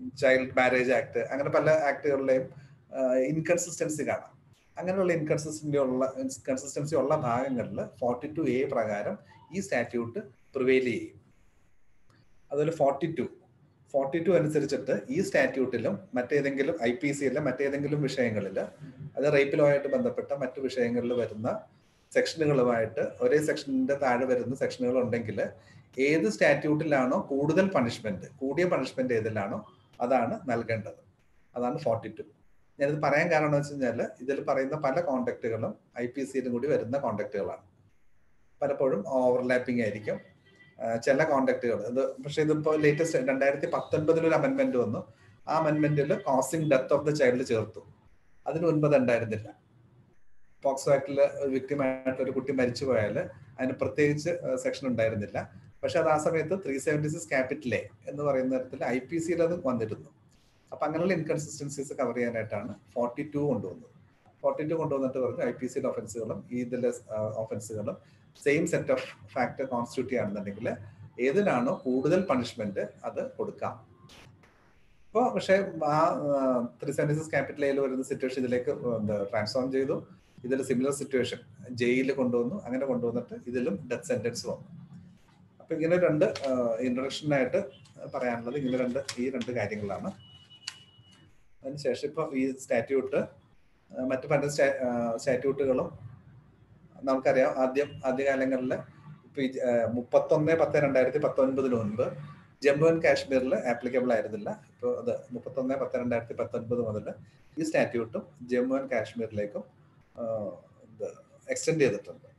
Child marriage act അങ്ങനെ പല ആക്ടുകളിലെയും inconsistency കാണാം അങ്ങനെയുള്ള ഇൻകൺസിസ്റ്റൻസി ഉള്ള ഇൻകൺസിസ്റ്റൻസി ഉള്ള ഭാഗങ്ങളിൽ ഫോർട്ടി ടു എ പ്രകാരം ഈ സ്റ്റാറ്റ്യൂട്ട് പ്രിവെയിൽ ചെയ്യും അതുപോലെ ഫോർട്ടി ടു ഫോർട്ടി ടു അനുസരിച്ചിട്ട് ഈ സ്റ്റാറ്റ്യൂട്ടിലും മറ്റേതെങ്കിലും ഐ പി സിയിലെ മറ്റേതെങ്കിലും വിഷയങ്ങളിൽ അത് റേപ്പ് ലോ ആയിട്ട് ബന്ധപ്പെട്ട മറ്റു വിഷയങ്ങളിൽ വരുന്ന സെക്ഷനുകളുമായിട്ട് ഒരേ സെക്ഷനിന്റെ താഴെ വരുന്ന സെക്ഷനുകൾ ഉണ്ടെങ്കിൽ ഏത് സ്റ്റാറ്റ്യൂട്ടിലാണോ കൂടുതൽ പണിഷ്മെന്റ് കൂടിയ പണിഷ്മെന്റ് ഏതിലാണോ അതാണ് നൽകേണ്ടത് അതാണ് ഫോർട്ടി ടു ഞാനിത് പറയാൻ കാരണം എന്ന് വെച്ച് കഴിഞ്ഞാൽ ഇതിൽ പറയുന്ന പല കോണ്ടാക്റ്റുകളും ഐ പി സിയിലും കൂടി വരുന്ന കോണ്ടാക്റ്റുകളാണ് പലപ്പോഴും ഓവർലാപ്പിംഗ് ആയിരിക്കും ചില കോണ്ടാക്റ്റുകൾ ഇത് പക്ഷേ ഇതിപ്പോൾ ലേറ്റസ്റ്റ് രണ്ടായിരത്തി പത്തൊൻപതിൽ ഒരു അമെന്റ്മെന്റ് വന്നു ആ അമെന്റ്മെന്റിൽ causing death of the child ചേർത്തു അതിന് മുൻപ് അത് ഉണ്ടായിരുന്നില്ല പോക്സോ ആക്ടിൽ ഒരു വ്യക്തിമായിട്ട് ഒരു കുട്ടി മരിച്ചു പോയാൽ അതിന് പ്രത്യേകിച്ച് സെക്ഷൻ ഉണ്ടായിരുന്നില്ല പക്ഷെ അത് ആ സമയത്ത് three seventy six capital A എന്ന് പറയുന്ന തരത്തിൽ ഐ പി സിയിൽ അത് വന്നിരുന്നു അപ്പൊ അങ്ങനെയുള്ള ഇൻകൺസിസ്റ്റൻസീസ് കവർ ചെയ്യാനായിട്ടാണ് ഫോർട്ടി ടു കൊണ്ടുവന്നത് ഫോർട്ടി ടു കൊണ്ടുവന്നിട്ട് പറഞ്ഞു ഐ പി സിയുടെ ഒഫൻസുകളും ഇതിലെ ഒഫൻസുകളും same set of factor constitute ചെയ്യുകയാണെന്നുണ്ടെങ്കിൽ ഏതിനാണോ കൂടുതൽ പണിഷ്മെന്റ് അത് കൊടുക്കാം ഇപ്പോൾ പക്ഷേ ആ ത്രീ സെവൻറ്റി സിക്സ് ക്യാപിറ്റൽ എയിൽ വരുന്ന സിറ്റുവേഷൻ ഇതിലേക്ക് ട്രാൻസ്ഫോം ചെയ്തു ഇതിൽ സിമിലർ സിറ്റുവേഷൻ ജയിലിൽ കൊണ്ടുവന്നു അങ്ങനെ കൊണ്ടുവന്നിട്ട് ഇതിലും ഡെത്ത് സെന്റൻസ് വന്നു അപ്പൊ ഇങ്ങനെ രണ്ട് ഇൻട്രഡക്ഷനായിട്ട് പറയാനുള്ളത് ഇങ്ങനെ രണ്ട് ഈ രണ്ട് കാര്യങ്ങളാണ് അതിനുശേഷം ഇപ്പൊ ഈ സ്റ്റാറ്റ്യൂട്ട് മറ്റു പല സ്റ്റാറ്റ്യൂട്ടുകളും നമുക്കറിയാം ആദ്യം ആദ്യകാലങ്ങളിൽ ഇപ്പൊ ഈ മുപ്പത്തൊന്ന് പത്ത് രണ്ടായിരത്തി പത്തൊൻപതിന് മുൻപ് ജമ്മു ആൻഡ് കാശ്മീരിൽ ആപ്ലിക്കബിൾ ആയിരുന്നില്ല ഇപ്പോൾ അത് മുപ്പത്തൊന്ന് പത്ത് രണ്ടായിരത്തി പത്തൊൻപത് മുതൽ ഈ സ്റ്റാറ്റ്യൂട്ടും ജമ്മു ആൻഡ് കാശ്മീരിലേക്കും എക്സ്റ്റെൻഡ് ചെയ്തിട്ടുണ്ട്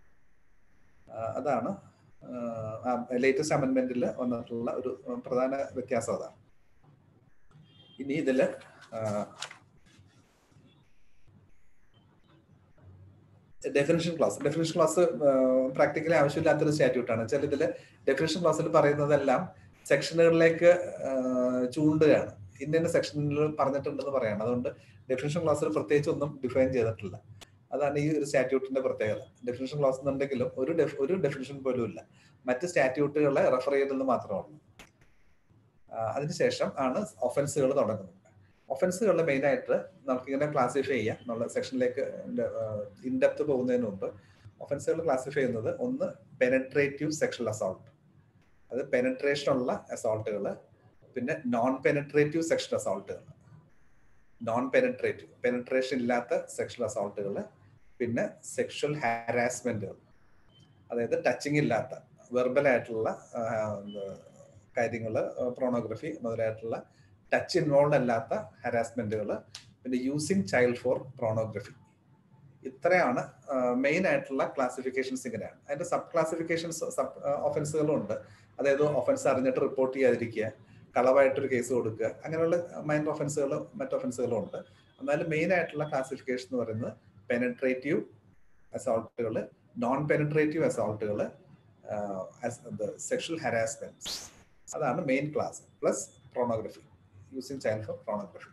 അതാണ് ലേറ്റസ്റ്റ് അമെന്റ്മെന്റിൽ വന്നിട്ടുള്ള ഒരു പ്രധാന വ്യത്യാസം അതാണ് ഇനി ഇതില് definition clause definition clause practically ആവശ്യമില്ലാത്തൊരു സ്റ്റാറ്റ്യൂട്ടാണ് വെച്ചാൽ ഇതിൽ ഡെഫിനിഷൻ ക്ലാസ്സിൽ പറയുന്നതെല്ലാം സെക്ഷനുകളിലേക്ക് ചൂണ്ടുകയാണ് ഇന്ന സെക്ഷനിൽ പറഞ്ഞിട്ടുണ്ടെന്ന് പറയാണ് അതുകൊണ്ട് ഡെഫിനിഷൻ ക്ലാസ്സിൽ പ്രത്യേകിച്ച് ഒന്നും ഡിഫൈൻ ചെയ്തിട്ടില്ല അതാണ് ഈ ഒരു സ്റ്റാറ്റ്യൂട്ടിന്റെ പ്രത്യേകത ഡെഫിനിഷൻ ക്ലാസ് എന്നുണ്ടെങ്കിലും ഒരു ഒരു ഡെഫിനിഷൻ പോലും ഇല്ല മറ്റ് സ്റ്റാറ്റ്യൂട്ടുകളെ റെഫർ ചെയ്തെന്ന് മാത്രമേ ഉള്ളൂ അതിനുശേഷം ആണ് ഒഫൻസുകൾ തുടങ്ങുന്നത് ഒഫൻസുകളിൽ മെയിൻ ആയിട്ട് നമുക്കിങ്ങനെ ക്ലാസിഫൈ ചെയ്യാം എന്നുള്ള സെക്ഷനിലേക്ക് ഇൻഡെപ്ത് പോകുന്നതിന് മുമ്പ് ഒഫൻസുകൾ ക്ലാസിഫൈ ചെയ്യുന്നത് ഒന്ന് പെനട്രേറ്റീവ് സെക്ഷൽ അസോൾട്ട് അത് പെനട്രേഷൻ ഉള്ള അസോൾട്ടുകൾ പിന്നെ നോൺ പെനട്രേറ്റീവ് സെക്ഷൽ അസോൾട്ടുകൾ നോൺ പെനട്രേറ്റീവ് പെനട്രേഷൻ ഇല്ലാത്ത സെക്ഷൽ അസോൾട്ടുകൾ പിന്നെ സെക്ഷൽ ഹാരാസ്മെന്റുകൾ അതായത് ടച്ചിങ് ഇല്ലാത്ത വെർബൽ ആയിട്ടുള്ള കാര്യങ്ങൾ പ്രോണോഗ്രഫി മുതലായിട്ടുള്ള ടച്ച് ഇൻവോൾവ് അല്ലാത്ത ഹരാസ്മെന്റുകൾ പിന്നെ യൂസിങ് ചൈൽഡ് ഫോർ പ്രോണോഗ്രഫി ഇത്രയാണ് മെയിൻ ആയിട്ടുള്ള ക്ലാസിഫിക്കേഷൻസ് ഇങ്ങനെയാണ് അതിന്റെ സബ് ക്ലാസിഫിക്കേഷൻസ് സബ് ഒഫൻസുകളും ഉണ്ട് അതായത് ഒഫൻസ് അറിഞ്ഞിട്ട് റിപ്പോർട്ട് ചെയ്യാതിരിക്കുക കളവായിട്ടൊരു കേസ് കൊടുക്കുക അങ്ങനെയുള്ള മൈൻഡ് ഒഫൻസുകൾ മറ്റ് ഒഫൻസുകളും ഉണ്ട് എന്നാലും മെയിൻ ആയിട്ടുള്ള ക്ലാസിഫിക്കേഷൻ എന്ന് പറയുന്നത് പെനട്രേറ്റീവ് അസോൾട്ടുകൾ നോൺ പെനട്രേറ്റീവ് അസോൾട്ടുകൾ സെക്ഷൽ ഹരാസ്മെന്റ് അതാണ് main class plus pornography using child for pornography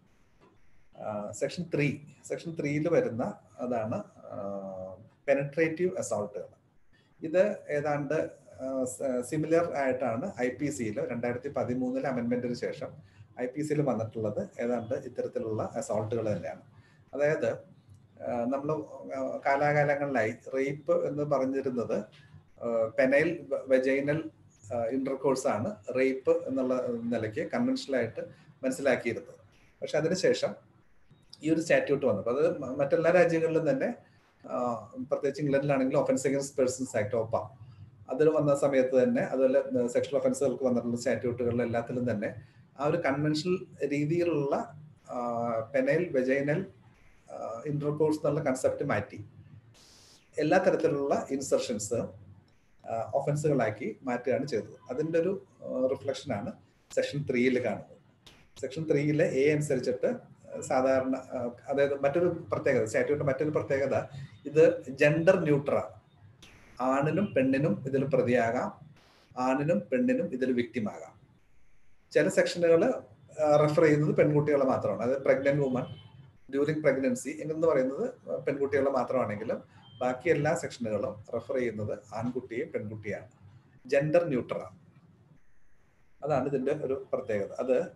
section three section ത്രീയിൽ വരുന്ന അതാണ് പെനട്രേറ്റീവ് അസോൾട്ടുകൾ ഇത് ഏതാണ്ട് സിമിലർ ആയിട്ടാണ് ഐ പി സിയിൽ രണ്ടായിരത്തി പതിമൂന്നിലെ അമെന്റ്മെന്റിന് ശേഷം ഐ പി സിയിൽ വന്നിട്ടുള്ളത് ഏതാണ്ട് ഇത്തരത്തിലുള്ള അസോൾട്ടുകൾ തന്നെയാണ് അതായത് നമ്മൾ കാലാകാലങ്ങളിലായി റേപ്പ് എന്ന് പറഞ്ഞിരുന്നത് പെനൈൽ വെജൈനൽ ഇന്റർകോഴ്സ് ആണ് റേപ്പ് എന്നുള്ള നിലയ്ക്ക് കൺവെൻഷനൽ ആയിട്ട് മനസ്സിലാക്കിയിരുന്നത് പക്ഷെ അതിനുശേഷം ഈ ഒരു സ്റ്റാറ്റ്യൂട്ട് വന്നു അത് മറ്റെല്ലാ രാജ്യങ്ങളിലും തന്നെ പ്രത്യേകിച്ച് ഇംഗ്ലണ്ടിലാണെങ്കിൽ ഒഫൻസ് അഗൻസ്റ്റ് പേഴ്സൺസ് ആക്ട് ഓപ്പ അതിൽ വന്ന സമയത്ത് തന്നെ അതുപോലെ സെക്ഷൽ ഒഫൻസുകൾക്ക് വന്നിട്ടുള്ള സ്റ്റാറ്റ്യൂട്ടുകളിൽ എല്ലാത്തിലും തന്നെ ആ ഒരു കൺവെൻഷണൽ രീതിയിലുള്ള പെനൈൽ വെജൈനൽ ഇന്റർകോഴ്സ് എന്നുള്ള കൺസെപ്റ്റ് മാറ്റി എല്ലാ തരത്തിലുള്ള ഇൻസർഷൻസ് ഒഫൻസുകളാക്കി മാറ്റുകയാണ് ചെയ്തത് അതിൻ്റെ ഒരു റിഫ്ലക്ഷനാണ് സെക്ഷൻ ത്രീയിൽ കാണുന്നത് സെക്ഷൻ ത്രീയിലെ എ അനുസരിച്ചിട്ട് സാധാരണ അതായത് മറ്റൊരു പ്രത്യേകത സ്റ്റാറ്റ്യൂട്ടിന്റെ മറ്റൊരു പ്രത്യേകത ഇത് ജെൻഡർ ന്യൂട്രലാണ് ആണിനും പെണ്ണിനും ഇതിൽ പ്രതിയാകാം ആണിനും പെണ്ണിനും ഇതിൽ വിക്റ്റിമാകാം ചില സെക്ഷനുകൾ റെഫർ ചെയ്യുന്നത് പെൺകുട്ടികളെ മാത്രമാണ് അതായത് പ്രഗ്നന്റ് വുമൺ ഡ്യൂറിങ് പ്രഗ്നൻസി എന്ന് പറയുന്നത് പെൺകുട്ടികളെ മാത്രമാണെങ്കിലും ബാക്കി എല്ലാ സെക്ഷനുകളും റെഫർ ചെയ്യുന്നത് ആൺകുട്ടിയെയും പെൺകുട്ടിയാണ് ജെൻഡർ ന്യൂട്രലാണ് അതാണ് ഇതിന്റെ ഒരു പ്രത്യേകത അത്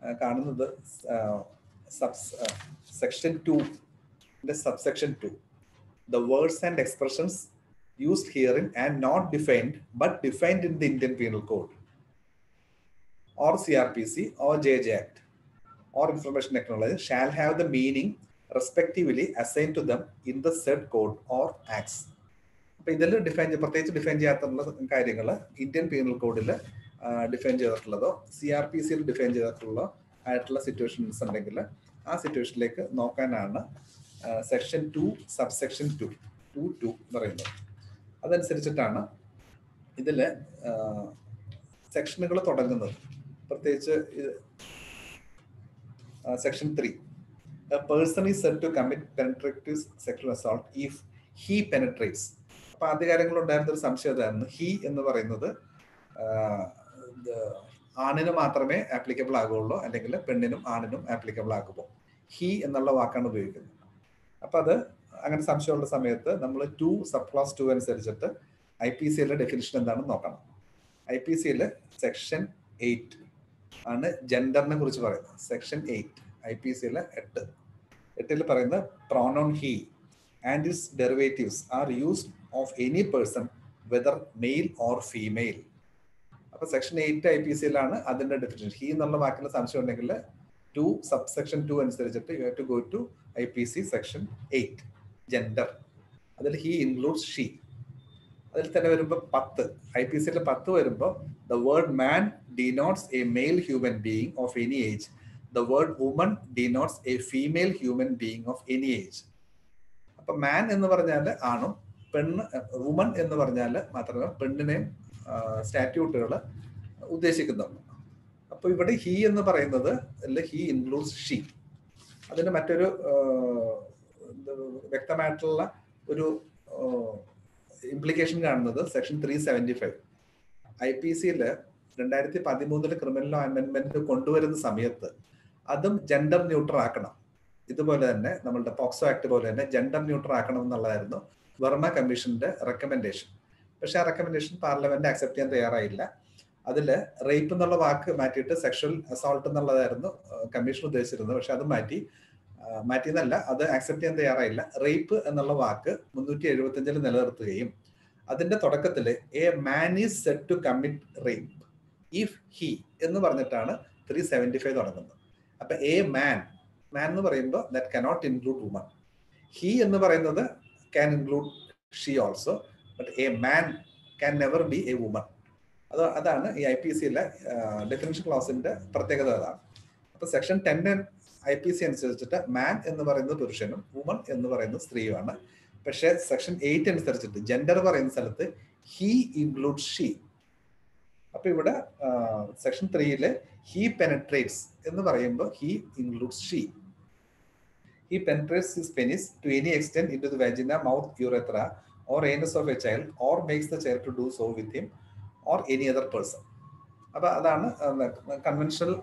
കാണുന്നത് sub section two subsection two the words and expressions used herein and not defined but defined in the Indian penal code or CRPC or JJ Act or information technology shall have the meaning respectively assigned to them in the said code or acts. അപ്പൊ ഇതിൽ define പ്രത്യേകിച്ച് define ചെയ്യാത്തുള്ള കാര്യങ്ങൾ Indian penal കോഡിൽ define ചെയ്തിട്ടുള്ളതോ C R P സിയിൽ define ചെയ്തിട്ടുള്ളതോ ആയിട്ടുള്ള സിറ്റുവേഷൻസ് ഉണ്ടെങ്കിൽ ആ സിറ്റുവേഷനിലേക്ക് നോക്കാനാണ് section two subsection two two two എന്ന് പറയുന്നത് അതനുസരിച്ചിട്ടാണ് ഇതിൽ സെക്ഷനുകൾ തുടങ്ങുന്നത് പ്രത്യേകിച്ച് section three person is said to commit penetrative sexual assault if he penetrates അപ്പൊ ആദ്യ കാര്യങ്ങളുണ്ടായിരുന്ന ഒരു സംശയം ഇതായിരുന്നു ഹി എന്ന് പറയുന്നത് ആണിന് മാത്രമേ ആപ്ലിക്കബിൾ ആകുള്ളൂ അല്ലെങ്കിൽ പെണ്ണിനും ആണിനും ആപ്ലിക്കബിൾ ആകുമോ ഹി എന്നുള്ള വാക്കാണ് ഉപയോഗിക്കുന്നത് അപ്പൊ അത് അങ്ങനെ സംശയമുള്ള സമയത്ത് നമ്മൾ ടു സബ് ക്ലാസ് ടു അനുസരിച്ചിട്ട് ഐ പി സിയിലെ ഡെഫിനിഷൻ എന്താണെന്ന് നോക്കണം ഐ പി സിയിൽ സെക്ഷൻ എയ്റ്റ് ആണ് ജെൻഡറിനെ കുറിച്ച് പറയുന്നത് സെക്ഷൻ എയ്റ്റ് ഐ പി സിയിലെ എട്ട് എട്ടിൽ പറയുന്നത് pronoun he and its derivatives are used of any person whether male or female അപ്പൊ സെക്ഷൻ എയ്റ്റ് ഐ പി സിയിലാണ് അതിന്റെ ഡെഫിനിഷൻ ഹി എന്നുള്ള വാക്കിന് സംശയം ഉണ്ടെങ്കിൽ ടു സബ് സെക്ഷൻ ടു അനുസരിച്ചിട്ട് you have to go to I P C section eight gender അതിൽ he includes she അതിൽ തന്നെ വരുമ്പോൾ പത്ത് ഐ പി സിയിൽ പത്ത് വരുമ്പോൾ the word man denotes a male human being of any age the word woman denotes a female human being of any age അപ്പൊ man എന്ന് പറഞ്ഞാൽ ആണും പെണ്ണ് വുമൺ എന്ന് പറഞ്ഞാൽ മാത്രമല്ല പെണ്ണിനെയും സ്റ്റാറ്റ്യൂട്ടുകൾ ഉദ്ദേശിക്കുന്നുണ്ട് അപ്പൊ ഇവിടെ ഹി എന്ന് പറയുന്നത് അല്ല ഹി ഇൻക്ലൂഡ്സ് ഷീ അതിന് മറ്റൊരു വ്യക്തമായിട്ടുള്ള ഒരു ഇംപ്ലിക്കേഷൻ കാണുന്നത് section three seventy five I P സിയിൽ രണ്ടായിരത്തി പതിമൂന്നില് ക്രിമിനൽ ലോ അമെന്റ്മെന്റ് കൊണ്ടുവരുന്ന സമയത്ത് അതും ജെൻഡർ ന്യൂട്രൽ ആക്കണം ഇതുപോലെ തന്നെ നമ്മളുടെ പോക്സോ ആക്ട് പോലെ തന്നെ ജെൻഡർ ന്യൂട്രൽ ആക്കണം എന്നുള്ളതായിരുന്നു വർമ്മ കമ്മീഷന്റെ റെക്കമെൻഡേഷൻ പക്ഷെ ആ റെക്കമെൻഡേഷൻ പാർലമെന്റ് അക്സെപ്റ്റ് ചെയ്യാൻ തയ്യാറായില്ല അതിൽ റേപ്പ് എന്നുള്ള വാക്ക് മാറ്റിയിട്ട് സെക്ഷൽ അസോൾട്ട് എന്നുള്ളതായിരുന്നു കമ്മീഷൻ ഉദ്ദേശിച്ചിരുന്നത് പക്ഷെ അത് മാറ്റി മാറ്റിയെന്നല്ല അത് ആക്സെപ്റ്റ് ചെയ്യാൻ തയ്യാറായില്ല റേപ്പ് എന്നുള്ള വാക്ക് മുന്നൂറ്റി എഴുപത്തി അഞ്ചിൽ നിലനിർത്തുകയും അതിന്റെ തുടക്കത്തിൽ a man is said to commit rape if he എന്ന് പറഞ്ഞിട്ടാണ് ത്രീ സെവൻറ്റി ഫൈവ് തുടങ്ങുന്നത് അപ്പൊ എ മാൻ മാൻ എന്ന് പറയുമ്പോൾ that cannot include woman he എന്ന് പറയുന്നത് can include she also but a man can never be a woman അത് അതാണ് ഈ ഐ പി സിയിലെ ഡെഫിനിഷൻ ക്ലാസിന്റെ പ്രത്യേകത അതാണ് അപ്പൊ section ten I P C അനുസരിച്ചിട്ട് മാൻ എന്ന് പറയുന്നത് പുരുഷനും വുമൺ എന്ന് പറയുന്നത് സ്ത്രീയുമാണ് പക്ഷേ സെക്ഷൻ എയ്റ്റ് അനുസരിച്ചിട്ട് ജെൻഡർ പറയുന്ന സ്ഥലത്ത് ഹി ഇൻക്ലൂഡ് ഷീ അപ്പൊ ഇവിടെ സെക്ഷൻ ത്രീയില് ഹി പെനട്രേറ്റ്സ് എന്ന് പറയുമ്പോൾ he includes she he penetrates his penis to any extend into the vagina mouth urethra or anus of a child or makes the child to do so with him or any other person അപ്പൊ അതാണ് conventional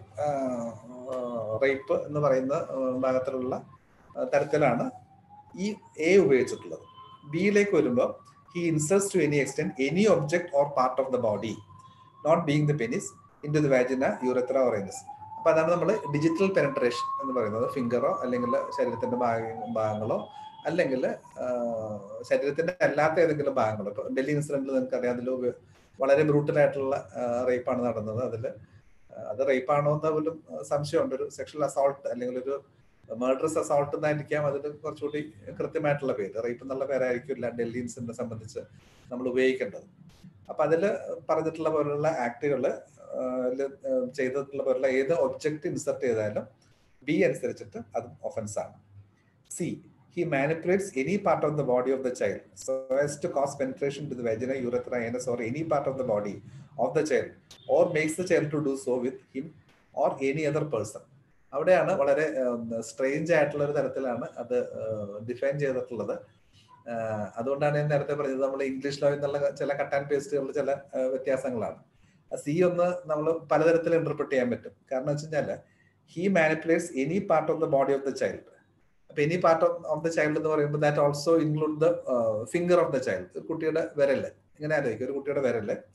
rape എന്ന് പറയുന്ന ഭാഗത്തിലുള്ള തരത്തിലാണ് ഈ A ഉപയോഗിച്ചിട്ടുള്ളത് ബിയിലേക്ക് വരുമ്പോൾ he inserts to any extend any object or part of the body not being the penis into the vagina urethra or anus അപ്പൊ അതാണ് നമ്മൾ ഡിജിറ്റൽ പെനട്രേഷൻ എന്ന് പറയുന്നത് ഫിംഗറോ അല്ലെങ്കിൽ ശരീരത്തിന്റെ ഭാഗങ്ങളോ അല്ലെങ്കിൽ ശരീരത്തിന്റെ അല്ലാത്ത ഏതെങ്കിലും ഭാഗങ്ങളോ ഇപ്പൊ ഡൽഹി ഇൻസിഡന്റിൽ നിങ്ങൾക്ക് അറിയാം അതിൽ വളരെ ബ്രൂട്ടൽ ആയിട്ടുള്ള റേപ്പാണ് നടന്നത് അതിൽ അത് റേപ്പ് ആണോ എന്ന് പോലും സംശയമുണ്ട് ഒരു സെക്ഷൽ അസോൾട്ട് അല്ലെങ്കിൽ ഒരു മേർഡറസ് അസോൾട്ട് എന്നായിരിക്കാം അതിൽ കുറച്ചുകൂടി കൃത്യമായിട്ടുള്ള പേര് റേപ്പ് എന്നുള്ള പേരായിരിക്കില്ല ഡൽഹി ഇൻസിഡന്റിനെ സംബന്ധിച്ച് നമ്മൾ ഉപയോഗിക്കേണ്ടത് അപ്പൊ അതിൽ പറഞ്ഞിട്ടുള്ള പോലുള്ള ആക്ടുകൾ ചെയ്തിട്ടുള്ള പോലുള്ള ഏത് ഒബ്ജക്റ്റ് ഇൻസർട്ട് ചെയ്താലും ബി അനുസരിച്ചിട്ട് അത് ഒഫൻസ് ആണ് C he manipulates any part of the body of the child so as to cause penetration to the vagina, urethra, anus, or any part of the body of the child, or makes the child to do so with him or any other person. അവിടെയാണ് വളരെ strange ആയിട്ടുള്ള ഒരു തരത്തിലാണ് അത് define ചെയ്തിട്ടുള്ളത് അതുകൊണ്ടാണ് ഞാൻ നേരത്തെ പറഞ്ഞത് നമ്മൾ ഇംഗ്ലീഷ് ലോ എന്നുള്ള ചില കട്ട് ആൻഡ് പേസ്റ്റുകളിൽ ചില വ്യത്യാസങ്ങളാണ് സി ഒന്ന് നമ്മൾ പലതരത്തിൽ ഇന്റർപ്രിറ്റ് ചെയ്യാൻ പറ്റും കാരണം വെച്ച് കഴിഞ്ഞാൽ he manipulates any part of the body of the child അപ്പൊ any part of the child എന്ന് പറയുമ്പോൾ that also include the finger of the child കുട്ടിയുടെ വിരല് ഇങ്ങനെ ആലോചിക്കും ഒരു കുട്ടിയുടെ വിരല്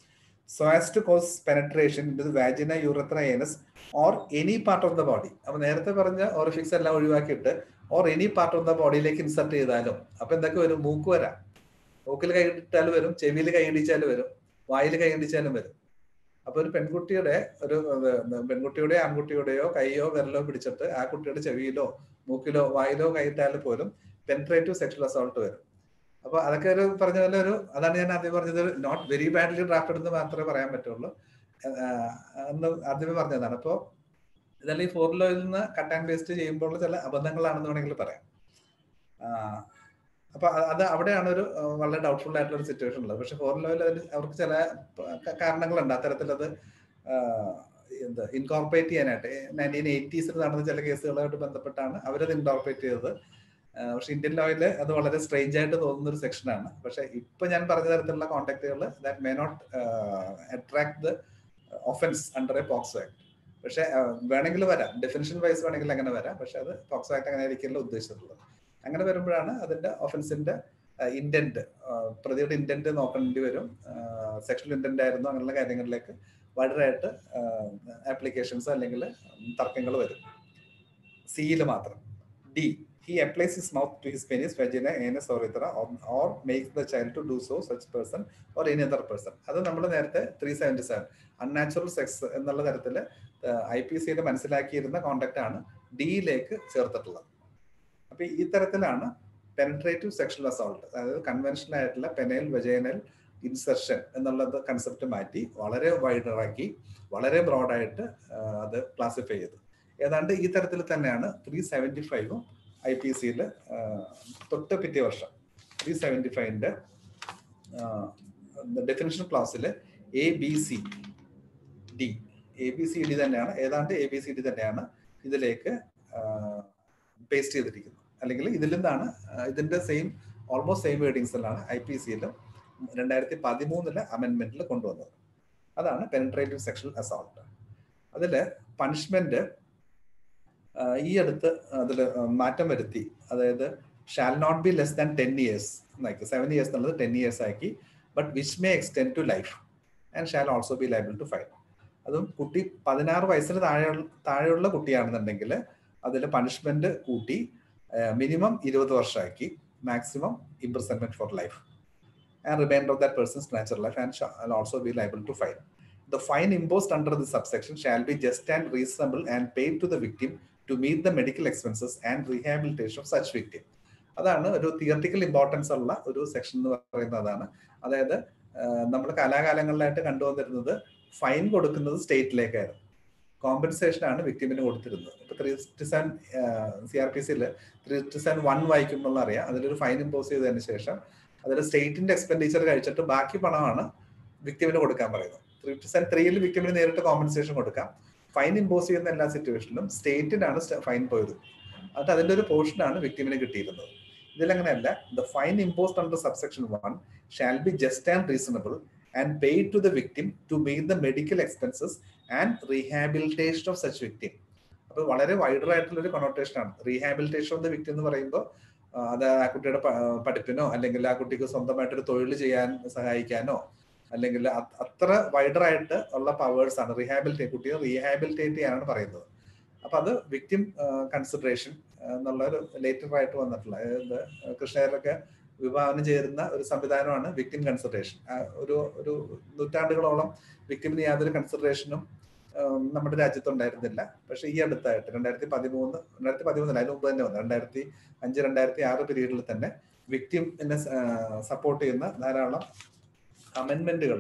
so as to cause penetration in the vagina urethra anus or any part of the body അപ്പൊ നേരത്തെ പറഞ്ഞ ഓറിഫിക്സ് എല്ലാം ഒഴിവാക്കിയിട്ട് or any part of the ബോഡിയിലേക്ക് ഇൻസർട്ട് ചെയ്താലും അപ്പൊ എന്തൊക്കെ വരും മൂക്ക് വരാം മൂക്കിൽ കൈയിട്ടാലും വരും ചെവിയിൽ കൈയിടിച്ചാലും വരും വായിൽ കൈയിടിച്ചാലും വരും അപ്പൊ ഒരു പെൺകുട്ടിയുടെ ഒരു പെൺകുട്ടിയുടെ ആൺകുട്ടിയുടെയോ കൈയോ വിരലോ പിടിച്ചിട്ട് ആ കുട്ടിയുടെ ചെവിയിലോ മൂക്കിലോ വായിലോ കൈയിട്ടാലും പോലും പെൻട്രേറ്റീവ് സെക്ഷൽ അസോൾട്ട് വരും അപ്പൊ അതൊക്കെ ഒരു പറഞ്ഞ പോലെ ഒരു അതാണ് ഞാൻ ആദ്യം പറഞ്ഞത് നോട്ട് വെരി ബാഡ്ലി ഡ്രാഫ്റ്റ് എന്ന് മാത്രമേ പറയാൻ പറ്റുള്ളൂ എന്ന് ആദ്യമേ പറഞ്ഞതാണ് അപ്പോൾ ഇതെല്ലാം ഈ ഫോർ ലോയിൽ നിന്ന് കട്ട് ആൻഡ് പേസ്റ്റ് ചെയ്യുമ്പോൾ ചില അബദ്ധങ്ങളാണെന്ന് വേണമെങ്കിൽ പറയാം അപ്പൊ അത് അവിടെയാണ് ഒരു വളരെ ഡൗട്ട്ഫുൾ ആയിട്ടുള്ള ഒരു സിറ്റുവേഷൻ ഉള്ളത് പക്ഷെ ഫോർ ലോയിൽ അതിന് അവർക്ക് ചില കാരണങ്ങളുണ്ട് അത്തരത്തിലത് എന്താ ഇൻകോർപ്പറേറ്റ് ചെയ്യാനായിട്ട് നയൻറ്റീൻ എയ്റ്റീസിൽ നടന്ന ചില കേസുകളുമായിട്ട് ബന്ധപ്പെട്ടാണ് അവരത് ഇൻകോർപ്പറേറ്റ് ചെയ്തത് പക്ഷെ ഇന്ത്യൻ ലോയില് അത് വളരെ സ്ട്രേഞ്ച് ആയിട്ട് തോന്നുന്ന ഒരു സെക്ഷനാണ് പക്ഷെ ഇപ്പൊ ഞാൻ പറഞ്ഞ തരത്തിലുള്ള കോണ്ടാക്ടുകൾ that may not attract the offence under a POCSO act പക്ഷെ വേണമെങ്കിൽ വരാം ഡെഫിനിഷൻ വൈസ് വേണമെങ്കിൽ അങ്ങനെ വരാം പക്ഷെ അത് പോക്സോ ആക്ട് അങ്ങനെ ആയിരിക്കില്ല ഉദ്ദേശിച്ചിട്ടുള്ളത് അങ്ങനെ വരുമ്പോഴാണ് അതിന്റെ ഒഫൻസിന്റെ ഇന്റന്റ് പ്രതിയുടെ ഇന്റന്റ് നോക്കേണ്ടി വരും സെക്ഷൽ ഇന്റന്റ് ആയിരുന്നു അങ്ങനെയുള്ള കാര്യങ്ങളിലേക്ക് വൈഡറായിട്ട് ആപ്ലിക്കേഷൻസ് അല്ലെങ്കിൽ തർക്കങ്ങൾ വരും സിയിൽ മാത്രം D he applies his mouth to his penis, vagina, anus or urethra or, or makes the child to do so, such person or any other person. അത് നമ്മൾ നേരത്തെ three seventy seven unnatural sex എന്നുള്ള തരത്തിൽ I P സിയിൽ മനസ്സിലാക്കിയിരുന്ന contact ആണ് ഡിയിലേക്ക് ചേർത്തിട്ടുള്ളത് അപ്പൊ ഈ തരത്തിലാണ് പെനട്രേറ്റീവ് സെക്ഷൽ അസോൾട്ട് അതായത് കൺവെൻഷനൽ ആയിട്ടുള്ള പെനൽ വെജൈനൽ ഇൻസെർഷൻ എന്നുള്ളത് കൺസെപ്റ്റ് മാറ്റി വളരെ വൈഡറാക്കി വളരെ ബ്രോഡായിട്ട് അത് ക്ലാസിഫൈ ചെയ്തു ഏതാണ്ട് ഈ തരത്തിൽ തന്നെയാണ് ത്രീ സെവൻറ്റി ഫൈവും ഐ പി സിയിൽ തൊട്ട് പിറ്റേ വർഷം ത്രീ സെവൻറ്റി ഫൈവിൻ്റെ ഡെഫിനിഷൻ ക്ലാസ്സിൽ A B C D A B C D തന്നെയാണ് ഏതാണ്ട് എ ബി സി ഡി തന്നെയാണ് ഇതിലേക്ക് പേസ്റ്റ് ചെയ്തിരിക്കുന്നത് അല്ലെങ്കിൽ ഇതിൽ നിന്നാണ് ഇതിന്റെ സെയിം ഓൾമോസ്റ്റ് സെയിം വേർഡിങ്സിലാണ് ഐ പി സിയിലും രണ്ടായിരത്തി പതിമൂന്നിലെ അമെൻമെന്റിൽ കൊണ്ടുവന്നത് അതാണ് പെനിട്രേറ്റീവ് സെക്ഷൽ അസോൾട്ട് അതിൽ പണിഷ്മെന്റ് ഈ അടുത്ത് അതിൽ മാറ്റം വരുത്തി അതായത് shall not be less than ten years എന്നാക്കി സെവൻ ഇയേഴ്സ് എന്നുള്ളത് ടെൻ ഇയേഴ്സ് ആക്കി but which may extend to life and shall also be liable to fine അതും കുട്ടി പതിനാറ് വയസ്സിന് താഴെ താഴെയുള്ള കുട്ടിയാണെന്നുണ്ടെങ്കിൽ അതിൽ പണിഷ്മെന്റ് കൂട്ടി മിനിമം ഇരുപത് വർഷമാക്കി maximum imprisonment for life and remainder of that person's natural life and shall also be liable to fine The fine imposed under this subsection shall be just and reasonable and paid to the victim to meet the medical expenses and rehabilitation of such victim. അതാണ് ഒരു theoretical importance ഉള്ള ഒരു section എന്ന് പറയുന്നത് അതാണ് അതായത് നമ്മൾ കലാകാലങ്ങളിലായിട്ട് കണ്ടുവന്നിരുന്നത് fine കൊടുക്കുന്നത് സ്റ്റേറ്റിലേക്കായിരുന്നു കോമ്പൻസേഷൻ ആണ് വിക്ടിമിന് കൊടുത്തിരുന്നത് ഇപ്പൊ three sixty seven C R P സിയിൽ ത്രീ സിക്സ്റ്റി സെവൻ വൺ വായിക്കുമ്പോൾ അറിയാം അതിലൊരു ഫൈൻ ഇമ്പോസ് ചെയ്തതിന് ശേഷം അതിൽ സ്റ്റേറ്റിന്റെ എക്സ്പെൻഡിച്ചർ കഴിച്ചിട്ട് ബാക്കി പണമാണ് വിക്ടിമിന് കൊടുക്കാൻ പറയുന്നത് ത്രീ ഫിഫ്റ്റി സെവൻ ത്രീയിൽ വിക്ടിമിന് നേരിട്ട് കോമ്പൻസേഷൻ കൊടുക്കാം ഫൈൻ ഇമ്പോസ് ചെയ്യുന്ന എല്ലാ സിറ്റുവേഷനിലും സ്റ്റേറ്റിനാണ് ഫൈൻ പോയത് അത് അതിന്റെ ഒരു പോർഷനാണ് വിക്ടിമിന് കിട്ടിയിരുന്നത് ഇതിലങ്ങനെയല്ല the fine imposed under subsection one shall be just and reasonable and paid to the victim to meet the medical expenses and rehabilitation of such victim അപ്പൊ വളരെ വൈഡർ ആയിട്ടുള്ള ഒരു കൊണോട്ടേഷൻ ആണ് റീഹാബിലിറ്റേഷൻ ഓഫ് ദ വിക്ടിം എന്ന് പറയുമ്പോൾ അത് ആ കുട്ടിയുടെ പഠിപ്പിനോ അല്ലെങ്കിൽ ആ കുട്ടിക്ക് സ്വന്തമായിട്ടൊരു തൊഴിൽ ചെയ്യാൻ സഹായിക്കാനോ അല്ലെങ്കിൽ അത്ര വൈഡർ ആയിട്ട് ഉള്ള പവേഴ്സ് ആണ് റീഹാബിലിറ്റേറ്റ് കുട്ടിയെ റീഹാബിലിറ്റേറ്റ് ചെയ്യാനാണ് പറയുന്നത് അപ്പൊ അത് വിക്ടിം കൺസിഡറേഷൻ എന്നുള്ള ഒരു ലേറ്റർ ആയിട്ട് വന്നിട്ടുള്ള അതായത് കൃഷ്ണയരൊക്കെ വിഭാവനം ചേരുന്ന ഒരു സംവിധാനമാണ് വിക്ടിം കൺസിഡറേഷൻ ഒരു ഒരു നൂറ്റാണ്ടുകളോളം വിക്ടിമിന് യാതൊരു കൺസിഡറേഷനും നമ്മുടെ രാജ്യത്തുണ്ടായിരുന്നില്ല പക്ഷെ ഈ അടുത്തായിട്ട് രണ്ടായിരത്തി പതിമൂന്ന് രണ്ടായിരത്തി പതിമൂന്നിൽ അതിന് മുമ്പ് തന്നെ വന്നു രണ്ടായിരത്തി അഞ്ച് രണ്ടായിരത്തി ആറ് പീരീഡിൽ തന്നെ വിക്ടിമിനെ സപ്പോർട്ട് ചെയ്യുന്ന ധാരാളം അമെൻമെന്റുകൾ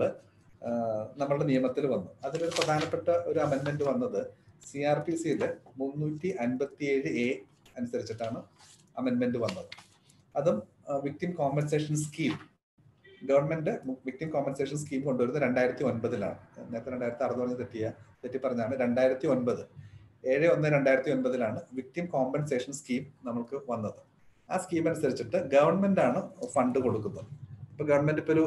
നമ്മളുടെ നിയമത്തിൽ വന്നു അതിലൊരു പ്രധാനപ്പെട്ട ഒരു അമെൻമെന്റ് വന്നത് സി ആർ പി സിയിൽ മുന്നൂറ്റി അൻപത്തി ഏഴ് എ അനുസരിച്ചിട്ടാണ് അമെൻമെന്റ് വന്നത് അതും victim compensation scheme government victim compensation scheme കൊണ്ടുവരുന്നത് രണ്ടായിരത്തി ഒൻപതിലാണ് നേരത്തെ രണ്ടായിരത്തി അറുപത് പറഞ്ഞ് തെറ്റിയ തെറ്റി പറഞ്ഞാണ് രണ്ടായിരത്തി ഒൻപത് ഏഴ് ഒന്ന് രണ്ടായിരത്തി ഒൻപതിലാണ് വിക്ടിം കോമ്പൻസേഷൻ സ്കീം നമുക്ക് വന്നത് ആ സ്കീം അനുസരിച്ചിട്ട് ഗവൺമെന്റ് ആണ് ഫണ്ട് കൊടുക്കുന്നത് ഇപ്പൊ ഗവൺമെന്റ് ഇപ്പൊ ഒരു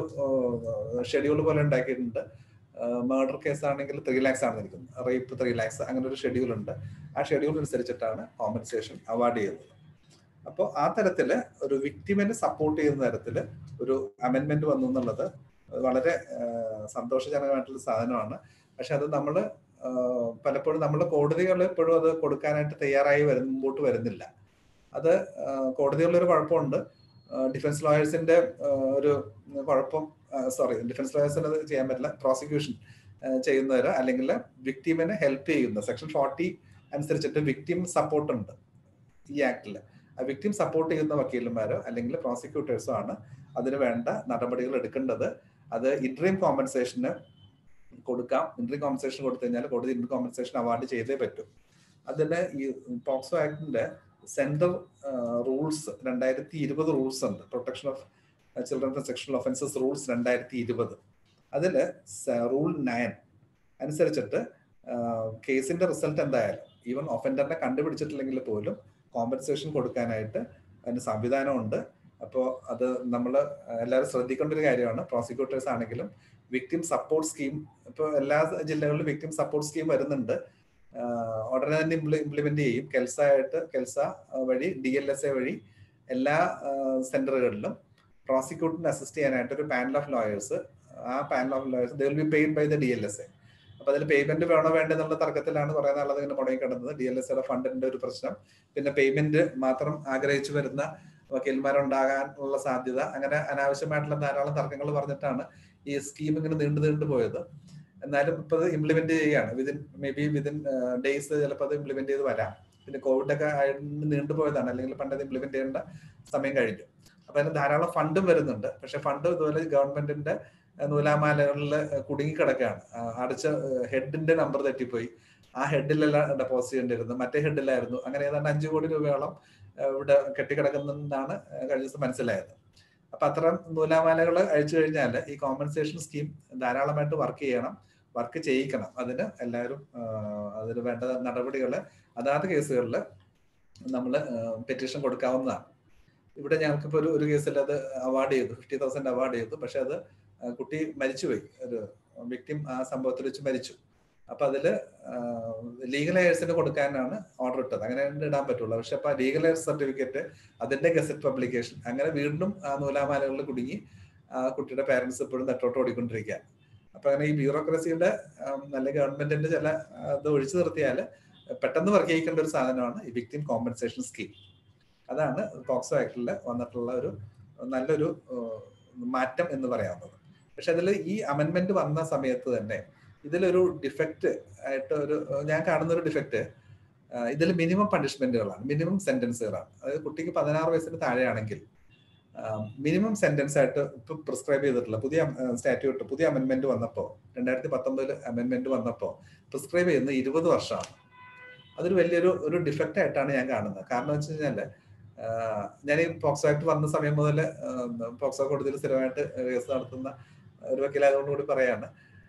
ഷെഡ്യൂൾ പോലെ ഉണ്ടാക്കിയിട്ടുണ്ട് മർഡർ കേസ് ആണെങ്കിൽ ത്രീ ലാക്സ് ആണ് ഇരിക്കുന്നത് റേപ്പ് ത്രീ ലാക്സ് അങ്ങനെ ഒരു ഷെഡ്യൂൾ ഉണ്ട് ആ ഷെഡ്യൂൾ അനുസരിച്ചിട്ടാണ് കോമ്പൻസേഷൻ അവാർഡ് ചെയ്യുന്നത് അപ്പോൾ ആ തരത്തില് ഒരു വിക്ടിമിനെ സപ്പോർട്ട് ചെയ്യുന്ന തരത്തില് ഒരു അമെന്റ്മെന്റ് വന്നു എന്നുള്ളത് വളരെ സന്തോഷജനകമായിട്ടുള്ള സാധനമാണ് പക്ഷെ അത് നമ്മൾ പലപ്പോഴും നമ്മൾ കോടതികൾ എപ്പോഴും അത് കൊടുക്കാനായിട്ട് തയ്യാറായി വരും മുമ്പോട്ട് വരുന്നില്ല അത് കോടതികളിലൊരു കുഴപ്പമുണ്ട് ഡിഫൻസ് ലോയേഴ്സിന്റെ ഒരു കുഴപ്പം സോറി ഡിഫൻസ് ലോയേഴ്സിന് അത് ചെയ്യാൻ പറ്റില്ല പ്രോസിക്യൂഷൻ ചെയ്യുന്നവർ അല്ലെങ്കിൽ വിക്ടീമിനെ ഹെൽപ്പ് ചെയ്യുന്ന സെക്ഷൻ ഫോർട്ടി അനുസരിച്ചിട്ട് വിക്ടിം സപ്പോർട്ട് ഉണ്ട് ഈ ആക്ടിൽ ആ വിക്ടിം സപ്പോർട്ട് ചെയ്യുന്ന വക്കീലന്മാരോ അല്ലെങ്കിൽ പ്രോസിക്യൂട്ടേഴ്സോ ആണ് അതിന് വേണ്ട നടപടികൾ എടുക്കേണ്ടത് അത് ഇൻട്രീം കോമ്പൻസേഷന് കൊടുക്കാം ഇൻട്രീം കോമ്പൻസേഷൻ കൊടുത്തു കഴിഞ്ഞാൽ കോടതി ഇൻട്രീം കോമ്പൻസേഷൻ അവാർഡ് ചെയ്തേ പറ്റും അതിന് ഈ പോക്സോ ആക്ടിന്റെ സെൻട്രൽ റൂൾസ് രണ്ടായിരത്തി ഇരുപത് റൂൾസ് ഉണ്ട് protection of children from sexual offences rules രണ്ടായിരത്തി ഇരുപത് അതിൽ റൂൾ നയൻ അനുസരിച്ചിട്ട് കേസിന്റെ റിസൾട്ട് എന്തായാലും ഈവൻ ഒഫൻഡറിനെ കണ്ടുപിടിച്ചിട്ടില്ലെങ്കിൽ പോലും കോമ്പൻസേഷൻ കൊടുക്കാനായിട്ട് അതിന് സംവിധാനമുണ്ട് അപ്പോൾ അത് നമ്മൾ എല്ലാവരും ശ്രദ്ധിക്കേണ്ട ഒരു കാര്യമാണ് പ്രോസിക്യൂട്ടേഴ്സ് ആണെങ്കിലും വിക്ടിം സപ്പോർട്ട് സ്കീം ഇപ്പോൾ എല്ലാ ജില്ലകളിലും വിക്ടിം സപ്പോർട്ട് സ്കീം വരുന്നുണ്ട് ഉടനെ തന്നെ ഇംപ്ലിമെന്റ് ചെയ്യും കെൽസ ആയിട്ട് കെൽസ വഴി ഡി എൽ എസ് എ വഴി എല്ലാ സെന്ററുകളിലും പ്രോസിക്യൂട്ടിനെ അസിസ്റ്റ് ചെയ്യാനായിട്ട് ഒരു പാനൽ ഓഫ് ലോയേഴ്സ് ആ panel of lawyers the will be paid by the D L S A അപ്പൊ അതിൽ പേയ്മെന്റ് വേണോ വേണ്ടോ എന്നുള്ള തർക്കത്തിലാണ് കുറെ നാളത് ഇങ്ങനെ മുടങ്ങി കിടന്നത് ഡി എൽ എസ് എയുടെ ഫണ്ടിന്റെ ഒരു പ്രശ്നം പിന്നെ പേയ്മെന്റ് മാത്രം ആഗ്രഹിച്ചു വരുന്ന വക്കീൽമാരുണ്ടാകാനുള്ള സാധ്യത അങ്ങനെ അനാവശ്യമായിട്ടുള്ള ധാരാളം തർക്കങ്ങൾ പറഞ്ഞിട്ടാണ് ഈ സ്കീം ഇങ്ങനെ നീണ്ടു നീണ്ടു പോയത് എന്നാലും ഇപ്പൊ അത് ഇംപ്ലിമെന്റ് ചെയ്യുകയാണ് within may be within days ചിലപ്പോൾ അത് ഇംപ്ലിമെന്റ് ചെയ്ത് വരാം പിന്നെ കോവിഡ് ഒക്കെ നീണ്ടുപോയതാണ് അല്ലെങ്കിൽ പണ്ട് അത് ഇംപ്ലിമെന്റ് ചെയ്യേണ്ട സമയം കഴിഞ്ഞു അപ്പൊ അതിന് ധാരാളം ഫണ്ടും വരുന്നുണ്ട് പക്ഷെ ഫണ്ട് ഇതുപോലെ ഗവൺമെന്റിന്റെ നൂലാമാലകളിൽ കുടുങ്ങിക്കിടക്കുകയാണ് അടച്ച ഹെഡിന്റെ നമ്പർ തെറ്റിപ്പോയി ആ ഹെഡിലെല്ലാം ഡെപ്പോസിറ്റ് ചെയ്യേണ്ടിരുന്നു മറ്റേ ഹെഡിലായിരുന്നു അങ്ങനെ ഏതാണ്ട് അഞ്ചു കോടി രൂപയോളം ഇവിടെ കെട്ടിക്കിടക്കുന്നെന്നാണ് കഴിഞ്ഞ ദിവസം മനസ്സിലായത് അപ്പൊ അത്തരം നൂലാമാലകൾ അഴിച്ചു കഴിഞ്ഞാൽ ഈ കോമ്പൻസേഷൻ സ്കീം ധാരാളമായിട്ട് വർക്ക് ചെയ്യണം വർക്ക് ചെയ്യിക്കണം അതിന് എല്ലാവരും അതിന് വേണ്ട നടപടികൾ അതാത് കേസുകളിൽ നമ്മൾ പെറ്റീഷൻ കൊടുക്കാവുന്നതാണ് ഇവിടെ ഞങ്ങൾക്കിപ്പോൾ ഒരു ഒരു കേസിൽ അത് അവാർഡ് ചെയ്തു ഫിഫ്റ്റി തൗസൻഡ് അവാർഡ് ചെയ്തു പക്ഷെ അത് കുട്ടി മരിച്ചുപോയി ഒരു വിക്ടിം ആ സംഭവത്തിൽ വെച്ച് മരിച്ചു അപ്പൊ അതില് ലീഗൽ എയർസിന് കൊടുക്കാനാണ് ഓർഡർ ഇട്ടത് അങ്ങനെ ഇടാൻ പറ്റുള്ളൂ പക്ഷെ അപ്പൊ ലീഗൽ എയർ സർട്ടിഫിക്കറ്റ് അതിന്റെ ഗസറ്റ് പബ്ലിക്കേഷൻ അങ്ങനെ വീണ്ടും ആ നൂലാമാലകളിൽ കുടുങ്ങി ആ കുട്ടിയുടെ പാരന്റ്സ് ഇപ്പോഴും നെട്ടോട്ട് ഓടിക്കൊണ്ടിരിക്കുക അപ്പൊ അങ്ങനെ ഈ ബ്യൂറോക്രസിയുടെ നല്ല ഗവൺമെന്റിന്റെ ചില ഇത് ഒഴിച്ചു നിർത്തിയാൽ പെട്ടെന്ന് വർക്ക് ചെയ്യിക്കേണ്ട ഒരു സാധനമാണ് ഈ വിക്ടിം കോമ്പൻസേഷൻ സ്കീം അതാണ് പോക്സോ ആക്ടിൽ വന്നിട്ടുള്ള ഒരു നല്ലൊരു മാറ്റം എന്ന് പറയാവുന്നത് പക്ഷെ അതിൽ ഈ അമെന്റ്മെന്റ് വന്ന സമയത്ത് തന്നെ ഇതിലൊരു ഡിഫക്റ്റ് ആയിട്ട് ഒരു ഞാൻ കാണുന്ന ഒരു ഡിഫക്റ്റ് ഇതിൽ മിനിമം പണിഷ്മെന്റുകളാണ് മിനിമം സെന്റൻസുകളാണ് അതായത് കുട്ടിക്ക് പതിനാറ് വയസ്സിന് താഴെയാണെങ്കിൽ മിനിമം സെന്റൻസ് ആയിട്ട് ഇപ്പൊ പ്രിസ്ക്രൈബ് ചെയ്തിട്ടുള്ള പുതിയ സ്റ്റാറ്റ്യൂട്ട് പുതിയ അമെന്റ്മെന്റ് വന്നപ്പോൾ രണ്ടായിരത്തി പത്തൊമ്പതിൽ അമെന്റ്മെന്റ് വന്നപ്പോൾ പ്രിസ്ക്രൈബ് ചെയ്യുന്നത് ഇരുപത് വർഷമാണ് അതൊരു വലിയൊരു ഒരു ഡിഫക്റ്റ് ആയിട്ടാണ് ഞാൻ കാണുന്നത് കാരണം വെച്ച് കഴിഞ്ഞാല് ഞാൻ ഈ പോക്സോ ആക്ട് വന്ന സമയം മുതൽ പോക്സോ കോടതിയിൽ സ്ഥിരമായിട്ട് കേസ് നടത്തുന്ന ഒരു വക്കീലായതുകൊണ്ട് കൂടി പറയാണ്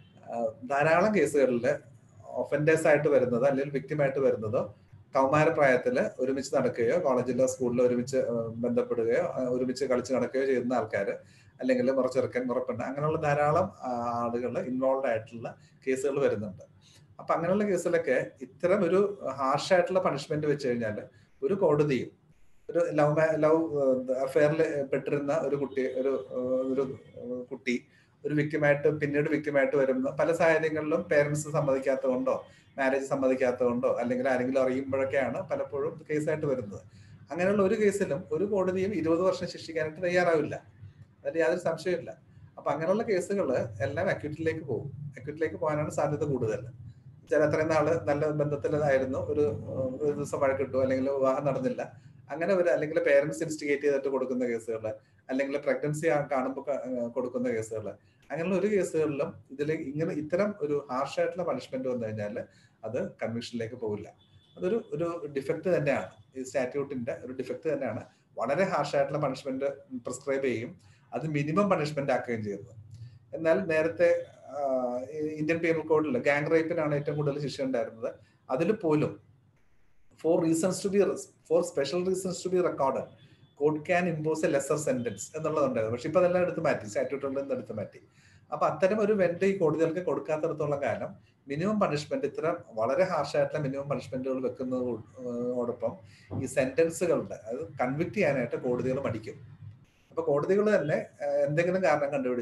ധാരാളം കേസുകളിൽ ഒഫൻഡേഴ്സ് ആയിട്ട് വരുന്നത് അല്ലെങ്കിൽ വിക്ടിമായിട്ട് വരുന്നതോ കൗമാരപ്രായത്തിൽ ഒരുമിച്ച് നടക്കുകയോ കോളേജിലോ സ്കൂളിലോ ഒരുമിച്ച് ബന്ധപ്പെടുകയോ ഒരുമിച്ച് കളിച്ച് നടക്കുകയോ ചെയ്യുന്ന ആൾക്കാർ അല്ലെങ്കിൽ മുറച്ചെറുക്കൻ മുറപ്പെണ്ണ് അങ്ങനെയുള്ള ധാരാളം ആളുകൾ ഇൻവോൾവ് ആയിട്ടുള്ള കേസുകൾ വരുന്നുണ്ട് അപ്പൊ അങ്ങനെയുള്ള കേസിലൊക്കെ ഇത്തരം ഒരു ഹാർഷ് ആയിട്ടുള്ള പണിഷ്മെന്റ് വെച്ച് കഴിഞ്ഞാൽ ഒരു കോടതിയും ഒരു ലവ് ലവ് അഫെയറിൽ പെട്ടിരുന്ന ഒരു കുട്ടി ഒരു ഒരു കുട്ടി ഒരു വ്യക്തിമായിട്ട് പിന്നീട് വ്യക്തിമായിട്ട് വരുന്ന പല സാഹചര്യങ്ങളിലും പേരൻസ് സമ്മതിക്കാത്തതുകൊണ്ടോ മാരേജ് സമ്മതിക്കാത്തതുകൊണ്ടോ അല്ലെങ്കിൽ ആരെങ്കിലും അറിയുമ്പോഴൊക്കെയാണ് പലപ്പോഴും കേസായിട്ട് വരുന്നത് അങ്ങനെയുള്ള ഒരു കേസിലും ഒരു കോടതിയും ഇരുപത് വർഷം ശിക്ഷിക്കാനായിട്ട് തയ്യാറാവില്ല അതിൽ യാതൊരു സംശയമില്ല അപ്പൊ അങ്ങനെയുള്ള കേസുകൾ എല്ലാം അക്യൂട്ടിലേക്ക് പോകും അക്യൂട്ടിലേക്ക് പോകാനാണ് സാധ്യത കൂടുതൽ ചില അത്രയും നാള് നല്ല ബന്ധത്തിലായിരുന്നു ഒരു ഒരു ദിവസം വഴക്കിട്ടു അല്ലെങ്കിൽ വിവാഹം നടന്നില്ല അങ്ങനെ ഒരു അല്ലെങ്കിൽ പേരൻസ് ഇൻസ്റ്റിഗേറ്റ് ചെയ്തിട്ട് കൊടുക്കുന്ന കേസുകൾ അല്ലെങ്കിൽ പ്രഗ്നൻസി കാണുമ്പോൾ കൊടുക്കുന്ന കേസുകൾ അങ്ങനെയുള്ള ഒരു കേസുകളിലും ഇതിൽ ഇങ്ങനെ ഇത്തരം ഒരു ഹാർഷ് ആയിട്ടുള്ള പണിഷ്മെന്റ് വന്നു കഴിഞ്ഞാൽ അത് കൺവിക്ഷനിലേക്ക് പോകില്ല അതൊരു ഒരു ഡിഫക്റ്റ് തന്നെയാണ് ഈ സ്റ്റാറ്റ്യൂട്ടിന്റെ ഒരു ഡിഫക്റ്റ് തന്നെയാണ് വളരെ ഹാർഷ് ആയിട്ടുള്ള പണിഷ്മെന്റ് പ്രിസ്ക്രൈബ് ചെയ്യും അത് മിനിമം പണിഷ്മെന്റ് ആക്കുകയും ചെയ്യുന്നത് എന്നാൽ നേരത്തെ ഇന്ത്യൻ പീനൽ കോഡിൽ ഗാങ് റേപ്പിനാണ് ഏറ്റവും കൂടുതൽ ശിക്ഷ ഉണ്ടായിരുന്നത് അതിൽ പോലും for reasons to be for special reasons to be record court can impose a lesser sentence എന്നുള്ളതുണ്ടായിരുന്നു പക്ഷെ ഇപ്പൊ അതെല്ലാം എടുത്ത് മാറ്റി സ്റ്റാറ്റ്യൂട്ടുകളിൽ നിന്ന് എടുത്ത് മാറ്റി അപ്പൊ അത്തരം ഒരു വെന്റ് ഈ കോടതികൾക്ക് കൊടുക്കാത്തിടത്തോളം കാലം മിനിമം പണിഷ്മെന്റ് ഇത്തരം വളരെ ഹാർഷായിട്ടുള്ള മിനിമം പണിഷ്മെന്റുകൾ വെക്കുന്നതോടൊപ്പം ഈ സെന്റൻസുകളുടെ അത് കൺവിക്ട് ചെയ്യാനായിട്ട് കോടതികൾ മടിക്കും അപ്പൊ കോടതികൾ തന്നെ എന്തെങ്കിലും കാരണം കണ്ടുപിടിച്ച്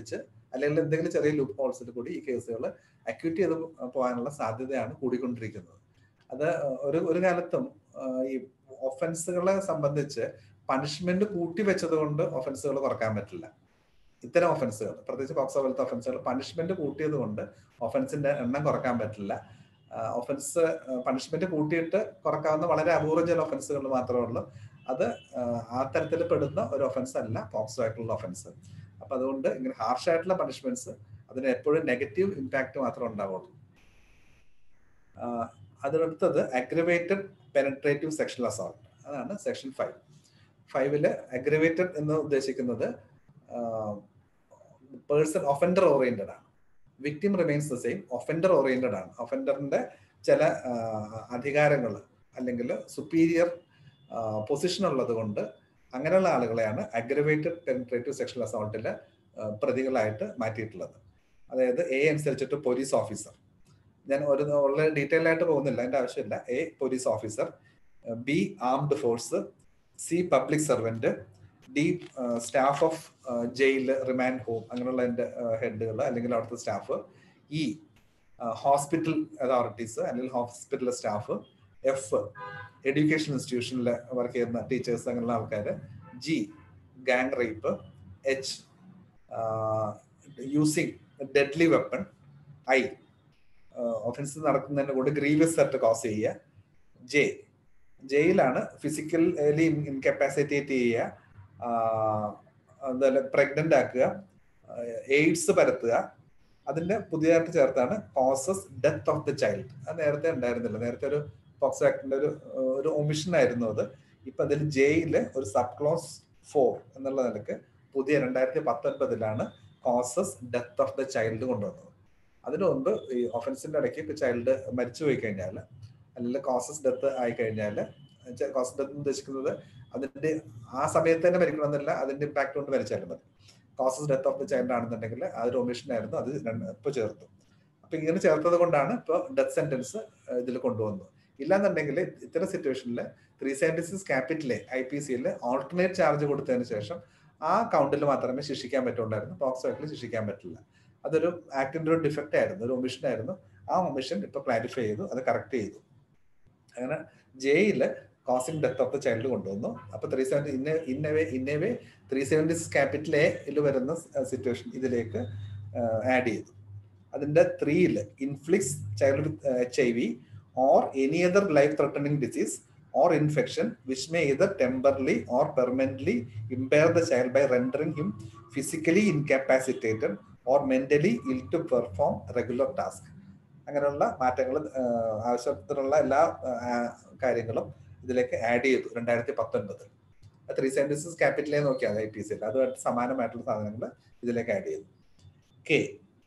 അല്ലെങ്കിൽ എന്തെങ്കിലും ചെറിയ ലൂപ്പ് ഹോൾസിൽ കൂടി ഈ കേസുകൾ അക്യൂറ്റ് ചെയ്ത് പോകാനുള്ള സാധ്യതയാണ് കൂടിക്കൊണ്ടിരിക്കുന്നത് അത് ഒരു ഒരു കാലത്തും ഈ ഒഫൻസുകളെ സംബന്ധിച്ച് പണിഷ്മെന്റ് കൂട്ടി വെച്ചത് കൊണ്ട് ഒഫൻസുകൾ കുറക്കാൻ പറ്റില്ല ഇത്തരം ഒഫൻസുകൾ പ്രത്യേകിച്ച് പോക്സോ പോലത്തെ ഒഫൻസുകൾ പണിഷ്മെന്റ് കൂട്ടിയത് കൊണ്ട് ഒഫൻസിന്റെ എണ്ണം കുറക്കാൻ പറ്റില്ല ഒഫൻസ് പണിഷ്മെന്റ് കൂട്ടിയിട്ട് കുറക്കാവുന്ന വളരെ അപൂർവം ചില ഒഫൻസുകൾ മാത്രമേ ഉള്ളൂ അത് ആ തരത്തിൽ പെടുന്ന ഒരു ഒഫൻസ് അല്ല പോക്സോ ആയിട്ടുള്ള ഒഫൻസ് അപ്പൊ അതുകൊണ്ട് ഇങ്ങനെ ഹാർഷ് ആയിട്ടുള്ള പണിഷ്മെന്റ്സ് അതിന് എപ്പോഴും നെഗറ്റീവ് ഇമ്പാക്ട് മാത്രമേ ഉണ്ടാവുള്ളൂ അതിനടുത്തത് അഗ്രവേറ്റഡ് പെനട്രേറ്റീവ് സെക്ഷൽ അസോൾട്ട് അതാണ് സെക്ഷൻ ഫൈവ് ഫൈവില് അഗ്രവേറ്റഡ് എന്ന് ഉദ്ദേശിക്കുന്നത് പേഴ്സൺ ഒഫൻഡർ ഓറിയന്റഡ് ആണ് victim remains the same offender oriented ആണ് ഒഫൻഡറിന്റെ ചില അധികാരങ്ങൾ അല്ലെങ്കിൽ സുപ്പീരിയർ പൊസിഷൻ ഉള്ളത് കൊണ്ട് അങ്ങനെയുള്ള ആളുകളെയാണ് അഗ്രവേറ്റഡ് പെനിട്രേറ്റീവ് സെക്ഷൽ അസോൾട്ടിലെ പ്രതികളായിട്ട് മാറ്റിയിട്ടുള്ളത് അതായത് എ അനുസരിച്ചിട്ട് പോലീസ് ഓഫീസർ ഞാൻ ഒരു വളരെ ഡീറ്റെയിൽ ആയിട്ട് പോകുന്നില്ല അതിന്റെ ആവശ്യമില്ല A police officer B armed force C public servant D staff of jail remand home അങ്ങനെയുള്ള എൻ്റെ ഹെഡുകൾ അല്ലെങ്കിൽ അവിടുത്തെ സ്റ്റാഫ് ഇ ഹോസ്പിറ്റൽ അതോറിറ്റീസ് അല്ലെങ്കിൽ ഹോസ്പിറ്റൽ സ്റ്റാഫ് എഫ് എഡ്യൂക്കേഷൻ ഇൻസ്റ്റിറ്റ്യൂഷനിൽ വർക്ക് ചെയ്യുന്ന ടീച്ചേഴ്സ് അങ്ങനെയുള്ള ആൾക്കാർ G gang rape H using deadly weapon I offence നടക്കുന്നതിന് കൂടെ ഗ്രീവിയസ് സെറ്റ് കോസ് ചെയ്യുക ജെ ജയിലാണ് ഫിസിക്കലി ഇൻകപ്പാസിറ്റേറ്റ് ചെയ്യുക എന്തായാലും പ്രഗ്നന്റ് ആക്കുക എയ്ഡ്സ് പരത്തുക അതിന്റെ പുതിയതായിട്ട് ചേർത്താണ് causes death of the child അത് നേരത്തെ ഉണ്ടായിരുന്നില്ല നേരത്തെ ഒരു പോക്സോ ആക്ടിന്റെ ഒരു ഒരു ഒമിഷൻ ആയിരുന്നു അത് ഇപ്പൊ അതിൽ ജയില് ഒരു സബ് ക്ലോസ് ഫോർ എന്നുള്ള നിലക്ക് പുതിയ രണ്ടായിരത്തി പത്തൊൻപതിലാണ് causes death of the child കൊണ്ടുവന്നത് അതിനു മുമ്പ് ഈ ഒഫൻസിന്റെ ഇടയ്ക്ക് ഇപ്പൊ ചൈൽഡ് മരിച്ചു പോയി കഴിഞ്ഞാൽ അല്ലെങ്കിൽ കോസസ് ഡെത്ത് ആയി കഴിഞ്ഞാൽ കോസസ് ഡെത്ത് ഉദ്ദേശിക്കുന്നത് അതിന്റെ ആ സമയത്ത് തന്നെ മരിക്കണമെന്നില്ല അതിന്റെ ഇമ്പാക്ട് കൊണ്ട് മരിച്ചാലും മതി causes death of the child ആണെന്നുണ്ടെങ്കിൽ അതൊരു ഒമിഷൻ ആയിരുന്നു അത് ഇപ്പൊ ചേർത്തു അപ്പൊ ഇങ്ങനെ ചേർത്തത് കൊണ്ടാണ് ഇപ്പൊ ഡെത്ത് സെന്റൻസ് ഇതിൽ കൊണ്ടുവന്നത് ഇല്ലാന്നുണ്ടെങ്കിൽ ഇത്തരം സിറ്റുവേഷനിൽ three seventy six capital A I P സിയിൽ ഓൾട്ടർനേറ്റ് ചാർജ് കൊടുത്തതിന് ശേഷം ആ കൗണ്ടിൽ മാത്രമേ ശിക്ഷിക്കാൻ പറ്റുള്ളായിരുന്നു പോക്സോ ആക്ടിൽ ശിക്ഷിക്കാൻ പറ്റില്ല അതൊരു ആക്ടിന്റെ ഒരു ഡിഫക്റ്റ് ആയിരുന്നു ഒരു ഒമിഷൻ ആയിരുന്നു ആ ഒമിഷൻ ഇപ്പൊ ക്ലാരിഫൈ ചെയ്തു അത് കറക്റ്റ് ചെയ്തു അങ്ങനെ ജയില് causing death of the child കൊണ്ടുവന്നു അപ്പൊ ത്രീ സെവൻറ്റി ഇന്ന ഇന്നവേ ഇന്നവേ ത്രീ സെവൻറ്റി സിക്സ് ക്യാപിറ്റൽ എയിൽ വരുന്ന സിറ്റുവേഷൻ ഇതിലേക്ക് ആഡ് ചെയ്തു അതിന്റെ ത്രീയില് inflicts child with H I V or any other life threatening disease or infection which may either temporarily or permanently impair the child by rendering him physically incapacitated or mentally ill to perform regular task അങ്ങനെയുള്ള മാറ്റങ്ങൾ ആവശ്യത്തിനുള്ള എല്ലാ കാര്യങ്ങളും ഇതിലേക്ക് add ചെയ്തു രണ്ടായിരത്തി പത്തൊൻപത് three seventy six ക്യാപിറ്റലേ നോക്കിയാൽ ഐ പി സിയിൽ അതുമായിട്ട് സമാനമായിട്ടുള്ള സാധനങ്ങൾ ഇതിലേക്ക് ആഡ് ചെയ്തു കെ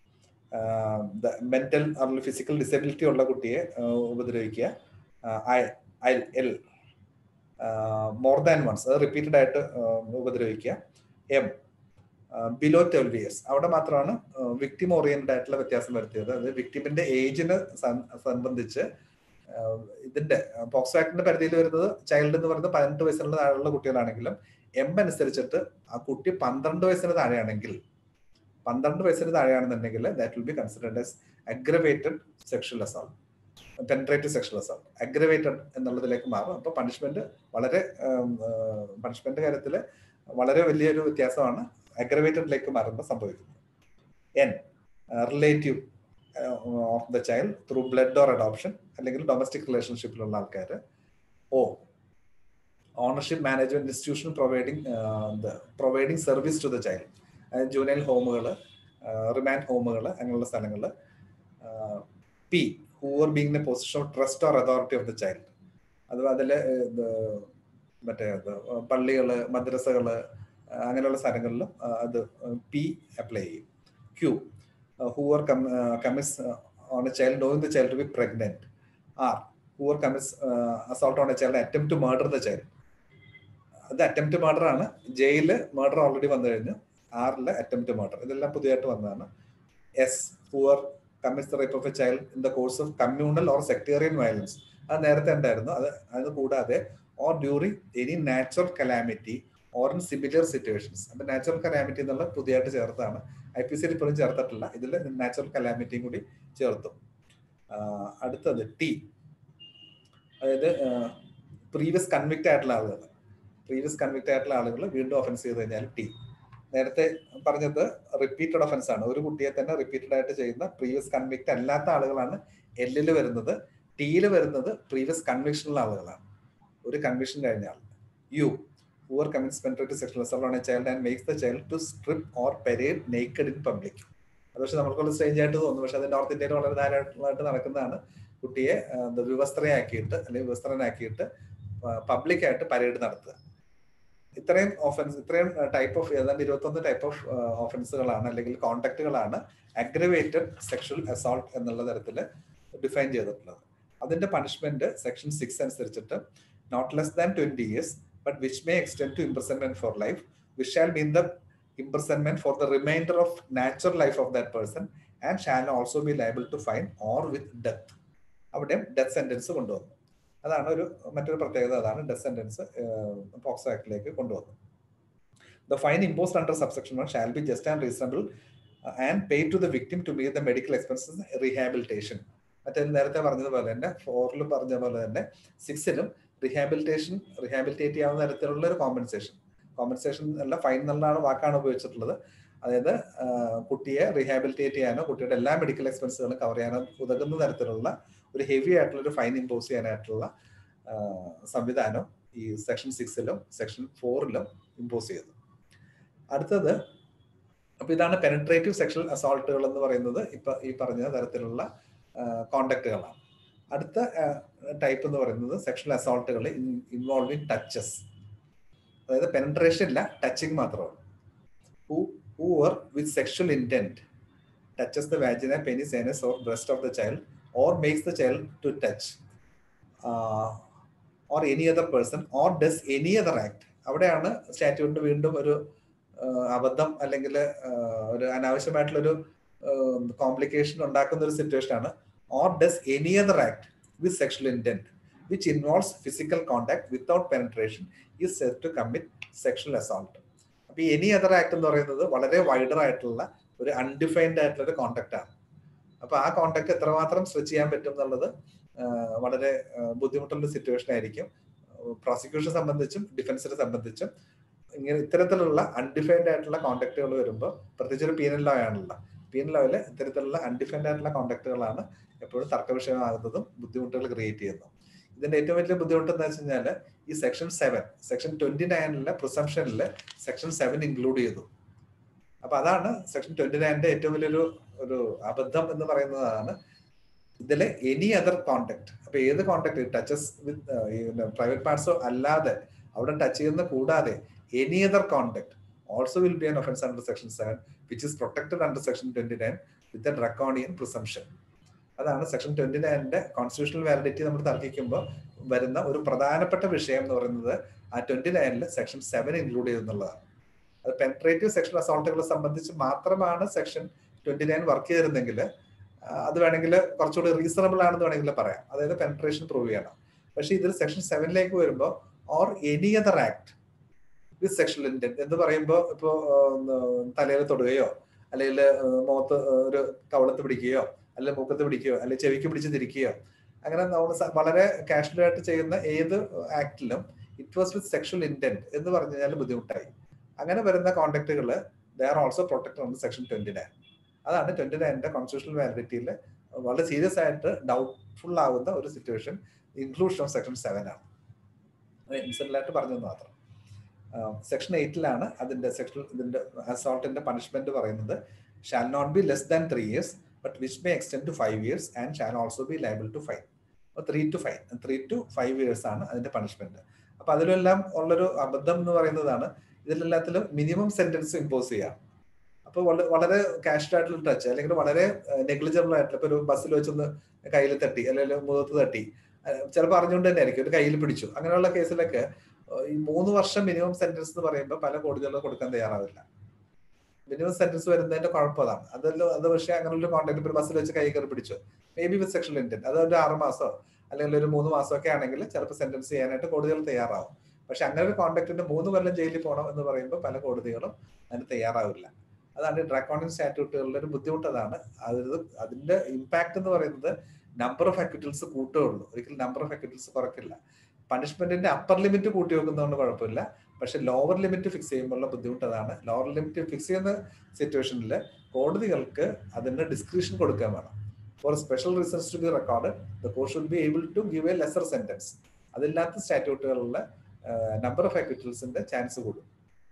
മെന്റൽ അല്ലെങ്കിൽ ഫിസിക്കൽ ഡിസബിലിറ്റി ഉള്ള കുട്ടിയെ ഉപദ്രവിക്കുക എൽ മോർ ദാൻ വൺസ് അത് റിപ്പീറ്റഡ് ആയിട്ട് ഉപദ്രവിക്കുക എം ബിലോ ട്വൽവ് ഇയേഴ്സ് അവിടെ മാത്രമാണ് വിക്ടിം ഓറിയന്റഡ് ആയിട്ടുള്ള വ്യത്യാസം വരുത്തിയത് അത് വിക്ടിമിന്റെ ഏജിന് സംബന്ധിച്ച് ഇതിന്റെ പോക്സോ ആക്ടിന്റെ പരിധിയിൽ വരുന്നത് ചൈൽഡ് എന്ന് പറയുന്നത് പതിനെട്ട് വയസ്സിനുള്ള താഴെയുള്ള കുട്ടികളാണെങ്കിലും എം അനുസരിച്ചിട്ട് ആ കുട്ടി പന്ത്രണ്ട് വയസ്സിന് താഴെയാണെങ്കിൽ പന്ത്രണ്ട് വയസ്സിന് താഴെയാണെന്നുണ്ടെങ്കിൽ that will be considered as aggravated sexual assault penetrative sexual assault aggravated എന്നുള്ളതിലേക്ക് മാറും അപ്പോൾ പണിഷ്മെന്റ് വളരെ പണിഷ്മെന്റ് കാര്യത്തിൽ വളരെ വലിയൊരു വ്യത്യാസമാണ് അഗ്രവേറ്റഡിലേക്ക് മാറുമ്പോൾ സംഭവിക്കുന്നത് N relative of the child through blood or adoption അല്ലെങ്കിൽ ഡൊമസ്റ്റിക് റിലേഷൻഷിപ്പിലുള്ള ആൾക്കാർ O ownership management institution providing providing service to the child അതായത് ജൂനൈൽ ഹോമുകൾ റിമാൻഡ് ഹോമുകൾ അങ്ങനെയുള്ള സ്ഥലങ്ങൾ P whoever being a position of trust or authority of the child അത് അതിൽ മറ്റേ പള്ളികള് മദ്രസകള് അങ്ങനെയുള്ള സ്ഥലങ്ങളിലും അത് പി അപ്ലൈ ചെയ്യും Q whoever commits on a child knowing the child to be pregnant R Hoover commits assault on a child attempt to murder the child അത് അറ്റംപ്റ്റ് മർഡർ ആണ് ജയിലില് മർഡർ ഓൾറെഡി വന്നു കഴിഞ്ഞു ആറില് അറ്റംപ്റ്റ് മർഡർ ഇതെല്ലാം പുതിയതായിട്ട് വന്നതാണ് S whoever commits the rape of a child in the course of communal or sectarian violence അത് നേരത്തെ ഉണ്ടായിരുന്നു അത് അത് കൂടാതെ or during any natural calamity or in similar situations അപ്പൊ നാച്ചുറൽ കലാമിറ്റി എന്നുള്ള പുതിയതായിട്ട് ചേർത്താണ് ഐ പി സിയിൽ ഇപ്പോഴും ചേർത്തിട്ടില്ല ഇതിൽ നാച്ചുറൽ കലാമിറ്റിയും കൂടി ചേർത്തു അടുത്തത് ടി അതായത് പ്രീവിയസ് കൺവിക്റ്റ് ആയിട്ടുള്ള ആളുകൾ പ്രീവിയസ് കൺവിക്റ്റ് ആയിട്ടുള്ള ആളുകൾ വീണ്ടും ഒഫൻസ് ചെയ്ത് കഴിഞ്ഞാൽ ടി നേരത്തെ പറഞ്ഞത് റിപ്പീറ്റഡ് ഒഫൻസ് ആണ് ഒരു കുട്ടിയെ തന്നെ റിപ്പീറ്റഡ് ആയിട്ട് ചെയ്യുന്ന പ്രീവിയസ് കൺവിക്റ്റ് അല്ലാത്ത ആളുകളാണ് എല്ലിൽ വരുന്നത് ടിയിൽ വരുന്നത് പ്രീവിയസ് കൺവിക്ഷനുള്ള ആളുകളാണ് ഒരു കൺവിഷൻ കഴിഞ്ഞ ആൾ U whoever commits penetrate sexual assault on a child and makes the child to strip or parade naked in public അത് പക്ഷെ നമുക്കുള്ള സ്ട്രേഞ്ച് ആയിട്ട് തോന്നുന്നു പക്ഷെ അത് നോർത്ത് ഇന്ത്യയിൽ വളരെ ധാരാളമായിട്ട് നടക്കുന്നതാണ് കുട്ടിയെ വിവസ്ത്രയാക്കിയിട്ട് അല്ലെങ്കിൽ വിവസ്ത്രനാക്കിയിട്ട് പബ്ലിക്കായിട്ട് പരേഡ് നടത്തുക ഇത്രയും ഓഫൻസ് ഇത്രയും ടൈപ്പ് ഓഫ് ഏതാണ്ട് ഇരുപത്തൊന്ന് ടൈപ്പ് ഓഫ് ഓഫൻസുകളാണ് അല്ലെങ്കിൽ കോണ്ടാക്റ്റുകളാണ് അഗ്രവേറ്റഡ് സെക്ഷൽ അസോൾട്ട് എന്നുള്ള തരത്തിൽ ഡിഫൈൻ ചെയ്തിട്ടുള്ളത് അതിന്റെ പണിഷ്മെന്റ് സെക്ഷൻ സിക്സ് അനുസരിച്ചിട്ട് not less than twenty years but which may extend to imprisonment for life which shall mean the imprisonment for the remainder of natural life of that person and shall also be liable to fine or with death അവിടെയും death sentence കൊണ്ടുവന്നു അതാണ് ഒരു മറ്റൊരു പ്രത്യേകത അതാണ് death sentence POCSO ആക്ടിലേക്ക് കൊണ്ടുവന്നു the fine imposed under subsection one shall be just and reasonable and pay to the victim to meet the medical expenses rehabilitation മറ്റേ നേരത്തെ പറഞ്ഞതുപോലെ തന്നെ ഫോറിൽ പറഞ്ഞ പോലെ തന്നെ സിക്സിലും റീഹാബിലിറ്റേഷൻ റീഹാബിലിറ്റേറ്റ് ചെയ്യാവുന്ന തരത്തിലുള്ള ഒരു കോമ്പൻസേഷൻ കോമ്പൻസേഷൻ അല്ല ഫൈൻ എന്നുള്ളതാണ് വാക്കാണ് ഉപയോഗിച്ചിട്ടുള്ളത് അതായത് കുട്ടിയെ റീഹാബിലിറ്റേറ്റ് ചെയ്യാനോ കുട്ടിയുടെ എല്ലാ മെഡിക്കൽ എക്സ്പെൻസുകളും കവർ ചെയ്യാനോ ഉതകുന്ന തരത്തിലുള്ള ഒരു ഹെവി ആയിട്ടുള്ള ഒരു ഫൈൻ ഇമ്പോസ് ചെയ്യാനായിട്ടുള്ള സംവിധാനം ഈ സെക്ഷൻ സിക്സിലും സെക്ഷൻ ഫോറിലും ഇമ്പോസ് ചെയ്തു അടുത്തത് അപ്പൊ ഇതാണ് പെനട്രേറ്റീവ് സെക്ഷൽ അസോൾട്ടുകൾ എന്ന് പറയുന്നത് ഇപ്പൊ ഈ പറഞ്ഞ തരത്തിലുള്ള കോണ്ടാക്റ്റുകളാണ് അടുത്ത ടൈപ്പ് എന്ന് പറയുന്നത് സെക്ഷൽ അസോൾട്ടുകൾ ഇൻവോൾവിങ് ടച്ചസ് അതായത് പെനട്രേഷൻ ഇല്ല ടച്ചിങ് മാത്രമാണ് who whoever with sexual intent touches the vagina penis anus or breast of the child or makes the child to touch uh, or any other person or does any other act അവിടെയാണ് സ്റ്റാറ്റ്യൂട്ടിന് വീണ്ടും ഒരു അബദ്ധം അല്ലെങ്കിൽ ഒരു അനാവശ്യമായിട്ടുള്ള ഒരു complication ഉണ്ടാക്കുന്ന ഒരു സിറ്റുവേഷൻ ആണ് or does any other act with sexual intent which involves physical contact without penetration is said to commit sexual assault അപ്പൊ ഈ എനി അതർ ആക്ട് എന്ന് പറയുന്നത് വളരെ വൈഡർ ആയിട്ടുള്ള ഒരു അൺഡിഫൈൻഡ് ആയിട്ടുള്ള ഒരു കോണ്ടാക്ട് ആണ് അപ്പൊ ആ കോണ്ടാക്ട് എത്രമാത്രം സ്ട്രെച്ച് ചെയ്യാൻ പറ്റും എന്നുള്ളത് വളരെ ബുദ്ധിമുട്ടുള്ള സിറ്റുവേഷൻ ആയിരിക്കും പ്രോസിക്യൂഷൻ സംബന്ധിച്ചും ഡിഫൻസിനെ സംബന്ധിച്ചും ഇങ്ങനെ ഇത്തരത്തിലുള്ള അൺഡിഫൈൻഡ് ആയിട്ടുള്ള കോണ്ടാക്ടുകൾ വരുമ്പോൾ പ്രത്യേകിച്ച് ഒരു പീനൽ ലോ ആണല്ലോ പീനൽ ലോയില് ഇത്തരത്തിലുള്ള അൺഡിഫൈൻഡ് ആയിട്ടുള്ള കോണ്ടാക്ടുകളാണ് എപ്പോഴും തർക്ക വിഷയമാകുന്നതും ബുദ്ധിമുട്ടുകൾ ക്രിയേറ്റ് ചെയ്യുന്നതും ഇതിന്റെ ഏറ്റവും വലിയ ബുദ്ധിമുട്ട് എന്താ വെച്ച് കഴിഞ്ഞാല് ഈ സെക്ഷൻ സെവൻ സെക്ഷൻ ട്വന്റി നയനിലെ പ്രിസംഷനിൽ സെക്ഷൻ സെവൻ ഇൻക്ലൂഡ് ചെയ്തു അപ്പൊ അതാണ് സെക്ഷൻ ട്വന്റി നയന്റെ ഏറ്റവും വലിയൊരു ഒരു അബദ്ധം എന്ന് പറയുന്നതാണ് ഇതിലെ എനി അതർ കോണ്ടാക്ട് അപ്പൊ ഏത് കോണ്ടാക്ട് ടച്ചസ് വിത്ത് പ്രൈവറ്റ് പാർട്സോ അല്ലാതെ അവിടെ ടച്ച് ചെയ്യുന്ന കൂടാതെ any other contact also will be an offence under section seven which is protected under section twenty nine with a draconian presumption അതാണ് സെക്ഷൻ ട്വന്റി നയന്റെ constitutional validity നമ്മൾ തർക്കിക്കുമ്പോൾ വരുന്ന ഒരു പ്രധാനപ്പെട്ട വിഷയം എന്ന് പറയുന്നത് ആ ട്വന്റി നയനിൽ സെക്ഷൻ സെവൻ ഇൻക്ലൂഡ് ചെയ്യുന്നുള്ളതാണ് അത് പെൻട്രേറ്റീവ് സെക്ഷൻ അസോൾട്ടുകളെ സംബന്ധിച്ച് മാത്രമാണ് സെക്ഷൻ ട്വന്റി നയൻ വർക്ക് ചെയ്തിരുന്നെങ്കിൽ അത് വേണമെങ്കിൽ കുറച്ചുകൂടി റീസണബിൾ ആണെന്ന് വേണമെങ്കിൽ പറയാം അതായത് പെൻട്രേഷൻ പ്രൂവ് ചെയ്യണം പക്ഷേ ഇതിൽ സെക്ഷൻ സെവനിലേക്ക് വരുമ്പോൾ or any other act with sexual intent എന്ന് പറയുമ്പോൾ ഇപ്പോൾ തലയിൽ തൊടുകയോ അല്ലെങ്കിൽ മുഖത്ത് ഒരു കവളത്ത് പിടിക്കുകയോ അല്ലെങ്കിൽ മൂക്കത്ത് പിടിക്കുകയോ അല്ലെങ്കിൽ ചെവിക്ക് പിടിച്ച് തിരിക്കുകയോ അങ്ങനെ നമ്മൾ വളരെ കാഷ്വൽ ആയിട്ട് ചെയ്യുന്ന ഏത് ആക്ടിലും it was with sexual intent എന്ന് പറഞ്ഞു കഴിഞ്ഞാൽ ബുദ്ധിമുട്ടായി അങ്ങനെ വരുന്ന കോണ്ടാക്ടുകൾ ദേ ആർ ഓൾസോ പ്രൊട്ടക്ട് ഉണ്ട് സെക്ഷൻ ട്വന്റി നയൻ അതാണ് ട്വന്റി നയൻ്റെ കോൺസ്റ്റിറ്റ്യൂഷണൽ വാലിഡിറ്റിയിൽ വളരെ സീരിയസ് ആയിട്ട് ഡൗട്ട്ഫുൾ ആവുന്ന ഒരു situation inclusion of section seven ആണ് ഇൻസിഡന്റ് ആയിട്ട് പറഞ്ഞത് മാത്രം സെക്ഷൻ എയ്റ്റിലാണ് അതിന്റെ സെക്ഷൻ ഇതിന്റെ അസോൾട്ടിന്റെ പണിഷ്മെന്റ് പറയുന്നത് shall not be less than three years but which may extend to five years and shall also be liable to fine three to five three to five years ആണ് അതിന്റെ punishment അപ്പൊ അതിലെല്ലാം ഉള്ളൊരു അബദ്ധം എന്ന് പറയുന്നതാണ് ഇതിലെല്ലാത്തിലും മിനിമം സെന്റൻസ് ഇമ്പോസ് ചെയ്യാം അപ്പോൾ വളരെ കാഷ്വൽ ആയിട്ടുള്ള ടച്ച് അല്ലെങ്കിൽ വളരെ നെഗ്ലിജബിൾ ആയിട്ടുള്ള ഇപ്പൊ ഒരു ബസ്സിൽ വെച്ചൊന്ന് കയ്യിൽ തട്ടി അല്ലെങ്കിൽ മുഖത്ത് തട്ടി ചിലപ്പോൾ അറിഞ്ഞുകൊണ്ട് തന്നെ ആയിരിക്കും ഒരു കയ്യിൽ പിടിച്ചു അങ്ങനെയുള്ള കേസിലൊക്കെ ഈ മൂന്ന് വർഷം മിനിമം സെന്റൻസ് എന്ന് പറയുമ്പോൾ പല കോടതികളും കൊടുക്കാൻ തയ്യാറാവില്ല മിനിമം സെന്റൻസ് വരുന്നതിന്റെ കുഴപ്പം അതാണ് അതല്ലോ അത് പക്ഷേ അങ്ങനെ ഒരു കോൺടാക്ട് ഒരു ബസ്സിൽ വെച്ച് കൈ കയറി പിടിച്ചു may be with sexual intent അത് ഒരു ആറ് മാസമോ അല്ലെങ്കിൽ ഒരു മൂന്ന് മാസമൊക്കെ ആണെങ്കിൽ ചിലപ്പോൾ സെന്റൻസ് ചെയ്യാനായിട്ട് കോടതികൾ തയ്യാറാവും പക്ഷെ അങ്ങനെ ഒരു കോണ്ടാക്ടിന് മൂന്ന് കൊല്ലം ജയിലിൽ പോകണം എന്ന് പറയുമ്പോൾ പല കോടതികളും അതിന് തയ്യാറാവില്ല അതാണ് ഡ്രാക്കോണിൻ സ്റ്റാറ്റ്യൂട്ടുകളുടെ ഒരു ബുദ്ധിമുട്ട് അതാണ് അത് അതിന്റെ ഇമ്പാക്ട് എന്ന് പറയുന്നത് നമ്പർ ഓഫ് അക്യൂട്ടൽസ് കൂട്ടുകയുള്ളൂ ഒരിക്കലും നമ്പർ ഓഫ് അക്യൂട്ടൽസ് കുറയ്ക്കില്ല പണിഷ്മെന്റിന്റെ അപ്പർ ലിമിറ്റ് കൂട്ടി വെക്കുന്നതുകൊണ്ട് കുഴപ്പമില്ല പക്ഷെ ലോവർ ലിമിറ്റ് ഫിക്സ് ചെയ്യുമ്പോഴുള്ള ബുദ്ധിമുട്ട് അതാണ് ലോവർ ലിമിറ്റ് ഫിക്സ് ചെയ്യുന്ന സിറ്റുവേഷനിൽ കോടതികൾക്ക് അതിന് ഡിസ്ക്രിപ്ഷൻ കൊടുക്കാൻ വേണം for special reasons to be record the court should be able to give a lesser sentence അതില്ലാത്ത സ്റ്റാറ്റ്യൂട്ടുകളിൽ നമ്പർ ഓഫ് അക്യൂട്ടൽസിന്റെ ചാൻസ് കൂടും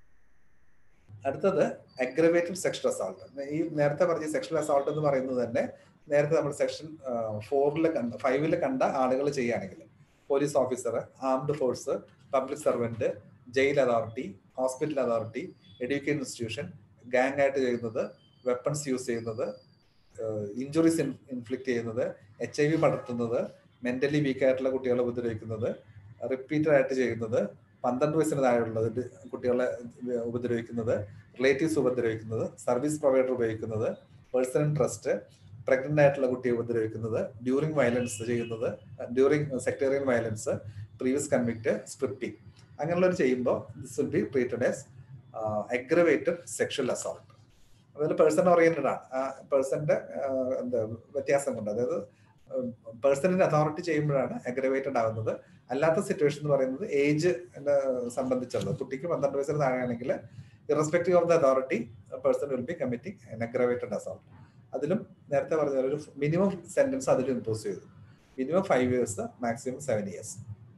അടുത്തത് അഗ്രവേറ്റഡ് സെക്ഷൽ അസോൾട്ട് ഈ നേരത്തെ പറഞ്ഞ സെക്ഷൽ അസോൾട്ട് എന്ന് പറയുന്നത് തന്നെ നേരത്തെ നമ്മൾ സെക്ഷൻ ഫോറിൽ കണ്ട ഫൈവില് കണ്ട ആളുകൾ ചെയ്യുകയാണെങ്കിൽ police officer armed force public servant jail authority hospital authority education institution gang ആയിട്ട് ചെയ്യുന്നത് വെപ്പൺസ് യൂസ് ചെയ്യുന്നത് ഇഞ്ചുറീസ് ഇൻഫ്ലിക്ട് ചെയ്യുന്നത് എച്ച് ഐ വി പടർത്തുന്നത് മെന്റലി വീക്ക് ആയിട്ടുള്ള കുട്ടികളെ ഉപദ്രവിക്കുന്നത് റിപ്പീറ്റഡ് ആയിട്ട് ചെയ്യുന്നത് പന്ത്രണ്ട് വയസ്സിന് താഴെയുള്ളത് കുട്ടികളെ ഉപദ്രവിക്കുന്നത് റിലേറ്റീവ്സ് ഉപദ്രവിക്കുന്നത് സർവീസ് പ്രൊവൈഡർ ഉപയോഗിക്കുന്നത് പേഴ്സണൽ ട്രസ്റ്റ് പ്രഗ്നന്റ് ആയിട്ടുള്ള കുട്ടിയെ ഉപദ്രവിക്കുന്നത് ഡ്യൂറിങ് വയലൻസ് ചെയ്യുന്നത് during sectarian violence previous convict scripting അങ്ങനെയുള്ളവർ ചെയ്യുമ്പോൾ this will be treated as aggravated sexual assault അതിൽ പേഴ്സൺ ഓറിയന്റഡ് ആണ് ആ പേഴ്സന്റെ എന്താ വ്യത്യാസം കൊണ്ട് അതായത് പേഴ്സണിന്റെ അതോറിറ്റി ചെയ്യുമ്പോഴാണ് അഗ്രവേറ്റഡ് ആവുന്നത് അല്ലാത്ത സിറ്റുവേഷൻ എന്ന് പറയുന്നത് ഏജ് സംബന്ധിച്ചുള്ളത് കുട്ടിക്ക് പന്ത്രണ്ട് വയസ്സിന് താഴെയാണെങ്കിൽ irrespective of the authority person will be committing aggravated assault അതിലും നേരത്തെ പറഞ്ഞ ഒരു മിനിമം സെന്റൻസ് അതിൽ ഇമ്പോസ് ചെയ്തു minimum five years maximum seven years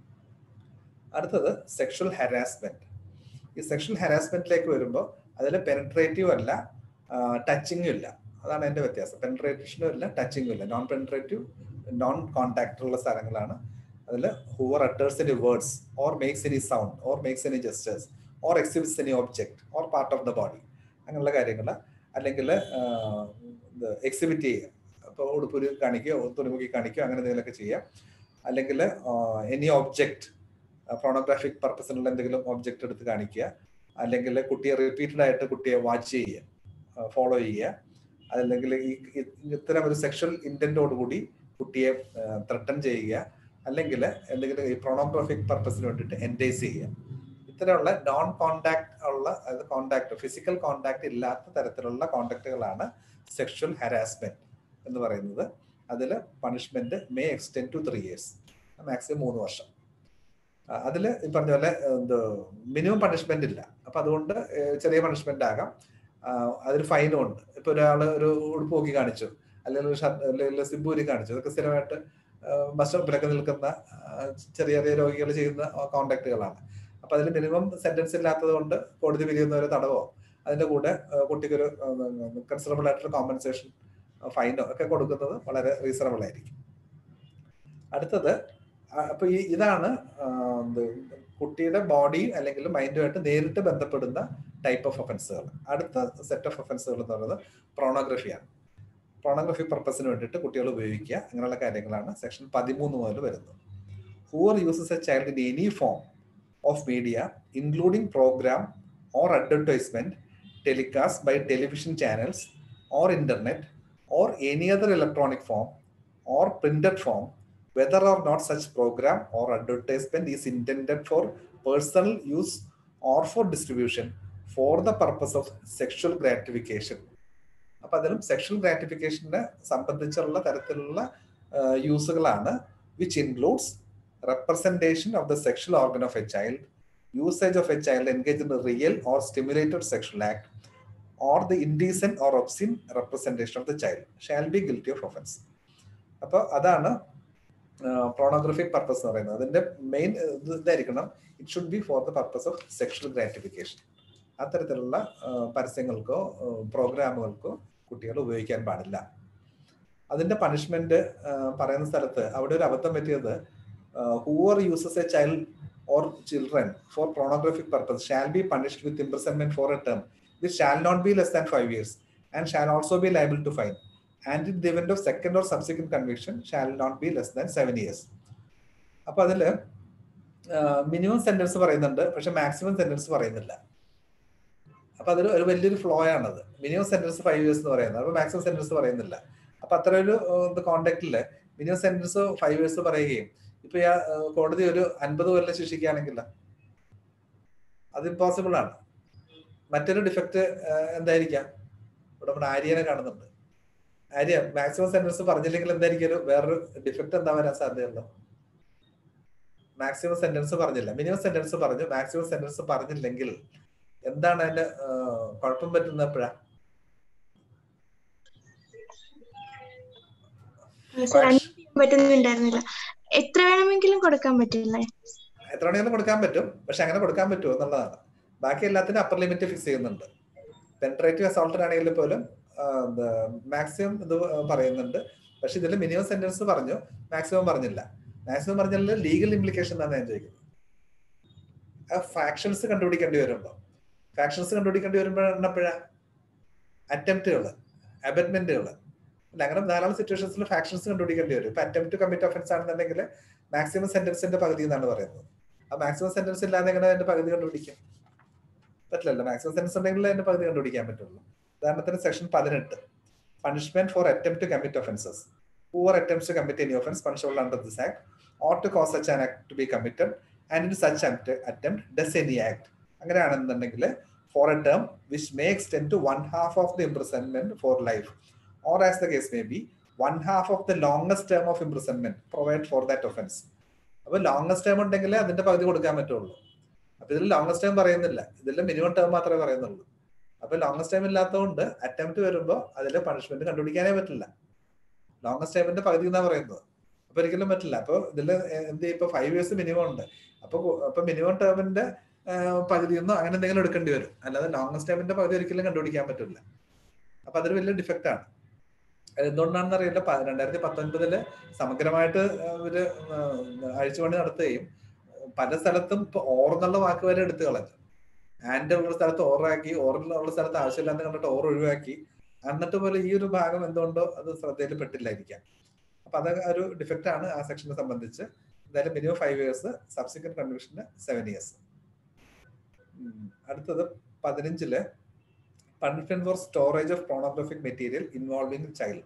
അടുത്തത് സെക്ഷൽ ഹരാസ്മെന്റ് ഈ സെക്ഷൽ ഹരാസ്മെന്റിലേക്ക് വരുമ്പോൾ അതിൽ പെനട്രേറ്റീവ് അല്ല ടച്ചിങ്ങും ഇല്ല അതാണ് അതിന്റെ വ്യത്യാസം പെനട്രേഷനും ഇല്ല ടച്ചിങ്ങും ഇല്ല നോൺ പെനട്രേറ്റീവ് നോൺ കോണ്ടാക്ട് ഉള്ള സ്ഥലങ്ങളാണ് അതിൽ whoever utters any words or makes any sound or makes any gestures or exhibits any object or part of the body അങ്ങനെയുള്ള കാര്യങ്ങൾ അല്ലെങ്കിൽ എക്സിബിറ്റ് ചെയ്യുക അപ്പോൾ ഉടുപ്പുരു കാണിക്കുകയോ തുണിമുക്കി കാണിക്കുകയോ അങ്ങനെ എന്തെങ്കിലുമൊക്കെ ചെയ്യാം അല്ലെങ്കിൽ എനി ഒബ്ജെക്ട് പ്രോണോഗ്രാഫിക് പർപ്പസിനുള്ള എന്തെങ്കിലും ഒബ്ജക്റ്റ് എടുത്ത് കാണിക്കുക അല്ലെങ്കിൽ കുട്ടിയെ റിപ്പീറ്റഡ് ആയിട്ട് കുട്ടിയെ വാച്ച് ചെയ്യുക ഫോളോ ചെയ്യുക അതല്ലെങ്കിൽ ഈ ഇത്തരം ഒരു സെക്ഷൽ ഇന്റന്റോട് കൂടി കുട്ടിയെ ത്രട്ടൺ ചെയ്യുക അല്ലെങ്കിൽ എന്തെങ്കിലും ഈ പ്രോണോഗ്രാഫിക് പർപ്പസിന് വേണ്ടിയിട്ട് എൻഡേസ് ചെയ്യുക ഇത്തരമുള്ള നോൺ കോണ്ടാക്ട് ഉള്ള അതായത് കോണ്ടാക്ട് ഫിസിക്കൽ കോണ്ടാക്ട് ഇല്ലാത്ത തരത്തിലുള്ള കോണ്ടാക്റ്റുകളാണ് സെക്ഷൽ ഹരാസ്മെന്റ് എന്ന് പറയുന്നത് അതിൽ punishment may extend to three years maximum മൂന്ന് വർഷം അതിൽ ഈ പറഞ്ഞ പോലെ എന്ത് മിനിമം പണിഷ്മെന്റ് ഇല്ല അപ്പൊ അതുകൊണ്ട് ചെറിയ പണിഷ്മെന്റ് ആകാം അതിൽ ഫൈനും ഉണ്ട് ഇപ്പൊ ഒരാൾ ഒരു ഉടുപ്പ് നോക്കി കാണിച്ചു അല്ലെങ്കിൽ അല്ലെങ്കിൽ സിബൂരി കാണിച്ചു അതൊക്കെ സ്ഥിരമായിട്ട് ബസ് സ്റ്റോപ്പിലൊക്കെ നിൽക്കുന്ന ചെറിയ ചെറിയ രോഗികൾ ചെയ്യുന്ന കോണ്ടാക്റ്റുകളാണ് അപ്പൊ അതിൽ മിനിമം സെന്റൻസ് ഇല്ലാത്തത് കൊണ്ട് കോടതി പിരിയുന്നവരെ തടവോ അതിന്റെ കൂടെ കുട്ടിക്കൊരു കൺസിഡറബിൾ ആയിട്ടുള്ള കോമ്പൻസേഷൻ ഫൈനോ ഒക്കെ കൊടുക്കുന്നത് വളരെ റീസണബിൾ ആയിരിക്കും അടുത്തത് അപ്പൊ ഈ ഇതാണ് കുട്ടിയുടെ ബോഡി അല്ലെങ്കിൽ മൈൻഡുമായിട്ട് നേരിട്ട് ബന്ധപ്പെടുന്ന ടൈപ്പ് ഓഫ് ഒഫൻസുകൾ അടുത്ത സെറ്റ് ഓഫ് ഒഫൻസുകൾ എന്ന് പറയുന്നത് പ്രോണോഗ്രഫിയാണ് പ്രോണോഗ്രഫി പർപ്പസിന് വേണ്ടിയിട്ട് കുട്ടികൾ ഉപയോഗിക്കുക അങ്ങനെയുള്ള കാര്യങ്ങളാണ് സെക്ഷൻ പതിമൂന്ന് മുതൽ വരുന്നത് whoever uses a child in any form of media including program or advertisement telecast by television channels or internet or any other electronic form or printed form whether or not such program or advertisement is intended for personal use or for distribution for the purpose of sexual gratification അപ്പൊ അതിലും sexual ഗ്രാറ്റിഫിക്കേഷനെ സംബന്ധിച്ചുള്ള തരത്തിലുള്ള യൂസുകളാണ് which includes representation of the sexual organ of a child usage of a child engage in real or stimulated sexual act or the indecent or obscene representation of the child shall be guilty of offence അപ്പോൾ അതാണ് pornographic purpose എന്ന് പറയുന്നത് അതിന്റെ main ഇതായിരിക്കണം it should be for the purpose of sexual gratification അത്തരത്തിലുള്ള പരസ്യങ്ങൾക്കോ പ്രോഗ്രാമുകൾക്കോ കുട്ടികൾ ഉപയോഗിക്കാൻ പാടില്ല അതിന്റെ പണിഷ്മെന്റ് പറയുന്ന സ്ഥലത്ത് അവിടെ ഒരു അബദ്ധം പറ്റിയത് whoever uses a child or children for pornographic purpose shall be punished with imprisonment for a term which shall not be less than five years and shall also be liable to fine and in the event of second or subsequent conviction shall not be less than seven years അപ്പൊ അതിൽ minimum sentence പറയുന്നുണ്ട് പക്ഷെ maximum sentence പറയുന്നില്ല അപ്പൊ അതിൽ ഒരു വലിയൊരു flow ആണത് മിനിമം സെന്റൻസ് ഫൈവ് ഇയേഴ്സ് എന്ന് പറയുന്നത് അപ്പൊ മാക്സിമം സെന്റൻസ് പറയുന്നില്ല അപ്പൊ അത്ര ഒരു കോണ്ടാക്റ്റില് മിനിമം സെന്റൻസ് ഫൈവ് ഇയേഴ്സ് പറയുകയും ഇപ്പൊ കോടതി ഒരു അൻപത് കൊല്ലം ശിക്ഷിക്കുകയാണെങ്കിൽ അത് ഇമ്പോസിബിൾ ആണ് മറ്റൊരു ഡിഫക്റ്റ് എന്തായിരിക്കാം ഇവിടെ നമ്മുടെ ആര്യനെ കാണുന്നുണ്ട് ആര്യ മാക്സിമം സെന്റൻസ് പറഞ്ഞില്ലെങ്കിൽ എന്തായിരിക്കും ഒരു വേറൊരു ഡിഫക്റ്റ് എന്താ വരാൻ സാധ്യതയുള്ളത് മാക്സിമം സെന്റൻസ് പറഞ്ഞില്ല മിനിമം സെന്റൻസ് പറഞ്ഞു മാക്സിമം സെന്റൻസ് പറഞ്ഞില്ലെങ്കിൽ എന്താണ് അതിന്റെ കുഴപ്പം പറ്റുന്നത് എപ്പോഴാ പറ്റുന്നുണ്ടായിരുന്നില്ല എത്ര വേണമെങ്കിലും കൊടുക്കാൻ പറ്റില്ലേ എത്ര വേണമെങ്കിലും കൊടുക്കാൻ പറ്റും പക്ഷെ അങ്ങനെ കൊടുക്കാൻ പറ്റുമോ എന്നുള്ളതാണ് ബാക്കി എല്ലാത്തിനും അപ്പർ ലിമിറ്റ് ഫിക്സ് ചെയ്യുന്നുണ്ട് പെൻട്രേറ്റീവ് അസോൾട്ടർ ആണെങ്കിൽ പോലും മാക്സിമം ഇത് പറയുന്നുണ്ട് പക്ഷെ ഇതിൽ മിനിമം സെന്റൻസ് പറഞ്ഞു മാക്സിമം പറഞ്ഞില്ല മാക്സിമം പറഞ്ഞാൽ ലീഗൽ ഇംപ്ലിക്കേഷൻ എന്നാണ് ഞാൻ ചോദിക്കുന്നത് ആ ഫാക്ഷൻസ് കണ്ടുപിടിക്കേണ്ടി വരുമ്പോൾ ഫാക്ഷൻസ് കണ്ടുപിടിക്കേണ്ടി വരുമ്പോഴെപ്പോഴാ അറ്റംപ്റ്റുകൾ അബറ്റ്മെന്റുകൾ അല്ല അങ്ങനെ ധാരാളം സിറ്റുവേഷൻസിൽ ഫാക്ഷൻസ് കണ്ടുപിടിക്കേണ്ടി വരും ഇപ്പൊ അറ്റംപ്റ്റ് കമ്മിറ്റ് ഒഫൻസ് ആണെന്നുണ്ടെങ്കിൽ മാക്സിമം സെന്റൻസിന്റെ പകുതി എന്നാണ് പറയുന്നത് ആ മാക്സിമം സെന്റൻസ് ഇല്ലാതെ എങ്ങനെ അതിന്റെ പകുതി കണ്ടുപിടിക്കും പറ്റില്ലല്ലോ മാക്സിമം സെന്റൻസ് ഉണ്ടെങ്കിൽ അതിന്റെ പകുതി കണ്ടുപിടിക്കാൻ പറ്റുള്ളൂ ഉദാഹരണത്തിന് സെക്ഷൻ പതിനെട്ട് punishment for attempt to commit offences poor attempts to commit any offense punishable under this act or to cause such an act to be committed and in such attempt does any act അങ്ങനെയാണെന്നുണ്ടെങ്കിൽ for a term which may extend to one half of the imprisonment for life or as the case may be one half of the longest term of imprisonment provide for that offence അപ്പൊ longest term ഉണ്ടെങ്കിൽ അതിന്റെ പകുതി കൊടുക്കാൻ പറ്റുള്ളൂ അപ്പൊ ഇതിൽ longest term പറയുന്നില്ല ഇതിൽ മിനിമം ടേം മാത്രമേ പറയുന്നുള്ളൂ അപ്പൊ ലോങ്സ്റ്റ് ടൈം ഇല്ലാത്തതുകൊണ്ട് അറ്റംപ്റ്റ് വരുമ്പോൾ അതിൽ പണിഷ്മെന്റ് കണ്ടുപിടിക്കാനേ പറ്റില്ല ലോങ്സ്റ്റ് ടൈമിന്റെ പകുതി എന്നാ പറയുന്നത് അപ്പൊ ഒരിക്കലും പറ്റില്ല അപ്പൊ ഇതിൽ എന്ത് ഇപ്പൊ ഫൈവ് ഇയേഴ്സ് മിനിമം ഉണ്ട് അപ്പൊ അപ്പൊ മിനിമം ടേമിന്റെ പകുതി ഒന്നും അങ്ങനെ എന്തെങ്കിലും എടുക്കേണ്ടി വരും അല്ലാതെ ലോങ്സ്റ്റ് ടൈമിന്റെ പകുതി ഒരിക്കലും കണ്ടുപിടിക്കാൻ പറ്റില്ല അപ്പൊ അതൊരു വലിയ ഡിഫക്റ്റ് ആണ് എന്തുകൊണ്ടാണെന്ന് അറിയില്ല രണ്ടായിരത്തി പത്തൊൻപതില് സമഗ്രമായിട്ട് ഒരു അഴിച്ചുപണി നടത്തുകയും പല സ്ഥലത്തും ഇപ്പൊ ഓർന്നുള്ള വാക്ക് വരെ എടുത്തു കളഞ്ഞു ആൻഡ് ഉള്ള സ്ഥലത്ത് ഓറാക്കി ഓറിലുള്ള സ്ഥലത്ത് ആവശ്യമില്ലാന്ന് കണ്ടിട്ട് ഓർ ഒഴിവാക്കി എന്നിട്ട് പോലെ ഈ ഒരു ഭാഗം എന്തുകൊണ്ടോ അത് ശ്രദ്ധയിൽ പെട്ടില്ലായിരിക്കാം അപ്പൊ അത് ഒരു ഡിഫക്റ്റ് ആണ് ആ സെക്ഷനെ സംബന്ധിച്ച് എന്തായാലും മിനിമം ഫൈവ് ഇയേഴ്സ് സബ്സിക്വന്റ് കൺവിഷന് സെവൻ ഇയേഴ്സ് അടുത്തത് പതിനഞ്ചില് punishment for storage of pornographic material involving child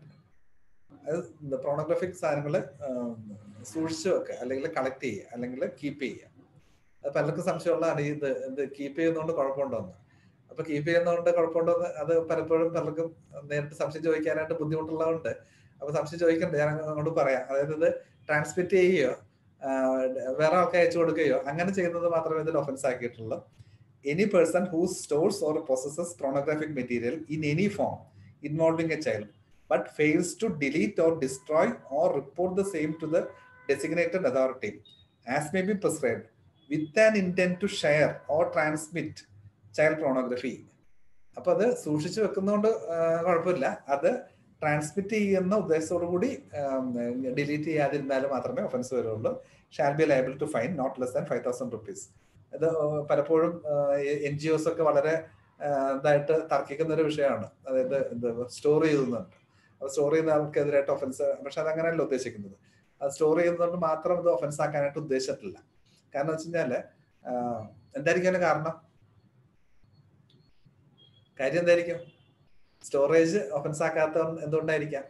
അത് പ്രോണോഗ്രഫിക് സാധനങ്ങൾ സൂക്ഷിച്ചു വെക്കുക അല്ലെങ്കിൽ കളക്ട് ചെയ്യുക അല്ലെങ്കിൽ കീപ്പ് ചെയ്യുക അത് പലർക്കും സംശയമുള്ളതാണ് ഇത് ഇത് കീപ്പ് ചെയ്യുന്നതുകൊണ്ട് കുഴപ്പമുണ്ടോന്ന് അപ്പൊ കീപ്പ് ചെയ്യുന്നതുകൊണ്ട് കുഴപ്പമുണ്ടോന്ന് അത് പലപ്പോഴും പലർക്കും നേരിട്ട് സംശയം ചോദിക്കാനായിട്ട് ബുദ്ധിമുട്ടുള്ളതുകൊണ്ട് അപ്പൊ സംശയം ചോദിക്കണ്ട ഞാൻ അങ്ങോട്ട് പറയാം അതായത് ഇത് ട്രാൻസ്മിറ്റ് ചെയ്യുകയോ വേറെ ആൾക്ക് അയച്ചു കൊടുക്കുകയോ അങ്ങനെ ചെയ്യുന്നത് മാത്രമേ ഇതിൽ ഒഫൻസ് ആക്കിയിട്ടുള്ളൂ any person who stores or possesses pornographic material in any form involving a child but fails to delete or destroy or report the same to the designated authority as may be prescribed with an intent to share or transmit child pornography അപ്പൊ അത് സൂക്ഷിച്ചു വെക്കുന്നതുകൊണ്ട് കുഴപ്പമില്ല അത് transmit ചെയ്യുന്ന ഉദ്ദേശത്തോടു കൂടി delete ചെയ്യാതിരുന്നാൽ മാത്രമേ offence വരുള്ളൂ shall be liable to fine not less than five thousand rupees ഇത് പലപ്പോഴും എൻ ജി ഒസ് ഒക്കെ വളരെ ഇതായിട്ട് തർക്കിക്കുന്ന ഒരു വിഷയമാണ് അതായത് എന്ത് സ്റ്റോർ ചെയ്യുന്നുണ്ട് അപ്പൊ സ്റ്റോർ ചെയ്യുന്ന ആൾക്കെതിരായിട്ട് ഒഫൻസ് പക്ഷെ അത് അങ്ങനെയല്ല ഉദ്ദേശിക്കുന്നത് അത് സ്റ്റോർ ചെയ്യുന്നതുകൊണ്ട് മാത്രം ഇത് ഒഫൻസ് ആക്കാനായിട്ട് ഉദ്ദേശിച്ചിട്ടില്ല കാരണം വെച്ച് കഴിഞ്ഞാല് എന്തായിരിക്കും കാരണം കാര്യം എന്തായിരിക്കും സ്റ്റോറേജ് ഒഫൻസ് ആക്കാത്ത എന്തുകൊണ്ടായിരിക്കാം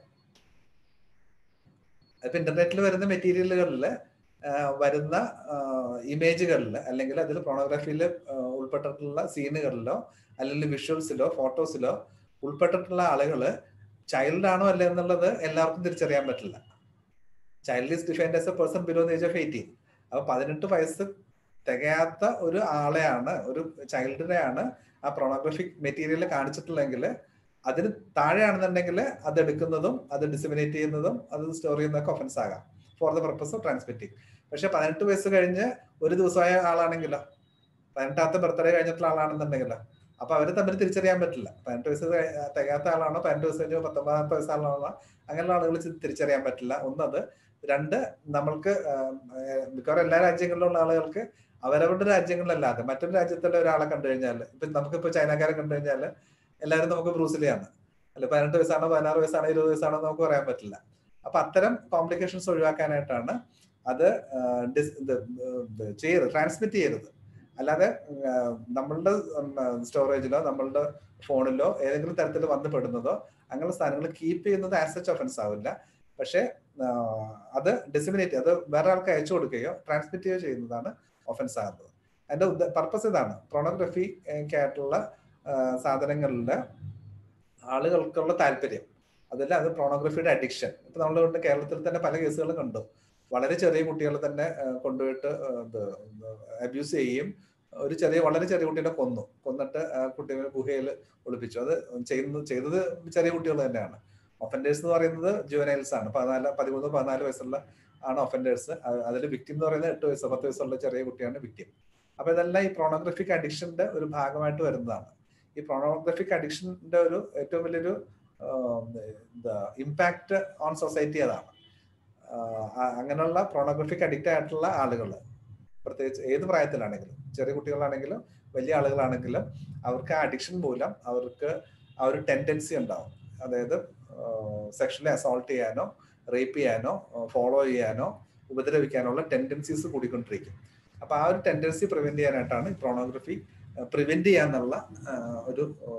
ഇപ്പൊ ഇന്റർനെറ്റിൽ വരുന്ന മെറ്റീരിയലുകളിൽ വരുന്ന ഇമേജുകളിൽ അല്ലെങ്കിൽ അതിൽ പ്രോണോഗ്രാഫിയിൽ ഉൾപ്പെട്ടിട്ടുള്ള സീനുകളിലോ അല്ലെങ്കിൽ വിഷ്വൽസിലോ ഫോട്ടോസിലോ ഉൾപ്പെട്ടിട്ടുള്ള ആളുകള് ചൈൽഡ് ആണോ അല്ല എന്നുള്ളത് എല്ലാവർക്കും തിരിച്ചറിയാൻ പറ്റില്ല child is defined as a person below the age of eighteen അപ്പൊ പതിനെട്ട് വയസ്സ് തികയാത്ത ഒരു ആളെയാണ് ഒരു ചൈൽഡിനെയാണ് ആ പ്രോണോഗ്രഫിക് മെറ്റീരിയൽ കാണിച്ചിട്ടുള്ളെങ്കിൽ അതിന് താഴെയാണെന്നുണ്ടെങ്കിൽ അത് എടുക്കുന്നതും അത് ഡിസിമിനേറ്റ് ചെയ്യുന്നതും അത് സ്റ്റോർ ചെയ്യുന്നതൊക്കെ ഒഫൻസ് ആകാം for the purpose of transmitting പക്ഷെ പതിനെട്ട് വയസ്സ് കഴിഞ്ഞ് ഒരു ദിവസമായ ആളാണെങ്കിലോ പതിനെട്ടാമത്തെ ബർത്ത്ഡേ കഴിഞ്ഞിട്ടുള്ള ആളാണെന്നുണ്ടെങ്കിലോ അപ്പൊ അവര് തമ്മിൽ തിരിച്ചറിയാൻ പറ്റില്ല പതിനെട്ട് വയസ്സ് തികയാത്ത ആളാണോ പതിനെട്ട് വയസ്സ് കഴിഞ്ഞ് പത്തൊമ്പതാമത്തെ വയസ്സാളാണോ അങ്ങനെയുള്ള ആളുകൾ തിരിച്ചറിയാൻ പറ്റില്ല ഒന്നത് രണ്ട് നമ്മൾക്ക് മിക്കവാറും എല്ലാ രാജ്യങ്ങളിലുള്ള ആളുകൾക്ക് അവരവരുടെ രാജ്യങ്ങളിലല്ലാതെ മറ്റൊരു രാജ്യത്തുള്ള ഒരാളെ കണ്ടു കഴിഞ്ഞാൽ ഇപ്പൊ നമുക്കിപ്പോ ചൈനക്കാരെ കണ്ടു കഴിഞ്ഞാൽ എല്ലാവരും നമുക്ക് ബ്രൂസിലിയാണ് അല്ലെ പതിനെട്ട് വയസ്സാണോ പതിനാറ് വയസ്സാണോ ഇരുപത് വയസ്സാണോ നമുക്ക് പറയാൻ പറ്റില്ല അപ്പൊ അത്തരം കോംപ്ലിക്കേഷൻസ് ഒഴിവാക്കാനായിട്ടാണ് അത് ചെയ്യരുത് ട്രാൻസ്മിറ്റ് ചെയ്യരുത് അല്ലാതെ നമ്മളുടെ സ്റ്റോറേജിലോ നമ്മളുടെ ഫോണിലോ ഏതെങ്കിലും തരത്തിൽ വന്ന് പെടുന്നതോ അങ്ങനെയുള്ള സാധനങ്ങൾ കീപ്പ് ചെയ്യുന്നത് ആസച്ച് ഒഫൻസ് ആവില്ല പക്ഷെ അത് ഡെസിമിനേറ്റ് അത് വേറെ ആൾക്ക് അയച്ചു കൊടുക്കുകയോ ട്രാൻസ്മിറ്റ് ചെയ്യുകയോ ചെയ്യുന്നതാണ് ഒഫൻസ് ആകുന്നത് അതിന്റെ പർപ്പസ് ഇതാണ് പ്രോണോഗ്രഫി ആയിട്ടുള്ള സാധനങ്ങളില് ആളുകൾക്കുള്ള താല്പര്യം അതല്ല അത് പ്രോണോഗ്രഫിയുടെ അഡിക്ഷൻ ഇപ്പൊ നമ്മൾ കേരളത്തിൽ തന്നെ പല കേസുകളും കണ്ടു വളരെ ചെറിയ കുട്ടികളെ തന്നെ കൊണ്ടുപോയിട്ട് അബ്യൂസ് ചെയ്യുകയും ഒരു ചെറിയ വളരെ ചെറിയ കുട്ടീനെ കൊന്നു കൊന്നിട്ട് ആ കുട്ടികളെ ഗുഹയിൽ ഒളിപ്പിച്ചു അത് ചെയ്യുന്നത് ചെയ്തത് ചെറിയ കുട്ടികൾ തന്നെയാണ് ഒഫൻഡേഴ്സ് എന്ന് പറയുന്നത് ജുവനൈൽസ് ആണ് പതിനാല് പതിമൂന്ന് പതിനാല് വയസ്സുള്ള ആണ് ഒഫൻഡേഴ്സ് അതിൽ വിക്ടിം എന്ന് പറയുന്നത് എട്ട് വയസ്സ് പത്ത് വയസ്സുള്ള ചെറിയ കുട്ടിയാണ് വിക്ടിം അപ്പൊ ഇതെല്ലാം ഈ പ്രോണോഗ്രഫിക് അഡിക്ഷന്റെ ഒരു ഭാഗമായിട്ട് വരുന്നതാണ് ഈ പ്രോണോഗ്രഫിക് അഡിക്ഷന്റെ ഒരു ഏറ്റവും വലിയൊരു എന്താ ഇമ്പാക്ട് ഓൺ സൊസൈറ്റി അതാണ് അങ്ങനെയുള്ള പ്രോണോഗ്രഫിക് അഡിക്റ്റ് ആയിട്ടുള്ള ആളുകൾ പ്രത്യേകിച്ച് ഏത് പ്രായത്തിലാണെങ്കിലും ചെറിയ കുട്ടികളാണെങ്കിലും വലിയ ആളുകളാണെങ്കിലും അവർക്ക് ആ അഡിക്ഷൻ മൂലം അവർക്ക് ആ ഒരു ടെൻഡൻസി ഉണ്ടാവും അതായത് സെക്ഷലി അസോൾട്ട് ചെയ്യാനോ റേപ്പ് ചെയ്യാനോ ഫോളോ ചെയ്യാനോ ഉപദ്രവിക്കാനുള്ള ടെൻഡൻസീസ് കൂടിക്കൊണ്ടിരിക്കും അപ്പൊ ആ ഒരു ടെൻഡൻസി പ്രിവെന്റ് ചെയ്യാനായിട്ടാണ് ഈ പ്രോണോഗ്രഫി പ്രിവെന്റ് ചെയ്യാന്നുള്ള ഒരു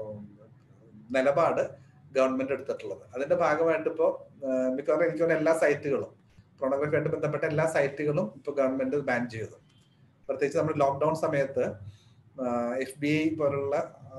നിലപാട് ഗവൺമെന്റ് എടുത്തിട്ടുള്ളത് അതിന്റെ ഭാഗമായിട്ട് ഇപ്പോൾ മിക്കവാറും എനിക്ക് തോന്നുന്ന എല്ലാ സൈറ്റുകളും പ്രോണോഗ്രഫി ആയിട്ട് ബന്ധപ്പെട്ട എല്ലാ സൈറ്റുകളും ഇപ്പൊ ഗവൺമെന്റ് ബാൻ ചെയ്തു പ്രത്യേകിച്ച് നമ്മൾ ലോക്ക്ഡൌൺ സമയത്ത് എഫ് ബി ഐ പോലുള്ള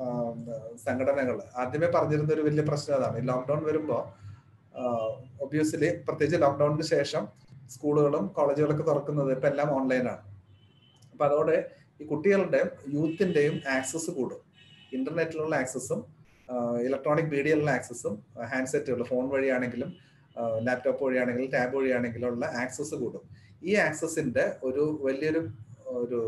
സംഘടനകൾ ആദ്യമേ പറഞ്ഞിരുന്ന ഒരു വലിയ പ്രശ്നം അതാണ് ഈ ലോക്ക്ഡൌൺ വരുമ്പോൾ ഒബ്വിയസ്ലി പ്രത്യേകിച്ച് ലോക്ക്ഡൌണിന് ശേഷം സ്കൂളുകളും കോളേജുകളൊക്കെ തുറക്കുന്നത് ഇപ്പൊ എല്ലാം ഓൺലൈനാണ് അപ്പൊ അതോടെ ഈ കുട്ടികളുടെയും യൂത്തിന്റെയും ആക്സസ് കൂടും ഇന്റർനെറ്റിലുള്ള ആക്സസും ഇലക്ട്രോണിക് മീഡിയയിലുള്ള ആക്സസും ഹാൻഡ്സെറ്റുകൾ ഫോൺ വഴിയാണെങ്കിലും ലാപ്ടോപ്പ് വഴിയാണെങ്കിലും ടാബ് വഴിയാണെങ്കിലും ഉള്ള ആക്സസ് കൂടും ഈ ആക്സസിന്റെ ഒരു വലിയൊരു ഒരു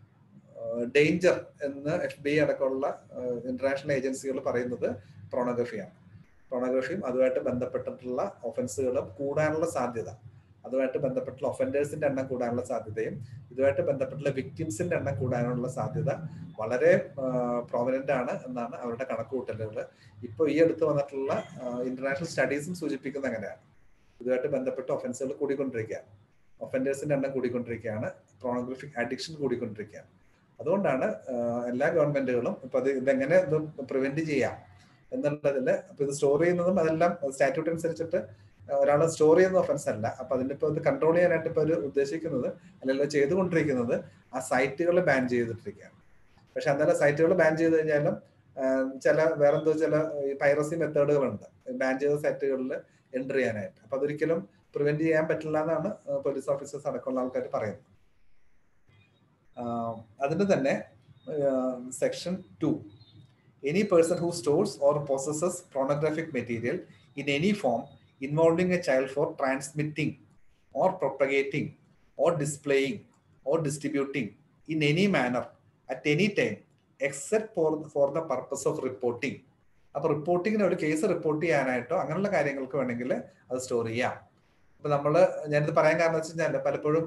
ഡേഞ്ചർ എന്ന് എഫ് ബി ഐ അടക്കമുള്ള ഇന്റർനാഷണൽ ഏജൻസികൾ പറയുന്നത് പ്രോണോഗ്രഫിയാണ് പ്രോണോഗ്രഫിയും അതുമായിട്ട് ബന്ധപ്പെട്ടിട്ടുള്ള ഒഫൻസുകളും കൂടാനുള്ള സാധ്യത അതുമായിട്ട് ബന്ധപ്പെട്ടുള്ള ഒഫൻഡേഴ്സിന്റെ എണ്ണം കൂടാനുള്ള സാധ്യതയും ഇതുമായിട്ട് ബന്ധപ്പെട്ടുള്ള വിക്ടിംസിന്റെ എണ്ണം കൂടാനുള്ള സാധ്യത വളരെ പ്രോമിനന്റ് ആണ് എന്നാണ് അവരുടെ കണക്കുകൂട്ടലുകൾ ഇപ്പോൾ ഈ അടുത്ത് വന്നിട്ടുള്ള ഇന്റർനാഷണൽ സ്റ്റഡീസും സൂചിപ്പിക്കുന്നത് അങ്ങനെയാണ് ഇതുമായിട്ട് ബന്ധപ്പെട്ട് ഒഫൻസുകൾ കൂടിക്കൊണ്ടിരിക്കുകയാണ് ഒഫൻഡേഴ്സിന്റെ എണ്ണം കൂടിക്കൊണ്ടിരിക്കുകയാണ് പ്രോണോഗ്രഫിക് അഡിക്ഷൻ കൂടിക്കൊണ്ടിരിക്കുകയാണ് അതുകൊണ്ടാണ് എല്ലാ ഗവൺമെന്റുകളും ഇപ്പൊ അത് ഇതെങ്ങനെ ഇത് പ്രിവെന്റ് ചെയ്യാം എന്നുള്ളതിൽ ഇപ്പൊ ഇത് സ്റ്റോർ ചെയ്യുന്നതും അതെല്ലാം സ്റ്റാറ്റ്യൂട്ട് അനുസരിച്ചിട്ട് ഒരാൾ സ്റ്റോർ ചെയ്യുന്ന ഒഫൻസ് അല്ല അപ്പൊ അതിന്റെ ഇപ്പൊ ഇത് കൺട്രോൾ ചെയ്യാനായിട്ട് ഇപ്പൊ ഒരു ഉദ്ദേശിക്കുന്നത് അല്ലെങ്കിൽ ചെയ്തുകൊണ്ടിരിക്കുന്നത് ആ സൈറ്റുകൾ ബാൻ ചെയ്തിട്ടിരിക്കുകയാണ് പക്ഷെ അന്നേരം സൈറ്റുകൾ ബാൻ ചെയ്ത് കഴിഞ്ഞാലും ചില വേറെന്തോ ചില ഈ പൈറസി മെത്തേഡുകളുണ്ട് ബാൻ ചെയ്ത സൈറ്റുകളിൽ എൻ്റർ ചെയ്യാനായിട്ട് അപ്പൊ അതൊരിക്കലും പ്രിവെന്റ് ചെയ്യാൻ പറ്റില്ല എന്നാണ് പോലീസ് ഓഫീസേഴ്സ് അടക്കമുള്ള ആൾക്കാർ പറയുന്നത് അതിന് തന്നെ section two any person who stores or possesses pornographic material in any form involving a child for transmitting or propagating or displaying or distributing in any manner at any time except for, for the purpose of reporting. അപ്പൊ റിപ്പോർട്ടിങ്ങിന് ഒരു case report ചെയ്യാനായിട്ടോ അങ്ങനെയുള്ള കാര്യങ്ങൾക്ക് വേണമെങ്കിൽ അത് store ചെയ്യാം അപ്പൊ നമ്മള് ഞാനിത് പറയാൻ കാരണം വെച്ച് കഴിഞ്ഞാൽ പലപ്പോഴും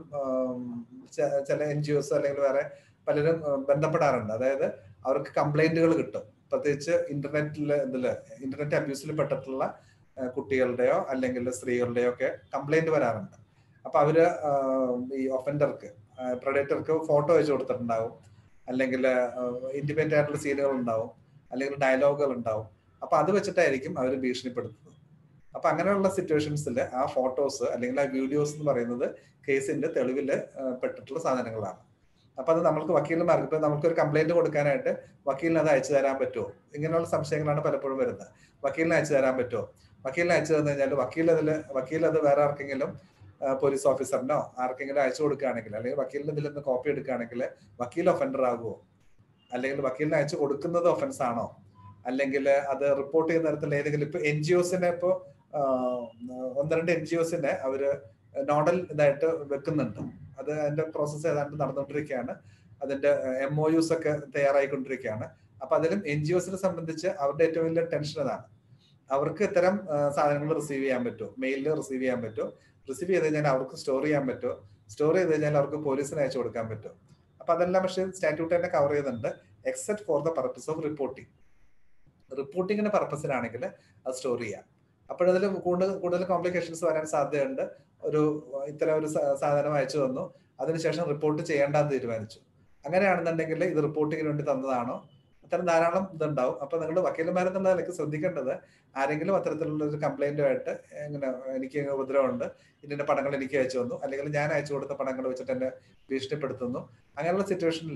ചില എൻ ജി ഒസ് അല്ലെങ്കിൽ വേറെ പലരും ബന്ധപ്പെടാറുണ്ട് അതായത് അവർക്ക് കംപ്ലൈന്റുകൾ കിട്ടും പ്രത്യേകിച്ച് ഇന്റർനെറ്റിൽ ഇതില് ഇന്റർനെറ്റ് അബ്യൂസിൽ പെട്ടിട്ടുള്ള കുട്ടികളുടെയോ അല്ലെങ്കിൽ സ്ത്രീകളുടെയോ ഒക്കെ കംപ്ലൈന്റ് വരാറുണ്ട് അപ്പൊ അവര് ഈ ഒഫൻഡർക്ക് പ്രൊഡക്ടർക്ക് ഫോട്ടോ വെച്ച് കൊടുത്തിട്ടുണ്ടാവും അല്ലെങ്കിൽ ഇൻഡിപെൻഡന്റ് ആയിട്ടുള്ള സീനുകൾ ഉണ്ടാവും അല്ലെങ്കിൽ ഡയലോഗുകൾ ഉണ്ടാവും അപ്പൊ അത് വെച്ചിട്ടായിരിക്കും അവർ ഭീഷണിപ്പെടുത്തുന്നത് അപ്പൊ അങ്ങനെയുള്ള സിറ്റുവേഷൻസിൽ ആ ഫോട്ടോസ് അല്ലെങ്കിൽ ആ വീഡിയോസ് എന്ന് പറയുന്നത് കേസിന്റെ തെളിവിൽ പെട്ടിട്ടുള്ള സാധനങ്ങളാണ് അപ്പൊ അത് നമ്മൾക്ക് വക്കീലന്മാർക്ക് ഇപ്പൊ നമുക്കൊരു കംപ്ലൈന്റ് കൊടുക്കാനായിട്ട് വക്കീലിന് അത് അയച്ചു തരാൻ പറ്റുമോ ഇങ്ങനെയുള്ള സംശയങ്ങളാണ് പലപ്പോഴും വരുന്നത് വക്കീലിന് അയച്ചു തരാൻ പറ്റുമോ വക്കീലിന് അയച്ചു തന്നു കഴിഞ്ഞാൽ വക്കീൽ അതിൽ വക്കീൽ അത് വേറെ ആർക്കെങ്കിലും പോലീസ് ഓഫീസറിനോ ആർക്കെങ്കിലും അയച്ചു കൊടുക്കുകയാണെങ്കിൽ അല്ലെങ്കിൽ വക്കീലിന് ഇതിൽ നിന്ന് കോപ്പി എടുക്കുകയാണെങ്കിൽ വക്കീൽ ഒഫൻഡർ ആകുമോ അല്ലെങ്കിൽ വക്കീലിന് അയച്ചു കൊടുക്കുന്നത് ഒഫൻസ് ആണോ അല്ലെങ്കിൽ അത് റിപ്പോർട്ട് ചെയ്യുന്ന തരത്തിൽ ഏതെങ്കിലും ഇപ്പൊ എൻ ജി ഒസിനെ ഇപ്പോ ഒന്ന് രണ്ട് എൻ ജി ഒസിനെ അവര് നോഡൽ ഇതായിട്ട് വെക്കുന്നുണ്ട് അത് അതിന്റെ പ്രോസസ്സ് ഏതാണ്ട് നടന്നുകൊണ്ടിരിക്കുകയാണ് അതിന്റെ എം ഒ യുസ് ഒക്കെ തയ്യാറായിക്കൊണ്ടിരിക്കുകയാണ് അപ്പൊ അതിലും എൻ ജി ഒസിനെ സംബന്ധിച്ച് അവരുടെ ഏറ്റവും വലിയ ടെൻഷൻ അതാണ് അവർക്ക് ഇത്തരം സാധനങ്ങൾ റിസീവ് ചെയ്യാൻ പറ്റുമോ മെയിലിൽ റിസീവ് ചെയ്യാൻ പറ്റുമോ റിസീവ് ചെയ്ത് കഴിഞ്ഞാൽ അവർക്ക് സ്റ്റോർ ചെയ്യാൻ പറ്റുമോ സ്റ്റോർ ചെയ്ത് കഴിഞ്ഞാൽ അവർക്ക് പോലീസിന് അയച്ചു കൊടുക്കാൻ പറ്റുമോ അപ്പൊ അതെല്ലാം പക്ഷേ സ്റ്റാറ്റ്യൂട്ട് തന്നെ കവർ ചെയ്യുന്നുണ്ട് except for the purpose of reporting റിപ്പോർട്ടിങ്ങിന്റെ പർപ്പസിലാണെങ്കിൽ അത് സ്റ്റോർ ചെയ്യാം അപ്പോഴതിൽ കൂടുതൽ കൂടുതൽ കോംപ്ലിക്കേഷൻസ് വരാൻ സാധ്യതയുണ്ട് ഒരു ഇത്തരം ഒരു സാധനം അയച്ചു തന്നു അതിനുശേഷം റിപ്പോർട്ട് ചെയ്യേണ്ടെന്ന് തീരുമാനിച്ചു അങ്ങനെയാണെന്നുണ്ടെങ്കിൽ ഇത് റിപ്പോർട്ടിങ്ങിന് വേണ്ടി തന്നതാണോ അത്തരം ധാരാളം ഇതുണ്ടാവും അപ്പൊ നിങ്ങൾ വക്കീലന്മാരെന്നുള്ള നിലയ്ക്ക് ശ്രദ്ധിക്കേണ്ടത് ആരെങ്കിലും അത്തരത്തിലുള്ള ഒരു കംപ്ലൈന്റുമായിട്ട് ഇങ്ങനെ എനിക്ക് ഉപദ്രവമുണ്ട് ഇതിന്റെ പടങ്ങൾ എനിക്ക് അയച്ചു തന്നു അല്ലെങ്കിൽ ഞാൻ അയച്ചു കൊടുത്ത പടങ്ങൾ വെച്ചിട്ട് എന്നെ ഭീഷണിപ്പെടുത്തുന്നു അങ്ങനെയുള്ള സിറ്റുവേഷനിൽ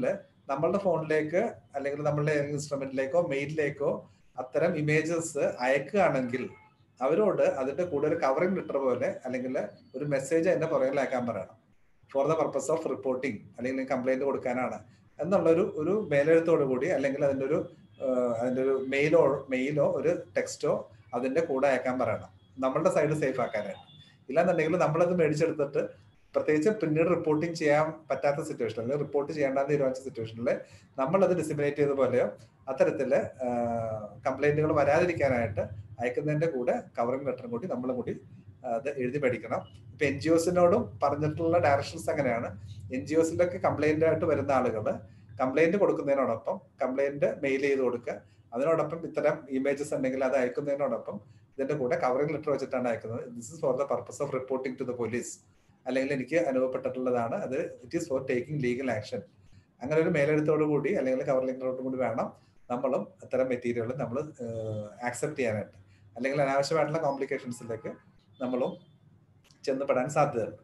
നമ്മളുടെ ഫോണിലേക്ക് അല്ലെങ്കിൽ നമ്മളുടെ ഇൻസ്ട്രുമെന്റിലേക്കോ മെയിലിലേക്കോ അത്തരം ഇമേജസ് അയക്കുകയാണെങ്കിൽ അവരോട് അതിന്റെ കൂടെ ഒരു കവറിംഗ് ലെറ്റർ പോലെ അല്ലെങ്കിൽ ഒരു മെസ്സേജ് അതിന്റെ പുറകിലാക്കാൻ പറയണം for the purpose of reporting അല്ലെങ്കിൽ കംപ്ലൈന്റ് കൊടുക്കാനാണ് എന്നുള്ളൊരു ഒരു മേലെഴുത്തോടു കൂടി അല്ലെങ്കിൽ അതിന്റെ ഒരു അതിന്റെ ഒരു മെയിലോ മെയിലോ ഒരു ടെക്സ്റ്റോ അതിന്റെ കൂടെ അയക്കാൻ പറയണം നമ്മളുടെ സൈഡ് സേഫ് ആക്കാനായിട്ട് ഇല്ലാന്നുണ്ടെങ്കിൽ നമ്മളത് മേടിച്ചെടുത്തിട്ട് പ്രത്യേകിച്ച് പിന്നീട് റിപ്പോർട്ടിംഗ് ചെയ്യാൻ പറ്റാത്ത സിറ്റുവേഷൻ അല്ലെങ്കിൽ റിപ്പോർട്ട് ചെയ്യേണ്ടെന്ന് തീരുമാനിച്ച സിറ്റുവേഷനിൽ നമ്മളത് ഡിസിമിനേറ്റ് ചെയ്ത പോലെയോ അത്തരത്തില് കംപ്ലൈന്റുകൾ വരാതിരിക്കാനായിട്ട് അയക്കുന്നതിന്റെ കൂടെ കവറിംഗ് ലെറ്ററും കൂടി നമ്മളും കൂടി അത് എഴുതി പഠിക്കണം ഇപ്പൊ എൻ ജി ഒസിനോടും പറഞ്ഞിട്ടുള്ള ഡയറക്ഷൻസ് അങ്ങനെയാണ് എൻ ജി ഒസിലൊക്കെ കംപ്ലൈന്റ് ആയിട്ട് വരുന്ന ആളുകൾ കംപ്ലൈന്റ് കൊടുക്കുന്നതിനോടൊപ്പം കംപ്ലൈന്റ് മെയിൽ ചെയ്ത് കൊടുക്കുക അതിനോടൊപ്പം ഇത്തരം ഇമേജസ് ഉണ്ടെങ്കിൽ അത് അയക്കുന്നതിനോടൊപ്പം ഇതിന്റെ കൂടെ കവറിംഗ് ലെറ്റർ വെച്ചിട്ടാണ് അയക്കുന്നത് this is for the purpose of reporting to the police അല്ലെങ്കിൽ എനിക്ക് അനുഭവപ്പെട്ടിട്ടുള്ളതാണ് അത് it is for taking legal action അങ്ങനെ ഒരു മേലെഴുത്തോടു കൂടി അല്ലെങ്കിൽ കവർ ലെറ്ററോട് കൂടി വേണം നമ്മളും അത്തരം മെറ്റീരിയൽ നമ്മൾ ആക്സെപ്റ്റ് ചെയ്യാനായിട്ട് അല്ലെങ്കിൽ അനാവശ്യമായിട്ടുള്ള കോംപ്ലിക്കേഷൻസിലേക്ക് നമ്മളും ചെന്നപ്പെടാൻ സാധ്യതയുണ്ട്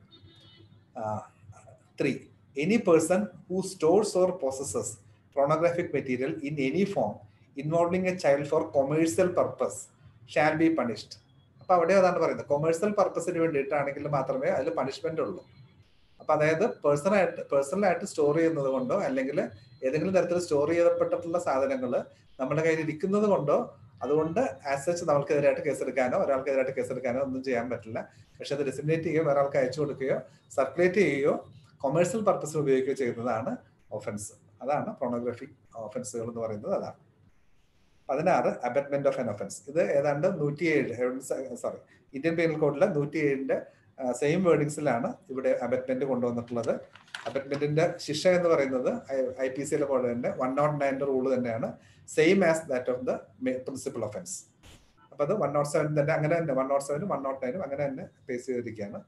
three any person who stores or processes pornographic material in any form involving a child for commercial purpose shall be punished അപ്പൊ അവിടെ അതാണ് പറയുന്നത് കൊമേഴ്സ്യൽ പർപ്പസിന് വേണ്ടിയിട്ടാണെങ്കിൽ മാത്രമേ അതിൽ പണിഷ്മെന്റ് ഉള്ളൂ അപ്പൊ അതായത് പേഴ്സണായിട്ട് പേഴ്സണലായിട്ട് സ്റ്റോർ ചെയ്യുന്നത് കൊണ്ടോ അല്ലെങ്കിൽ ഏതെങ്കിലും തരത്തിൽ സ്റ്റോർ ചെയ്യപ്പെട്ടിട്ടുള്ള സാധനങ്ങൾ നമ്മുടെ കയ്യിൽ ഇരിക്കുന്നത് കൊണ്ടോ അതുകൊണ്ട് ആസ് സച്ച് നമ്മൾക്കെതിരായിട്ട് കേസെടുക്കാനോ ഒരാൾക്കെതിരായിട്ട് കേസെടുക്കാനോ ഒന്നും ചെയ്യാൻ പറ്റില്ല പക്ഷെ അത് ഡിസിമിനേറ്റ് ചെയ്യുകയോ വേറെ ആൾക്ക് അയച്ചു കൊടുക്കുകയോ സർക്കുലേറ്റ് ചെയ്യുകയോ കൊമേഴ്സ്യൽ പർപ്പസിന് ഉപയോഗിക്കുകയോ ചെയ്യുന്നതാണ് ഒഫൻസ് അതാണ് പ്രോണോഗ്രഫിക് ഒഫൻസുകൾ എന്ന് പറയുന്നത് അതാണ് പതിനാറ് അബറ്റ്മെന്റ് ഓഫ് എൻ ഒഫൻസ് ഇത് ഏതാണ്ട് നൂറ്റിയേഴ് സോറി ഇന്ത്യൻ പീനൽ കോഡിലെ നൂറ്റിയേഴിന്റെ സെയിം വേർഡിങ്സിലാണ് ഇവിടെ അബറ്റ്മെന്റ് കൊണ്ടുവന്നിട്ടുള്ളത് അബറ്റ്മെന്റിന്റെ ശിക്ഷ എന്ന് പറയുന്നത് ഐ പി സിയിലെ പോലെ തന്നെ വൺ നോട്ട് നയൻ്റെ റൂൾ തന്നെയാണ് same as that of the principal offence അപ്പൊ അത് വൺ നോട്ട് സെവൻ തന്നെ അങ്ങനെ തന്നെ വൺ നോട്ട് സെവനും വൺ നോട്ട് നയനും അങ്ങനെ തന്നെ ഫേസ് ചെയ്തിരിക്കുകയാണ്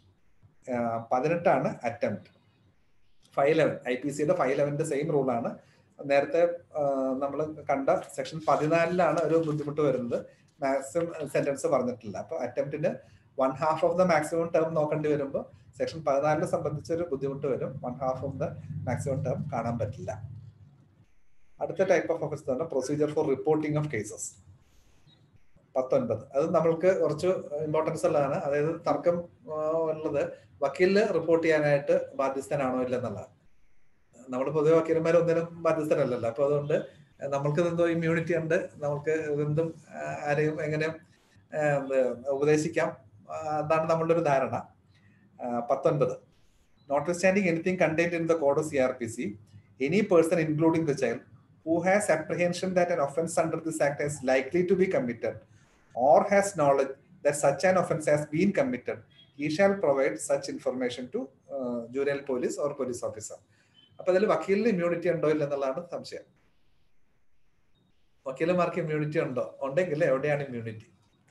പതിനെട്ടാണ് attempt five eleven I P സിയുടെ ഫൈവ് ലെവന്റെ സെയിം റൂളാണ് നേരത്തെ നമ്മൾ കണ്ട സെക്ഷൻ പതിനാലിലാണ് ഒരു ബുദ്ധിമുട്ട് വരുന്നത് മാക്സിമം സെന്റൻസ് പറഞ്ഞിട്ടില്ല അപ്പൊ അറ്റംപ്റ്റിന് one half of the maximum term നോക്കേണ്ടി വരുമ്പോൾ സെക്ഷൻ പതിനാലിനെ സംബന്ധിച്ച് ഒരു ബുദ്ധിമുട്ട് വരും one half of the maximum term കാണാൻ പറ്റില്ല അടുത്ത ടൈപ്പ് ഓഫ് ഓഫീസ് തന്നെ procedure for reporting of cases പത്തൊൻപത് അത് നമ്മൾക്ക് കുറച്ച് ഇമ്പോർട്ടൻസ് ഉള്ളതാണ് അതായത് തർക്കം ഉള്ളത് വക്കീലിന് റിപ്പോർട്ട് ചെയ്യാനായിട്ട് ബാധ്യസ്ഥനാണോ ഇല്ലെന്നുള്ളതാണ് നമ്മൾ പൊതുവെ വക്കീലന്മാർ ഒന്നിനും ബാധ്യസ്ഥരല്ലല്ലോ അപ്പൊ അതുകൊണ്ട് നമ്മൾക്ക് എന്തോ ഇമ്മ്യൂണിറ്റി ഉണ്ട് നമുക്ക് എന്തും ആരെയും എങ്ങനെ ഉപദേശിക്കാം അതാണ് നമ്മളുടെ ഒരു ധാരണ പത്തൊൻപത് notwithstanding anything contained in the code of C R P C any person including the child who has apprehension that an offense under this act is likely to be committed or has knowledge that such an offense has been committed he shall provide such information to uh, juvenile police or police officer അപ്പൊ അതിൽ വക്കീലിന് immunity ഉണ്ടോ ഇല്ലെന്നുള്ളതാണ് സംശയം വക്കീലന്മാർക്ക് immunity ഉണ്ടോ ഉണ്ടെങ്കിൽ എവിടെയാണ് immunity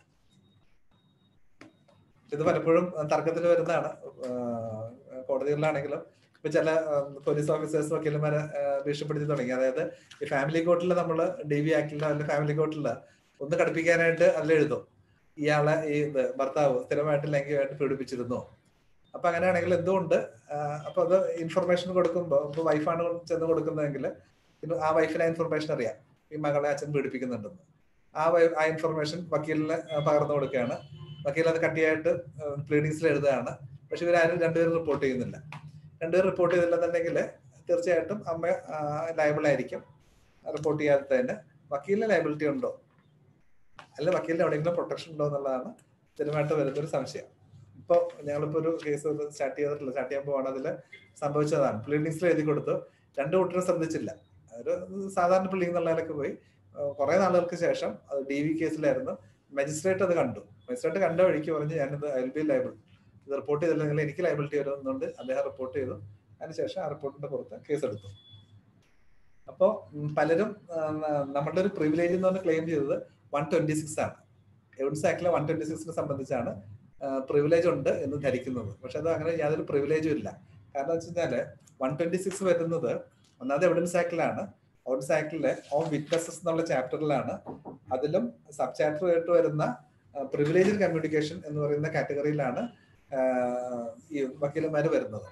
ഇത് പലപ്പോഴും തർക്കത്തിൽ വരുന്നതാണ് കോടതികളിലാണെങ്കിലും ഇപ്പൊ ചില പോലീസ് ഓഫീസേഴ്സ് വക്കീലന്മാരെ ഭീഷണിപ്പെടുത്തി തുടങ്ങി അതായത് ഈ ഫാമിലി കോർട്ടിൽ നമ്മൾ ഡി വി ആക്ടിലോ അല്ലെങ്കിൽ ഫാമിലി കോർട്ടിൽ ഒന്ന് കടുപ്പിക്കാനായിട്ട് അതിൽ എഴുതും ഇയാളെ ഈ ഇത് ഭർത്താവ് സ്ഥിരമായിട്ട് ലൈംഗികമായിട്ട് പീഡിപ്പിച്ചിരുന്നു അപ്പൊ അങ്ങനെയാണെങ്കിൽ എന്തുകൊണ്ട് അപ്പൊ അത് ഇൻഫർമേഷൻ കൊടുക്കുമ്പോൾ ഇപ്പൊ വൈഫാണ് ചെന്ന് കൊടുക്കുന്നതെങ്കിൽ ആ വൈഫിന് ആ ഇൻഫർമേഷൻ അറിയാം ഈ മകളെ അച്ഛൻ പീഡിപ്പിക്കുന്നുണ്ടെന്ന് ആ വൈ ആ ഇൻഫർമേഷൻ വക്കീലിന് പകർന്നു കൊടുക്കുകയാണ് വക്കീൽ അത് കട്ടിയായിട്ട് പ്ലീഡിങ്സിൽ എഴുതുകയാണ് പക്ഷെ ഇവരാരും രണ്ടുപേരും റിപ്പോർട്ട് ചെയ്യുന്നില്ല രണ്ടുപേരും റിപ്പോർട്ട് ചെയ്തില്ലെന്നുണ്ടെങ്കിൽ തീർച്ചയായിട്ടും അമ്മ ലയബിൾ ആയിരിക്കും റിപ്പോർട്ട് ചെയ്യാതെ തന്നെ വക്കീലിന് ലയബിലിറ്റി ഉണ്ടോ അല്ല വക്കീലിന് എവിടെയെങ്കിലും പ്രൊട്ടക്ഷൻ ഉണ്ടോ എന്നുള്ളതാണ് സ്ഥിരമായിട്ട് വരുന്നൊരു സംശയം ഇപ്പോൾ ഞങ്ങളിപ്പോൾ ഒരു കേസ് സ്റ്റാർട്ട് ചെയ്തിട്ടില്ല സ്റ്റാർട്ട് ചെയ്യാൻ പോവാണ് അതിൽ സംഭവിച്ചതാണ് പ്ലീഡിങ്സിൽ എഴുതി കൊടുത്തു രണ്ടു കൂട്ടരും ശ്രദ്ധിച്ചില്ല ഒരു സാധാരണ പ്ലീഡിംഗ് എന്നുള്ളതിലൊക്കെ പോയി കുറെ നാളുകൾക്ക് ശേഷം അത് ഡി വി കേസിലായിരുന്നു മജിസ്ട്രേറ്റ് അത് കണ്ടു മജിസ്ട്രേറ്റ് കണ്ട വഴിക്ക് പറഞ്ഞ് ഞാനിത് ഐ ബി ലൈബിൾ ഇത് റിപ്പോർട്ട് ചെയ്തില്ലെങ്കിൽ എനിക്ക് ലൈബിലിറ്റി വരുന്നുണ്ട് അദ്ദേഹം റിപ്പോർട്ട് ചെയ്തു അതിനുശേഷം ആ റിപ്പോർട്ടിന്റെ പുറത്ത് കേസ് എടുത്തു അപ്പോൾ പലരും നമ്മളുടെ ഒരു പ്രിവിലേജ് എന്ന് പറഞ്ഞ് ക്ലെയിം ചെയ്തത് വൺ ട്വന്റി സിക്സ് ആണ് എവിഡൻസ് ആക്ടിലെ വൺ ട്വന്റി സിക്സിനെ സംബന്ധിച്ചാണ് പ്രിവിലേജ് ഉണ്ട് എന്ന് ധരിക്കുന്നത് പക്ഷെ അത് അങ്ങനെ യാതൊരു പ്രിവിലേജും ഇല്ല കാരണം വെച്ച് കഴിഞ്ഞാല് വൺ ട്വന്റി സിക്സ് വരുന്നത് ഒന്നാമത് എവിഡൻസ് ആക്ടിലാണ് എവിഡൻസ് ആക്ടിലെ ഓൺ വിറ്റ്നസസ് എന്നുള്ള ചാപ്റ്ററിലാണ് അതിലും സബ് ചാപ്റ്റർ ആയിട്ട് വരുന്ന പ്രിവിലേജ് കമ്മ്യൂണിക്കേഷൻ എന്ന് പറയുന്ന കാറ്റഗറിയിലാണ് ഈ വക്കീലന്മാർ വരുന്നത്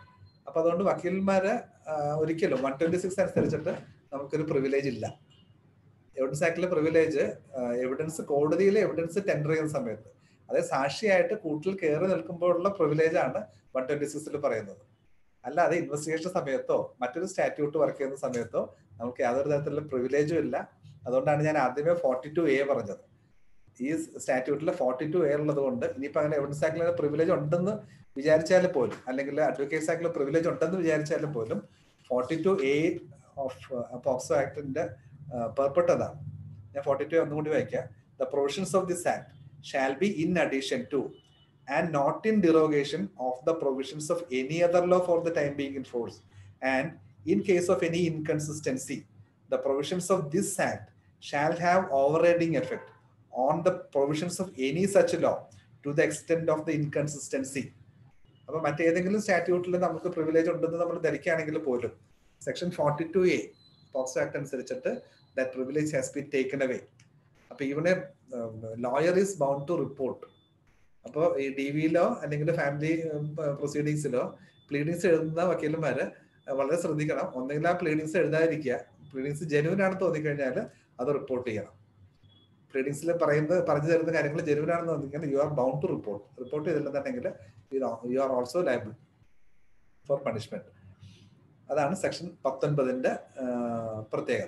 അപ്പൊ അതുകൊണ്ട് വക്കീലന്മാര് ഒരിക്കലും വൺ ട്വന്റി സിക്സ് അനുസരിച്ചിട്ട് നമുക്കൊരു പ്രിവിലേജ് ഇല്ല എവിഡൻസ് ആക്ടിലെ പ്രിവിലേജ് എവിഡൻസ് കോടതിയിലെ എവിഡൻസ് ടെൻഡർ ചെയ്യുന്ന സമയത്ത് അതായത് സാക്ഷിയായിട്ട് കൂട്ടിൽ കയറി നിൽക്കുമ്പോഴുള്ള പ്രിവിലേജ് ആണ് വൺ ട്വന്റി സിക്സിൽ പറയുന്നത് അല്ലാതെ ഇൻവെസ്റ്റിഗേഷൻ സമയത്തോ മറ്റൊരു സ്റ്റാറ്റ്യൂട്ട് വർക്ക് ചെയ്യുന്ന സമയത്തോ നമുക്ക് യാതൊരു തരത്തിലുള്ള പ്രിവിലേജും ഇല്ല അതുകൊണ്ടാണ് ഞാൻ ആദ്യമേ ഫോർട്ടി ടു എ പറഞ്ഞത് ഈ സ്റ്റാറ്റ്യൂട്ടിൽ ഫോർട്ടി ടു എ ഉള്ളത് കൊണ്ട് ഇനിയിപ്പോ അങ്ങനെ എവിഡൻസ് ആക്ടിൽ പ്രിവിലേജ് ഉണ്ടെന്ന് വിചാരിച്ചാലും പോലും അല്ലെങ്കിൽ അഡ്വക്കേറ്റ്സ് ആക്ടിൽ പ്രിവിലേജ് ഉണ്ടെന്ന് വിചാരിച്ചാലും പോലും forty two A of POCSO ആക്ടിന്റെ പെർപ്പെട്ട് അതാണ് ഞാൻ ഫോർട്ടി ടു ഒന്നും കൂടി വായിക്കാം the provisions of this act shall be in addition to and not in derogation of the provisions of any other law for the time being in force and in case of any inconsistency the provisions of this act shall have overriding effect on the provisions of any such law to the extend of the inconsistency അപ്പൊ മറ്റേതെങ്കിലും സ്റ്റാറ്റ്യൂട്ടിൽ നമുക്ക് privilege ഉണ്ടെന്ന് നമ്മൾ ധരിക്കുകയാണെങ്കിൽ പോലും section forty two A POCSO act അനുസരിച്ചിട്ട് that privilege has be taken away അപ്പൊ ഇവനെ lawyer is bound to report അപ്പോൾ ഈ ഡി വിയിലോ അല്ലെങ്കിൽ ഫാമിലി പ്രൊസീഡിങ്സിലോ പ്ലീഡിങ്സ് എഴുതുന്ന വക്കീലന്മാര് വളരെ ശ്രദ്ധിക്കണം ഒന്നെങ്കിൽ ആ പ്ലീഡിങ്സ് എഴുതാതിരിക്കുക പ്ലീഡിങ്സ് ജെനുവിൻ ആണ് തോന്നിക്കഴിഞ്ഞാൽ അത് റിപ്പോർട്ട് ചെയ്യണം പ്ലീഡിങ്സിൽ പറയുന്നത് പറഞ്ഞു തരുന്ന കാര്യങ്ങൾ ജെനുവിൻ ആണെന്ന് തോന്നിക്കഴിഞ്ഞാൽ you are bound to report report ചെയ്തില്ലെന്നുണ്ടെങ്കിൽ you are also liable for punishment അതാണ് സെക്ഷൻ പത്തൊൻപതിന്റെ പ്രത്യേകത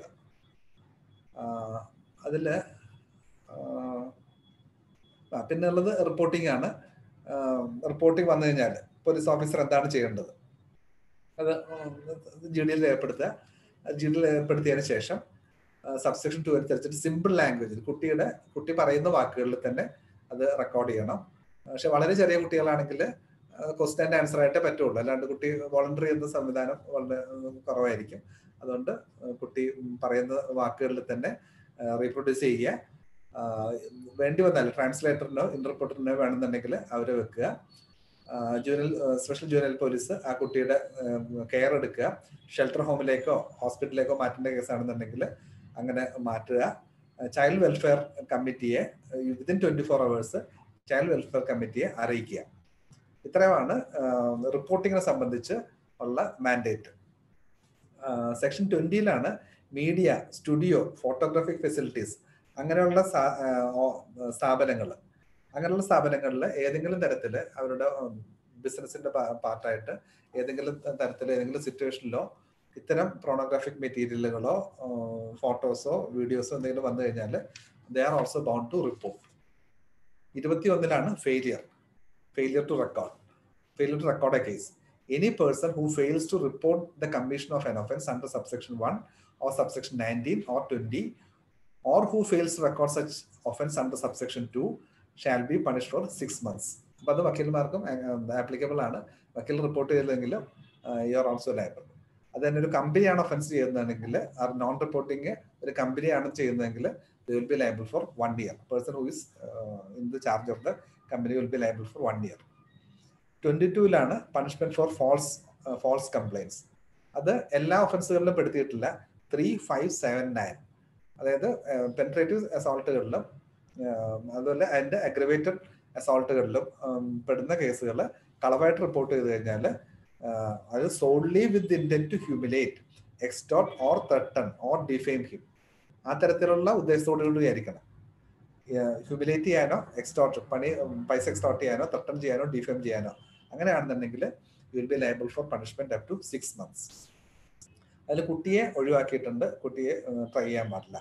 അതില് പിന്നെ ഉള്ളത് റിപ്പോർട്ടിംഗ് ആണ് റിപ്പോർട്ടിംഗ് വന്നു കഴിഞ്ഞാൽ പോലീസ് ഓഫീസർ എന്താണ് ചെയ്യേണ്ടത് അത് ജി ഡിയിൽ ഏർപ്പെടുത്തുക ജി ഡിയിൽ ഏർപ്പെടുത്തിയതിനു ശേഷം സബ്സെക്ഷൻ ടു അനുസരിച്ചിട്ട് സിമ്പിൾ ലാംഗ്വേജിൽ കുട്ടിയുടെ കുട്ടി പറയുന്ന വാക്കുകളിൽ തന്നെ അത് റെക്കോർഡ് ചെയ്യണം പക്ഷെ വളരെ ചെറിയ കുട്ടികളാണെങ്കിൽ ക്വസ്റ്റ്യൻ ആൻഡ് ആൻസർ ആയിട്ടേ പറ്റുള്ളൂ അല്ലാണ്ട് കുട്ടി വോളണ്ടറി എന്ന സംവിധാനം വളരെ കുറവായിരിക്കും അതുകൊണ്ട് കുട്ടി പറയുന്ന വാക്കുകളിൽ തന്നെ റീപ്രൊഡ്യൂസ് ചെയ്യുക വേണ്ടി വന്നാൽ ട്രാൻസ്ലേറ്ററിനോ ഇന്റർപ്രട്ടറിനോ വേണമെന്നുണ്ടെങ്കിൽ അവരെ വെക്കുക ജൂനൽ സ്പെഷ്യൽ ജൂനൽ പോലീസ് ആ കുട്ടിയുടെ കെയർ എടുക്കുക ഷെൽട്ടർ ഹോമിലേക്കോ ഹോസ്പിറ്റലിലേക്കോ മാറ്റേണ്ട കേസാണെന്നുണ്ടെങ്കിൽ അങ്ങനെ മാറ്റുക ചൈൽഡ് വെൽഫെയർ കമ്മിറ്റിയെ within twenty four hours child welfare കമ്മിറ്റിയെ അറിയിക്കുക ഇത്രയുമാണ് റിപ്പോർട്ടിങ്ങിനെ സംബന്ധിച്ച് ഉള്ള മാൻഡേറ്റ് സെക്ഷൻ ട്വന്റിയിലാണ് മീഡിയ സ്റ്റുഡിയോ ഫോട്ടോഗ്രാഫിക് ഫെസിലിറ്റീസ് അങ്ങനെയുള്ള സ്ഥാപനങ്ങൾ അങ്ങനെയുള്ള സ്ഥാപനങ്ങളിൽ ഏതെങ്കിലും തരത്തിൽ അവരുടെ ബിസിനസിന്റെ പാർട്ടായിട്ട് ഏതെങ്കിലും തരത്തിൽ ഏതെങ്കിലും സിറ്റുവേഷനിലോ ഇത്തരം പ്രോണോഗ്രാഫിക് മെറ്റീരിയലുകളോ ഫോട്ടോസോ വീഡിയോസോ എന്തെങ്കിലും വന്നു കഴിഞ്ഞാൽ they are also bound to report ഇരുപത്തി ഒന്നിലാണ് failure failure to record failure to record a case any person who fails to report the commission of an offense under subsection 1 or subsection 19 or 20 or who fails to record such offense under subsection 2 shall be punished for six months അപ്പൊ അത് വക്കീൽമാർക്കും applicable ആണ് വക്കീൽ report ചെയ്തില്ലെങ്കിൽ U are also liable അത് തന്നെ ഒരു കമ്പനിയാണ് offence ചെയ്യുന്നതെങ്കിൽ ആ നോൺ റിപ്പോർട്ടിങ് ഒരു കമ്പനിയാണ് ചെയ്യുന്നതെങ്കിൽ will be liable for one year person who is in the charge of the company will be liable for one year twenty ടൂവിലാണ് punishment for false false compliance അത് എല്ലാ ഒഫൻസുകളിലും പെടുത്തിയിട്ടില്ല ത്രീ ഫൈവ് സെവൻ നയൻ അതായത് penetrative അസോൾട്ടുകളിലും അതുപോലെ അതിന്റെ aggravated അസോൾട്ടുകളിലും പെടുന്ന കേസുകൾ കളവായിട്ട് റിപ്പോർട്ട് ചെയ്ത് കഴിഞ്ഞാൽ അത് solely with intent to humiliate extort or threaten or defame him ആ തരത്തിലുള്ള ഉദ്ദേശത്തോടു കൂടി ആയിരിക്കണം ഹ്യൂമിലേറ്റ് ചെയ്യാനോ എക്സ്റ്റോർട്ട് പണി പൈസ എക്സ്റ്റോർട്ട് ചെയ്യാനോ ത്രട്ടൺ ചെയ്യാനോ ഡിഫെയിം ചെയ്യാനോ അങ്ങനെയാണെന്നുണ്ടെങ്കിൽ you will be liable for punishment up to six months അതിൽ കുട്ടിയെ ഒഴിവാക്കിയിട്ടുണ്ട് കുട്ടിയെ ട്രൈ ചെയ്യാൻ പാടില്ല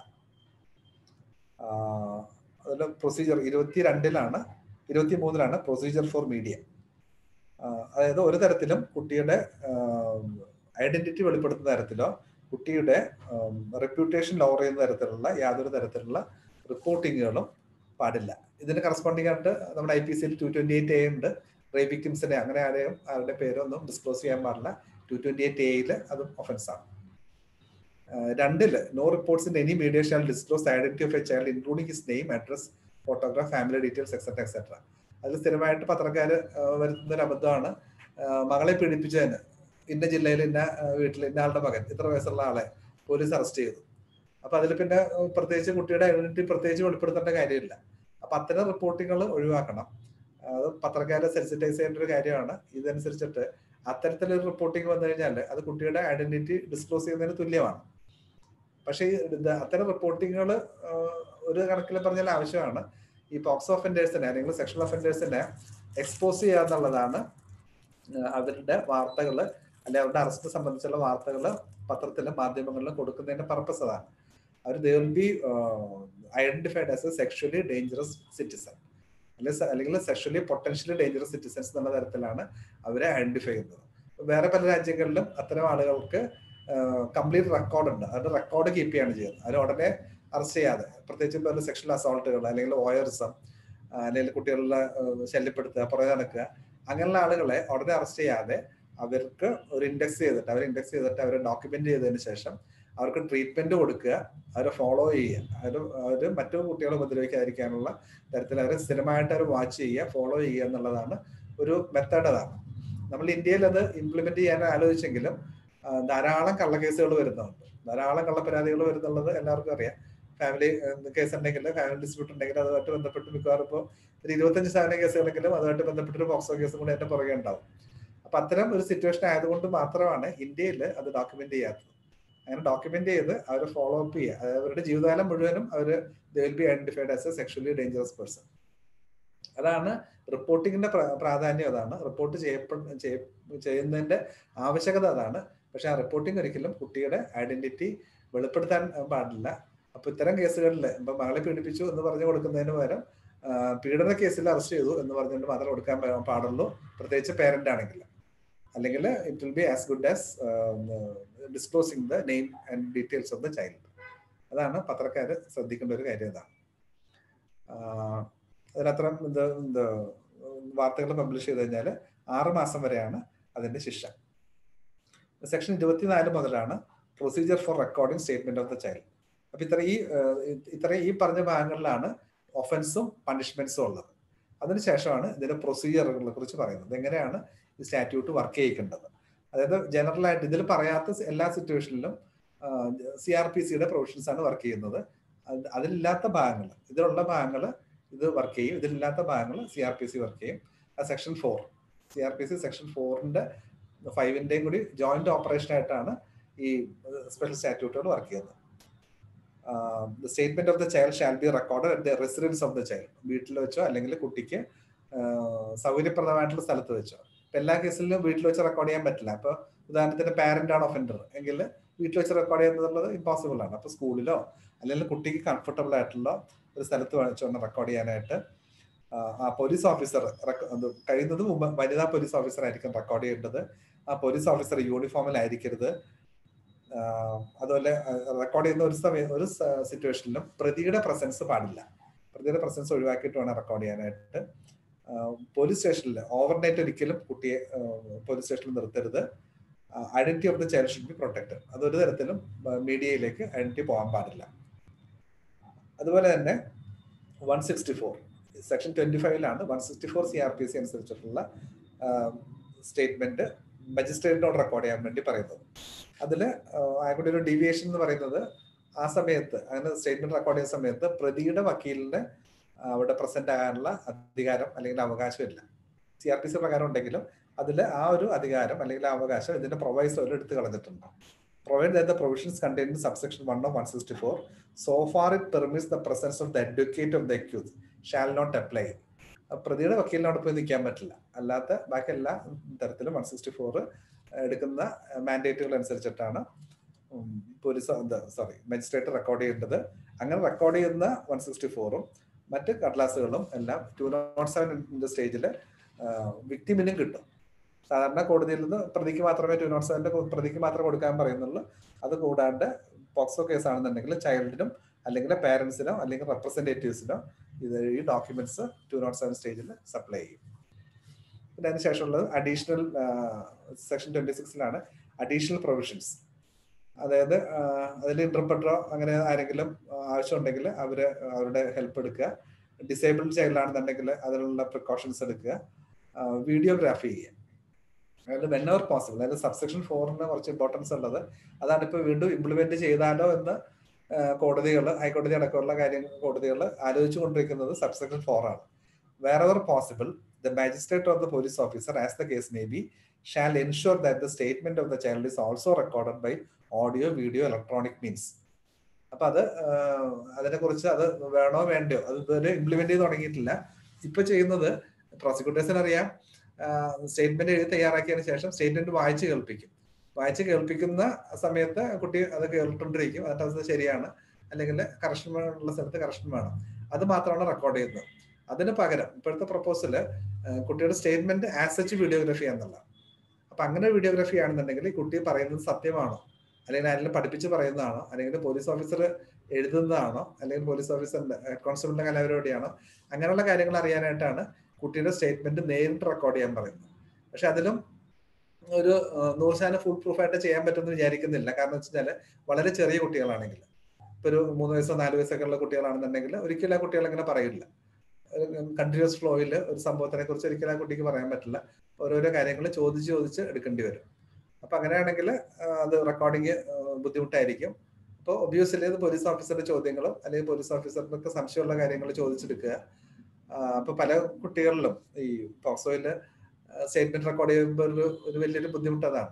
അതിൽ പ്രൊസീജിയർ ഇരുപത്തി രണ്ടിലാണ് ഇരുപത്തി മൂന്നിലാണ് പ്രൊസീജിയർ ഫോർ മീഡിയ അതായത് ഒരു തരത്തിലും കുട്ടിയുടെ ഐഡന്റിറ്റി വെളിപ്പെടുത്തുന്ന തരത്തിലോ കുട്ടിയുടെ റെപ്യൂട്ടേഷൻ ലോവർ ചെയ്യുന്ന തരത്തിലുള്ള യാതൊരു തരത്തിലുള്ള റിപ്പോർട്ടിങ്ങുകളും പാടില്ല ഇതിന് കറസ്പോണ്ടിങ് ആയിട്ട് നമ്മുടെ ഐ പി സിയിൽ ടു ട്വന്റി എയ്റ്റ് എ ഉണ്ട് റേപ്പ് വിക്ടിംസിനെ അങ്ങനെ ആരെയും അവരുടെ പേരൊന്നും ഡിസ്ക്ലോസ് ചെയ്യാൻ പാടില്ല ടു ട്വന്റി എയ്റ്റ് എയിൽ അതും ഒഫൻസ് ആണ് രണ്ടില് no reports in any media shall disclose identity of a child including his name address photograph family details etcetera etcetera അതിൽ സ്ഥിരമായിട്ട് പത്രക്കാർ വരുത്തുന്ന ഒരു അബദ്ധമാണ് മകളെ പീഡിപ്പിച്ചതിന് ഇന്ന ജില്ലയിൽ ഇന്ന വീട്ടിൽ ഇന്ന ആളുടെ മകൻ ഇത്ര വയസ്സുള്ള ആളെ പോലീസ് അറസ്റ്റ് ചെയ്തു അപ്പൊ അതിൽ പിന്നെ പ്രത്യേകിച്ച് കുട്ടിയുടെ ഐഡന്റിറ്റി പ്രത്യേകിച്ച് വെളിപ്പെടുത്തേണ്ട കാര്യമില്ല അപ്പൊ അത്തരം റിപ്പോർട്ടിങ്ങൾ ഒഴിവാക്കണം അത് പത്രക്കാരെ സെൻസിറ്റൈസ് ചെയ്യേണ്ട ഒരു കാര്യമാണ് ഇതനുസരിച്ചിട്ട് അത്തരത്തിലൊരു റിപ്പോർട്ടിംഗ് വന്നു കഴിഞ്ഞാൽ അത് കുട്ടിയുടെ ഐഡന്റിറ്റി ഡിസ്ക്ലോസ് ചെയ്യുന്നതിന് തുല്യമാണ് പക്ഷേ ഈ ഇത് അത്തരം റിപ്പോർട്ടിങ്ങുകൾ ഒരു കണക്കിൽ പറഞ്ഞാൽ ആവശ്യമാണ് ഈ പോക്സോ ഒഫൻഡേഴ്സിനെ അല്ലെങ്കിൽ സെക്ഷൽ ഒഫൻഡേഴ്സിനെ എക്സ്പോസ് ചെയ്യുക എന്നുള്ളതാണ് അവരുടെ വാർത്തകൾ അല്ലെ അവരുടെ അറസ്റ്റ് സംബന്ധിച്ചുള്ള വാർത്തകൾ പത്രത്തിലും മാധ്യമങ്ങളിലും കൊടുക്കുന്നതിന്റെ പർപ്പസ് അതാണ് അവർ they will be identified as a sexually dangerous citizen അല്ലെങ്കിൽ സെക്ഷലി പൊട്ടൻഷ്യലി ഡേഞ്ചറസ് സിറ്റിസൺസ് എന്നുള്ള തരത്തിലാണ് അവരെ ഐഡന്റിഫൈ ചെയ്യുന്നത് വേറെ പല രാജ്യങ്ങളിലും അത്തരം ആളുകൾക്ക് കംപ്ലീറ്റ് റെക്കോർഡ് ഉണ്ട് അത് റെക്കോർഡ് കീപ്പ് ചെയ്യാണ് ചെയ്യുന്നത് അവർ ഉടനെ അറസ്റ്റ് ചെയ്യാതെ പ്രത്യേകിച്ച് ഇപ്പോൾ സെക്ഷൽ അസോൾട്ടുകൾ അല്ലെങ്കിൽ ഓയറിസം അല്ലെങ്കിൽ കുട്ടികളുടെ ശല്യപ്പെടുത്തുക പുറകെ നടക്കുക അങ്ങനെയുള്ള ആളുകളെ ഉടനെ അറസ്റ്റ് ചെയ്യാതെ അവർക്ക് ഒരു ഇൻഡെക്സ് ചെയ്തിട്ട് അവർ ഇൻഡെക്സ് ചെയ്തിട്ട് അവരെ ഡോക്യുമെന്റ് ചെയ്തതിന് ശേഷം അവർക്ക് ട്രീറ്റ്മെന്റ് കൊടുക്കുക അവരെ ഫോളോ ചെയ്യുക അവർ അവർ മറ്റു കുട്ടികളെ ഉപദ്രവിക്കാതിരിക്കാനുള്ള തരത്തിൽ അവരെ സ്ഥിരമായിട്ട് അവർ വാച്ച് ചെയ്യുക ഫോളോ ചെയ്യുക എന്നുള്ളതാണ് ഒരു മെത്തേഡ് അതാണ് നമ്മൾ ഇന്ത്യയിൽ അത് ഇംപ്ലിമെന്റ് ചെയ്യാൻ ആലോചിച്ചെങ്കിലും ധാരാളം കള്ളക്കേസുകൾ വരുന്നുണ്ട് ധാരാളം കള്ളപ്പരാതികൾ വരുന്നുള്ളത് എല്ലാവർക്കും അറിയാം ഫാമിലി കേസ് ഉണ്ടെങ്കിൽ ഫാമിലി ഡിസ്പ്യൂട്ട് ഉണ്ടെങ്കിൽ അതുമായിട്ട് ബന്ധപ്പെട്ട് മിക്കവാറും ഇപ്പോൾ ഒരു ഇരുപത്തഞ്ച് ശതമാനം കേസുകളെങ്കിലും അതുമായിട്ട് ബന്ധപ്പെട്ടൊരു പോക്സോ കേസും കൂടെ അതിന്റെ പുറകെ ഉണ്ടാവും അപ്പൊ അത്തരം ഒരു സിറ്റുവേഷൻ ആയതുകൊണ്ട് മാത്രമാണ് ഇന്ത്യയിൽ അത് ഡോക്യുമെന്റ് ചെയ്യാത്തത് അങ്ങനെ ഡോക്യുമെന്റ് ചെയ്ത് അവർ ഫോളോ അപ്പ് ചെയ്യുക അവരുടെ ജീവിതകാലം മുഴുവനും അവർ will be identified as a sexually dangerous person അതാണ് റിപ്പോർട്ടിങ്ങിന്റെ പ്രാധാന്യം അതാണ് റിപ്പോർട്ട് ചെയ്യപ്പെ ചെയ്യുന്നതിന്റെ ആവശ്യകത അതാണ് പക്ഷെ ആ റിപ്പോർട്ടിംഗ് ഒരിക്കലും കുട്ടിയുടെ ഐഡന്റിറ്റി വെളിപ്പെടുത്താൻ പാടില്ല അപ്പൊ ഇത്തരം കേസുകളിൽ ഇപ്പൊ മകളെ പീഡിപ്പിച്ചു എന്ന് പറഞ്ഞു കൊടുക്കുന്നതിന് പകരം പീഡന കേസിൽ അറസ്റ്റ് ചെയ്തു എന്ന് പറഞ്ഞുകൊണ്ട് മാത്രം കൊടുക്കാൻ പാടുള്ളൂ പ്രത്യേകിച്ച് പേരന്റ് ആണെങ്കിൽ അല്ലെങ്കിൽ it will be as good as disclosing the name and details of the child അതാണ് പത്രക്കാർ ശ്രദ്ധിക്കേണ്ട ഒരു കാര്യം ഇതാണ് അതിനത്ര ഇത് ഇത് വാർത്തകൾ പബ്ലിഷ് ചെയ്ത് കഴിഞ്ഞാൽ ആറ് മാസം വരെയാണ് അതിന്റെ ശിക്ഷ സെക്ഷൻ ഇരുപത്തിനാല് മുതലാണ് procedure for recording statement of the child അപ്പൊ ഇത്ര ഈ ഇത്ര ഈ പറഞ്ഞ ഭാഗങ്ങളിലാണ് ഒഫൻസും പണിഷ്മെന്റ്സും ഉള്ളത് അതിനുശേഷമാണ് ഇതിന്റെ പ്രൊസീജിയറുകളെ കുറിച്ച് പറയുന്നത് എങ്ങനെയാണ് ഈ സ്റ്റാറ്റ്യൂട്ട് വർക്ക് ചെയ്യിക്കേണ്ടത് അതായത് ജനറൽ ആയിട്ട് ഇതിൽ പറയാത്ത എല്ലാ സിറ്റുവേഷനിലും സി ആർ പി സിയുടെ പ്രൊവിഷൻസ് ആണ് വർക്ക് ചെയ്യുന്നത് അതിലില്ലാത്ത ഭാഗങ്ങൾ ഇതിലുള്ള ഭാഗങ്ങൾ ഇത് വർക്ക് ചെയ്യും ഇതിലില്ലാത്ത ഭാഗങ്ങൾ C R P C work ചെയ്യും ആ section four C R P C section ഫോറിന്റെ ഫൈവിന്റെയും കൂടി ജോയിന്റ് ഓപ്പറേഷൻ ആയിട്ടാണ് ഈ സ്പെഷ്യൽ സ്റ്റാറ്റ്യൂട്ടുകൾ വർക്ക് ചെയ്യുന്നത് the statement of the child shall be record at the residence of the child വീട്ടിൽ വെച്ചോ അല്ലെങ്കിൽ കുട്ടിക്ക് സൗകര്യപ്രദമായിട്ടുള്ള സ്ഥലത്ത് വെച്ചോ ഇപ്പൊ എല്ലാ കേസിലും വീട്ടിൽ വെച്ച് റെക്കോർഡ് ചെയ്യാൻ പറ്റില്ല അപ്പൊ ഉദാഹരണത്തിന് പാരന്റ് ആണ് ഒഫൻഡർ എങ്കിൽ വീട്ടിൽ വെച്ച് റെക്കോർഡ് ചെയ്യുന്നത് ഇമ്പോസിബിൾ ആണ് അപ്പൊ സ്കൂളിലോ അല്ലെങ്കിൽ കുട്ടിക്ക് കംഫർട്ടബിൾ ആയിട്ടുള്ള ഒരു സ്ഥലത്ത് വെച്ചുകൊണ്ട് റെക്കോർഡ് ചെയ്യാനായിട്ട് ആ പോലീസ് ഓഫീസർ കഴിയുന്നത് മുമ്പ് വനിതാ പോലീസ് ഓഫീസർ ആയിരിക്കും റെക്കോർഡ് ചെയ്യേണ്ടത് ആ പോലീസ് ഓഫീസർ യൂണിഫോമിലായിരിക്കരുത് അതുപോലെ റെക്കോർഡ് ചെയ്യുന്ന ഒരു സമയം ഒരു സിറ്റുവേഷനിലും പ്രതിയുടെ പ്രസൻസ് പാടില്ല പ്രതിയുടെ പ്രസൻസ് ഒഴിവാക്കിയിട്ട് വേണം റെക്കോർഡ് ചെയ്യാനായിട്ട് പോലീസ് സ്റ്റേഷനിൽ ഓവർനൈറ്റ് ഒരിക്കലും കുട്ടിയെ പോലീസ് സ്റ്റേഷനിൽ നിർത്തരുത് identity of the child should be protected അതൊരു തരത്തിലും മീഡിയയിലേക്ക് ഐഡന്റിറ്റി പോകാൻ പാടില്ല അതുപോലെ തന്നെ one sixty four section twenty ഫൈവിലാണ് one sixty four C R P C അനുസരിച്ചിട്ടുള്ള സ്റ്റേറ്റ്മെന്റ് മജിസ്ട്രേറ്റിനോട് റെക്കോർഡ് ചെയ്യാൻ വേണ്ടി പറയുന്നത് അതിൽ അതിന്റെ ഒരു ഡീവിയേഷൻ എന്ന് പറയുന്നത് ആ സമയത്ത് അങ്ങനെ സ്റ്റേറ്റ്മെന്റ് റെക്കോർഡ് ചെയ്യുന്ന സമയത്ത് പ്രതിയുടെ വക്കീലിന് അവിടെ പ്രസന്റ് ആകാനുള്ള അധികാരം അല്ലെങ്കിൽ അവകാശം ഇല്ല സി ആർ പി സി പ്രകാരം ഉണ്ടെങ്കിലും അതിൽ ആ ഒരു അധികാരം അല്ലെങ്കിൽ ആ അവകാശം ഇതിന്റെ പ്രൊവൈസോയിൽ എടുത്തു കളഞ്ഞിട്ടുണ്ട് provide that the provisions contain section one of one sixty four so far it permits the presence of the advocate of the accuse shall not apply പ്രതിയുടെ വക്കീലിനോട് പോയി നിൽക്കാൻ പറ്റില്ല അല്ലാത്ത ബാക്കി എല്ലാ തരത്തിലും വൺ സിക്സ്റ്റി ഫോർ എടുക്കുന്ന മാൻഡേറ്റുകൾ അനുസരിച്ചിട്ടാണ് പോലീസ് സോറി മജിസ്ട്രേറ്റ് റെക്കോർഡ് ചെയ്യേണ്ടത് അങ്ങനെ റെക്കോർഡ് ചെയ്യുന്ന വൺ സിക്സ്റ്റി ഫോറും മറ്റ് കടലാസുകളും എല്ലാം ടു നോട്ട് സെവൻ സ്റ്റേജിൽ വിക്ടിമിനും കിട്ടും സാധാരണ കോടതിയിൽ നിന്ന് പ്രതിക്ക് മാത്രമേ ടു നോട്ട് സെവൻ്റെ പ്രതിക്ക് മാത്രം കൊടുക്കാൻ പറയുന്നുള്ളൂ അത് കൂടാണ്ട് പോക്സോ കേസ് ആണെന്നുണ്ടെങ്കിൽ ചൈൽഡിനും അല്ലെങ്കിൽ പേരൻസിനോ അല്ലെങ്കിൽ റെപ്രസെൻറ്റേറ്റീവ്സിനോ ഇത് ഈ ഡോക്യുമെന്റ്സ് ടു നോട്ട് സെവൻ സ്റ്റേജിൽ സപ്ലൈ ചെയ്യും പിന്നെ അതിന് ശേഷമുള്ളത് അഡീഷണൽ സെക്ഷൻ ട്വന്റി സിക്സിലാണ് അഡീഷണൽ പ്രൊവിഷൻസ് അതായത് അതിൽ ഇന്റർപ്രറ്ററോ അങ്ങനെ ആരെങ്കിലും ആവശ്യമുണ്ടെങ്കിൽ അവർ അവരുടെ ഹെൽപ്പ് എടുക്കുക ഡിസേബിൾഡ് ചൈൽഡ് ആണെന്നുണ്ടെങ്കിൽ അതിനുള്ള പ്രിക്കോഷൻസ് എടുക്കുക വീഡിയോഗ്രാഫി ചെയ്യുക അതായത് വെൻ എവർ പോസിബിൾ അതായത് സബ്സെക്ഷൻ ഫോറിന് കുറച്ച് ഇമ്പോർട്ടൻസ് ഉള്ളത് അതാണ് ഇപ്പോൾ വീണ്ടും ഇംപ്ലിമെന്റ് ചെയ്താലോ എന്ന് കോടതികൾ ഹൈക്കോടതി അടക്കമുള്ള കാര്യങ്ങൾ കോടതികൾ ആലോചിച്ചു കൊണ്ടിരിക്കുന്നത് സബ്സെക്ഷൻ ഫോർ ആണ് wherever possible the magistrate or the police officer as the case may be shall ensure that the statement of the child is also recorded by audio video electronic means അപ്പൊ അത് അതിനെ കുറിച്ച് അത് വേണോ വേണ്ടയോ അത് ഇതുവരെ ഇംപ്ലിമെന്റ് ചെയ്ത് തുടങ്ങിയിട്ടില്ല ഇപ്പൊ ചെയ്യുന്നത് പ്രോസിക്യൂട്ടേഴ്സിന് അറിയാം സ്റ്റേറ്റ്മെന്റ് എഴുതി തയ്യാറാക്കിയതിനു ശേഷം സ്റ്റേറ്റ്മെന്റ് വായിച്ച് കേൾപ്പിക്കും വായിച്ച് കേൾപ്പിക്കുന്ന സമയത്ത് കുട്ടി അത് കേട്ടിട്ടിരിക്കും എന്നിട്ട് അത് ശരിയാണ് അല്ലെങ്കിൽ കറക്ഷൻ ഉള്ള സ്ഥലത്ത് കറക്ഷൻ വേണം അത് മാത്രമാണ് റെക്കോർഡ് ചെയ്യുന്നത് അതിന് പകരം ഇപ്പോഴത്തെ പ്രപ്പോസല് കുട്ടിയുടെ സ്റ്റേറ്റ്മെന്റ് ആസ് സച്ച് വീഡിയോഗ്രഫി എന്നുള്ള അപ്പൊ അങ്ങനെ വീഡിയോഗ്രഫി ആണെന്നുണ്ടെങ്കിൽ ഈ കുട്ടി പറയുന്നത് സത്യമാണോ അല്ലെങ്കിൽ ആരെങ്കിലും പഠിപ്പിച്ച് പറയുന്നതാണോ അല്ലെങ്കിൽ പോലീസ് ഓഫീസർ എഴുതുന്നതാണോ അല്ലെങ്കിൽ പോലീസ് ഓഫീസറിന്റെ ഹെഡ് കോൺസ്റ്റബിളിന്റെ കലാപരിപാടിയാണോ അങ്ങനെയുള്ള കാര്യങ്ങൾ അറിയാനായിട്ടാണ് കുട്ടിയുടെ സ്റ്റേറ്റ്മെന്റ് നേരിട്ട് റെക്കോർഡ് ചെയ്യാൻ പറയുന്നത് പക്ഷെ അതിലും ഒരു നൂറ് ശതമാനം ഫുൾ പ്രൂഫ് ആയിട്ട് ചെയ്യാൻ പറ്റുമെന്ന് വിചാരിക്കുന്നില്ല കാരണം വെച്ചാൽ വളരെ ചെറിയ കുട്ടികളാണെങ്കിൽ ഇപ്പൊ ഒരു മൂന്ന് വയസ്സോ നാല് വയസ്സൊക്കെ ഉള്ള കുട്ടികളാണെന്നുണ്ടെങ്കിൽ ഒരിക്കലും ആ കുട്ടികൾ അങ്ങനെ പറയില്ല കണ്ടിന്യൂസ് ഫ്ലോയിൽ ഒരു സംഭവത്തിനെ കുറിച്ച് ഒരിക്കലും ആ കുട്ടിക്ക് പറയാൻ പറ്റില്ല ഓരോരോ കാര്യങ്ങൾ ചോദിച്ച് ചോദിച്ച് എടുക്കേണ്ടി വരും അപ്പൊ അങ്ങനെയാണെങ്കിൽ അത് റെക്കോർഡിങ് ബുദ്ധിമുട്ടായിരിക്കും അപ്പോൾ ഒബ്വിയസ്ലി അത് പോലീസ് ഓഫീസറുടെ ചോദ്യങ്ങളും അല്ലെങ്കിൽ പോലീസ് ഓഫീസറിനൊക്കെ സംശയമുള്ള കാര്യങ്ങൾ ചോദിച്ചെടുക്കുക അപ്പൊ പല കുട്ടികളിലും ഈ പോക്സോയില് സ്റ്റേറ്റ്മെന്റ് റെക്കോർഡ് ചെയ്യുമ്പോൾ ഒരു ഒരു വലിയൊരു ബുദ്ധിമുട്ട് അതാണ്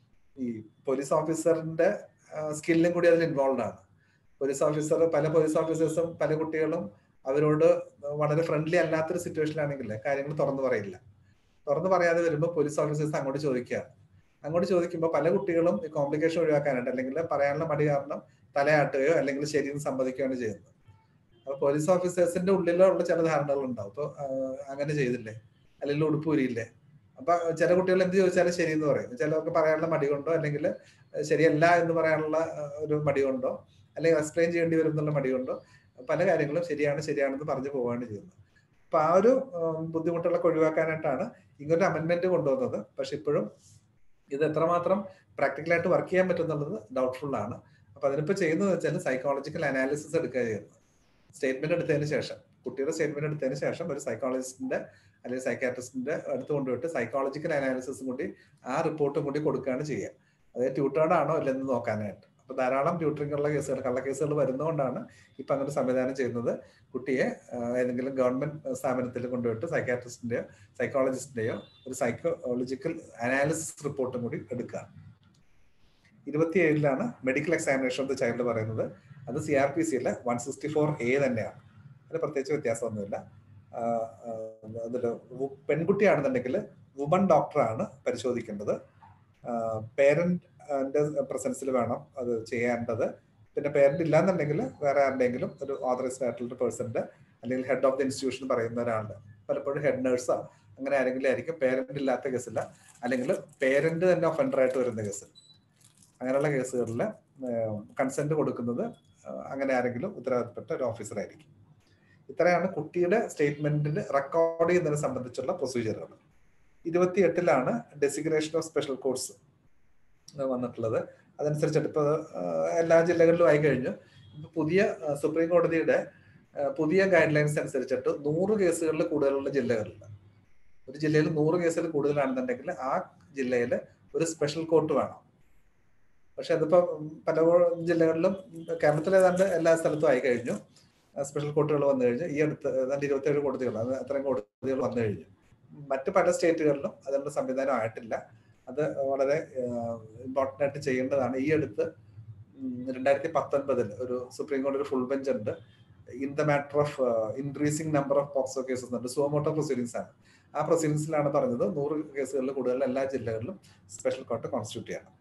ഈ പോലീസ് ഓഫീസറിന്റെ സ്കില്ലും കൂടി അതിൽ ഇൻവോൾവ് ആണ് പോലീസ് ഓഫീസർ പല പോലീസ് ഓഫീസേഴ്സും പല കുട്ടികളും അവരോട് വളരെ ഫ്രണ്ട്ലി അല്ലാത്തൊരു സിറ്റുവേഷനിലാണെങ്കിൽ കാര്യങ്ങൾ തുറന്നു പറയില്ല തുറന്നു പറയാതെ വരുമ്പോൾ പോലീസ് ഓഫീസേഴ്സ് അങ്ങോട്ട് ചോദിക്കുക അങ്ങോട്ട് ചോദിക്കുമ്പോൾ പല കുട്ടികളും ഈ കോംപ്ലിക്കേഷൻ ഒഴിവാക്കാനായിട്ട് അല്ലെങ്കിൽ പറയാനുള്ള മടി കാരണം തലയാട്ടുകയോ അല്ലെങ്കിൽ ശരിയെന്ന് സമ്മതിക്കുകയാണ് ചെയ്യുന്നത് അപ്പൊ പോലീസ് ഓഫീസേഴ്സിന്റെ ഉള്ളിലുള്ള ചില ധാരണകൾ ഉണ്ടാവും അപ്പൊ അങ്ങനെ ചെയ്തില്ലേ അല്ലെങ്കിൽ ഉടുപ്പൂരിയില്ലേ അപ്പൊ ചില കുട്ടികൾ എന്ത് ചോദിച്ചാലും ശരിയെന്ന് പറയും ചിലർക്ക് പറയാനുള്ള മടി കൊണ്ടോ അല്ലെങ്കിൽ ശരിയല്ല എന്ന് പറയാനുള്ള ഒരു മടി കൊണ്ടോ അല്ലെങ്കിൽ എക്സ്പ്ലെയിൻ ചെയ്യേണ്ടി വരും എന്നുള്ള മടി കൊണ്ടോ പല കാര്യങ്ങളും ശരിയാണ് ശരിയാണെന്ന് പറഞ്ഞു പോവുകയാണ് ചെയ്യുന്നത് അപ്പൊ ആ ഒരു ബുദ്ധിമുട്ടുകളൊക്കെ ഒഴിവാക്കാനായിട്ടാണ് ഇങ്ങനൊരു അമെന്റ്മെന്റ് കൊണ്ടുവന്നത് പക്ഷെ ഇപ്പോഴും ഇത് എത്രമാത്രം പ്രാക്ടിക്കലായിട്ട് വർക്ക് ചെയ്യാൻ പറ്റുന്നുള്ളത് ഡൗട്ട്ഫുൾ ആണ് അപ്പൊ അതിനിപ്പോ ചെയ്യുന്നത് വെച്ചാൽ സൈക്കോളജിക്കൽ അനാലിസിസ് എടുക്കുക ചെയ്യുന്നത് സ്റ്റേറ്റ്മെന്റ് എടുത്തതിന് ശേഷം കുട്ടിയുടെ സ്റ്റേറ്റ്മെന്റ് എടുത്തതിന് ശേഷം ഒരു സൈക്കോളജിസ്റ്റിന്റെ അല്ലെങ്കിൽ സൈക്കാട്രിസ്റ്റിന്റെ അടുത്ത് കൊണ്ടുപോയിട്ട് സൈക്കോളജിക്കൽ അനാലിസിസും കൂടി ആ റിപ്പോർട്ടും കൂടി കൊടുക്കുകയാണ് ചെയ്യുക അതായത് ട്യൂട്ടേർഡ് ആണോ ഇല്ലെന്ന് നോക്കാനായിട്ട് അപ്പൊ ധാരാളം ട്യൂട്ടറിംഗ് ഉള്ള കേസുകൾ കള്ള കേസുകൾ വരുന്നതുകൊണ്ടാണ് ഇപ്പൊ അങ്ങനെ സംവിധാനം ചെയ്യുന്നത് കുട്ടിയെ ഏതെങ്കിലും ഗവൺമെന്റ് സ്ഥാപനത്തിൽ കൊണ്ടുപോയിട്ട് സൈക്കാട്രിസ്റ്റിന്റെയോ സൈക്കോളജിസ്റ്റിന്റെയോ ഒരു സൈക്കോളജിക്കൽ അനാലിസിസ് റിപ്പോർട്ടും കൂടി എടുക്കുക ഇരുപത്തിയേഴിലാണ് medical examination of the child പറയുന്നത് അത് സി ആർ പി സിയിലെ വൺ സിക്സ്റ്റി ഫോർ എ തന്നെയാണ് അതിന് പ്രത്യേകിച്ച് വ്യത്യാസമൊന്നുമില്ല അതിൽ പെൺകുട്ടിയാണെന്നുണ്ടെങ്കിൽ വുമൺ ഡോക്ടറാണ് പരിശോധിക്കേണ്ടത് പേരന്റ് പ്രസൻസിൽ വേണം അത് ചെയ്യേണ്ടത് പിന്നെ പേരന്റ് ഇല്ലാന്നുണ്ടെങ്കിൽ വേറെ ആരുടെയെങ്കിലും ഒരു ഓതറൈസ്ഡ് ആയിട്ടുള്ള പേഴ്സന്റെ അല്ലെങ്കിൽ ഹെഡ് ഓഫ് ദി ഇൻസ്റ്റിറ്റ്യൂഷൻ പറയുന്ന ഒരാളുടെ പലപ്പോഴും ഹെഡ് നേഴ്സോ അങ്ങനെ ആരെങ്കിലും ആയിരിക്കും പേരന്റ് ഇല്ലാത്ത കേസില്ല അല്ലെങ്കിൽ പേരന്റ് തന്നെ ഒഫൻഡറായിട്ട് വരുന്ന കേസിൽ അങ്ങനെയുള്ള കേസുകളിൽ കൺസെന്റ് കൊടുക്കുന്നത് അങ്ങനെ ആരെങ്കിലും ഉത്തരവാദിത്തപ്പെട്ട ഒരു ഓഫീസർ ആയിരിക്കും ഇത്രയാണ് കുട്ടിയുടെ സ്റ്റേറ്റ്മെന്റിന് റെക്കോർഡ് ചെയ്യുന്നതിനെ സംബന്ധിച്ചുള്ള പ്രൊസീജിയറുകൾ ഇരുപത്തിയെട്ടിലാണ് ഡെസിഗ്നേഷൻ ഓഫ് സ്പെഷ്യൽ കോഴ്സ് വന്നിട്ടുള്ളത് അതനുസരിച്ചിട്ട് ഇപ്പോൾ എല്ലാ ജില്ലകളിലും ആയി കഴിഞ്ഞു പുതിയ സുപ്രീം കോടതിയുടെ പുതിയ ഗൈഡ് ലൈൻസ് അനുസരിച്ചിട്ട് നൂറ് കേസുകളിൽ കൂടുതലുള്ള ജില്ലകളിൽ ഒരു ജില്ലയിൽ നൂറ് കേസിൽ കൂടുതലാണെന്നുണ്ടെങ്കിൽ ആ ജില്ലയിൽ ഒരു സ്പെഷ്യൽ കോർട്ട് വേണം പക്ഷെ അതിപ്പോ പല ജില്ലകളിലും കേരളത്തിൽ ഏതാണ്ട് എല്ലാ സ്ഥലത്തും ആയി കഴിഞ്ഞു സ്പെഷ്യൽ കോർട്ടുകൾ വന്നു കഴിഞ്ഞു ഈ അടുത്ത് ഏതാണ്ട് ഇരുപത്തേഴ് കോടതികൾ അത് അത്രയും കോടതികൾ വന്നു കഴിഞ്ഞു മറ്റ് പല സ്റ്റേറ്റുകളിലും അതിനുള്ള സംവിധാനം ആയിട്ടില്ല അത് വളരെ ഇമ്പോർട്ടൻ്റ് ആയിട്ട് ചെയ്യേണ്ടതാണ് ഈ അടുത്ത് രണ്ടായിരത്തി പത്തൊൻപതിൽ ഒരു സുപ്രീം കോടതി ഒരു ഫുൾ ബെഞ്ച് ഉണ്ട് in the matter of increasing number of POCSO cases ഉണ്ട് സുവമോട്ടോ പ്രൊസീഡിങ്സ് ആണ് ആ പ്രൊസീഡിങ്സിലാണ് പറഞ്ഞത് നൂറ് കേസുകളിൽ കൂടുതൽ എല്ലാ ജില്ലകളിലും സ്പെഷ്യൽ കോർട്ട് കോൺസ്റ്റിറ്റ്യൂട്ട് ചെയ്യണം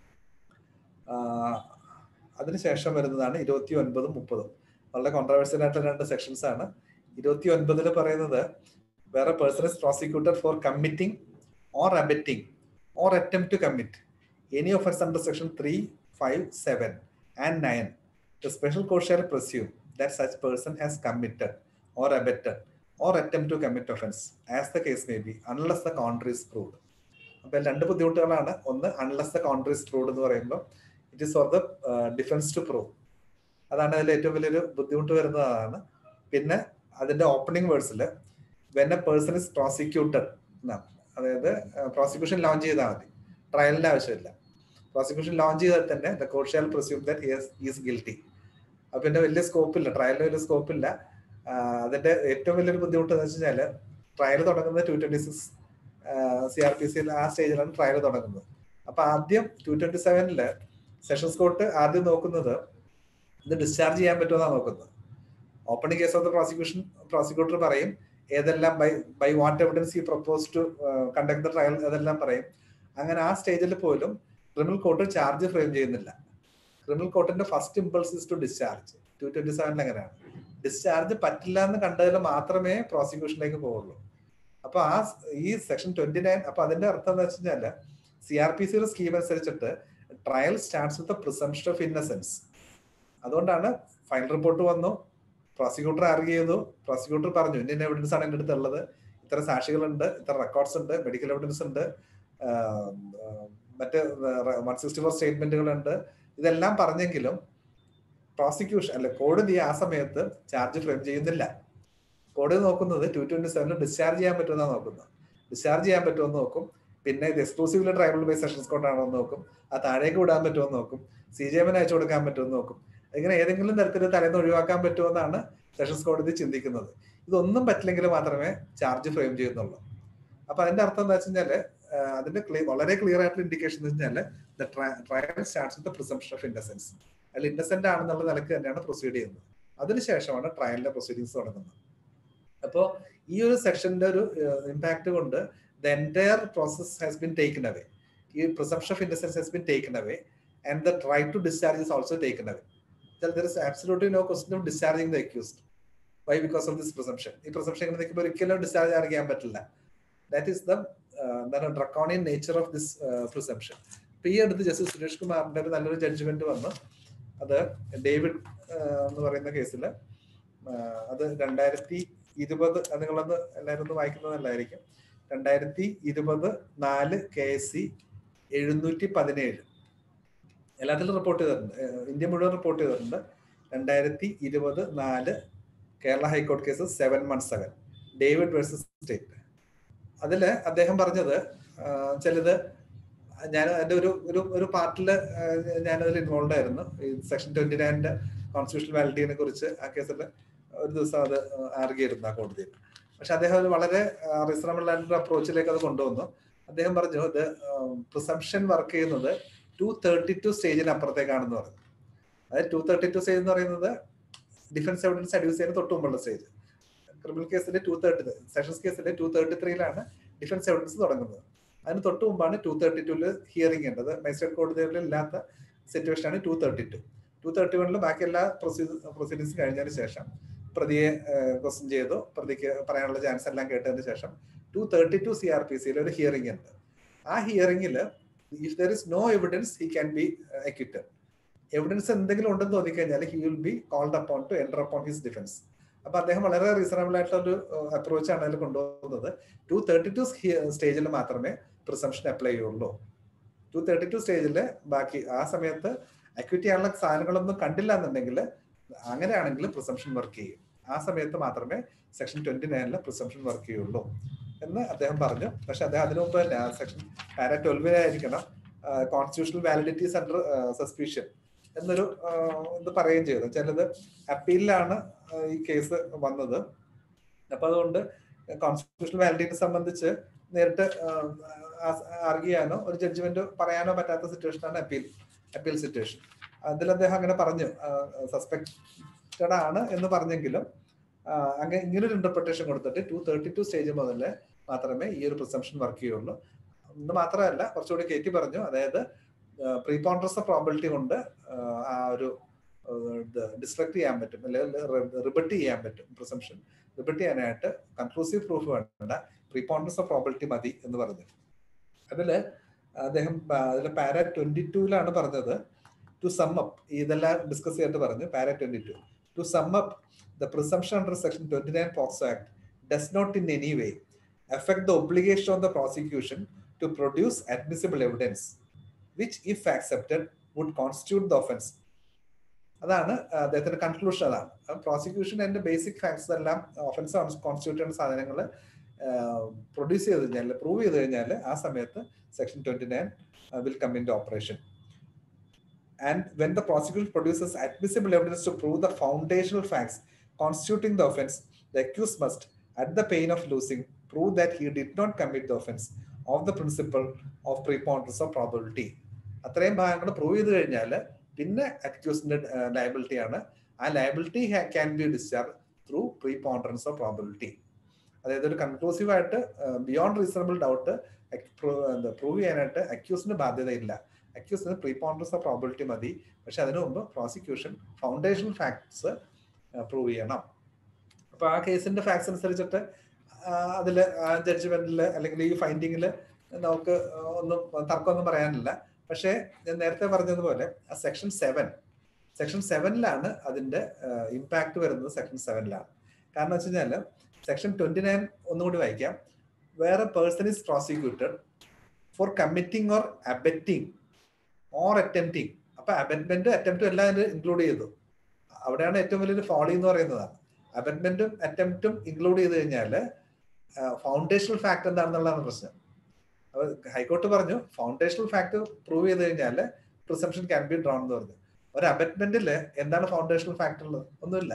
അതിനുശേഷം വരുന്നതാണ് ഇരുപത്തി ഒൻപതും മുപ്പതും വളരെ കോൺട്രവേഴ്സ്യൽ ആയിട്ടുള്ള രണ്ട് സെക്ഷൻസ് ആണ് ഇരുപത്തി ഒൻപതിൽ പറയുന്നത് വേറെ person is prosecuted for committing or abetting or attempt to commit any offence under section three five seven and nine the special court shall presume that such person has committed or abetted or attempt to commit offence as the case may be unless the contrary is proved അപ്പൊ രണ്ട് ബുദ്ധിമുട്ടുകളാണ് ഒന്ന് unless the contrary is proved എന്ന് പറയുമ്പോൾ it is for the defence to prove അതാണ് അതിൽ ഏറ്റവും വലിയൊരു ബുദ്ധിമുട്ട് വരുന്നതാണ് പിന്നെ അതിന്റെ ഓപ്പണിംഗ് വേർഡ്സിൽ when a person is prosecuted എന്നാണ് അതായത് പ്രോസിക്യൂഷൻ ലോഞ്ച് ചെയ്താൽ മതി ട്രയലിന്റെ ആവശ്യമില്ല പ്രോസിക്യൂഷൻ ലോഞ്ച് ചെയ്താൽ തന്നെ the court shall presume that is guilty അപ്പൊ പിന്നെ വലിയ സ്കോപ്പില്ല ട്രയലിന് വലിയ സ്കോപ്പില്ല അതിന്റെ ഏറ്റവും വലിയൊരു ബുദ്ധിമുട്ട് എന്ന് വെച്ചാൽ ട്രയൽ തുടങ്ങുന്നത് two twenty six C R P സിയിൽ ആ സ്റ്റേജിലാണ് ട്രയൽ തുടങ്ങുന്നത് അപ്പൊ ആദ്യം ടു ട്വന്റി സെവനില് സെഷൻസ് കോർട്ട് ആദ്യം നോക്കുന്നത് ഇത് ഡിസ്ചാർജ് ചെയ്യാൻ പറ്റുമെന്നാണ് നോക്കുന്നത് opening case of the prosecution prosecutor പറയും ഏതെല്ലാം by by what evidence he propose to conduct the trial അതെല്ലാം പറയും അങ്ങനെ ആ സ്റ്റേജിൽ പോലും ക്രിമിനൽ കോർട്ട് ചാർജ് ഫ്രെയിം ചെയ്യുന്നില്ല ക്രിമിനൽ കോർട്ടിന്റെ first impulse is to discharge two twenty സെവനിൽ അങ്ങനെയാണ് ഡിസ്ചാർജ് പറ്റില്ല എന്ന് കണ്ടതിൽ മാത്രമേ പ്രോസിക്യൂഷനിലേക്ക് പോവുള്ളൂ അപ്പൊ ആ ഈ സെക്ഷൻ ട്വന്റി നയൻ അപ്പൊ അതിന്റെ അർത്ഥം എന്താ വെച്ച് കഴിഞ്ഞാല് സി ആർ പി സിയുടെ സ്കീം അനുസരിച്ചിട്ട് trial starts with presumption of innocence അതുകൊണ്ടാണ് ഫൈനൽ റിപ്പോർട്ട് വന്നു പ്രോസിക്യൂട്ടർ ആർഗ്യ ചെയ്തു പ്രോസിക്യൂട്ടർ പറഞ്ഞു ഇന്ത്യൻ എവിഡൻസ് ആണ് എൻ്റെ അടുത്ത് ഉള്ളത് ഇത്ര സാക്ഷികളുണ്ട് ഇത്ര റെക്കോർഡ്സ് ഉണ്ട് മെഡിക്കൽ എവിഡൻസ് ഉണ്ട് മറ്റ് വൺ സിക്സ്റ്റി ഫോർ സ്റ്റേറ്റ്മെന്റുകളുണ്ട് ഇതെല്ലാം പറഞ്ഞെങ്കിലും പ്രോസിക്യൂഷൻ അല്ലെ കോടതി ആ സമയത്ത് ചാർജ് ഫ്രെയിം ചെയ്യുന്നില്ല കോടതി നോക്കുന്നത് ടു ട്വന്റി സെവനിൽ ഡിസ്ചാർജ് ചെയ്യാൻ പറ്റുമെന്നാണ് നോക്കുന്നത് ഡിസ്ചാർജ് ചെയ്യാൻ പറ്റുമെന്ന് നോക്കും പിന്നെ ഇത് എക്സ്ക്ലൂസീവ്ലി ട്രൈബൽ ബൈ സെഷൻസ് കോർട്ടാണോ എന്ന് നോക്കും ആ താഴേക്ക് വിടാൻ പറ്റുമെന്ന് നോക്കും സി ജി എമ്മിന് അയച്ചു കൊടുക്കാൻ പറ്റുമെന്ന് നോക്കും ഇങ്ങനെ ഏതെങ്കിലും തരത്തിൽ തലേന്ന് ഒഴിവാക്കാൻ പറ്റുമെന്നാണ് സെഷൻസ് കോടതി ചിന്തിക്കുന്നത് ഇതൊന്നും പറ്റില്ലെങ്കിൽ മാത്രമേ ചാർജ് ഫ്രെയിം ചെയ്യുന്നുള്ളൂ അപ്പൊ അതിന്റെ അർത്ഥം എന്താ വെച്ച് കഴിഞ്ഞാല് അതിന്റെ വളരെ ക്ലിയർ ആയിട്ടുള്ള ഇൻഡിക്കേഷൻ എന്ന് വെച്ചാല് the trial starts with presumption of innocence അതിൽ ഇന്നസെന്റ് ആണെന്നുള്ള നിലക്ക് തന്നെയാണ് പ്രൊസീഡ് ചെയ്യുന്നത് അതിനുശേഷമാണ് ട്രയലിന്റെ പ്രൊസീഡിങ്സ് തുടങ്ങുന്നത് അപ്പോൾ ഈ ഒരു സെക്ഷന്റെ ഒരു ഇമ്പാക്ട് കൊണ്ട് the entire process has been taken away ഈ presumption of innocence has been taken away and the right to discharge is also taken away there is absolutely no question of discharging the accused why because of this presumption ഈ presumption ഇങ്ങനെ നിൽക്കുമ്പോൾ ഒരിക്കലും discharge അറിയാൻ പറ്റില്ല that is the എന്താണ് draconian nature of this presumption ഇപ്പൊ ഈ അടുത്ത് ജസ്റ്റിസ് സുരേഷ് കുമാറിന്റെ ഒരു നല്ലൊരു ജഡ്ജ്മെന്റ് വന്നു അത് ഡേവിഡ് എന്ന് പറയുന്ന കേസിൽ അത് രണ്ടായിരത്തി ഇരുപത് നിങ്ങളൊന്ന് എല്ലാവരും ഒന്ന് വായിക്കുന്നതല്ലായിരിക്കും രണ്ടായിരത്തി ഇരുപത് നാല് കെ എസ് സി എഴുന്നൂറ്റി പതിനേഴ് എല്ലാത്തിലും റിപ്പോർട്ട് ചെയ്തിട്ടുണ്ട് ഇന്ത്യ മുഴുവൻ റിപ്പോർട്ട് ചെയ്തിട്ടുണ്ട് രണ്ടായിരത്തി ഇരുപത് നാല് കേരള ഹൈക്കോടതി case seven one seven David versus state അതിൽ അദ്ദേഹം പറഞ്ഞത് ചിലത് ഞാൻ എൻ്റെ ഒരു ഒരു ഒരു പാർട്ടില് ഞാനതിൽ ഇൻവോൾവ് ആയിരുന്നു ഈ സെക്ഷൻ ട്വന്റി നയൻ്റെ കോൺസ്റ്റിറ്റ്യൂഷണൽ വാലിറ്റിനെ കുറിച്ച് ആ കേസിൽ ഒരു ദിവസം അത് ആർഗ്യ ചെയ്തിരുന്നു ആ കോടതിയിൽ പക്ഷെ അദ്ദേഹം ഒരു വളരെ റീസണബിൾ ആയിട്ടുള്ള അപ്രോച്ചിലേക്ക് അത് കൊണ്ടുവന്നു അദ്ദേഹം പറഞ്ഞു ഇത് പ്രിസംഷൻ വർക്ക് ചെയ്യുന്നത് ടു തേർട്ടി ടു സ്റ്റേജിന് അപ്പുറത്തേക്കാണെന്ന് പറഞ്ഞു അതായത് ടു തേർട്ടി ടു സ്റ്റേജ് എന്ന് പറയുന്നത് ഡിഫൻസ് എവിഡൻസ് അഡ്യൂസ് ചെയ്യുന്ന തൊട്ട് മുമ്പുള്ള സ്റ്റേജ് ക്രിമിനൽ കേസിൽ ടു തേർട്ടി സെഷൻസ് കേസിൽ ടു തേർട്ടി ത്രീയിലാണ് ഡിഫൻസ് എവിഡൻസ് തുടങ്ങുന്നത് അതിന് തൊട്ട് മുമ്പാണ് ടു തേർട്ടി ടുവിൽ ഹിയറിംഗ് ഉണ്ടത് മജിസ്ട്രേറ്റ് കോടതികളിൽ ഇല്ലാത്ത സിറ്റുവേഷൻ ആണ് two thirty two two thirty വണ്ണിൽ ബാക്കി എല്ലാ പ്രൊസീഡിങ്സ് കഴിഞ്ഞതിന് ശേഷം പ്രതിയെ ക്വസ്റ്റ്യൻ ചെയ്തു പ്രതിക്ക് പറയാനുള്ള ചാൻസ് എല്ലാം കേട്ടതിന് ശേഷം two thirty two C R P സിയിൽ ഒരു ഹിയറിംഗ് ഉണ്ട് ആ ഹിയറിംഗിൽ if there is no evidence he can be acquitted evidence എന്തെങ്കിലും ഉണ്ടെന്ന് തോന്നിക്കഴിഞ്ഞാൽ he will be called upon to enter upon his defence അപ്പൊ അദ്ദേഹം വളരെ റീസണബിൾ ആയിട്ടുള്ള ഒരു അപ്രോച്ച് ആണ് അതിൽ കൊണ്ടുപോകുന്നത് ടു തേർട്ടി ടു സ്റ്റേജിൽ മാത്രമേ പ്രിസംഷൻ അപ്ലൈ ചെയ്യുള്ളൂ ടു തേർട്ടി ടു സ്റ്റേജിൽ ബാക്കി ആ സമയത്ത് അക്യൂറ്റ് ചെയ്യാനുള്ള സാധനങ്ങളൊന്നും കണ്ടില്ല എന്നുണ്ടെങ്കിൽ അങ്ങനെയാണെങ്കിൽ പ്രിസംഷൻ വർക്ക് ചെയ്യും ആ സമയത്ത് മാത്രമേ സെക്ഷൻ ട്വന്റി നയനിൽ പ്രിസംഷൻ വർക്ക് ചെയ്യുള്ളൂ എന്ന് അദ്ദേഹം പറഞ്ഞു പക്ഷെ അദ്ദേഹം അതിനു മുമ്പ് തന്നെ സെക്ഷൻ പാര ട്വൽവിലായിരിക്കണം കോൺസ്റ്റിറ്റ്യൂഷണൽ വാലിഡിറ്റീസ് അണ്ടർ സസ്പീഷ്യൻ എന്നൊരു ഇത് പറയുകയും ചെയ്തു ചിലത് അപ്പീലിലാണ് ഈ കേസ് വന്നത് അപ്പൊ അതുകൊണ്ട് കോൺസ്റ്റിറ്റ്യൂഷണൽ വാലിഡിറ്റിയെ സംബന്ധിച്ച് നേരിട്ട് ആർഗ്യ ചെയ്യാനോ ഒരു ജഡ്ജ്മെന്റ് പറയാനോ പറ്റാത്ത സിറ്റുവേഷനാണ് അപ്പീൽ അപ്പീൽ സിറ്റുവേഷൻ അതിൽ അദ്ദേഹം അങ്ങനെ പറഞ്ഞു സസ്പെക്റ്റഡ് ആണ് എന്ന് പറഞ്ഞെങ്കിലും അങ്ങനെ ഇങ്ങനൊരു ഇന്റർപ്രിട്ടേഷൻ കൊടുത്തിട്ട് ടു തേർട്ടി ടു സ്റ്റേജ് മുതൽ മാത്രമേ ഈ ഒരു പ്രിസംഷൻ വർക്ക് ചെയ്യുള്ളൂ എന്ന് മാത്രമല്ല കുറച്ചുകൂടി കയറ്റി പറഞ്ഞു അതായത് പ്രീപോണ്ടറസ് ഓഫ് പ്രോബിലിറ്റി കൊണ്ട് ആ ഒരു ഡിസ്ട്രക്ട് ചെയ്യാൻ പറ്റും അല്ലെങ്കിൽ റിബട്ട് ചെയ്യാൻ പറ്റും പ്രിസംഷൻ റിബട്ട് ചെയ്യാനായിട്ട് കൺക്ലൂസീവ് പ്രൂഫ് വേണ്ട പ്രീപോണ്ടറസ് ഓഫ് പ്രോബിലിറ്റി മതി എന്ന് പറഞ്ഞു അതില് അദ്ദേഹം അതിൽ പാര ട്വന്റി ടൂലാണ് പറഞ്ഞത് ടു സം അപ്പ് ഇതെല്ലാം ഡിസ്കസ് ചെയ്തിട്ട് പറഞ്ഞു para twenty two to sum up the presumption under section twenty nine POCSO act does not in any way affect the obligation of the prosecution to produce admissible evidence, which, if accepted, would constitute the offense. അതാണ് അദ്ദേഹത്തിന്റെ conclusion അതാണ് prosecution അതിന്റെ basic facts എല്ലാം offence constitute ചെയ്യുന്ന സാധനങ്ങൾ produce ചെയ്ത് കഴിഞ്ഞാൽ prove ചെയ്ത് കഴിഞ്ഞാൽ ആ സമയത്ത് section twenty nine will come into operation and when the prosecution produces admissible evidence to prove the foundational facts constituting the offence the accuse must at the pain of losing prove that he did not commit the offence of the principle of preponderance of probability അത്രയും ഭാഗങ്ങൾ prove ചെയ്ത് കഴിഞ്ഞാൽ പിന്നെ അക്യൂസിന്റെ liability ആണ് ആ liability can be discharge through preponderance of probability അതായത് ഒരു conclusive ആയിട്ട് ബിയോണ്ട് റീസണബിൾ ഡൗട്ട് പ്രൂവ് ചെയ്യാനായിട്ട് അക്യൂസിന് ബാധ്യതയില്ല അക്യൂസിന് പ്രീപോണ്ടൻസ് ഓഫ് പ്രോബിലിറ്റി മതി പക്ഷെ അതിനു മുമ്പ് പ്രോസിക്യൂഷൻ ഫൗണ്ടേഷൻ ഫാക്ട്സ് പ്രൂവ് ചെയ്യണം അപ്പൊ ആ കേസിന്റെ ഫാക്ട്സ് അനുസരിച്ചിട്ട് അതിൽ ജഡ്ജ്മെന്റിൽ അല്ലെങ്കിൽ ഈ ഫൈൻഡിങ്ങിൽ നമുക്ക് ഒന്നും തർക്കമൊന്നും പറയാനില്ല പക്ഷേ ഞാൻ നേരത്തെ പറഞ്ഞതുപോലെ ആ സെക്ഷൻ സെവൻ സെക്ഷൻ സെവനിലാണ് അതിന്റെ ഇമ്പാക്ട് വരുന്നത് സെക്ഷൻ സെവനിലാണ് കാരണം വെച്ച് കഴിഞ്ഞാൽ സെക്ഷൻ ട്വന്റി നയൻ ഒന്നുകൂടി വായിക്കാം വേറെ person is prosecuted for committing or abetting or attempting അപ്പൊ അബറ്റ്മെന്റും അറ്റംപ്റ്റും എല്ലാം അതിൽ ഇൻക്ലൂഡ് ചെയ്തു അവിടെയാണ് ഏറ്റവും വലിയൊരു ഫോളി എന്ന് പറയുന്നതാണ് അബറ്റ്മെന്റും അറ്റംപ്റ്റും ഇൻക്ലൂഡ് ചെയ്ത് കഴിഞ്ഞാൽ ഫൗണ്ടേഷണൽ ഫാക്ട് എന്താണെന്നുള്ളതാണ് പ്രശ്നം അപ്പൊ ഹൈക്കോർട്ട് പറഞ്ഞു ഫൗണ്ടേഷണൽ ഫാക്ട് പ്രൂവ് ചെയ്ത് കഴിഞ്ഞാൽ പ്രിസംഷൻ ക്യാൻ ബി ഡ്രോൺ എന്ന് പറഞ്ഞു ഒരു അബറ്റ്മെന്റിൽ എന്താണ് ഫൗണ്ടേഷണൽ ഫാക്ട് ഉള്ളത് ഒന്നുമില്ല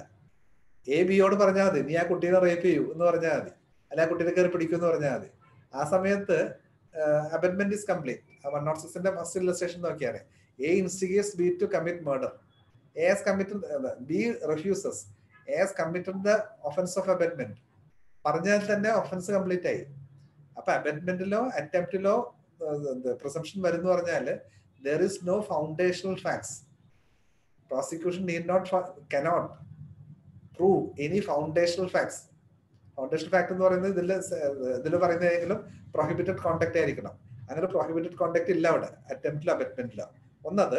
എ ബിയോട് പറഞ്ഞാൽ മതി നീ ആ കുട്ടീനെ റേപ്പ് ചെയ്യൂ എന്ന് പറഞ്ഞാൽ മതി അല്ലെ ആ കുട്ടീനെ കയറി പിടിക്കും എന്ന് പറഞ്ഞാൽ മതി ആ സമയത്ത് abetment is complete one naught സിക്സിന്റെ ഫസ്റ്റ് ഇല്ലസ്ട്രേഷൻ നോക്കിയാൽ A instigates B to commit murder A has committed B refuses A has committed the offense of abetment പറഞ്ഞാൽ തന്നെ ഒഫൻസ് കംപ്ലീറ്റ് ആയി അപ്പൊ അബറ്റ്മെന്റിലോ അറ്റംപ്റ്റിലോ പ്രിസംഷൻ വരുന്നു പറഞ്ഞാൽ there is no foundational facts prosecution need not cannot prove any foundational facts foundational fact എന്ന് പറയുന്നത് ഇതിൽ ഇതിൽ പറയുന്നതെങ്കിലും പ്രൊഹിബിറ്റഡ് കോണ്ടാക്ട് ആയിരിക്കണം അങ്ങനെ പ്രൊഹിബിറ്റഡ് കോണ്ടാക്ട് ഇല്ല അവിടെ അറ്റംപ്റ്റിലോ അബറ്റ്മെന്റിലോ ഒന്നത്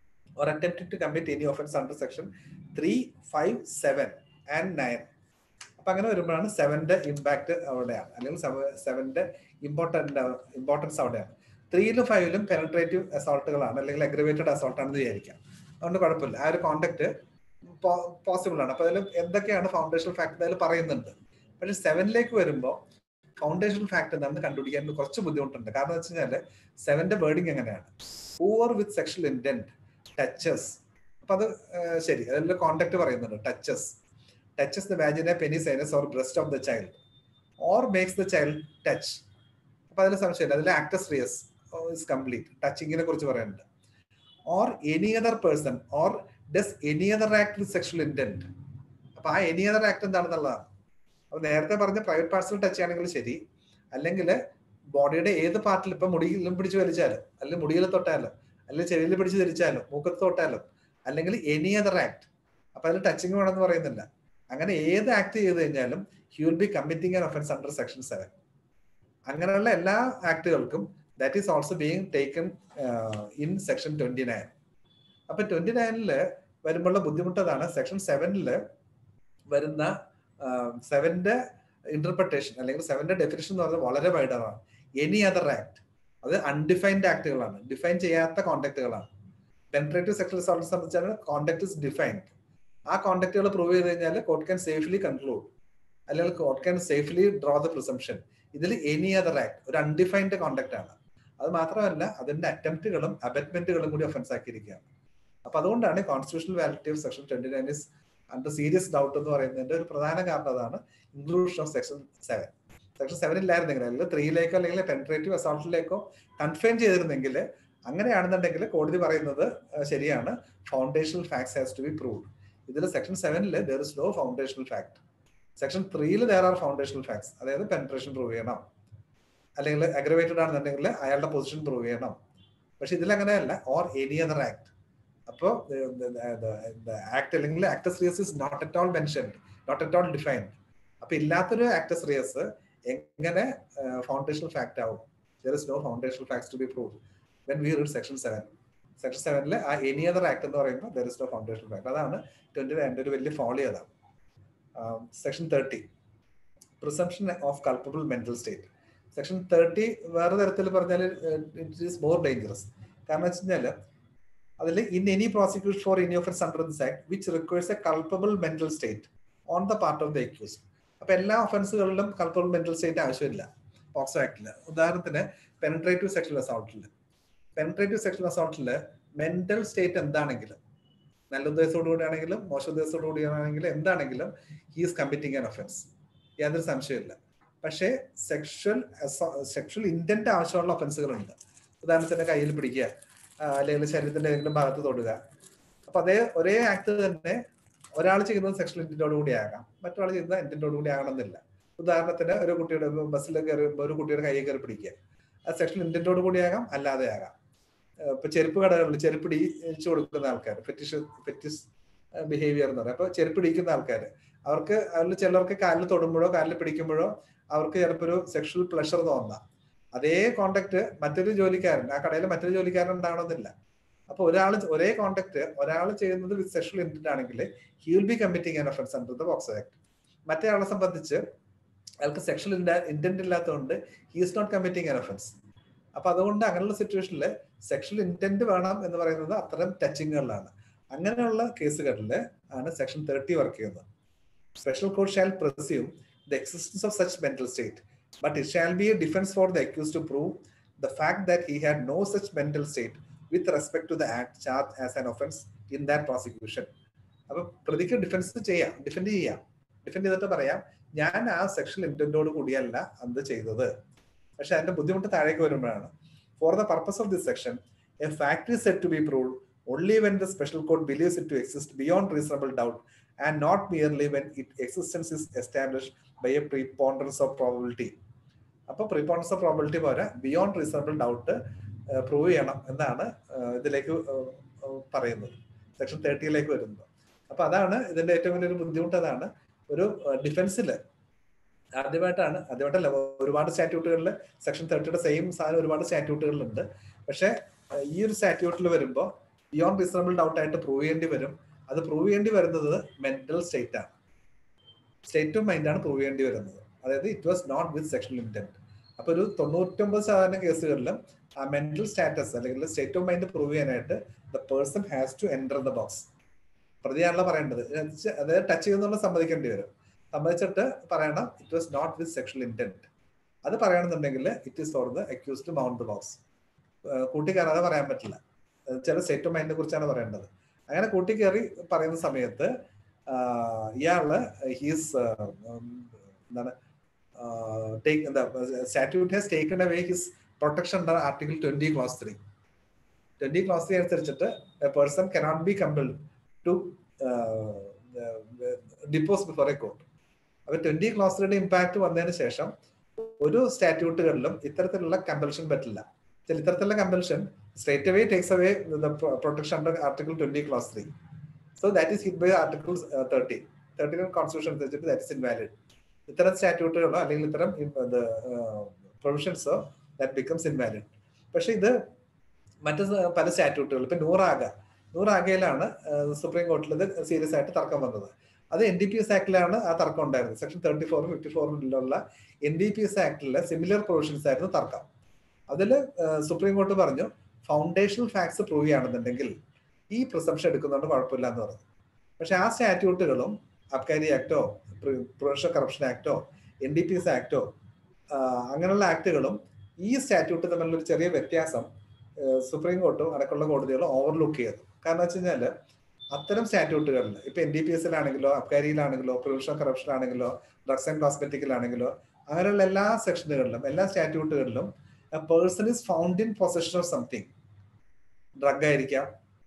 or attempted to commit any offense under section 3, 5, 7 and 9. അപ്പൊ അങ്ങനെ വരുമ്പോഴാണ് സെവന്റെ ഇമ്പാക്ട് അവിടെയാണ് അല്ലെങ്കിൽ സെവന്റെ ഇമ്പോർട്ടന്റ് ഇമ്പോർട്ടൻസ് അവിടെയാണ് ത്രീയിലും ഫൈവിലും പെനട്രേറ്റീവ് അസോൾട്ടുകളാണ് അല്ലെങ്കിൽ അഗ്രവേറ്റഡ് അസോൾട്ട് ആണെന്ന് വിചാരിക്കാം അതുകൊണ്ട് കുഴപ്പമില്ല ആ ഒരു കോണ്ടാക്ട് പോസിബിൾ ആണ് അപ്പൊ അതിൽ എന്തൊക്കെയാണ് ഫൗണ്ടേഷൻ ഫാക്ട് അതിൽ പറയുന്നുണ്ട് പക്ഷെ സെവനിലേക്ക് വരുമ്പോൾ ഫൗണ്ടേഷൻ ഫാക്ട് എന്താണെന്ന് കണ്ടുപിടിക്കാൻ കുറച്ച് ബുദ്ധിമുട്ടുണ്ട് കാരണം വെച്ച് കഴിഞ്ഞാൽ സെവന്റെ വേർഡിങ് എങ്ങനെയാണ് whoever with sexual intent touches അപ്പൊ അത് ശരി അതിൽ കോണ്ടാക്ട് പറയുന്നുണ്ട് touches touches the vagina penis anus or breast of the child or makes the child touch അപ്പൊ അതിൽ സംശയമില്ല അതിൽ ആക്ടസ് റിയസ് ഇസ് കംപ്ലീറ്റ് ടച്ചിങ്ങിനെ കുറിച്ച് പറയുന്നുണ്ട് or any other person or does any other act with sexual intent അപ്പൊ ആ any other act എന്താണെന്നുള്ളതാണ് അപ്പൊ നേരത്തെ പറഞ്ഞ പ്രൈവറ്റ് പാർട്സിൽ ടച്ച് ആണെങ്കിൽ ശരി അല്ലെങ്കിൽ ബോഡിയുടെ ഏത് പാർട്ടിൽ ഇപ്പൊ മുടിയിലും പിടിച്ച് വലിച്ചാലും അല്ലെങ്കിൽ മുടിയിൽ തൊട്ടാലും അല്ലെങ്കിൽ ചെവിയിൽ പിടിച്ച് തിരിച്ചാലും മൂക്കത്ത് തൊട്ടാലും അല്ലെങ്കിൽ എനി അതർ ആക്ട് അപ്പൊ അതിൽ ടച്ചിങ് വേണമെന്ന് പറയുന്നില്ല അങ്ങനെ ഏത് ആക്ട് ചെയ്ത് കഴിഞ്ഞാലും he will be committing an offence under section seven അങ്ങനെയുള്ള എല്ലാ ആക്ടുകൾക്കും that is also being taken in section twenty nine അപ്പൊ ട്വന്റി നയനില് വരുമ്പോഴുള്ള ബുദ്ധിമുട്ടതാണ് സെക്ഷൻ സെവനില് വരുന്ന സെവന്റെ ഇന്റർപ്രിട്ടേഷൻ അല്ലെങ്കിൽ സെവന്റെ ഡെഫിനേഷൻ എന്ന് പറയുന്നത് വളരെ വൈഡറാണ് എനി അതർ ആക്ട് അത് അൺഡിഫൈൻഡ് ആക്ടുകളാണ് ഡിഫൈൻ ചെയ്യാത്ത കോണ്ടാക്ടുകളാണ് പെൻട്രേറ്റീവ് സെക്ഷൽ അസോൾട്ട് സംബന്ധിച്ചാണ് കോണ്ടാക്ട് ഇസ് ഡിഫൈൻഡ് ആ കോണ്ടാക്ടുകൾ പ്രൂവ് ചെയ്ത് കഴിഞ്ഞാൽ കോർട്ട് ക്യാൻ സേഫ്ലി കൺക്ലൂഡ് അല്ലെങ്കിൽ court can safely draw the presumption ഇതിൽ എനി അതർ ആക്ട് ഒരു അൺഡിഫൈൻഡ് കോണ്ടാക്ട് ആണ് അത് മാത്രമല്ല അതിന്റെ അറ്റംപ്റ്റുകളും അബറ്റ്മെന്റുകളും കൂടി ഒഫൻസ് ആക്കിയിരിക്കുകയാണ് അപ്പൊ അതുകൊണ്ടാണ് constitutional validity of section twenty nine is under serious doubt എന്ന് പറയുന്നതിന്റെ ഒരു പ്രധാന കാരണം അതാണ് inclusion of section seven section seven ഇല്ലായിരുന്നെങ്കിൽ അല്ലെങ്കിൽ ത്രീയിലേക്കോ അല്ലെങ്കിൽ പെൻട്രേറ്റീവ് അസോൾട്ടിലേക്കോ കൺഫൈൻ ചെയ്തിരുന്നെങ്കിൽ അങ്ങനെയാണെന്നുണ്ടെങ്കിൽ കോടതി പറയുന്നത് ശരിയാണ് foundational facts has to be proved ഇതിൽ സെക്ഷൻ സെവനിൽ there is no foundational fact section ത്രീയിൽ ദർ ആർ ഫൗണ്ടേഷണൽ ഫാക്ട്സ് അതായത് പെൻട്രേഷൻ പ്രൂവ് ചെയ്യണം അല്ലെങ്കിൽ അഗ്രവേറ്റഡ് ആണെന്നുണ്ടെങ്കിൽ അയാളുടെ പൊസിഷൻ പ്രൂവ് ചെയ്യണം പക്ഷെ ഇതിൽ അങ്ങനെയല്ല ഓർ എനി അതർ ആക്ട് അപ്പോൾ ആക്ട് അല്ലെങ്കിൽ actus reus is not at all mentioned not at all defined അപ്പൊ ഇല്ലാത്തൊരു ആക്ടസ് റിയസ് എങ്ങനെ ഫൗണ്ടേഷണൽ ഫാക്ട് ആവും there is no foundational facts to be prove when we read section seven section സെവനിൽ ആ any other act എന്ന് പറയുമ്പോൾ there is no foundational fact അതാണ് twenty നയൻ്റെ ഒരു വലിയ ഫോളി അതാണ് section thirty presumption of culpable mental state section thirty വേറെ തരത്തിൽ പറഞ്ഞാൽ ഇറ്റ് ഈസ് മോർ ഡേഞ്ചറസ് കാരണം വെച്ച് കഴിഞ്ഞാൽ അതിൽ in any prosecution for any offence under this act which requires a culpable mental state on the part of the accused അപ്പൊ എല്ലാ ഒഫൻസുകളിലും കൾപ്പബിൾ മെന്റൽ സ്റ്റേറ്റ് ആവശ്യമില്ല പോക്സോ ആക്ടില് ഉദാഹരണത്തിന് പെനട്രേറ്റീവ് സെക്ഷൽ അസോൾട്ടിൽ പെനട്രേറ്റീവ് സെക്ഷൽ അസോൾട്ടിൽ മെന്റൽ സ്റ്റേറ്റ് എന്താണെങ്കിലും നല്ല ഉദ്ദേശത്തോടു ആണെങ്കിലും മോശം ഉദ്ദേശത്തോടു ആണെങ്കിലും എന്താണെങ്കിലും he is committing an offence യാതൊരു സംശയമില്ല പക്ഷേ സെക്ഷൽ സെക്ഷൽ ഇന്റന്റ് ആവശ്യമുള്ള ഒഫൻസുകളുണ്ട് ഉദാഹരണത്തിന് കയ്യിൽ പിടിക്കുക ആ, അല്ലെങ്കിൽ ശരീരത്തിന്റെ ഏതെങ്കിലും ഭാഗത്ത് തൊടുക അപ്പൊ അതേ ഒരേ ആക്ട് തന്നെ ഒരാൾ ചെയ്യുന്നത് സെക്ഷൽ ഇന്റന്റോട് കൂടി ആകാം മറ്റൊരാൾ ചെയ്യുന്നത് ഇന്റന്റോട് കൂടി ആകണമെന്നില്ല ഉദാഹരണത്തിന് ഒരു കുട്ടിയുടെ ബസ്സിൽ കയറി ഒരു കുട്ടിയുടെ കയ്യിൽ കയറി പിടിക്കുക അത് സെക്ഷൽ ഇന്റന്റോട് കൂടി ആകാം അല്ലാതെ ആകാം ഏഹ് ഇപ്പൊ ചെരുപ്പ് കടകളിൽ ചെരുപ്പ് ഇടിച്ചു കൊടുക്കുന്ന ആൾക്കാർ ഫെറ്റിഷ് ഫെറ്റിസ് ബിഹേവിയർ എന്ന് പറയും അപ്പൊ ചെരുപ്പ് ഇടിക്കുന്ന ആൾക്കാർ അവർക്ക് അതിൽ ചിലർക്ക് കാലിൽ തൊടുമ്പോഴോ കാലിൽ പിടിക്കുമ്പോഴോ അവർക്ക് ചിലപ്പോൾ ഒരു സെക്ഷൽ പ്ലഷർ തോന്നാം അതേ കോണ്ടാക്ട് മറ്റൊരു ജോലിക്കാരൻ ആ കടയിൽ മറ്റൊരു ജോലിക്കാരൻ ഉണ്ടാവണമെന്നില്ല അപ്പൊ ഒരാൾ ഒരേ കോണ്ടാക്ട് ഒരാൾ ചെയ്യുന്നത് വിത്ത് സെക്ഷൽ ഇന്റന്റ് ആണെങ്കിൽ he will be committing an offence under the POCSO act മറ്റേ ആളെ സംബന്ധിച്ച് അയാൾക്ക് സെക്ഷൽ ഇന്റന്റ് ഇല്ലാത്തതുകൊണ്ട് he is not committing an offence അപ്പൊ അതുകൊണ്ട് അങ്ങനെയുള്ള സിറ്റുവേഷനിൽ സെക്ഷൽ ഇന്റന്റ് വേണം എന്ന് പറയുന്നത് അത്തരം ടച്ചിങ്ങുകളിലാണ് അങ്ങനെയുള്ള കേസുകളിൽ ആണ് സെക്ഷൻ തേർട്ടി വർക്ക് ചെയ്യുന്നത് special court shall presume the existence of such mental state but it shall be a defence for the accused to prove the fact that he had no such mental state with respect to the act charged as an offence in that prosecution അപ്പൊ പ്രതിക്ക് defence ചെയ്യാം defend ചെയ്യാം defend ചെയ്തിട്ട് പറയാം ഞാൻ ആ sexual ഇന്റന്റോട് കൂടിയല്ല അത് ചെയ്തത് പക്ഷെ അതിന്റെ ബുദ്ധിമുട്ട് താഴേക്ക് വരുമ്പോഴാണ് for the purpose of this section a fact is said to be proved only when the special court believes it to exist beyond reasonable doubt and not merely when its existence is established by a preponderance of probability അപ്പൊ preponderance of probability പോരാ beyond reasonable doubt prove ചെയ്യണം എന്നാണ് ഏഹ്, ഇതിലേക്ക് ഏഹ്, ഏഹ്, പറയുന്നത് section തേർട്ടിയിലേക്ക് വരുന്നത് അപ്പൊ അതാണ് ഇതിന്റെ ഏറ്റവും വലിയൊരു ബുദ്ധിമുട്ട് അതാണ് ഒരു ഡിഫൻസിൽ ആദ്യമായിട്ടാണ് ആദ്യമായിട്ടല്ല ഒരുപാട് സ്റ്റാറ്റ്യൂട്ടുകളിൽ സെക്ഷൻ തേർട്ടിയുടെ സെയിം സാധനം ഒരുപാട് സ്റ്റാറ്റ്യൂട്ടുകളിലുണ്ട് പക്ഷെ ഏഹ്, ഈ ഒരു സ്റ്റാറ്റ്യൂട്ടിൽ വരുമ്പോൾ ബിയോണ്ട് റീസണബിൾ ഡൗട്ട് ആയിട്ട് പ്രൂവ് ചെയ്യേണ്ടി വരും അത് പ്രൂവ് ചെയ്യേണ്ടി വരുന്നത് മെന്റൽ സ്റ്റേറ്റ് ആണ് സ്റ്റേറ്റ് ഓഫ് മൈൻഡ് ആണ് പ്രൂവ് ചെയ്യേണ്ടി വരുന്നത് അതായത് it was not with sexual intent അപ്പൊ ഒരു തൊണ്ണൂറ്റൊമ്പത് ശതമാനം കേസുകളിലും ആ മെന്റൽ സ്റ്റാറ്റസ് അല്ലെങ്കിൽ സ്റ്റേറ്റ് ഓഫ് മൈൻഡ് പ്രൂവ് ചെയ്യാനായിട്ട് the person has to enter the box പ്രതിയാണല്ലോ പറയേണ്ടത് അത് ടച്ച് ചെയ്യുന്നുള്ള സമ്മതിക്കേണ്ടി വരും സമ്മതിച്ചിട്ട് പറയണം it was not with sexual intent അത് പറയണമെന്നുണ്ടെങ്കിൽ it is for the accused mount the box കൂട്ടിക്കയറാതെ പറയാൻ പറ്റില്ല ഏഹ് ചില സ്റ്റേറ്റ് ഓഫ് മൈൻഡിനെ കുറിച്ചാണ് പറയേണ്ടത് അങ്ങനെ കൂട്ടിക്കയറി പറയുന്ന സമയത്ത് ആഹ് ഇയാള് ഹീസ് എന്താണ് ടേക്ക് എന്താ statute has taken away his protection under article twenty clause three twenty clause three അനുസരിച്ചിട്ട് person cannot be compelled to depose before a court അപ്പൊ ട്വന്റി ക്ലാസ് ത്രീയുടെ ഇമ്പാക്ട് വന്നതിന് ശേഷം ഒരു സ്റ്റാറ്റ്യൂട്ടുകളിലും ഇത്തരത്തിലുള്ള കമ്പൽഷൻ പറ്റില്ല ചില ഇത്തരത്തിലുള്ള compulsion straight away takes away the, the pro- protection under Article 20, Clause 3. So that is hit by Article uh, 30. 30 Constitution അനുസരിച്ചിട്ട് that is invalid. ഇത്തരം സ്റ്റാറ്റ്യൂട്ടുകളോ അല്ലെങ്കിൽ ഇത്തരം പ്രൊവിഷൻസോ ദാറ്റ് ബിക്കംസ് ഇൻവാലിഡ് പക്ഷെ ഇത് മറ്റ് സ- പല സ്റ്റാറ്റ്യൂട്ടുകൾ ഇപ്പൊ നൂറാഗ നൂറാഗയിലാണ് സുപ്രീം കോർട്ടിൽ ഇത് സീരിയസ് ആയിട്ട് തർക്കം വന്നത് അത് എൻ ഡി പി എസ് ആക്ടിലാണ് ആ തർക്കം ഉണ്ടായിരുന്നത് സെക്ഷൻ തേർട്ടി ഫോറും ഫിഫ്റ്റി ഫോറിലുള്ള എൻ ഡി പി എസ് ആക്ടിലെ സിമിലർ പ്രൊവിഷൻസ് ആയിരുന്നു തർക്കം അതിൽ സുപ്രീം കോർട്ട് പറഞ്ഞു ഫൗണ്ടേഷണൽ ഫാക്ട്സ് പ്രൂവ് ചെയ്യുകയാണെന്നുണ്ടെങ്കിൽ ഈ പ്രിസംഷൻ എടുക്കുന്നതുകൊണ്ട് കുഴപ്പമില്ല എന്ന് പറഞ്ഞു പക്ഷെ ആ സ്റ്റാറ്റ്യൂട്ടുകളും അബ്കാരി ആക്ടോ പ്രൊഫഷണൽ കറപ്ഷൻ ആക്ടോ എൻ ഡി പി എസ് ആക്ടോ അങ്ങനെയുള്ള ആക്ടുകളും ഈ സ്റ്റാറ്റ്യൂട്ട് തമ്മിലുള്ള ഒരു ചെറിയ വ്യത്യാസം ഏഹ്, സുപ്രീം കോർട്ടും അടക്കമുള്ള കോടതികളും ഓവർലുക്ക് ചെയ്തു കാരണം വെച്ച് കഴിഞ്ഞാല് അത്തരം സ്റ്റാറ്റ്യൂട്ടുകളിൽ ഇപ്പൊ എൻ ഡി പി എസിലാണെങ്കിലോ അബ്കാരിയിലാണെങ്കിലോ പ്രൊഫഷണൽ കറപ്ഷൻ ആണെങ്കിലോ ഡ്രഗ്സ് ആൻഡ് കോസ്മെറ്റിക്കിലാണെങ്കിലോ അങ്ങനെയുള്ള എല്ലാ സെക്ഷനുകളിലും എല്ലാ സ്റ്റാറ്റ്യൂട്ടുകളിലും person is found in possession of something drug ആയിരിക്കാം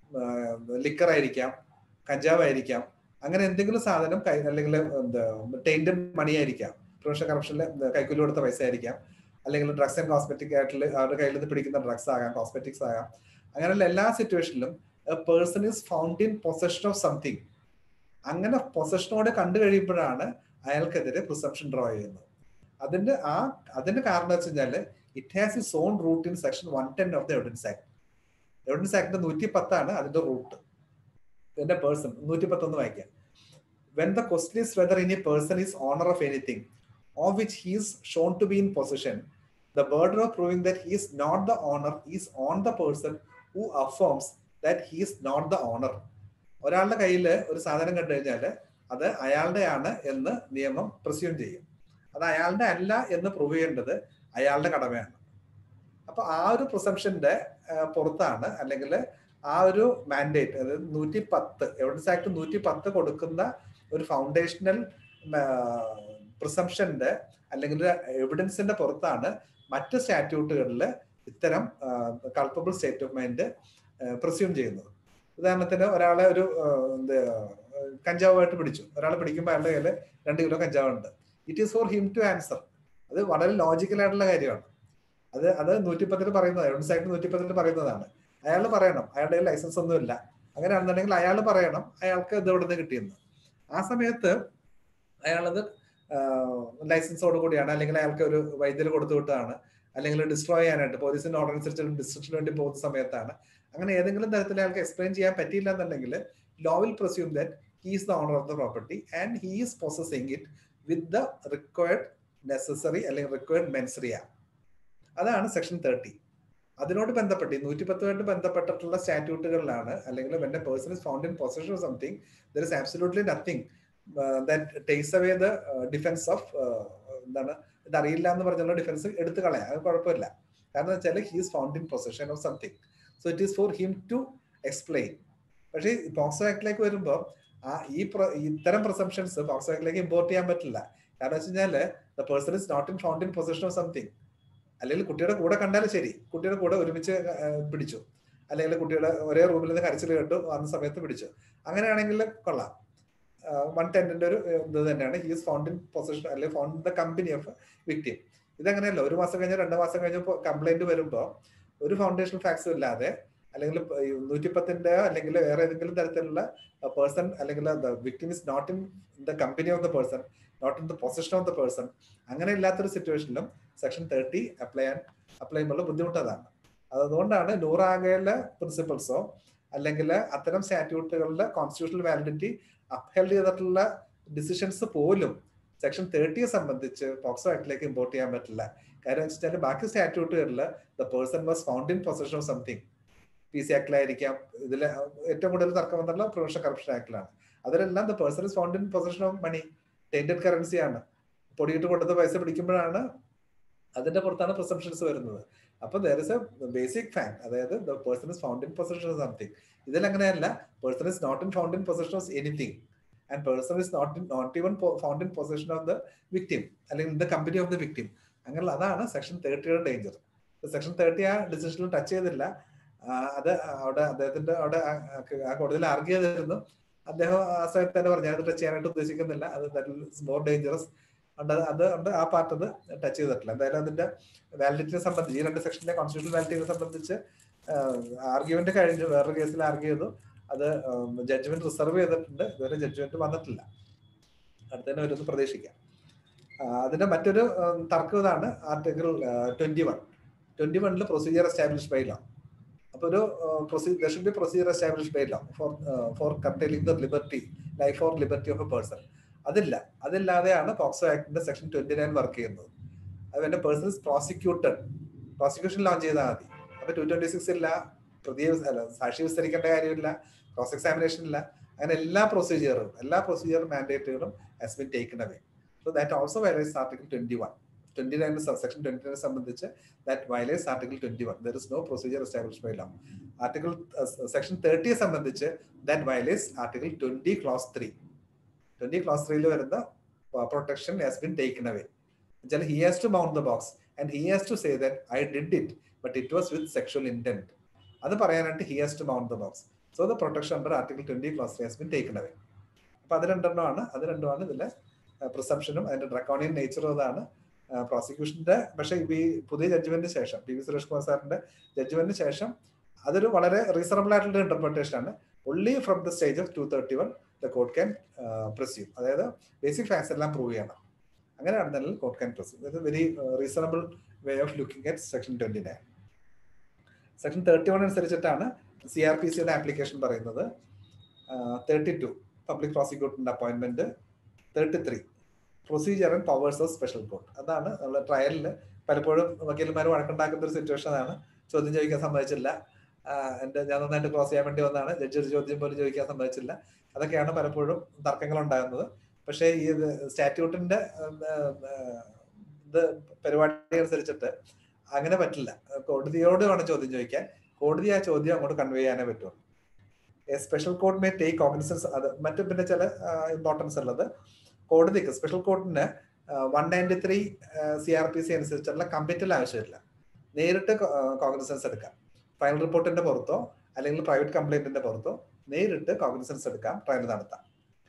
ലിക്കർ ആയിരിക്കാം കഞ്ചാവ് ആയിരിക്കാം അങ്ങനെ എന്തെങ്കിലും സാധനം കൈ അല്ലെങ്കിൽ എന്താ ടൈൻഡ് മണി ആയിരിക്കാം പ്രൊഫഷണൽ കറപ്ഷനിൽ കൈക്കൂലി കൊടുത്ത പൈസ ആയിരിക്കാം അല്ലെങ്കിൽ ഡ്രഗ്സ് ആൻഡ് കോസ്മെറ്റിക് ആയിട്ടുള്ള അവരുടെ കയ്യിൽ നിന്ന് പിടിക്കുന്ന ഡ്രഗ്സ് ആകാം കോസ്മെറ്റിക്സ് ആകാം അങ്ങനെയുള്ള എല്ലാ സിറ്റുവേഷനിലും person is found in possession of something അങ്ങനെ പൊസഷനോട് കണ്ടു കഴിയുമ്പോഴാണ് അയാൾക്കെതിരെ പ്രിസംഷൻ ഡ്രോ ചെയ്യുന്നത് അതിന്റെ ആ അതിന്റെ കാരണം വെച്ച് കഴിഞ്ഞാല് it has is on root in section one ten of the evidence act evidence ആക്ടിന്റെ നൂറ്റി പത്താണ് അതിന്റെ റൂട്ട് ഇതിന്റെ പേഴ്സൺ നൂറ്റി പത്തൊന്ന് വായിക്കാം when the question is whether any person is owner of anything of which he is shown to be in position the burden of proving that he is not the owner is on the person who affirms that he is not the owner ഒരാളുടെ കയ്യിൽ ഒരു സാധനം കണ്ടു കഴിഞ്ഞാൽ അത് അയാളുടെ ആണ് എന്ന് നിയമം പ്രസ്യൂം ചെയ്യും അത് അയാളുടെ അല്ല എന്ന് പ്രൂവ് ചെയ്യേണ്ടത് അയാളുടെ കടമയാണ് അപ്പൊ ആ ഒരു പ്രിസംഷന്റെ പുറത്താണ് അല്ലെങ്കിൽ ആ ഒരു മാൻഡേറ്റ് അതായത് നൂറ്റി പത്ത് എവിഡൻസ് ആക്ട് നൂറ്റി പത്ത് കൊടുക്കുന്ന ഒരു ഫൗണ്ടേഷണൽ പ്രിസംഷന്റെ അല്ലെങ്കിൽ എവിഡൻസിന്റെ പുറത്താണ് മറ്റ് സ്റ്റാറ്റ്യൂട്ടുകളിൽ ഇത്തരം culpable state of mind presume ചെയ്യുന്നത് ഉദാഹരണത്തിന് ഒരാളെ ഒരു എന്താ കഞ്ചാവായിട്ട് പിടിച്ചു ഒരാളെ പിടിക്കുമ്പോൾ അയാളുടെ കയ്യിൽ രണ്ട് കിലോ കഞ്ചാവ് ഉണ്ട് it is for him to answer അത് വളരെ ലോജിക്കൽ ആയിട്ടുള്ള കാര്യമാണ് അത് അത് നൂറ്റിപ്പത്തിൽ പറയുന്നത് എവിഡൻസ് ആയിട്ട് നൂറ്റിപ്പത്തിൽ പറയുന്നതാണ് അയാൾ പറയണം അയാളുടെ ലൈസൻസ് ഒന്നുമില്ല അങ്ങനെയാണെന്നുണ്ടെങ്കിൽ അയാൾ പറയണം അയാൾക്ക് ഇത് എവിടെ നിന്ന് കിട്ടിയെന്ന് ആ സമയത്ത് അയാളത് ലൈസൻസോട് കൂടിയാണ് അല്ലെങ്കിൽ അയാൾക്ക് ഒരു വൈദ്യുതി കൊടുത്തു വിട്ടതാണ് അല്ലെങ്കിൽ ഡിസ്ട്രോയ് ചെയ്യാനായിട്ട് പോലീസിന്റെ ഓർഡർ അനുസരിച്ച് ഡിസ്ട്രക്ഷന് വേണ്ടി പോകുന്ന സമയത്താണ് അങ്ങനെ ഏതെങ്കിലും തരത്തിൽ അയാൾക്ക് എക്സ്പ്ലെയിൻ ചെയ്യാൻ പറ്റിയില്ല എന്നുണ്ടെങ്കിൽ law will presume that he is the owner of the property and he is processing it with the required necessary അല്ലെങ്കിൽ റിക്വയർഡ് മെൻസറിയ അതാണ് സെക്ഷൻ തേർട്ടി അതിനോട് ബന്ധപ്പെട്ട് നൂറ്റി പത്തുമായിട്ട് ബന്ധപ്പെട്ടിട്ടുള്ള സ്റ്റാറ്റ്യൂട്ടുകളിലാണ് അല്ലെങ്കിൽ when a person is found in position of something there is absolutely nothing that takes away the defence of എന്താണ് ഇത് അറിയില്ല എന്ന് പറഞ്ഞുള്ള ഡിഫൻസ് എടുത്തു കളയാം അത് കുഴപ്പമില്ല കാരണം വെച്ചാൽ he is found in position of something so it is for him to explain പക്ഷേ പോക്സോ ആക്ടിലേക്ക് വരുമ്പോൾ ആ ഈ ഇത്തരം പ്രസംഷൻസ് പോക്സോ ആക്ടിലേക്ക് ഇമ്പോർട്ട് ചെയ്യാൻ പറ്റില്ല കാരണം വെച്ച് കഴിഞ്ഞാല് the person is not in found in position of something അല്ലെങ്കിൽ കുട്ടിയുടെ കൂടെ കണ്ടാലും ശരി കുട്ടിയുടെ കൂടെ ഒരുമിച്ച് പിടിച്ചു അല്ലെങ്കിൽ കുട്ടിയുടെ ഒരേ റൂമിൽ നിന്ന് കരച്ചിൽ കേട്ടു വന്ന സമയത്ത് പിടിച്ചു അങ്ങനെയാണെങ്കിൽ കൊള്ളാം വൺ ടെന്നിന്റെ ഒരു ഇത് തന്നെയാണ് he is found in position അല്ലെങ്കിൽ found the company of victim ഇതങ്ങനെയല്ല ഒരു മാസം കഴിഞ്ഞോ രണ്ട് മാസം കഴിഞ്ഞോ കംപ്ലൈന്റ് വരുമ്പോൾ ഒരു ഫൗണ്ടേഷൻ ഫാക്സും ഇല്ലാതെ അല്ലെങ്കിൽ നൂറ്റിപ്പത്തിന്റെ അല്ലെങ്കിൽ വേറെ ഏതെങ്കിലും തരത്തിലുള്ള പേഴ്സൺ അല്ലെങ്കിൽ victim is not in the company of the person not in the position of the person അങ്ങനെ ഇല്ലാത്തൊരു സിറ്റുവേഷനിലും സെക്ഷൻ തേർട്ടി അപ്ലൈ ചെയ്യാൻ അപ്ലൈ ചെയ്യുമ്പോൾ ബുദ്ധിമുട്ട് അതാണ് അതുകൊണ്ടാണ് നൂറാകയിലെ പ്രിൻസിപ്പിൾസോ അല്ലെങ്കിൽ അത്തരം സ്റ്റാറ്റ്യൂട്ടുകളുടെ കോൺസ്റ്റിറ്റ്യൂഷണൽ വാലിഡിറ്റി അപ്ഹെൽഡ് ചെയ്തിട്ടുള്ള ഡിസിഷൻസ് പോലും സെക്ഷൻ തേർട്ടിയെ സംബന്ധിച്ച് പോക്സോ ആക്ടിലേക്ക് ഇമ്പോർട്ട് ചെയ്യാൻ പറ്റില്ല കാര്യം വെച്ചാൽ ബാക്കി സ്റ്റാറ്റ്യൂട്ടുകളിൽ the person was found in position of something P C ആക്ടിലായിരിക്കാം ഇതിൽ ഏറ്റവും കൂടുതൽ തർക്കം വന്നുള്ള പ്രൊഫഷണൽ കറപ്ഷൻ ആക്ടിലാണ് അതിലെല്ലാം the person is found in position of money tainted കറൻസിയാണ് പൊടിയിട്ട് കൊടുത്ത പൈസ പിടിക്കുമ്പോഴാണ് അതിന്റെ പുറത്താണ് പ്രസംഷൻസ് വരുന്നത് അപ്പൊ there is a basic fact അതായത് the person is found in position of something ഇതിൽ അങ്ങനെയല്ല person is not in found in position of anything and person is not in not even found in position of the victim അല്ലെങ്കിൽ the company of the victim അങ്ങനെ അതാണ് section തേർട്ടിയുടെ danger section thirty ആ ഡിസിഷനിൽ touch ചെയ്തില്ല അത് അവിടെ അദ്ദേഹത്തിന്റെ അവിടെ ആ കോടതിയിൽ ആർഗ്യ ചെയ്തിരുന്നു അദ്ദേഹം ആ സമയത്ത് തന്നെ പറഞ്ഞു അത് ടച്ച് ചെയ്യാനായിട്ട് ഉദ്ദേശിക്കുന്നില്ല അത് മോർ ഡേഞ്ചറസ് ഉണ്ട് അത് ഉണ്ട് ആ പാർട്ട് അത് ടച്ച് ചെയ്തിട്ടില്ല എന്തായാലും അതിന്റെ വാലിഡിറ്റിനെ സംബന്ധിച്ച് ഈ രണ്ട് സെക്ഷന്റെ കോൺസ്റ്റിറ്റ്യൂഷൻ വാലിഡിറ്റിനെ സംബന്ധിച്ച് ആർഗ്യുമെന്റ് കഴിഞ്ഞു വേറൊരു കേസിൽ ആർഗ്യൂ ചെയ്തു അത് ജഡ്ജ്മെന്റ് റിസർവ് ചെയ്തിട്ടുണ്ട് ഇതുവരെ ജഡ്ജ്മെന്റ് വന്നിട്ടില്ല അടുത്തന്നെ വരുമെന്ന് പ്രതീക്ഷിക്കാം അതിന്റെ മറ്റൊരു തർക്കം ഇതാണ് ആർട്ടിക്കിൾ ട്വന്റി വൺ ട്വന്റി വണ്ണിൽ പ്രൊസീജിയർ എസ്റ്റാബ്ലിഷ് ബൈ ലോ അപ്പൊ ഒരു procedure should be procedure establish by law for for curtailing the liberty life or liberty of a person അതില്ല അതില്ലാതെയാണ് പോക്സോ ആക്ടിന്റെ സെക്ഷൻ ട്വന്റി നയൻ വർക്ക് ചെയ്യുന്നത് അത് എന്റെ person is prosecuted prosecution launch ചെയ്താൽ മതി അപ്പൊ ടു ട്വന്റി സിക്സ് ഇല്ല പ്രതി അല്ല സാക്ഷി വിസ്തരിക്കേണ്ട കാര്യമില്ല ക്രോസ് എക്സാമിനേഷൻ ഇല്ല അങ്ങനെ എല്ലാ പ്രൊസീജിയറും എല്ലാ പ്രൊസീജിയർ മാൻഡേറ്റുകളും has been taken away so that also violates article twenty one twenty nine section twenty നയനെ സംബന്ധിച്ച് that violates article twenty one there is no procedure establish by law article section തേർട്ടിയെ സംബന്ധിച്ച് that violates article twenty clause three twenty clause ത്രീയിൽ വരുന്ന protection has been taken away വെച്ചാൽ he has to mount the box and he has to say that I did it but it was with sexual intent അത് പറയാനായിട്ട് he has to mount the box so the protection under article twenty clause three has been taken away അപ്പൊ അത് രണ്ടെണ്ണമാണ് അത് രണ്ടുമാണ് ഇതിലെ പ്രിസംഷനും അതിന്റെ draconian നേച്ചറും അതാണ് പ്രോസിക്യൂഷന്റെ പക്ഷെ ഈ പുതിയ ജഡ്ജ്മെന്റിന് ശേഷം പി വി സുരേഷ് കുമാർ സാറിന്റെ ജഡ്ജ്മെന്റിന് ശേഷം അതൊരു വളരെ റീസണബിൾ ആയിട്ടുള്ള ഇന്റർപ്രിട്ടേഷൻ ആണ് only from the stage of two thirty one the court can presume അതായത് ബേസിക് ഫാക്ട്സ് എല്ലാം പ്രൂവ് ചെയ്യണം അങ്ങനെയാണെന്നുണ്ടെങ്കിൽ കോർട്ട് ക്യാൻ പ്രസ്യൂം ഇത് very reasonable way of looking at section twenty nine section thirty one അനുസരിച്ചിട്ടാണ് C R P സിയുടെ application പറയുന്നത് thirty two public പ്രോസിക്യൂട്ടറിന്റെ appointment thirty three procedure and powers of special court അതാണ് നമ്മൾ ട്രയലിൽ പലപ്പോഴും വക്കീലന്മാർ വഴക്കുണ്ടാക്കുന്ന ഒരു situation ആണ് ചോദ്യം ചോദിക്കാൻ സമ്മതിച്ചില്ല എന്റെ ഞാൻ നന്നായിട്ട് ക്രോസ് ചെയ്യാൻ വേണ്ടി വന്നതാണ് ജഡ്ജി ഒരു ചോദ്യം പോലും ചോദിക്കാൻ സമ്മതിച്ചില്ല അതൊക്കെയാണ് പലപ്പോഴും തർക്കങ്ങൾ ഉണ്ടാകുന്നത് പക്ഷേ ഈ സ്റ്റാറ്റ്യൂട്ടിന്റെ ഇത് പരിപാടി അനുസരിച്ചിട്ട് അങ്ങനെ പറ്റില്ല കോടതിയോട് വേണം ചോദ്യം ചോദിക്കാൻ കോടതി ആ ചോദ്യം അങ്ങോട്ട് കൺവേ ചെയ്യാനേ പറ്റുള്ളൂ special court may take cognizance അത് മറ്റു പിന്നെ ചില ഇമ്പോർട്ടൻസ് ഉള്ളത് കോടതിക്ക് സ്പെഷ്യൽ കോർട്ടിന് one ninety three C R P C അനുസരിച്ചുള്ള കമ്മിറ്റൽ ആവശ്യമില്ല നേരിട്ട് കോഗ്നിസൻസ് എടുക്കാം ഫൈനൽ റിപ്പോർട്ടിന്റെ പുറത്തോ അല്ലെങ്കിൽ പ്രൈവറ്റ് കംപ്ലൈന്റിന്റെ പുറത്തോ നേരിട്ട് കോഗ്നിസൻസ് എടുക്കാം ട്രയൽ നടത്താം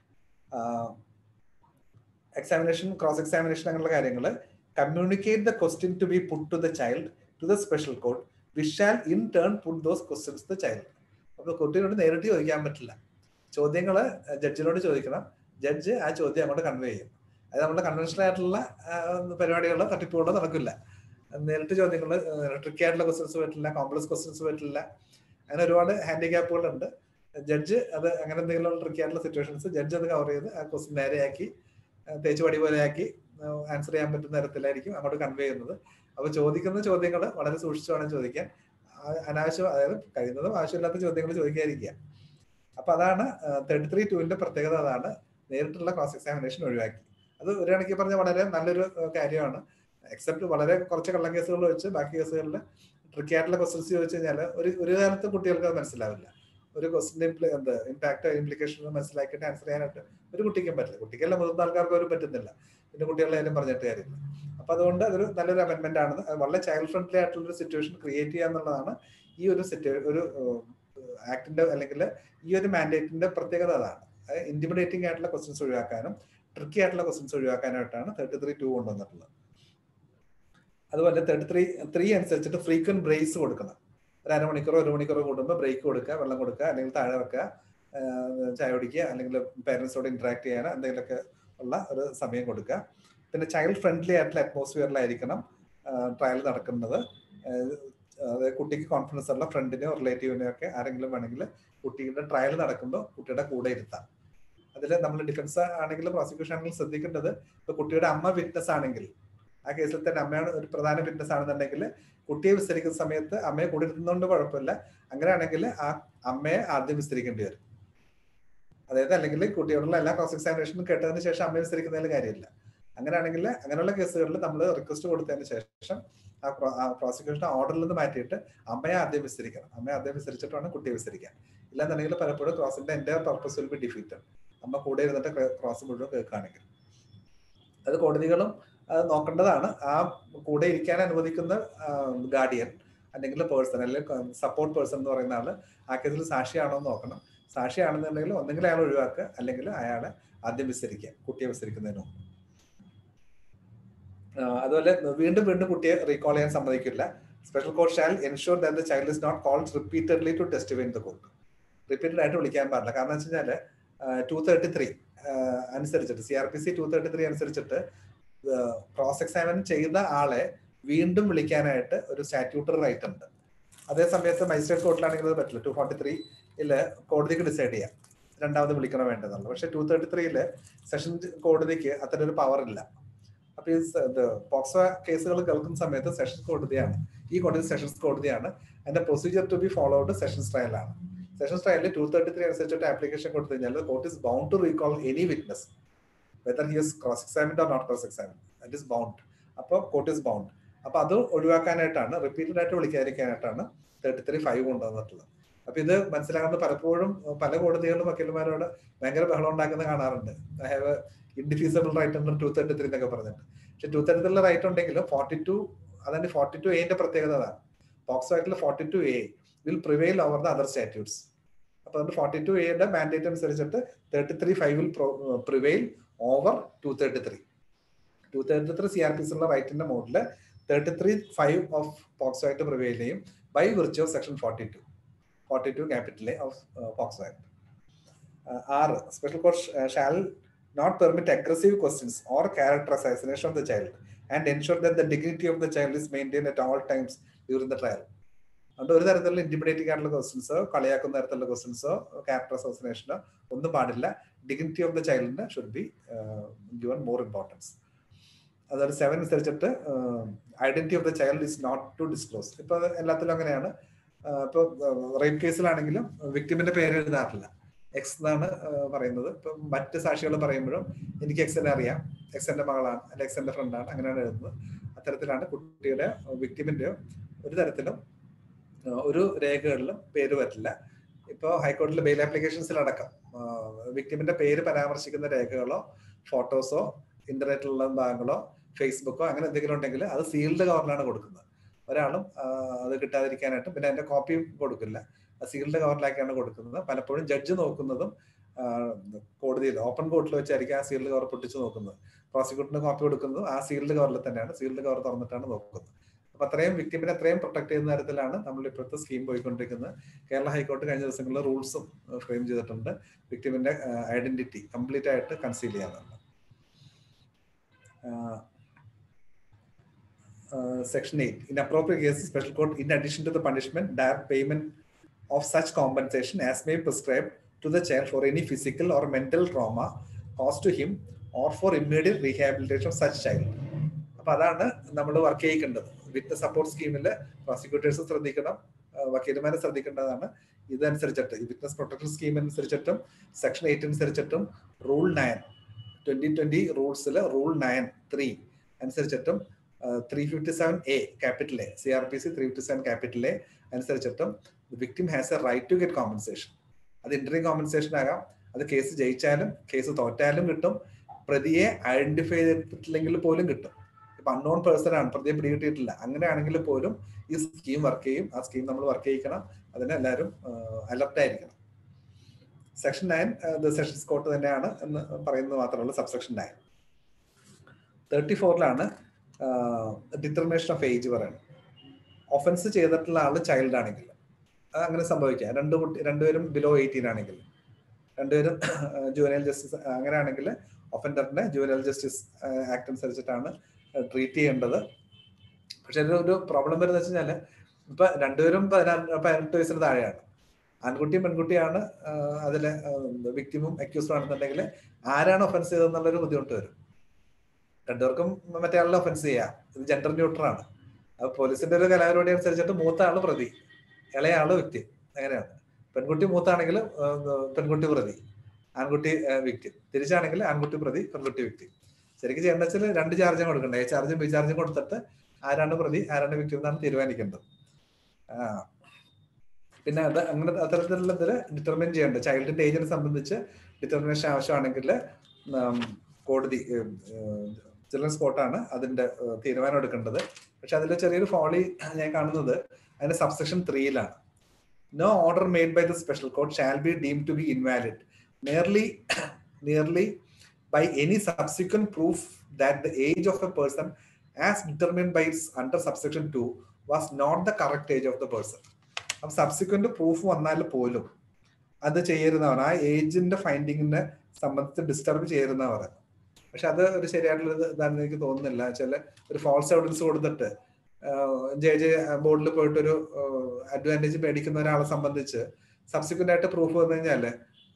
എക്സാമിനേഷൻ ക്രോസ് എക്സാമിനേഷൻ അങ്ങനെയുള്ള കാര്യങ്ങൾ communicate the question to be put to the child to the special court which shall in turn put those questions the child അപ്പോൾ കുട്ടിയോട് നേരിട്ട് ചോദിക്കാൻ പറ്റില്ല ചോദ്യങ്ങൾ ജഡ്ജിനോട് ചോദിക്കണം ജഡ്ജ് ആ ചോദ്യം അങ്ങോട്ട് കൺവേ ചെയ്യും അത് നമ്മുടെ കൺവെൻഷണൽ ആയിട്ടുള്ള പരിപാടികളോ തട്ടിപ്പുകളോ നടക്കില്ല നേരിട്ട് ചോദ്യങ്ങൾ ട്രിക്കി ആയിട്ടുള്ള ക്വസ്റ്റ്യൻസ് പറ്റില്ല കോംപ്ലക്സ് ക്വസ്റ്റ്യൻസ് പറ്റില്ല അങ്ങനെ ഒരുപാട് ഹാൻഡിക്യാപ്പുകളുണ്ട് ജഡ്ജ് അത് അങ്ങനെ എന്തെങ്കിലും ട്രിക്കി ആയിട്ടുള്ള സിറ്റുവേഷൻസ് ജഡ്ജ് അത് കവർ ചെയ്ത് ആ ക്വസ്റ്റ്യൻ നേരെയാക്കി തേച്ച് പടി പോലെയാക്കി ആൻസർ ചെയ്യാൻ പറ്റുന്ന തരത്തിലായിരിക്കും അങ്ങോട്ട് കൺവേ ചെയ്യുന്നത് അപ്പൊ ചോദിക്കുന്ന ചോദ്യങ്ങൾ വളരെ സൂക്ഷിച്ചു വേണം ചോദിക്കാൻ അനാവശ്യം അതായത് കഴിയുന്നതും ആവശ്യമില്ലാത്ത ചോദ്യങ്ങൾ ചോദിക്കാതിരിക്കുക അപ്പൊ അതാണ് തേർട്ടി ത്രീ ടുവിന്റെ പ്രത്യേകത അതാണ് നേരിട്ടുള്ള ക്രോസ് എക്സാമിനേഷൻ ഒഴിവാക്കി അത് ഒരു കണക്കി പറഞ്ഞ വളരെ നല്ലൊരു കാര്യമാണ് എക്സെപ്റ്റ് വളരെ കുറച്ച് കള്ളം കേസുകൾ വെച്ച് ബാക്കി കേസുകളിൽ ട്രിക്കി ആയിട്ടുള്ള ക്വസ്റ്റൻസ് ചോദിച്ചു കഴിഞ്ഞാൽ ഒരു ഒരു കാലത്ത് കുട്ടികൾക്ക് അത് മനസ്സിലാവില്ല ഒരു ക്വസ്റ്റിന്റെ എന്ത് ഇമ്പാക്ട് ഇംപ്ലിക്കേഷൻ മനസ്സിലാക്കിയിട്ട് ആൻസർ ചെയ്യാനായിട്ട് ഒരു കുട്ടിക്കും പറ്റില്ല കുട്ടിക്കല്ല മുതിർന്ന ആൾക്കാർക്ക് ഒരു പറ്റുന്നില്ല പിന്നെ കുട്ടികളുടെ കാര്യം പറഞ്ഞിട്ട് കാര്യമില്ല അപ്പൊ അതുകൊണ്ട് അതൊരു നല്ലൊരു അമെന്റ്മെന്റ് ആണ് വളരെ ചൈൽഡ് ഫ്രണ്ട്ലി ആയിട്ടുള്ള ഒരു സിറ്റുവേഷൻ ക്രിയേറ്റ് ചെയ്യുക എന്നുള്ളതാണ് ഈ ഒരു സിറ്റുവേ ഒരു ആക്ടിന്റെ അല്ലെങ്കിൽ ഈ ഒരു മാൻഡേറ്റിന്റെ പ്രത്യേകത അതാണ് ഇന്റിമിഡേറ്റിംഗ് ആയിട്ടുള്ള ക്വസ്റ്റ്യൻസ് ഒഴിവാക്കാനും ട്രിക്കി ആയിട്ടുള്ള ക്വസ്റ്റ്യൻസ് ഒഴിവാക്കാനായിട്ടാണ് തേർട്ടി ത്രീ ടു കൊണ്ടുവന്നിട്ടുള്ളത് അതുപോലെ തേർട്ടി ത്രീ ത്രീ അനുസരിച്ചിട്ട് ഫ്രീക്വന്റ് ബ്രേക്സ് കൊടുക്കണം ഒരു അരമണിക്കൂറോ ഒരു മണിക്കൂറോ കൂടുമ്പോൾ ബ്രേക്ക് കൊടുക്കുക വെള്ളം കൊടുക്കുക അല്ലെങ്കിൽ താഴെ വെക്കുക ചായ കുടിക്കുക അല്ലെങ്കിൽ പേരൻസോട് ഇന്ററാക്ട് ചെയ്യാൻ എന്തെങ്കിലുമൊക്കെ ഉള്ള ഒരു സമയം കൊടുക്കുക പിന്നെ ചൈൽഡ് ഫ്രണ്ട്ലി ആയിട്ടുള്ള അറ്റ്മോസ്ഫിയറിലായിരിക്കണം ട്രയൽ നടക്കുന്നത് അതായത് കുട്ടിക്ക് കോൺഫിഡൻസ് ഉള്ള ഫ്രണ്ടിനെയോ റിലേറ്റീവിനെയോ ഒക്കെ ആരെങ്കിലും വേണമെങ്കിൽ കുട്ടിയുടെ ട്രയൽ നടക്കുമ്പോൾ കുട്ടിയുടെ കൂടെ ഇരുത്താം അതിൽ നമ്മൾ ഡിഫൻസ് ആണെങ്കിലും പ്രോസിക്യൂഷൻ ആണെങ്കിലും ശ്രദ്ധിക്കേണ്ടത് ഇപ്പൊ കുട്ടിയുടെ അമ്മ വിറ്റ്നസ് ആണെങ്കിൽ ആ കേസിൽ തന്നെ അമ്മയാണ് ഒരു പ്രധാന വിറ്റ്നസ് ആണെന്നുണ്ടെങ്കിൽ കുട്ടിയെ വിസ്തരിക്കുന്ന സമയത്ത് അമ്മയെ കൂടെ ഇരുത്തുന്നതുകൊണ്ട് കുഴപ്പമില്ല അങ്ങനെയാണെങ്കിൽ ആ അമ്മയെ ആദ്യം വിസ്തരിക്കേണ്ടി വരും അതായത് അല്ലെങ്കിൽ കുട്ടിയോടുള്ള എല്ലാ ക്രോസ് എക്സാമിനേഷനും കേട്ടതിന് ശേഷം അമ്മയെ വിസ്തരിക്കുന്നതിൽ കാര്യമില്ല അങ്ങനെയാണെങ്കിൽ അങ്ങനെയുള്ള കേസുകളിൽ നമ്മൾ റിക്വസ്റ്റ് കൊടുത്തതിന് ശേഷം ആ പ്രോസിക്യൂഷൻ ഓർഡറിൽ നിന്ന് മാറ്റിയിട്ട് അമ്മയെ ആദ്യം വിസ്തരിക്കണം അമ്മയെ ആദ്യം വിസ്തരിച്ചിട്ട് വേണം കുട്ടിയെ വിസ്തരിക്കാൻ ഇല്ലാന്നുണ്ടെങ്കിൽ പലപ്പോഴും ക്രോസിന്റെ എൻ്റെ പർപ്പസ് വിൽ ബി ഡിഫീറ്റ് അമ്മ കൂടെ ഇരുന്നിട്ട് ക്രോസ് മുഴുവൻ കേൾക്കുകയാണെങ്കിൽ അത് കോടതികളും നോക്കേണ്ടതാണ് ആ കൂടെ ഇരിക്കാൻ അനുവദിക്കുന്ന ഗാർഡിയൻ അല്ലെങ്കിൽ പേഴ്സൺ അല്ലെങ്കിൽ സപ്പോർട്ട് പേഴ്സൺ എന്ന് പറയുന്ന ആള് ആ കേസിൽ സാക്ഷിയാണോ എന്ന് നോക്കണം സാക്ഷിയാണെന്നുണ്ടെങ്കിൽ ഒന്നെങ്കിൽ അയാൾ ഒഴിവാക്കുക അല്ലെങ്കിൽ അയാളെ ആദ്യം വിസ്തരിക്കുക കുട്ടിയെ വിസ്തരിക്കുന്നതിന് മുമ്പ് അതുപോലെ വീണ്ടും വീണ്ടും കുട്ടിയെ റീകോൾ ചെയ്യാൻ സമ്മതിക്കില്ല special court shall ensure that the child is not called repeatedly to test in the court repeated ആയിട്ട് വിളിക്കാൻ പാടില്ല കാരണം വെച്ച് കഴിഞ്ഞാൽ ടു തേർട്ടി ത്രീ അനുസരിച്ചിട്ട് C R P C two thirty three അനുസരിച്ചിട്ട് ക്രോസ് എക്സാമിൻ ചെയ്ത ആളെ വീണ്ടും വിളിക്കാനായിട്ട് ഒരു സ്റ്റാറ്റ്യൂട്ടറി റൈറ്റ് ഉണ്ട് അതേ സമയത്ത് മജിസ്ട്രേറ്റ് കോർട്ടിലാണെങ്കിൽ അത് പറ്റില്ല ടു ഫോർട്ടി ത്രീയില് കോടതിക്ക് ഡിസൈഡ് ചെയ്യാം രണ്ടാമത് വിളിക്കണോ വേണ്ടതെന്നുള്ളത് പക്ഷെ ടു തേർട്ടി ത്രീയില് സെഷൻ കോടതിക്ക് അത്ര ഒരു പവർ ഇല്ല അപ്പൊ ഈ പോക്സോ കേസുകൾ കേൾക്കുന്ന സമയത്ത് സെഷൻസ് കോടതിയാണ് ഈ കോടതി സെഷൻസ് കോടതിയാണ് അതിന്റെ procedure to be followed sessions ട്രയലാണ് സെഷൻസ് ട്രയലിൽ ടു തേർട്ടി ത്രീ അനുസരിച്ചിട്ട് ആപ്ലിക്കേഷൻ കൊടുത്തു കഴിഞ്ഞാൽ court is bound to recall any witness whether he is cross examined or not cross examine that is bound അപ്പോൾ കോർട്ട് ഇസ് ബൗണ്ട് അപ്പൊ അത് ഒഴിവാക്കാനായിട്ടാണ് repeated ആയിട്ട് വിളിക്കാതിരിക്കാനായിട്ടാണ് thirty three five കൊണ്ടുവന്നിട്ടുള്ളത് അപ്പൊ ഇത് മനസ്സിലാകുന്ന പലപ്പോഴും പല കോടതികളും വക്കീലന്മാരോട് ഭയങ്കര ബഹളം ഉണ്ടാക്കുന്ന കാണാറുണ്ട് I have indefeasible right under two thirty three എന്നൊക്കെ പറഞ്ഞിട്ട് പക്ഷെ ടു തേർട്ടി ത്രീ റൈറ്റ് ഉണ്ടെങ്കിലും ഫോർട്ടി ടു അതായത് ഫോർട്ടി ടു എന്റെ പ്രത്യേകത അതാണ് പോക്സോ ആക്ടിൽ forty two A will prevail over the other statutes അപ്പൊ അതുകൊണ്ട് ഫോർട്ടി ടു എയുടെ മാൻഡേറ്റ് അനുസരിച്ചിട്ട് thirty three five will prevail over two thirty three two thirty three C R P ഉള്ള റൈറ്റിന്റെ മോഡില് thirty three five of POCSO act prevail ചെയ്യും by virtue of section forty two forty two capital A of POCSO act ആറ് special court shall not permit aggressive questions or character assassination of the child and ensure that the dignity of the child is maintained at all times during the trial. അതുകൊണ്ട് ഒരു തരത്തിലുള്ള intimidating ആയിട്ടുള്ള ക്വസ്റ്റ്യൻസോ കളിയാക്കുന്ന തരത്തിലുള്ള ക്വസ്റ്റ്യൻസോ character അസോസിനേഷനോ ഒന്നും പാടില്ല dignity of the ചൈൽഡിന് should be given more importance അതായത് സെവൻ അനുസരിച്ചിട്ട് identity of the child is not to disclose ഇപ്പൊ എല്ലാത്തിലും അങ്ങനെയാണ് ഇപ്പൊ റേപ്പ് കേസിലാണെങ്കിലും വിക്ടിമിന്റെ പേര് എഴുതാറില്ല എക്സ് എന്നാണ് പറയുന്നത് ഇപ്പം മറ്റ് സാക്ഷികൾ പറയുമ്പോഴും എനിക്ക് എക്സിനെ അറിയാം എക്സിന്റെ മകളാണ് അല്ലെ എക്സിന്റെ ഫ്രണ്ടാണ് അങ്ങനെയാണ് എഴുതുന്നത് അത്തരത്തിലാണ് കുട്ടിയുടെ വിക്ടിമിന്റെയോ ഒരു തരത്തിലും ഒരു രേഖകളിലും പേര് പറ്റില്ല ഇപ്പോൾ ഹൈക്കോടതിയിലെ ബെയിൽ ആപ്ലിക്കേഷൻസിലടക്കം വിക്ടിമിന്റെ പേര് പരാമർശിക്കുന്ന രേഖകളോ ഫോട്ടോസോ ഇന്റർനെറ്റിലുള്ള ഭാഗങ്ങളോ ഫേസ്ബുക്കോ അങ്ങനെ എന്തെങ്കിലും ഉണ്ടെങ്കിൽ അത് സീൽഡ് കവറിലാണ് കൊടുക്കുന്നത് ഒരാളും അത് കിട്ടാതിരിക്കാനായിട്ട് പിന്നെ അതിന്റെ കോപ്പിയും കൊടുക്കില്ല സീൽഡ് കവറിലാക്കിയാണ് കൊടുക്കുന്നത് പലപ്പോഴും ജഡ്ജ് നോക്കുന്നതും കോടതിയിൽ ഓപ്പൺ കോർട്ടിൽ വെച്ചായിരിക്കും ആ സീൽഡ് കവർ പൊട്ടിച്ച് നോക്കുന്നത് പ്രോസിക്യൂട്ടറിന് കോപ്പി കൊടുക്കുന്നതും ആ സീൽഡ് കവറിൽ തന്നെയാണ് സീൽഡ് കവർ തുറന്നിട്ടാണ് നോക്കുന്നത് അപ്പൊ അത്രയും വിക്ടിമിനെ അത്രയും പ്രൊട്ടക്ട് ചെയ്യുന്ന തരത്തിലാണ് നമ്മൾ ഇപ്പോഴത്തെ സ്കീം പോയിക്കൊണ്ടിരിക്കുന്നത് കേരള ഹൈക്കോടതി കഴിഞ്ഞ ദിവസങ്ങളിൽ റൂൾസും ഫ്രെയിം ചെയ്തിട്ടുണ്ട് വിക്ടിമിന്റെ ഐഡന്റിറ്റി കംപ്ലീറ്റ് ആയിട്ട് കൺസീൽ ചെയ്യാനുണ്ട് section eight in appropriate case special court in addition to the punishment direct payment of such compensation as may prescribe to the child for any physical or mental trauma cause to him or for immediate rehabilitation of such child അപ്പൊ അതാണ് നമ്മൾ work ചെയ്യിക്കേണ്ടത് with support സ്കീമിൽ prosecutors ശ്രദ്ധിക്കണം വക്കീലന്മാരെ ശ്രദ്ധിക്കേണ്ടതാണ് ഇതനുസരിച്ചിട്ട് ഈ വിറ്റ്നസ് പ്രൊട്ടക്ഷൻ സ്കീം അനുസരിച്ചിട്ടും section eight അനുസരിച്ചിട്ടും rule nine twenty twenty റൂൾസിൽ റൂൾ നയൻ ത്രീ അനുസരിച്ചിട്ടും three fifty seven A capital A C R P C three fifty seven capital A അനുസരിച്ചിട്ടും victim has a right to get compensation അത് interview compensation ആകാം അത് case ജയിച്ചാലും case തോറ്റാലും കിട്ടും പ്രതിയെ identify ചെയ്തിട്ടില്ലെങ്കിൽ പോലും കിട്ടും ഇപ്പൊ അൺനോൺ പേഴ്സൺ ആണ് പ്രതിയെ പിടികിട്ടിയിട്ടില്ല അങ്ങനെയാണെങ്കിൽ പോലും ഈ സ്കീം വർക്ക് ചെയ്യും ആ സ്കീം നമ്മൾ വർക്ക് ചെയ്യിക്കണം അതിന് എല്ലാവരും അലർട്ട് ആയിരിക്കണം സെക്ഷൻ നയൻ സെഷൻസ് കോർട്ട് തന്നെയാണ് എന്ന് പറയുന്നത് മാത്രമല്ല സബ്സെക്ഷൻ നയൻ തേർട്ടി ഫോറിലാണ് ഡിറ്റർമിനേഷൻ ഓഫ് ഏജ് പറയുന്നത് ഒഫൻസ് ചെയ്തിട്ടുള്ള ആള് ചൈൽഡ് ആണെങ്കിൽ അങ്ങനെ സംഭവിക്കാം രണ്ട് കുട്ടി രണ്ടുപേരും ബിലോ എയ്റ്റീൻ ആണെങ്കിൽ രണ്ടുപേരും ജുവനൽ ജസ്റ്റിസ് അങ്ങനെയാണെങ്കിൽ ഒഫൻഡറിന്റെ ജുവനൽ ജസ്റ്റിസ് ആക്ട് അനുസരിച്ചിട്ടാണ് ട്രീറ്റ് ചെയ്യേണ്ടത് പക്ഷെ ഒരു പ്രോബ്ലം വരുന്നത് വെച്ച് കഴിഞ്ഞാല് ഇപ്പൊ രണ്ടുപേരും പതിനെട്ട് വയസ്സിന് താഴെയാണ് ആൺകുട്ടിയും പെൺകുട്ടിയാണ് അതിലെ വിക്ടിമും അക്യൂസും ആണെന്നുണ്ടെങ്കിൽ ആരാണ് ഒഫൻസ് ചെയ്തതെന്നുള്ളൊരു ബുദ്ധിമുട്ട് വരും രണ്ടുപേർക്കും മറ്റേ ആളിനെ ഒഫൻസ് ചെയ്യാം ഇത് ജെൻഡർ ന്യൂട്രൽ ആണ് അപ്പൊ പോലീസിന്റെ ഒരു കലാപരിപാടി അനുസരിച്ചിട്ട് മൂത്ത ആള് പ്രതി ഇളയ ആള് വ്യക്തി അങ്ങനെയാണ് പെൺകുട്ടി മൂത്താണെങ്കിൽ പെൺകുട്ടി പ്രതി ആൺകുട്ടി വ്യക്തി തിരിച്ചാണെങ്കിൽ ആൺകുട്ടി പ്രതി പെൺകുട്ടി വ്യക്തി ശരിക്കും ചെയ്യേണ്ട വെച്ചാൽ രണ്ട് ചാർജും കൊടുക്കണ്ടേ എ ചാർജും ബി ചാർജും കൊടുത്തിട്ട് ആരാണ് പ്രതി ആരാണ് വ്യക്തി എന്നാണ് തീരുമാനിക്കേണ്ടത് പിന്നെ അത് അങ്ങനെ അത്തരത്തിലുള്ള ഇതിൽ ഡിറ്റർമിൻ ചെയ്യേണ്ടത് ചൈൽഡിന്റെ ഏജിനെ സംബന്ധിച്ച് ഡിറ്റർമിനേഷൻ ആവശ്യമാണെങ്കിൽ കോടതി ചിൽഡ്രൻസ് കോർട്ടാണ് അതിന്റെ തീരുമാനം എടുക്കേണ്ടത് പക്ഷെ അതിൽ ചെറിയൊരു ഫോളി ഞാൻ കാണുന്നത് അതിന്റെ സബ്സെക്ഷൻ ത്രീയിലാണ് no order made by the special court shall be deem to be invalid nearly nearly by any subsequent proof that the age of a person as determined by its under subsection 2 was not the correct age of the person. അപ്പം subsequent proof വന്നാൽ പോലും അത് ചെയ്യരുന്നവർ ആ ഏജിന്റെ ഫൈൻഡിങ്ങിനെ സംബന്ധിച്ച് disturb ചെയ്യരുന്നവർ പക്ഷെ അത് ഒരു ശരിയായിട്ടുള്ള ഇതാണെന്ന് എനിക്ക് തോന്നുന്നില്ല വെച്ചാൽ ഒരു ഫാൾസ് എവിഡൻസ് കൊടുത്തിട്ട് ജെ ജെ ബോർഡിൽ പോയിട്ട് ഒരു അഡ്വാൻറ്റേജ് മേടിക്കുന്ന ഒരാളെ സംബന്ധിച്ച് സബ്സിക്വന്റ് ആയിട്ട് പ്രൂഫ് വന്നു കഴിഞ്ഞാല്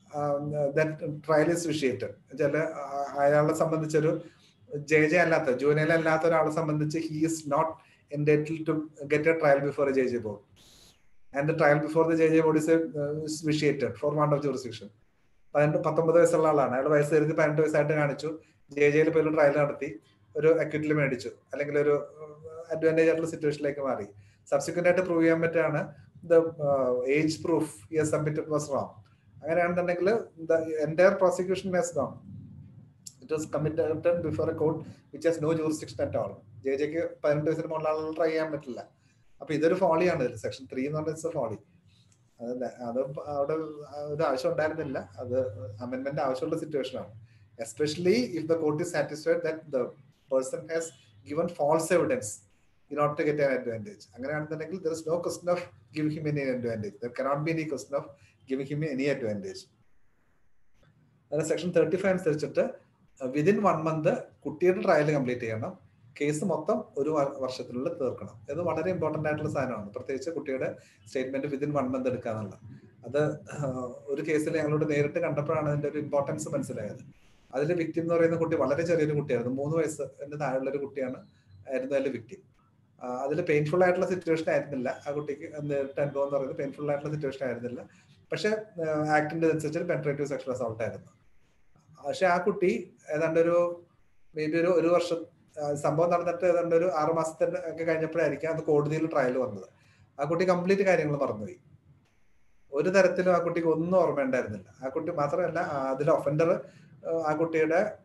ട്രയൽ ഇസ് വിഷയേറ്റഡ് ചില അയാളെ സംബന്ധിച്ചൊരു ജെ ജെ അല്ലാത്ത ജൂനിയൽ അല്ലാത്ത ഒരാളെ സംബന്ധിച്ച് he is not entitle to get a trial before J J board and the trial before the J J board is vitiated for want of jurisdiction പതിനെട്ട് പത്തൊമ്പത് വയസ്സുള്ള ആളാണ് അയാൾ വയസ്സ് കരുതി പതിനെട്ട് വയസ്സായിട്ട് കാണിച്ചു ജെ ജെയിൽ പോയി ട്രയൽ നടത്തി ഒരു അക്യൂറ്റിൽ മേടിച്ചു അല്ലെങ്കിൽ ഒരു അഡ്വാൻറ്റേജ് ആയിട്ടുള്ള സിറ്റുവേഷനിലേക്ക് മാറി സബ്സിക്വന്റ് ആയിട്ട് പ്രൂവ് ചെയ്യാൻ പറ്റാണ് the age proof yes submitted was wrong അങ്ങനെയാണെന്നുണ്ടെങ്കിൽ entire prosecution has gone it was committed before a court which has no jurisdiction at all J ജെക്ക് പതിനെട്ട് വയസ്സിന് മുകളിൽ ആളുകൾ ട്രൈ ചെയ്യാൻ പറ്റില്ല അപ്പൊ ഇതൊരു ഫോളിയാണ് ഇതിൽ സെക്ഷൻ ത്രീ എന്ന് പറഞ്ഞ ഫോളി അതല്ല അത് അവിടെ ഒരു ആവശ്യം ഉണ്ടായിരുന്നില്ല അത് അമെന്റ്മെന്റ് ആവശ്യമുള്ള സിറ്റുവേഷൻ ആണ് especially if the court is satisfied that the person has given false evidence in order to get an advantage. അങ്ങനെയാണെന്നുണ്ടെങ്കിൽ there is no question of giving him any advantage. There cannot be any question of giving him any advantage. അതായത് section thirty five അനുസരിച്ചിട്ട് within one month കുട്ടിയുടെ trial complete ചെയ്യണം case മൊത്തം ഒരു വർഷത്തിനുള്ളിൽ തീർക്കണം ഇത് വളരെ ഇമ്പോർട്ടന്റ് ആയിട്ടുള്ള സാധനമാണ് പ്രത്യേകിച്ച് കുട്ടിയുടെ സ്റ്റേറ്റ്മെന്റ് വിതിൻ വൺ മന്ത് എടുക്കുക എന്നുള്ളത് അത് ഒരു കേസിൽ ഞങ്ങളോട് നേരിട്ട് കണ്ടപ്പോഴാണ് അതിന്റെ ഒരു ഇമ്പോർട്ടൻസ് മനസ്സിലായത് അതിൽ വിക്ടിം എന്ന് പറയുന്ന കുട്ടി വളരെ ചെറിയൊരു കുട്ടിയായിരുന്നു മൂന്ന് വയസ്സ് എന്റെ താഴെയുള്ള ഒരു കുട്ടിയാണ് ആയിരുന്നു അതിൽ വിക്ടിം അതിൽ പെയിൻഫുൾ ആയിട്ടുള്ള സിറ്റുവേഷൻ ആയിരുന്നില്ല ആ കുട്ടിക്ക് നേരിട്ട് അനുഭവം എന്ന് പറയുന്നത് പെയിൻഫുൾ ആയിട്ടുള്ള സിറ്റുവേഷൻ ആയിരുന്നില്ല പക്ഷെ ആക്ടിന്റെ അനുസരിച്ച് പെൻട്രേറ്റീവ് സെക്ഷൽ അസോൾട്ട് ആയിരുന്നു പക്ഷെ ആ കുട്ടി ഏതാണ്ട് ഒരു മേ ബി ഒരു ഒരു വർഷം സംഭവം നടന്നിട്ട് ഏതാണ്ട് ഒരു ആറു മാസത്തിന്റെ ഒക്കെ കഴിഞ്ഞപ്പോഴായിരിക്കും അത് കോടതിയിൽ ട്രയൽ വന്നത് ആ കുട്ടി കംപ്ലീറ്റ് കാര്യങ്ങൾ മറന്നുപോയി ഒരു തരത്തിലും ആ കുട്ടിക്ക് ഒന്നും ഓർമ്മയുണ്ടായിരുന്നില്ല ആ കുട്ടി മാത്രമല്ല അതിലെ ഒഫൻഡർ ആ കുട്ടിയുടെ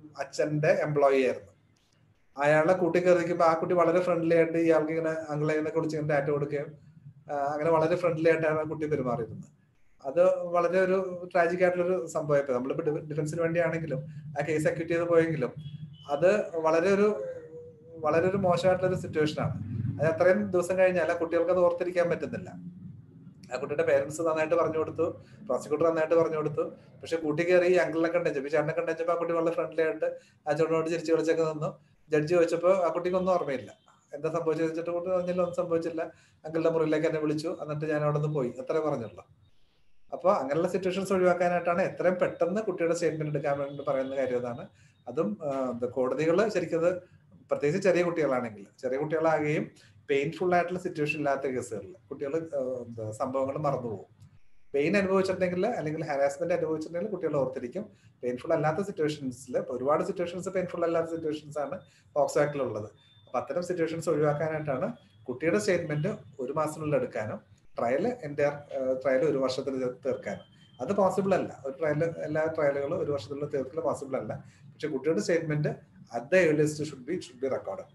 അച്ഛന്റെ എംപ്ലോയി ആയിരുന്നു അയാളെ കൂട്ടി കയറിക്കുമ്പോൾ ആ കുട്ടി വളരെ ഫ്രണ്ട്ലി ആയിട്ട് ഇയാൾക്ക് ഇങ്ങനെ അങ്ങളെ കുറിച്ച് ഇങ്ങനെ ടാറ്റ കൊടുക്കുകയും അങ്ങനെ വളരെ ഫ്രണ്ട്ലി ആയിട്ടാണ് ആ കുട്ടി പെരുമാറിയിരുന്നത് അത് വളരെ ഒരു ട്രാജിക് ആയിട്ടുള്ളൊരു സംഭവമായിപ്പോ നമ്മളിപ്പോ ഡിഫൻസിന് വേണ്ടിയാണെങ്കിലും ആ കേസ് അക്യൂട്ട് ചെയ്ത് പോയെങ്കിലും അത് വളരെ ഒരു വളരെ ഒരു മോശമായിട്ടുള്ള സിറ്റുവേഷൻ ആണ് അത് അത്രയും ദിവസം കഴിഞ്ഞാൽ ആ കുട്ടികൾക്ക് അത് ഓർത്തിരിക്കാൻ പറ്റുന്നില്ല ആ കുട്ടിയുടെ പേരൻസ് നന്നായിട്ട് പറഞ്ഞു കൊടുത്തു പ്രോസിക്യൂട്ടർ നന്നായിട്ട് പറഞ്ഞു കൊടുത്തു പക്ഷെ കൂട്ടി കയറി ഈ അങ്കിളിനെ കണ്ടു ചേട്ടനെ കണ്ടപ്പോൾ ആ കുട്ടി വളരെ ഫ്രണ്ട്ലി ആയിട്ട് ആ ചേട്ടനോട് ചിരിച്ചു കളിച്ചൊക്കെ നിന്നു ജഡ്ജി ചോദിച്ചപ്പോൾ ആ കുട്ടിക്ക് ഒന്നും ഓർമ്മയില്ല എന്താ സംഭവിച്ചത് വെച്ചിട്ട് കൊണ്ട് പറഞ്ഞില്ല ഒന്നും സംഭവിച്ചില്ല അങ്കിളുടെ മുറിയിലേക്ക് എന്നെ വിളിച്ചു എന്നിട്ട് ഞാൻ അവിടെ നിന്ന് പോയി അത്രേ പറഞ്ഞുള്ളൂ അപ്പോൾ അങ്ങനെയുള്ള സിറ്റുവേഷൻസ് ഒഴിവാക്കാനായിട്ടാണ് എത്രയും പെട്ടെന്ന് കുട്ടിയുടെ സ്റ്റേറ്റ്മെന്റ് എടുക്കാൻ വേണ്ടി പറയുന്ന കാര്യം അതാണ് അതും കോടതികൾ ശരിക്കും പ്രത്യേകിച്ച് ചെറിയ കുട്ടികളാണെങ്കിൽ ചെറിയ കുട്ടികളാകുകയും പെയിൻഫുൾ ആയിട്ടുള്ള സിറ്റുവേഷൻ ഇല്ലാത്ത കേസുകളിൽ കുട്ടികൾ സംഭവങ്ങൾ മറന്നുപോകും പെയിൻ അനുഭവിച്ചിട്ടുണ്ടെങ്കിൽ അല്ലെങ്കിൽ ഹാരാസ്മെന്റ് അനുഭവിച്ചിട്ടുണ്ടെങ്കിൽ കുട്ടികൾ ഓർത്തിരിക്കും പെയിൻഫുൾ അല്ലാത്ത സിറ്റുവേഷൻസിൽ ഒരുപാട് സിറ്റുവേഷൻസ് പെയിൻഫുൾ അല്ലാത്ത സിറ്റുവേഷൻസ് ആണ് പോക്സോ ആക്ടിലുള്ളത് അപ്പൊ അത്തരം സിറ്റുവേഷൻസ് ഒഴിവാക്കാനായിട്ടാണ് കുട്ടിയുടെ സ്റ്റേറ്റ്മെന്റ് ഒരു മാസത്തിനുള്ളിൽ എടുക്കാനും ട്രയൽ എൻ്റെ ട്രയൽ ഒരു വർഷത്തിൽ തീർക്കാനും അത് പോസിബിൾ അല്ല ഒരു ട്രയൽ എല്ലാ ട്രയലുകളും ഒരു വർഷത്തിനുള്ളിൽ തീർക്കൽ പോസിബിൾ അല്ല പക്ഷെ കുട്ടിയുടെ statement at the earliest should be should be record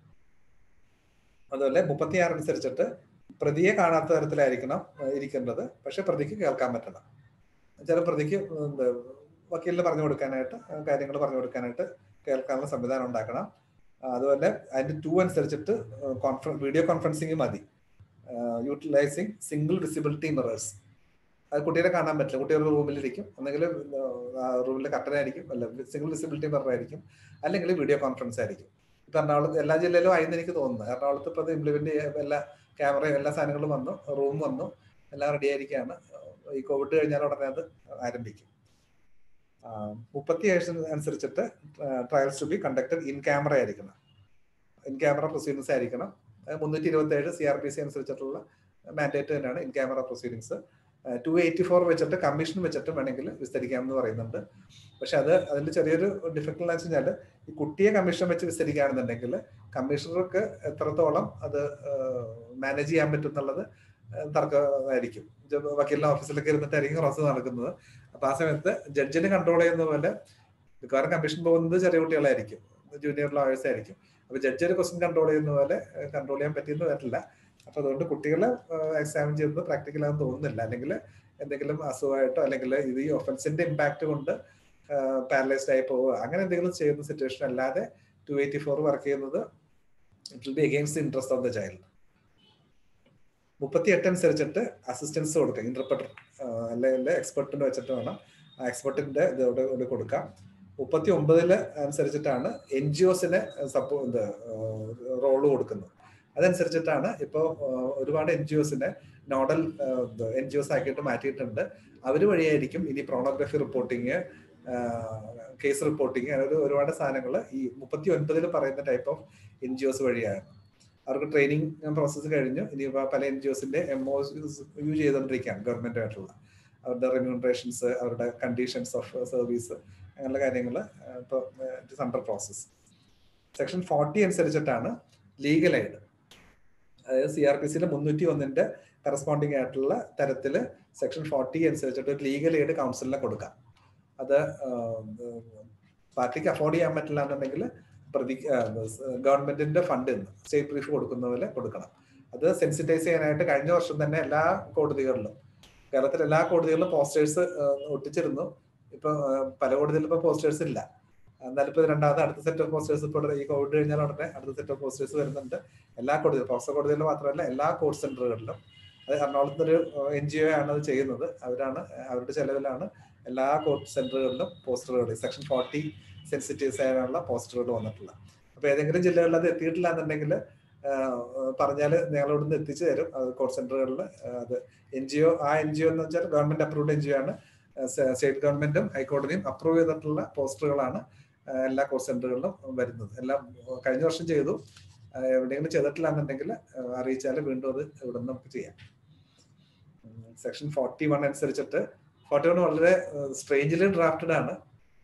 അതുപോലെ മുപ്പത്തിയാറ് അനുസരിച്ചിട്ട് പ്രതിയെ കാണാത്ത തരത്തിലായിരിക്കണം ഇരിക്കേണ്ടത് പക്ഷെ പ്രതിക്ക് കേൾക്കാൻ പറ്റണം ചില പ്രതിക്ക് വക്കീലിന് പറഞ്ഞു കൊടുക്കാനായിട്ട് കാര്യങ്ങൾ പറഞ്ഞു കൊടുക്കാനായിട്ട് കേൾക്കാനുള്ള സംവിധാനം ഉണ്ടാക്കണം അതുപോലെ അതിന്റെ ടു അനുസരിച്ചിട്ട് കോൺഫറ വീഡിയോ കോൺഫറൻസിങ് മതി യൂട്ടിലൈസിങ് സിംഗിൾ വിസിബിലിറ്റി മിറേഴ്സ് അത് കുട്ടിയെ കാണാൻ പറ്റില്ല കുട്ടികളുടെ റൂമിലിരിക്കും ഒന്നെങ്കിൽ റൂമിലെ കട്ടനായിരിക്കും അല്ല സിംഗിൾ വിസിബിലിറ്റി മിറർ ആയിരിക്കും അല്ലെങ്കിൽ വീഡിയോ കോൺഫറൻസ് ആയിരിക്കും ഇപ്പൊ എറണാകുളത്ത് എല്ലാ ജില്ലയിലും ആയെന്ന് എനിക്ക് തോന്നുന്നു എറണാകുളത്ത് ഇപ്പൊ ഇംപ്ലിമെന്റ് എല്ലാ ക്യാമറയും എല്ലാ സാധനങ്ങളും വന്നു റൂം വന്നു എല്ലാം റെഡി ആയിരിക്കുകയാണ് ഈ കോവിഡ് കഴിഞ്ഞാൽ ഉടനെ അത് ആരംഭിക്കും മുപ്പത്തി ഏഴ് അനുസരിച്ചിട്ട് trials to be conducted in camera ആയിരിക്കണം ഇൻ ക്യാമറ പ്രൊസീഡിങ്സ് ആയിരിക്കണം മുന്നൂറ്റി ഇരുപത്തി ഏഴ് സി ആർ പി സി അനുസരിച്ചിട്ടുള്ള മാൻഡേറ്റ് തന്നെയാണ് in camera proceedings two eighty four വെച്ചിട്ട് കമ്മീഷൻ വെച്ചിട്ട് വേണമെങ്കിൽ വിസ്തരിക്കാം എന്ന് പറയുന്നുണ്ട് പക്ഷെ അത് അതിൽ ചെറിയൊരു ഡിഫക്റ്റ് എന്ന് വെച്ച് കഴിഞ്ഞാൽ ഈ കുട്ടിയെ കമ്മീഷൻ വെച്ച് വിസ്തരിക്കുകയാണെന്നുണ്ടെങ്കിൽ കമ്മീഷണർക്ക് എത്രത്തോളം അത് മാനേജ് ചെയ്യാൻ പറ്റും എന്നുള്ളത് തർക്കമായിരിക്കും വക്കീലിന്റെ ഓഫീസിലൊക്കെ ഇരുന്നിട്ടായിരിക്കും ക്രോസ് നടക്കുന്നത് അപ്പൊ ആ സമയത്ത് ജഡ്ജിനെ കൺട്രോൾ ചെയ്യുന്ന പോലെ മിക്കവാറും കമ്മീഷൻ പോകുന്നത് ചെറിയ കുട്ടികളായിരിക്കും ജൂനിയർ ലോയേഴ്സ് ആയിരിക്കും അപ്പൊ ജഡ്ജി ഒരു ക്വസ്റ്റ്യൻ കൺട്രോൾ ചെയ്യുന്ന പോലെ കൺട്രോൾ ചെയ്യാൻ പറ്റിയെന്ന് വരില്ല അപ്പൊ അതുകൊണ്ട് കുട്ടികളെ എക്സാമിൻ ചെയ്യുന്നത് പ്രാക്ടിക്കൽ ആണെന്ന് തോന്നുന്നില്ല അല്ലെങ്കിൽ എന്തെങ്കിലും അസുഖമായിട്ടോ അല്ലെങ്കിൽ ഇത് ഈ ഒഫൻസിന്റെ ഇമ്പാക്ട് കൊണ്ട് പാരലൈസ്ഡ് ആയി പോവുക അങ്ങനെ എന്തെങ്കിലും ചെയ്യുന്ന സിറ്റുവേഷൻ അല്ലാതെ ടു എയ്റ്റി ഫോർ വർക്ക് ചെയ്യുന്നത് it will be against interest of the child മുപ്പത്തി എട്ട് അനുസരിച്ചിട്ട് അസിസ്റ്റൻസ് കൊടുക്കാം ഇന്റർപ്രട്ടർ അല്ലെങ്കിൽ എക്സ്പെർട്ടിന് വെച്ചിട്ട് വേണം ആ എക്സ്പെർട്ടിന്റെ ഇത് കൊടുക്കാം മുപ്പത്തി ഒമ്പതില് അനുസരിച്ചിട്ടാണ് എൻ ജി ഒസിന് സപ്പോ ഇത് റോള് കൊടുക്കുന്നത് അതനുസരിച്ചിട്ടാണ് ഇപ്പോൾ ഒരുപാട് എൻ ജി ഒസിനെ നോഡൽ എൻ ജി ഒസ് ആക്കിയിട്ട് മാറ്റിയിട്ടുണ്ട് അവർ വഴിയായിരിക്കും ഇനി പ്രോണോഗ്രഫി റിപ്പോർട്ടിങ് കേസ് റിപ്പോർട്ടിങ് അങ്ങനെ ഒരു ഒരുപാട് സാധനങ്ങൾ ഈ മുപ്പത്തി ഒൻപതിൽ പറയുന്ന type of N G Os വഴിയാണ് അവർക്ക് ട്രെയിനിങ് പ്രോസസ്സ് കഴിഞ്ഞു ഇനി പല എൻ ജി ഒസിന്റെ എം ഒ യു ചെയ്തുകൊണ്ടിരിക്കുകയാണ് ഗവൺമെന്റുമായിട്ടുള്ള അവരുടെ റെമ്യൂണറേഷൻസ് അവരുടെ കണ്ടീഷൻസ് ഓഫ് സർവീസ് അങ്ങനെയുള്ള കാര്യങ്ങൾ ഇപ്പോൾ it is under process section forty അനുസരിച്ചിട്ടാണ് ലീഗൽ എയ്ഡ് അതായത് സി ആർ പി സിയിലെ മുന്നൂറ്റി ഒന്നിന്റെ കറസ്പോണ്ടിങ് ആയിട്ടുള്ള തരത്തിൽ സെക്ഷൻ ഫോർട്ടി അനുസരിച്ചിട്ട് ഒരു ലീഗൽ എയ്ഡ് കൗൺസിലിനെ കൊടുക്കാം അത് പാർട്ടിക്ക് അഫോർഡ് ചെയ്യാൻ പറ്റില്ല എന്നുണ്ടെങ്കിൽ പ്രതി ഗവൺമെന്റിന്റെ ഫണ്ട് സ്റ്റേറ്റ് ബ്രീഫ് കൊടുക്കുന്ന പോലെ കൊടുക്കണം അത് സെൻസിറ്റൈസ് ചെയ്യാനായിട്ട് കഴിഞ്ഞ വർഷം തന്നെ എല്ലാ കോടതികളിലും കേരളത്തിലെ എല്ലാ കോടതികളിലും പോസ്റ്റേഴ്സ് ഒട്ടിച്ചിരുന്നു ഇപ്പൊ പല കോടതിയിലും ഇപ്പൊ പോസ്റ്റേഴ്സ് ഇല്ല എന്നാലും ഇപ്പൊ രണ്ടാമത് അടുത്ത സെറ്റ് ഓഫ് പോസ്റ്റേഴ്സ് ഇപ്പോൾ ഈ കോവിഡ് കഴിഞ്ഞാൽ ഉടനെ അടുത്ത സെറ്റ് ഓഫ് പോസ്റ്റേഴ്സ് വരുന്നുണ്ട് എല്ലാ കോടതിയിലും പോക്സോ കോടതിയിൽ മാത്രമല്ല എല്ലാ കോർട്ട് സെന്ററുകളിലും അത് എറണാകുളത്ത് ഒരു എൻ ജി ഒ ആണ് അത് ചെയ്യുന്നത് അവരാണ് അവരുടെ ചെലവിലാണ് എല്ലാ കോർട്ട് സെന്ററുകളിലും പോസ്റ്ററുകൾ സെക്ഷൻ ഫോർട്ടി സെൻസിറ്റീവ്സ് ആയുള്ള പോസ്റ്ററുകൾ വന്നിട്ടുള്ളത് അപ്പൊ ഏതെങ്കിലും ജില്ലകളിൽ അത് എത്തിയിട്ടില്ല എന്നുണ്ടെങ്കിൽ പറഞ്ഞാൽ ഞങ്ങൾ ഇവിടുന്ന് എത്തിച്ചു തരും കോർട്ട് സെന്ററുകളിൽ അത് എൻ ജി ഒ ആ എൻ ജി ഒ എന്ന് വെച്ചാൽ government approved N G O ആണ് സ്റ്റേറ്റ് ഗവൺമെന്റും ഹൈക്കോടതിയും അപ്രൂവ് ചെയ്തിട്ടുള്ള പോസ്റ്ററുകളാണ് എല്ലാ കോഴ്സ് സെന്ററുകളിലും വരുന്നത് എല്ലാം കഴിഞ്ഞ വർഷം ചെയ്തു എവിടെയെങ്കിലും ചെയ്തിട്ടില്ല എന്നുണ്ടെങ്കിൽ അറിയിച്ചാൽ വീണ്ടും അത് ഇവിടെ നിന്ന് നമുക്ക് ചെയ്യാം സെക്ഷൻ ഫോർട്ടി വൺ അനുസരിച്ചിട്ട് ഫോർട്ടി വൺ വളരെ സ്ട്രേഞ്ചിലി ഡ്രാഫ്റ്റഡ് ആണ്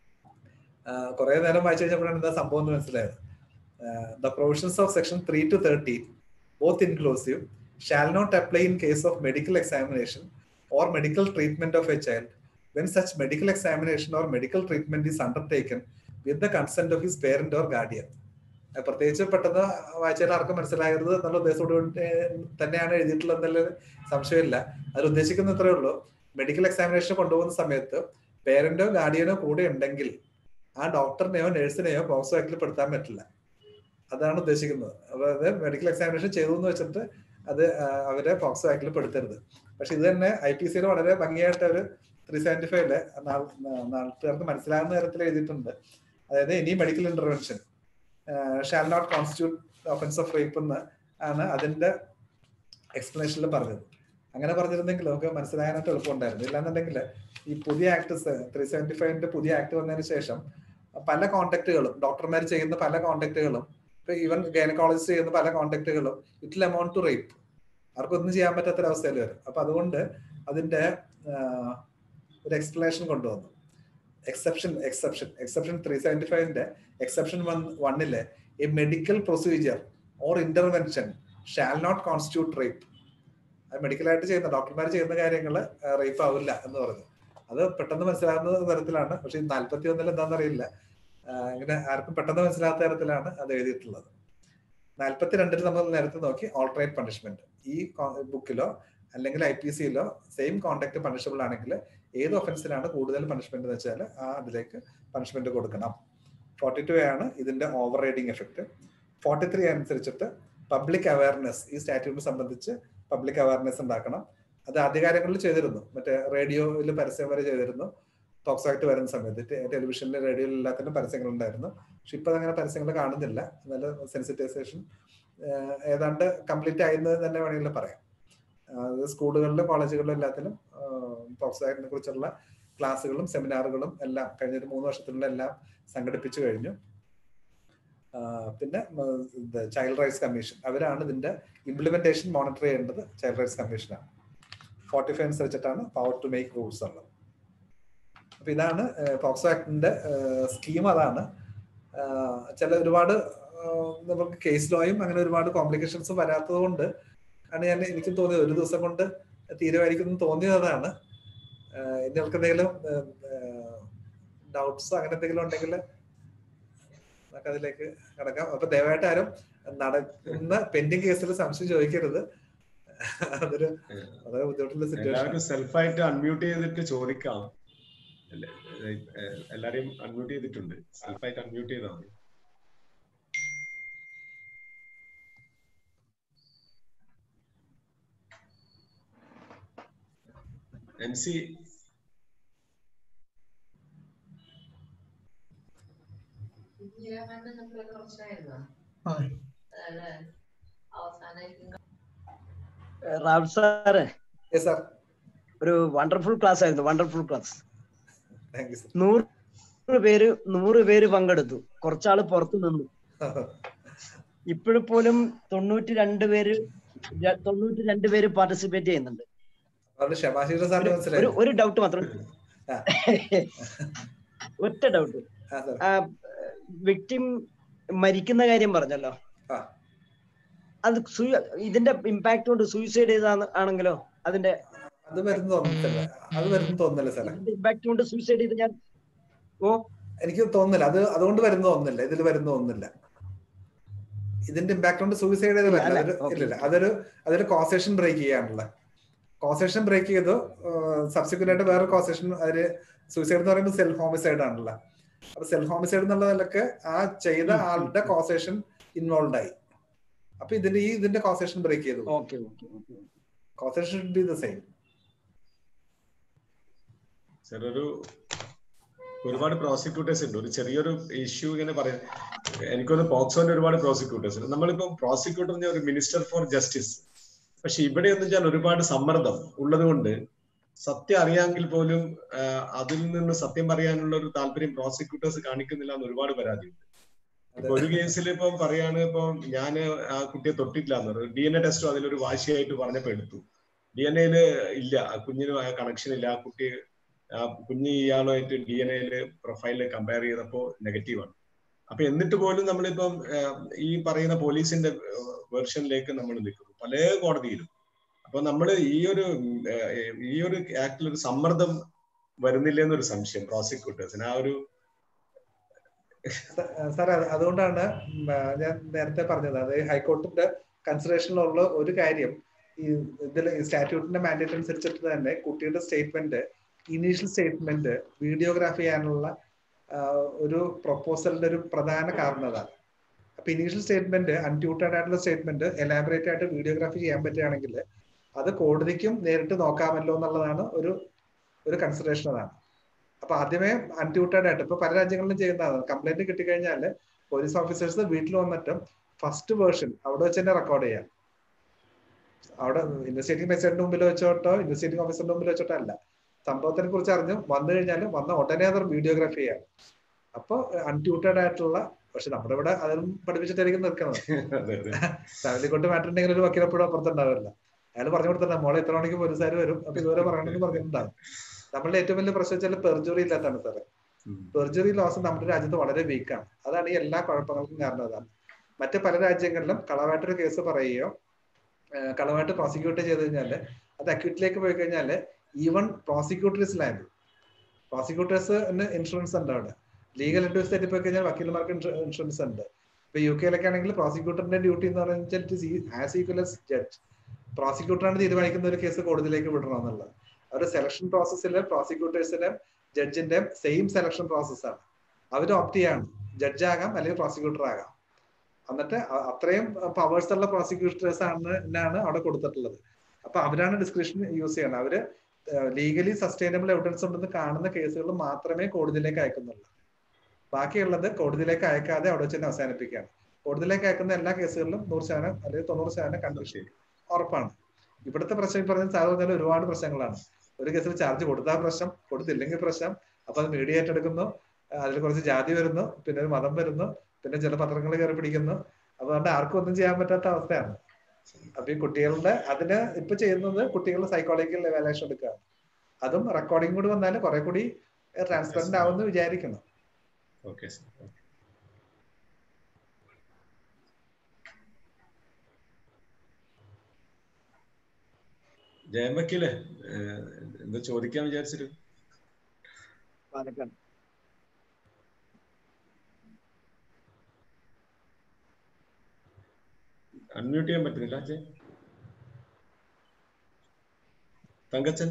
കുറെ നേരം വായിച്ചു കഴിഞ്ഞപ്പോഴാണ് എന്താ സംഭവം എന്ന് മനസ്സിലായത് the provisions of section three two thirteen both inclusive shall not apply in case of medical examination or medical treatment of a child when such medical examination or medical treatment is undertaken with the consent of his parent or guardian പ്രത്യേകിച്ച് പെട്ടെന്ന് വായിച്ചാൽ ആർക്കും മനസ്സിലാകരുത് എന്നുള്ള ഉദ്ദേശത്തോട് തന്നെയാണ് എഴുതിയിട്ടുള്ളത് എന്നുള്ള സംശയമില്ല അതിൽ ഉദ്ദേശിക്കുന്ന ഇത്രയേ ഉള്ളൂ മെഡിക്കൽ എക്സാമിനേഷൻ കൊണ്ടുപോകുന്ന സമയത്ത് പേരന്റോ ഗാർഡിയനോ കൂടെ ഉണ്ടെങ്കിൽ ആ ഡോക്ടറിനെയോ നഴ്സിനെയോ പോക്സോ ആക്ടിൽ പെടുത്താൻ പറ്റില്ല അതാണ് ഉദ്ദേശിക്കുന്നത് അതായത് മെഡിക്കൽ എക്സാമിനേഷൻ ചെയ്തു എന്ന് വെച്ചിട്ട് അത് അവരെ പോക്സോ ആക്ടിൽ പെടുത്തരുത് പക്ഷെ ഇത് തന്നെ ഐ പി സിയിൽ വളരെ ഭംഗിയായിട്ട് അവർ ത്രീ സെവന്റി ഫൈവില് നാട്ടുകാർക്ക് മനസ്സിലാകുന്ന തരത്തിൽ എഴുതിയിട്ടുണ്ട് അതായത് any medical intervention shall not constitute offence of rape എന്ന് ആണ് അതിന്റെ എക്സ്പ്ലനേഷനിൽ പറഞ്ഞത് അങ്ങനെ പറഞ്ഞിരുന്നെങ്കിൽ നമുക്ക് മനസ്സിലാകാനായിട്ട് എളുപ്പമുണ്ടായിരുന്നു ഇല്ലാന്നുണ്ടെങ്കിൽ ഈ പുതിയ ആക്ട് ത്രീ സെവന്റി ഫൈവിന്റെ പുതിയ ആക്ട് വന്നതിന് ശേഷം പല കോണ്ടാക്റ്റുകളും ഡോക്ടർമാർ ചെയ്യുന്ന പല കോണ്ടാക്റ്റുകളും ഇപ്പൊ ഈവൻ ഗൈനക്കോളജിസ്റ്റ് ചെയ്യുന്ന പല കോണ്ടാക്റ്റുകളും ഇറ്റിൽ എമൗണ്ട് ടു റേപ്പ് ആർക്കൊന്നും ചെയ്യാൻ പറ്റാത്തൊരവസ്ഥയിൽ വരും അപ്പൊ അതുകൊണ്ട് അതിന്റെ ഒരു എക്സ്പ്ലനേഷൻ കൊണ്ടുവന്നു exception exception exception three seventy ഫൈവിന്റെ എക്സെപ്ഷൻ വൺ വണ്ണിലെ A medical procedure or intervention shall not constitute rape മെഡിക്കലായിട്ട് ചെയ്യുന്ന ഡോക്ടർമാർ ചെയ്യുന്ന കാര്യങ്ങൾ റേപ്പ് ആവില്ല എന്ന് പറഞ്ഞു അത് പെട്ടെന്ന് മനസ്സിലാകുന്ന തരത്തിലാണ് പക്ഷെ ഈ നാല്പത്തി ഒന്നിൽ എന്താണെന്ന് അറിയില്ല ഇങ്ങനെ ആർക്കും പെട്ടെന്ന് മനസ്സിലാത്ത തരത്തിലാണ് അത് എഴുതിയിട്ടുള്ളത് നാല്പത്തി രണ്ടിൽ നമ്മൾ നേരത്തെ നോക്കി ഓൾട്ടറേറ്റ് പണിഷ്മെന്റ് ഈ ബുക്കിലോ അല്ലെങ്കിൽ ഐ പി സിയിലോ സെയിം കോണ്ടാക്ട് പണിഷബിൾ ആണെങ്കിൽ ഏത് ഒഫൻസിനാണ് കൂടുതൽ പണിഷ്മെന്റ് എന്ന് വെച്ചാൽ ആ അതിലേക്ക് പണിഷ്മെന്റ് കൊടുക്കണം ഫോർട്ടി ടു ആണ് ഇതിന്റെ overriding effect forty three അനുസരിച്ചിട്ട് പബ്ലിക് അവയർനെസ് ഈ സ്റ്റാറ്റ്യൂട്ടിനെ സംബന്ധിച്ച് പബ്ലിക് അവയർനെസ് ഉണ്ടാക്കണം അത് ആദ്യകാലങ്ങളിൽ ചെയ്തിരുന്നു മറ്റേ റേഡിയോയിൽ പരസ്യം വരെ ചെയ്തിരുന്നു ടോക്സ് ആക്ട് വരുന്ന സമയത്ത് ടെലിവിഷനിൽ റേഡിയോയിൽ എല്ലാത്തിനും പരസ്യങ്ങൾ ഉണ്ടായിരുന്നു പക്ഷെ ഇപ്പൊ അങ്ങനെ പരസ്യങ്ങൾ കാണുന്നില്ല നല്ല സെൻസിറ്റൈസേഷൻ ഏതാണ്ട് കംപ്ലീറ്റ് ആയെന്ന് തന്നെ വേണമെങ്കിൽ പറയാം സ്കൂളുകളിലും കോളേജുകളിലും എല്ലാത്തിലും ടോക്സ് ആക്ടിനെ കുറിച്ചുള്ള ക്ലാസ്സുകളും സെമിനാറുകളും എല്ലാം കഴിഞ്ഞ ഒരു മൂന്ന് വർഷത്തിലുള്ള എല്ലാം സംഘടിപ്പിച്ചു കഴിഞ്ഞു പിന്നെ ചൈൽഡ് റൈറ്റ്സ് കമ്മീഷൻ അവരാണ് ഇതിന്റെ ഇംപ്ലിമെന്റേഷൻ മോണിറ്റർ ചെയ്യേണ്ടത് ചൈൽഡ് റൈറ്റ്സ് കമ്മീഷനാണ് ഫോർട്ടി ഫൈവ് അനുസരിച്ചിട്ടാണ് പവർ ടു മേക്ക് റൂൾസ് ഉള്ളത് അപ്പൊ ഇതാണ് പോക്സോ ആക്ടിന്റെ സ്കീം അതാണ് ചില ഒരുപാട് നമുക്ക് കേസ് ലോയും അങ്ങനെ ഒരുപാട് കോംപ്ലിക്കേഷൻസ് വരാത്തത് കൊണ്ട് ആണ് ഞാൻ എനിക്ക് തോന്നിയത് ഒരു ദിവസം കൊണ്ട് തീരുമാനിക്കുന്നു തോന്നിയതാണ് നിങ്ങൾക്ക് എന്തെങ്കിലും ഡൗട്ട്സ് അങ്ങനെ എന്തെങ്കിലും ഉണ്ടെങ്കിൽ നമുക്ക് അതിലേക്ക് കിടക്കാം അപ്പൊ ദയവായിട്ട് ആരും നടക്കുന്ന പെൻഡിങ് കേസിൽ സംശയം ചോദിക്കരുത് അതൊരു വളരെ ബുദ്ധിമുട്ടുള്ള സിറ്റുവേഷൻ സെൽഫായിട്ട് അൺമ്യൂട്ട് ചെയ്തിട്ട് ചോദിക്കാം എല്ലാരെയും അൺമ്യൂട്ട് ചെയ്തിട്ടുണ്ട് സെൽഫായിട്ട് അൺമ്യൂട്ട് ചെയ്താൽ മതി M C Rao sir sir ഒരു വണ്ടർഫുൾ ക്ലാസ് ആയിരുന്നു wonderful class thank you sir നൂറ് പേര് നൂറ് പേര് പങ്കെടുത്തു കുറച്ചാള് പുറത്തു നിന്നു ഇപ്പോഴും പോലും തൊണ്ണൂറ്റി രണ്ട് പേര് തൊണ്ണൂറ്റി രണ്ട് പേര് പാർട്ടിസിപ്പേറ്റ് ചെയ്യുന്നുണ്ട് അതുകൊണ്ട് ക്ഷമാശീല സാറിന് ഒരു മനസ്സിലായി ഒരു ഡൗട്ട് മാത്രം ആ. ഒറ്റ ഡൗട്ട് ആ സാർ വിക്ടിം മരിക്കുന്ന കാര്യം പറഞ്ഞല്ലോ ആ. അത് സു- ഇതിന്റെ ഇമ്പാക്ട് കൊണ്ട് സൂയിസൈഡ് ചെയ്ത ആണെങ്കിലോ അതിന്റെ അത് വരുന്ന തോന്നുന്നില്ല അത് വരുന്ന തോന്നുന്നില്ല സാറേ ഇമ്പാക്ട് കൊണ്ട് സൂയിസൈഡ് ചെയ്ത് ഞാൻ ഓ എനിക്ക് തോന്നുന്നില്ല അത് അതുകൊണ്ട് വരുന്ന ഒന്നില്ല ഇതിൽ വരുന്ന ഒന്നില്ല ഇതിന്റെ ഇമ്പാക്ട് കൊണ്ട് സൂയിസൈഡ് ചെയ്ത് വരില്ല അല്ല, അതൊരു okay. ഇല്ലില്ല അതൊരു അതൊരു കോസേഷൻ ബ്രേക്ക് ചെയ്യാനുള്ള കോസേഷൻ ബ്രേക്ക് ചെയ്തു സബ്സിക്വന്റ് ആയിട്ട് വേറെ കോസേഷൻ അതിന് സൂയിസൈഡ് എന്ന് പറയുമ്പോൾ സെൽഫ് ഹോമിസൈഡ് ആണല്ലോ അപ്പൊ സെൽഫ് ഹോമിസൈഡ് എന്നുള്ള നിലക്ക് ആ ചെയ്ത ഉം, ഉം, ആളുടെ ഉം. കോസേഷൻ ഇൻവോൾവ് ആയി അപ്പൊ ഇതിന്റെ ഈ ഇതിന്റെ കോസേഷൻ ബ്രേക്ക് ചെയ്തു okay okay okay causation should be the same sir ഒരു ഒരുപാട് പ്രോസിക്യൂട്ടേഴ്സ് ഉണ്ട് ഒരു ചെറിയൊരു ഇഷ്യൂ ഇങ്ങനെ പറയാം എനിക്കൊന്ന് പോക്സോന്റെ ഒരുപാട് പ്രോസിക്യൂട്ടേഴ്സ് ഉണ്ട് നമ്മളിപ്പോ പ്രോസിക്യൂട്ടർ ഒരു മിനിസ്റ്റർ ഫോർ ജസ്റ്റിസ് പക്ഷെ ഇവിടെ എന്ന് വെച്ചാൽ ഒരുപാട് സമ്മർദ്ദം ഉള്ളത് കൊണ്ട് സത്യം അറിയാമെങ്കിൽ പോലും ആഹ്, അതിൽ നിന്ന് സത്യം പറയാനുള്ള ഒരു താല്പര്യം പ്രോസിക്യൂട്ടേഴ്സ് കാണിക്കുന്നില്ല എന്ന് ഒരുപാട് പരാതിയുണ്ട് ഇപ്പൊ ഒരു കേസിൽ ഇപ്പൊ പറയാണ് ഇപ്പൊ ഞാൻ ആ കുട്ടിയെ തൊട്ടിട്ടില്ല എന്ന് ഡി എൻ എ ടെസ്റ്റും അതിലൊരു വാശിയായിട്ട് പറഞ്ഞപ്പോ എടുത്തു ഡി എൻ എയില് ഇല്ല ആ കുഞ്ഞിന് കണക്ഷൻ ഇല്ല ആ കുട്ടി ആ കുഞ്ഞ് ഇയാളുമായിട്ട് ഡി എൻ എയില് പ്രൊഫൈലിൽ കമ്പയർ ചെയ്തപ്പോ നെഗറ്റീവാണ് അപ്പൊ എന്നിട്ട് പോലും നമ്മളിപ്പം ആഹ്, ഈ പറയുന്ന പോലീസിന്റെ വെർഷനിലേക്ക് നമ്മൾ നിൽക്കുന്നു പല കോടതിയിലും അപ്പൊ നമ്മൾ ഈ ഒരു ആഹ്, ഈ ഒരു ആക്ടിൽ ഒരു സമ്മർദ്ദം വരുന്നില്ല എന്നൊരു സംശയം പ്രോസിക്യൂട്ടേഴ്സിന് ആ ഒരു സാർ അതുകൊണ്ടാണ് ഉം, ആ, ഞാൻ നേരത്തെ പറഞ്ഞത് അത് ഹൈക്കോർട്ടിന്റെ കൺസിഡറേഷനിലുള്ള ഒരു കാര്യം ഈ ഇതിൽ സ്റ്റാറ്റ്യൂട്ടിന്റെ മാൻഡേറ്റ് അനുസരിച്ചിട്ട് തന്നെ കുട്ടിയുടെ സ്റ്റേറ്റ്മെന്റ് ഇനീഷ്യൽ സ്റ്റേറ്റ്മെന്റ് വീഡിയോഗ്രാഫി ചെയ്യാനുള്ള ആ, ഒരു പ്രൊപ്പോസലിന്റെ ഒരു പ്രധാന കാരണം അതാണ് അപ്പൊ ഇനീഷ്യൽ സ്റ്റേറ്റ്മെന്റ് അൺട്യൂട്ടഡ് ആയിട്ടുള്ള സ്റ്റേറ്റ്മെന്റ് എലാബറേറ്റ് ആയിട്ട് വീഡിയോഗ്രാഫി ചെയ്യാൻ പറ്റുകയാണെങ്കിൽ അത് കോടതിക്കും നേരിട്ട് നോക്കാമല്ലോ എന്നുള്ളതാണ് ഒരു ഒരു കൺസിഡറേഷൻ അതാണ് അപ്പൊ ആദ്യമേ അൺട്യൂട്ടഡ് ആയിട്ട് ഇപ്പൊ പല രാജ്യങ്ങളിലും ചെയ്യുന്നതാണ് കംപ്ലൈന്റ് കിട്ടിക്കഴിഞ്ഞാൽ പോലീസ് ഓഫീസേഴ്സ് വീട്ടിൽ വന്നിട്ട് ഫസ്റ്റ് വേർഷൻ അവിടെ വെച്ച് തന്നെ റെക്കോർഡ് ചെയ്യാം അവിടെ ഇൻവെസ്റ്റിഗേറ്റിംഗ് മെജിസ്ട്രേറ്റിന്റെ മുമ്പിൽ വെച്ചോട്ടോ ഇൻവെസ്റ്റിഗേറ്റിംഗ് ഓഫീസറിന്റെ മുമ്പിൽ വെച്ചോട്ടോ അല്ല സംഭവത്തിനെ കുറിച്ച് അറിഞ്ഞു വന്നു കഴിഞ്ഞാൽ വന്ന ഉടനെ അത് വീഡിയോഗ്രാഫി ചെയ്യാം അപ്പൊ അൺട്യൂട്ടഡ് ആയിട്ടുള്ള പക്ഷെ നമ്മുടെ ഇവിടെ അതും പഠിപ്പിച്ചിട്ടായിരിക്കും നിൽക്കുന്നത് അതെ അതെ ഫാമിലി കൊണ്ട് മാറ്റർ ഉണ്ടെങ്കിൽ ഒരു വക്കീലെപ്പോഴും അപ്പുറത്തുണ്ടാവില്ല അയാൾ പറഞ്ഞു കൊടുത്തില്ല മോളെ എത്ര മണിക്ക് പോലീസുകാർ വരും അപ്പൊ ഇതുവരെ പറയണമെന്ന് പറഞ്ഞിട്ടുണ്ടാവും നമ്മളുടെ ഏറ്റവും വലിയ പ്രശ്നം വെച്ചാൽ പെർജുറി ഇല്ലാത്തതാണ് സാറേ ഉം. പെർജറി ലോസ് നമ്മുടെ രാജ്യത്ത് വളരെ വീക്കാണ് അതാണ് ഈ എല്ലാ കുഴപ്പങ്ങൾക്കും കാരണം അതാണ് മറ്റ് പല രാജ്യങ്ങളിലും കളവായിട്ടൊരു കേസ് പറയുകയോ ഏഹ് കളവായിട്ട് പ്രോസിക്യൂട്ട് ചെയ്ത് കഴിഞ്ഞാൽ അത് അക്യൂട്ടിലേക്ക് പോയി കഴിഞ്ഞാൽ ഈവൻ പ്രോസിക്യൂട്ടേഴ്സ് ലാൻഡ് പ്രോസിക്യൂട്ടേഴ്സിന് ഇൻഷുറൻസ് ഉണ്ട് അവിടെ ലീഗൽ അഡ്വൈസ് പോയി കഴിഞ്ഞാൽ വക്കീലന്മാർക്ക് ഇൻഷുറൻസ് ഉണ്ട് ഇപ്പൊ യു കെയിലൊക്കെ ആണെങ്കിൽ പ്രോസിക്യൂട്ടറിന്റെ ഡ്യൂട്ടി എന്ന് പറഞ്ഞാൽ ആസ് ഈക്വൽ എസ് ജഡ്ജ് പ്രോസിക്യൂട്ടറാണ് തീരുമാനിക്കുന്ന ഒരു കേസ് കോടതിയിലേക്ക് വിടണം എന്നുള്ളത് അവരുടെ സെലക്ഷൻ പ്രോസസ്സിൽ പ്രോസിക്യൂട്ടേഴ്സിന്റെ ജഡ്ജിന്റെ സെയിം സെലക്ഷൻ പ്രോസസ്സാണ് അവർ ഓപ്റ്റ് ചെയ്യാണ് ജഡ്ജ് ആകാം അല്ലെങ്കിൽ പ്രോസിക്യൂട്ടർ ആകാം എന്നിട്ട് അ- അത്രയും പവേഴ്സ് ഉള്ള പ്രോസിക്യൂട്ടേഴ്സ് ആണ് ആണ് അവിടെ കൊടുത്തിട്ടുള്ളത് അപ്പൊ അവരാണ് ഡിസ്ക്രിപ്ഷൻ യൂസ് ചെയ്യണം അവര് ലീഗലി സസ്റ്റൈനബിൾ എവിഡൻസ് ഉണ്ടെന്ന് കാണുന്ന കേസുകൾ മാത്രമേ കോടതിയിലേക്ക് അയക്കുന്നുള്ളൂ ബാക്കിയുള്ളത് കോടതിയിലേക്ക് അയക്കാതെ അവിടെ വെച്ച് തന്നെ അവസാനിപ്പിക്കുകയാണ് കോടതിയിലേക്ക് അയക്കുന്ന എല്ലാ കേസുകളിലും നൂറ് ശതമാനം അല്ലെങ്കിൽ തൊണ്ണൂറ് ശതമാനം കൺവിഷൻ ഉറപ്പാണ് ഇവിടുത്തെ പ്രശ്നം ഈ പറഞ്ഞ സാർ പറഞ്ഞാൽ ഒരുപാട് പ്രശ്നങ്ങളാണ് ഒരു കേസിൽ ചാർജ് കൊടുത്താൽ പ്രശ്നം കൊടുത്തില്ലെങ്കിൽ പ്രശ്നം അപ്പൊ അത് മീഡിയ ഏറ്റെടുക്കുന്നു അതിൽ കുറച്ച് ജാതി വരുന്നു പിന്നെ ഒരു മതം വരുന്നു പിന്നെ ചില പത്രങ്ങൾ കയറി പിടിക്കുന്നു അതുകൊണ്ട് ആർക്കും ഒന്നും ചെയ്യാൻ പറ്റാത്ത അവസ്ഥയാണ് അപ്പൊ ഈ കുട്ടികളുടെ അതിന് ഇപ്പൊ ചെയ്യുന്നത് കുട്ടികളുടെ സൈക്കോളജിക്കൽ എവാലുവേഷൻ എടുക്കുക അതും റെക്കോർഡിംഗ് കൂടി വന്നാൽ കുറെ കൂടി ട്രാൻസ്പെറന്റ് ആവുമെന്ന് വിചാരിക്കുന്നു ഓക്കെ സർ ജയമക്കിലെ എന്താ ചോദിക്കാൻ വിചാരിച്ചിട്ട് പാലക്കാട് അൺമ്യൂട്ട് ചെയ്യാൻ പറ്റുന്നില്ല അജയ് തങ്കച്ചൻ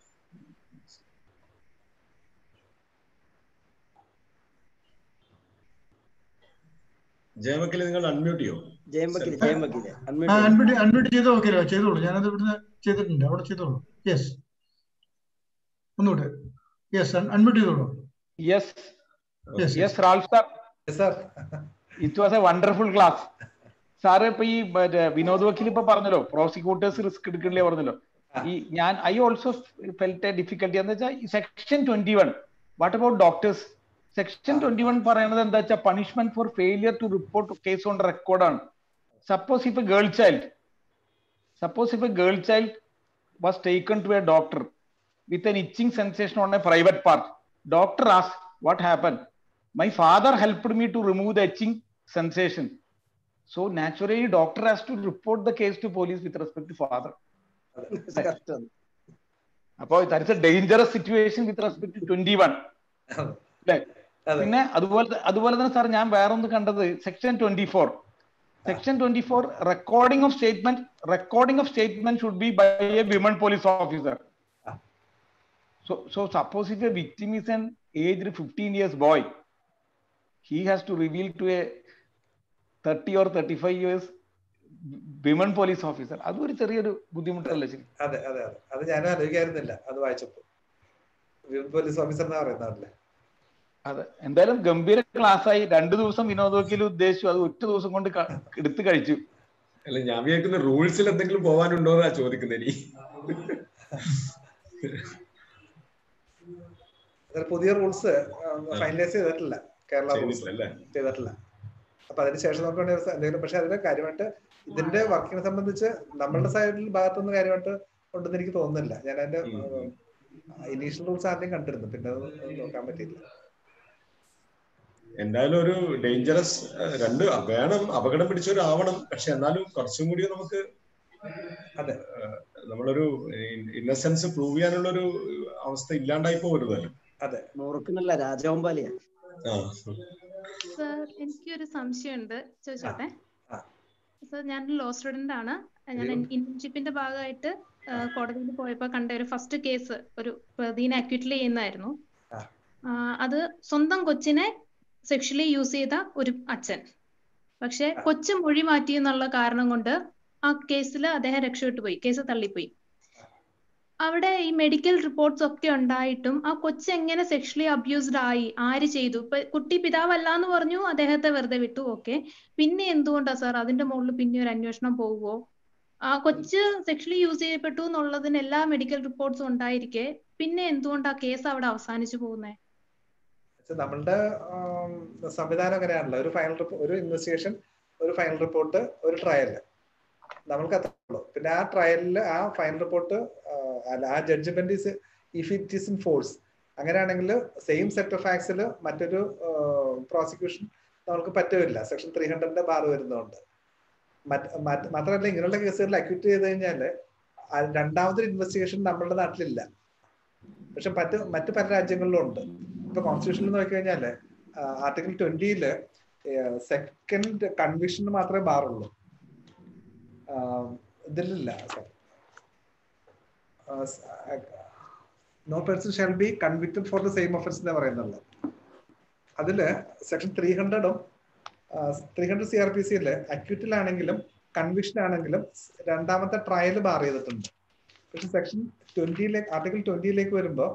ജയമക്കിലെ നിങ്ങൾ അൺമ്യൂട്ട് ചെയ്യോ ജയം വക്കീല് ജയം വക്കീല് ആ അൺമ്യൂട്ട് അൺമ്യൂട്ട് അൺമ്യൂട്ട് ചെയ്തോ ഓക്കെ ചെയ്തോളൂ ഞാനത് ഇവിടുന്ന് ചെയ്തിട്ടുണ്ട് അവിടെ ചെയ്തോളൂ യെസ് ഒന്നുകൂടെ യെസ് അൺമ്യൂട്ട് ചെയ്തോളൂ Yes, yes yes, Ralph sir. Sir It was a wonderful class. Sir ഇപ്പൊ ഈ മറ്റേ വിനോദ് വക്കീൽ ഇപ്പൊ പറഞ്ഞല്ലോ പ്രോസിക്യൂട്ടേഴ്സ് റിസ്ക് എടുക്കണില്ലേ പറഞ്ഞല്ലോ ഈ ഞാൻ I also felt a difficulty എന്ന് വെച്ചാൽ section twenty one what about doctors section twenty one പറയുന്നത് എന്താ വെച്ചാൽ punishment for failure to report case on റെക്കോർഡാണ് suppose if a girl child suppose if a girl child was taken to a doctor with an itching sensation on a private part. Doctor asked, What happened? My father helped me to remove the itching sensation. So naturally, doctor has to report the case to police with respect to father. കഷ്ടം അപ്പോൾ that's a dangerous situation with respect to twenty one അല്ലേ അതെ പിന്നെ അതുപോലെ അതുപോലെ തന്നെ sir ഞാൻ വേറെ ഒന്ന് കണ്ടത് section twenty four section twenty four recording of statement recording of statement should be by a women police officer ആ. so so suppose if a victim is an aged 15 years boy he has to reveal to a 30 or 35 years women police officer അതും ഒരു ചെറിയൊരു ബുദ്ധിമുട്ടല്ലേ ശരി അതെ അതെ അതെ അത് ഞാനും ആലോചിക്കായിരുന്നില്ല അത് വായിച്ചപ്പോ വിമൻ പോലീസ് ഓഫീസർ എന്നാ പറയുന്നതല്ലേ അതെ എന്തായാലും ഗംഭീര ക്ലാസ് ആയി രണ്ടു ദിവസം വിനോദ് വക്കീൽ ഉദ്ദേശിച്ചു അത് ഒറ്റ ദിവസം കൊണ്ട് ക- എടുത്ത് കഴിച്ചു അല്ല ഞാൻ വിചാരിക്കുന്ന റൂൾസിൽ എന്തെങ്കിലും പോകാനുണ്ടോ എന്നാ ചോദിക്കുന്നത് ഇനി അതിൽ പുതിയ റൂൾസ് ഫൈനലൈസ് ചെയ്തിട്ടില്ല കേരള റൂൾസ് ചെയ്തിട്ടില്ല അല്ലേ ചെയ്തിട്ടില്ല അപ്പൊ അതിനുശേഷം നമുക്ക് വേണ്ടി ഒരു എന്തെങ്കിലും പക്ഷെ അതിന് കാര്യമായിട്ട് ഇതിന്റെ വർക്കിനെ സംബന്ധിച്ച് നമ്മളുടെ സൈഡിൽ ഭാഗത്തുനിന്ന് കാര്യമായിട്ട് ഉണ്ടെന്ന് എനിക്ക് തോന്നുന്നില്ല ഞാൻ അതിന്റെ ഉം. ഇനീഷ്യൽ റൂൾസ് ആദ്യം കണ്ടിരുന്നു പിന്നെ അത് നോക്കാൻ പറ്റിയില്ല എന്തായാലും ഒരു ഡേഞ്ചറസ് രണ്ട് വേണം അപകടം പിടിച്ചവരാവണം പക്ഷെ എന്നാലും കുറച്ചും കൂടി നമുക്ക് അതെ. ഏഹ്, നമ്മളൊരു ഇന്നസെൻസ് പ്രൂവ് ചെയ്യാനുള്ള ഒരു അവസ്ഥ ഇല്ലാണ്ടായി പോകരുതല്ലോ അതെ മുറുക്കനല്ല രാജവമ്പാലിയാ ആ സർ എനിക്കൊരു സംശയമുണ്ട് ചോദിച്ചോട്ടെ ആ. സർ ഞാൻ ലോ സ്റ്റുഡന്റ് ആണ് ഞാൻ Very good. ഇന്റേൺഷിപ്പിന്റെ ഭാഗമായിട്ട് കോടതിയിൽ പോയപ്പോ കണ്ട ഒരു ഫസ്റ്റ് കേസ് ഒരു പ്രതിനെ അക്യൂട്ടിൽ ചെയ്യുന്നതായിരുന്നു ആ. ആ, അത് സ്വന്തം കൊച്ചിനെ സെക്ഷലി യൂസ് ചെയ്ത ഒരു അച്ഛൻ പക്ഷെ ആ. കൊച്ചു മൊഴി മാറ്റി എന്നുള്ള കാരണം കൊണ്ട് ആ കേസിൽ അദ്ദേഹം രക്ഷപ്പെട്ടു പോയി കേസ് തള്ളിപ്പോയി അവിടെ ഈ മെഡിക്കൽ റിപ്പോർട്ട്സ് ഒക്കെ ഉണ്ടായിട്ടും ആ കൊച്ചു എങ്ങനെ സെക്ഷലി അബ്യൂസ്ഡ് ആയി ആര് ചെയ്തു ഇപ്പൊ കുട്ടി പിതാവല്ല എന്ന് പറഞ്ഞു അദ്ദേഹത്തെ വെറുതെ വിട്ടു ഓക്കെ പിന്നെ എന്തുകൊണ്ടാ സാർ അതിന്റെ മുകളിൽ പിന്നെ ഒരു അന്വേഷണം പോവുമോ ആ കൊച്ച് സെക്ഷലി യൂസ് ചെയ്യപ്പെട്ടു എന്നുള്ളതിന് എല്ലാ മെഡിക്കൽ റിപ്പോർട്ട്സും ഉണ്ടായിരിക്കെ പിന്നെ എന്തുകൊണ്ട് ആ കേസ് അവിടെ അവസാനിച്ചു പോകുന്നേ പക്ഷെ നമ്മളുടെ ആം, സംവിധാനം അങ്ങനെയാണല്ലോ ഒരു ഫൈനൽ ഒരു ഇൻവെസ്റ്റിഗേഷൻ ഒരു ഫൈനൽ റിപ്പോർട്ട് ഒരു ട്രയൽ നമ്മൾക്ക് അത്രേ ഉള്ളൂ പിന്നെ ആ ട്രയലിൽ ആ ഫൈനൽ റിപ്പോർട്ട് അല്ല ആ judgement is if it is in force അങ്ങനെയാണെങ്കിൽ സെയിം സെറ്റ് ഓഫ് ഫാക്ട്സിൽ മറ്റൊരു പ്രോസിക്യൂഷൻ നമുക്ക് പറ്റില്ല സെക്ഷൻ ത്രീ ഹൺഡ്രഡിന്റെ ബാർ വരുന്നതുകൊണ്ട് മറ്റ് മറ്റ് മാത്രമല്ല ഇങ്ങനെയുള്ള കേസുകളിൽ അക്യൂറ്റ് ചെയ്ത് കഴിഞ്ഞാൽ രണ്ടാമതൊരു ഇൻവെസ്റ്റിഗേഷൻ നമ്മളുടെ നാട്ടിലില്ല പക്ഷെ മറ്റ് മറ്റ് പല രാജ്യങ്ങളിലും ഉണ്ട് ഇപ്പൊ കോൺസ്റ്റിറ്റ്യൂഷനിൽ നോക്കി കഴിഞ്ഞാല് ആർട്ടിക്കിൾ ട്വന്റിയില് സെക്കൻഡ് കൺവിഷന് മാത്രമേ ബാറുള്ളൂ ഇതിലില്ല no person shall be convicted for the same offence എന്ന് പറയുന്നുള്ളൂ അതില് സെക്ഷൻ ത്രീ ഹൺഡ്രഡും three hundred C R P സിയില് അക്യൂട്ടിലാണെങ്കിലും കൺവിഷൻ ആണെങ്കിലും രണ്ടാമത്തെ ട്രയൽ ബാർ ചെയ്തിട്ടുണ്ട് പക്ഷെ സെക്ഷൻ ട്വന്റിയിലേക്ക് ആർട്ടിക്കിൾ ട്വന്റിയിലേക്ക് വരുമ്പോ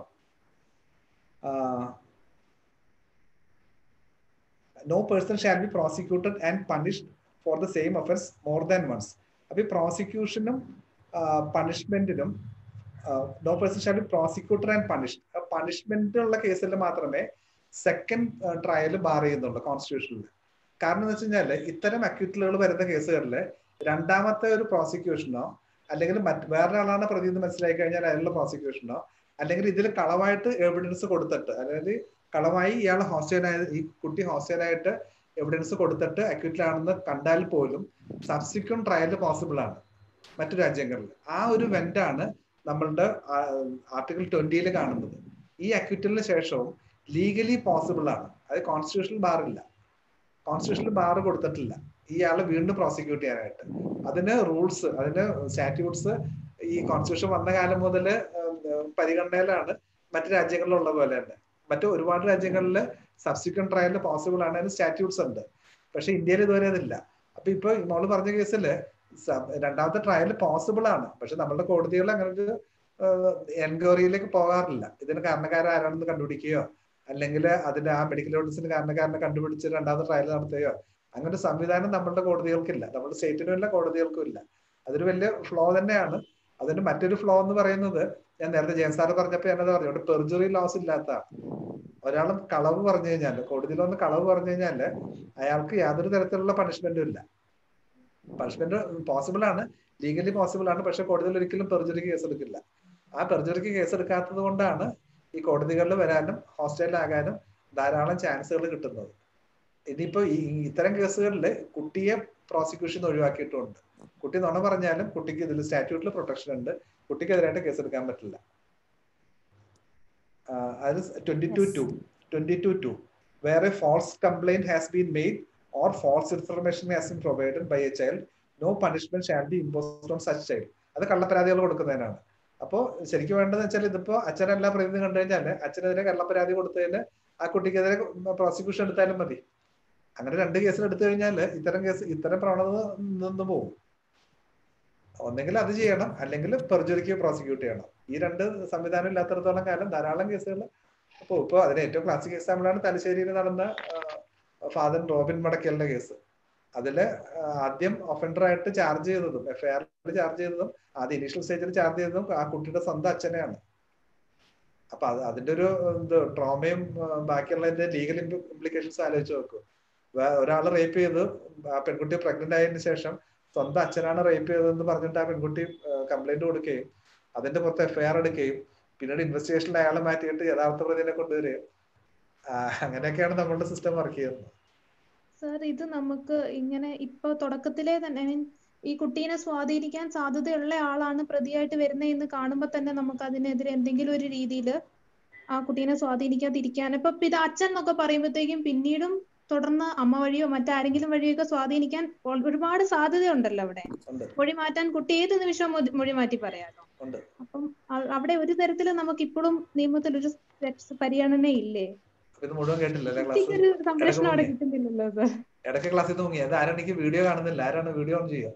no person shall be prosecuted and punished for the same offence more than once അപ്പൊ ഈ പ്രോസിക്യൂഷനും പണിഷ്മെന്റിനും no person shall be prosecutor and punished punishment ഉള്ള കേസിൽ മാത്രമേ സെക്കൻഡ് ട്രയൽ ബാർ ചെയ്യുന്നുള്ളൂ കോൺസ്റ്റിറ്റ്യൂഷനിൽ കാരണം എന്ന് വെച്ച് കഴിഞ്ഞാല് ഇത്തരം അക്യൂട്ടലുകൾ വരുന്ന കേസുകളിൽ രണ്ടാമത്തെ ഒരു പ്രോസിക്യൂഷനോ അല്ലെങ്കിൽ മറ്റ് വേറൊരാളാണ് പ്രതി എന്ന് മനസ്സിലാക്കി കഴിഞ്ഞാൽ അതിനുള്ള പ്രോസിക്യൂഷനോ അല്ലെങ്കിൽ ഇതിൽ കളവായിട്ട് എവിഡൻസ് കൊടുത്തിട്ട് അതായത് കളവായി ഇയാൾ ഹോസ്റ്റലായ ഈ കുട്ടി ഹോസ്റ്റലായിട്ട് എവിഡൻസ് കൊടുത്തിട്ട് അക്യൂറ്റിലാണെന്ന് കണ്ടാൽ പോലും സബ്സിക്വന്റ് ട്രയൽ പോസിബിൾ ആണ് മറ്റു രാജ്യങ്ങളിൽ ആ ഒരു വെന്റാണ് നമ്മളുടെ ആർട്ടിക്കിൾ ട്വന്റിയിൽ കാണുന്നത് ഈ അക്യൂറ്റലിന് ശേഷവും ലീഗലി പോസിബിൾ ആണ് അത് കോൺസ്റ്റിറ്റ്യൂഷണൽ ബാർ ഇല്ല കോൺസ്റ്റിറ്റ്യൂഷണൽ ബാർ കൊടുത്തിട്ടില്ല ഇയാളെ വീണ്ടും പ്രോസിക്യൂട്ട് ചെയ്യാനായിട്ട് അതിന് റൂൾസ് അതിന് സ്റ്റാറ്റ്യൂട്ട്സ് ഈ കോൺസ്റ്റിറ്റ്യൂഷൻ വന്ന കാലം മുതൽ പരിഗണനയിലാണ് മറ്റു രാജ്യങ്ങളിലുള്ള പോലെ തന്നെ മറ്റു ഒരുപാട് രാജ്യങ്ങളിൽ സബ്സിക്വന്റ് ട്രയൽ പോസിബിൾ ആണ് അതിന് സ്റ്റാറ്റ്യൂട്ട്സ് ഉണ്ട് പക്ഷെ ഇന്ത്യയിൽ ഇതുവരെ അതില്ല അപ്പൊ ഇപ്പൊ മോള് പറഞ്ഞ കേസിൽ രണ്ടാമത്തെ ട്രയൽ പോസിബിൾ ആണ് പക്ഷെ നമ്മുടെ കോടതികൾ അങ്ങനെ ഒരു എൻക്വയറിയിലേക്ക് പോകാറില്ല ഇതിന് കാരണക്കാരാരാണെന്ന് കണ്ടുപിടിക്കുകയോ അല്ലെങ്കിൽ അതിന്റെ ആ മെഡിക്കൽ എവിഡൻസിന് കാരണക്കാരനെ കണ്ടുപിടിച്ച് രണ്ടാമത്തെ ട്രയൽ നടത്തുകയോ അങ്ങനെ ഒരു സംവിധാനം നമ്മളുടെ കോടതികൾക്കില്ല നമ്മുടെ സ്റ്റേറ്റിനും ഇല്ല കോടതികൾക്കും ഇല്ല അതൊരു വലിയ ഫ്ലോ തന്നെയാണ് അതിന് മറ്റൊരു ഫ്ലോ എന്ന് പറയുന്നത് ഞാൻ നേരത്തെ ജയൻ സാറ് പറഞ്ഞപ്പോ ഞാനത് പറഞ്ഞു ഇവിടെ പെർജറി ലോസ് ഇല്ലാത്ത ഒരാൾ കളവ് പറഞ്ഞു കഴിഞ്ഞാല് കോടതിയിൽ വന്ന് കളവ് പറഞ്ഞു കഴിഞ്ഞാല് അയാൾക്ക് യാതൊരു തരത്തിലുള്ള പണിഷ്മെന്റും ഇല്ല പണിഷ്മെന്റ് പോസിബിൾ ആണ് ലീഗലി പോസിബിൾ ആണ് പക്ഷെ കോടതിയിൽ ഒരിക്കലും പെർജറിക്ക് കേസ് എടുക്കില്ല ആ പെർജറിക്ക് കേസ് എടുക്കാത്തത് കൊണ്ടാണ് ഈ കോടതികളിൽ വരാനും ഹോസ്റ്റലിലാകാനും ധാരാളം ചാൻസുകൾ കിട്ടുന്നത് ഇനിയിപ്പോ ഈ ഇത്തരം കേസുകളിൽ കുട്ടിയെ പ്രോസിക്യൂഷൻ ഒഴിവാക്കിയിട്ടുണ്ട് കുട്ടി നുണ പറഞ്ഞാലും കുട്ടിക്ക് ഇതിൽ സ്റ്റാറ്റ്യൂട്ടിൽ പ്രൊട്ടക്ഷൻ ഉണ്ട് കുട്ടിക്കെതിരായിട്ട് കേസ് എടുക്കാൻ പറ്റില്ല അത് twenty two two twenty two two വേറെ false complaint has been made or false information has been provided by a child no punishment shall be imposed on such child അത് കള്ളപ്പരാതികൾ കൊടുക്കുന്നതിനാണ് അപ്പോ ശരിക്കും വേണ്ടതെന്ന് വെച്ചാൽ ഇതിപ്പോ അച്ഛനല്ല പ്രതി കണ്ടു കഴിഞ്ഞാല് അച്ഛനെതിരെ കള്ളപ്പരാതി കൊടുത്തതിന് ആ കുട്ടിക്കെതിരെ പ്രോസിക്യൂഷൻ എടുത്താലും മതി അങ്ങനെ രണ്ട് കേസിൽ എടുത്തു കഴിഞ്ഞാൽ ഇത്തരം കേസ് ഇത്തരം പ്രവണത നിന്ന് പോകും ഒന്നെങ്കിൽ അത് ചെയ്യണം അല്ലെങ്കിൽ പെർജുറിക്ക് പ്രോസിക്യൂട്ട് ചെയ്യണം ഈ രണ്ട് സംവിധാനം ഇല്ലാത്തടത്തോളം കാലം ധാരാളം കേസുകൾ അപ്പോൾ ഇപ്പോൾ അതിന് ഏറ്റവും ക്ലാസിക് എക്സാമ്പിളാണ് തലശ്ശേരിയിൽ നടന്ന ഫാദർ റോബിൻ മടക്കലിന്റെ കേസ് അതില് ആദ്യം ഒഫൻഡറായിട്ട് ചാർജ് ചെയ്തതും എഫ്ഐആറിൽ ചാർജ് ചെയ്തതും ആദ്യം ഇനീഷ്യൽ സ്റ്റേജിൽ ചാർജ് ചെയ്തതും ആ കുട്ടിയുടെ സ്വന്തം അച്ഛനെയാണ് അപ്പൊ അത് അതിന്റെ ഒരു എന്ത് ട്രോമയും ബാക്കിയുള്ളതിന്റെ ലീഗൽ ഇംപ്ലിക്കേഷൻസ് ആലോചിച്ച് നോക്കൂ ഒരാൾ റേപ്പ് ചെയ്ത് ആ പെൺകുട്ടി പ്രഗ്നന്റ് ആയതിനു ശേഷം സ്വന്തം അച്ഛനാണ് റേപ്പ് ചെയ്തതെന്ന് പറഞ്ഞിട്ട് ആ പെൺകുട്ടി കംപ്ലൈന്റ് കൊടുക്കുകയും അതിന്റെ പുറത്ത് എഫ്ഐആർ എടുക്കുകയും പിന്നീട് ഇൻവെസ്റ്റിഗേഷനിൽ അയാളെ മാറ്റിയിട്ട് യഥാർത്ഥ പ്രതിനെ കൊണ്ടുവരികയും അങ്ങനെയൊക്കെയാണ് നമ്മളുടെ സിസ്റ്റം വർക്ക് ചെയ്യുന്നത് സർ ഇത് നമുക്ക് ഇങ്ങനെ ഇപ്പൊ തുടക്കത്തിലെ തന്നെ മീൻ ഈ കുട്ടീനെ സ്വാധീനിക്കാൻ സാധ്യതയുള്ള ആളാണ് പ്രതിയായിട്ട് വരുന്നതെന്ന് കാണുമ്പോൾ തന്നെ നമുക്ക് അതിനെതിരെ എന്തെങ്കിലും ഒരു രീതിയിൽ ആ കുട്ടീനെ സ്വാധീനിക്കാതിരിക്കാൻ ഇപ്പൊ ഇത് അച്ഛൻ എന്നൊക്കെ പറയുമ്പോഴത്തേക്കും പിന്നീടും തുടർന്ന് അമ്മ വഴിയോ മറ്റാരെങ്കിലും വഴിയോ ഒക്കെ സ്വാധീനിക്കാൻ ഒ- ഒരുപാട് സാധ്യതയുണ്ടല്ലോ അവിടെ ഉണ്ട് മൊഴി മാറ്റാൻ കുട്ടി ഏത് നിമിഷവും മൊഴി- മൊഴി മാറ്റി പറയാലോ ഉണ്ട് അപ്പം അ- അവിടെ ഒരു തരത്തിലും നമുക്ക് ഇപ്പോഴും നിയമത്തിൽ ഒരു സെക്സ് പരിഗണന ഇല്ലേ അപ്പൊ ഇത് മുഴുവൻ കേട്ടില്ലല്ലേ ക്ലാസ് കുട്ടിക്ക് ഒരു സംരക്ഷണം അവിടെ കിടക്കുന്നു. കിട്ടുന്നില്ലല്ലോ സർ ഇടയ്ക്ക് ക്ലാസ്സിൽ തൂങ്ങി അത് ആരാണ് എനിക്ക് വീഡിയോ കാണുന്നില്ല ആരാണ് വീഡിയോ ഓൺ ചെയ്യുക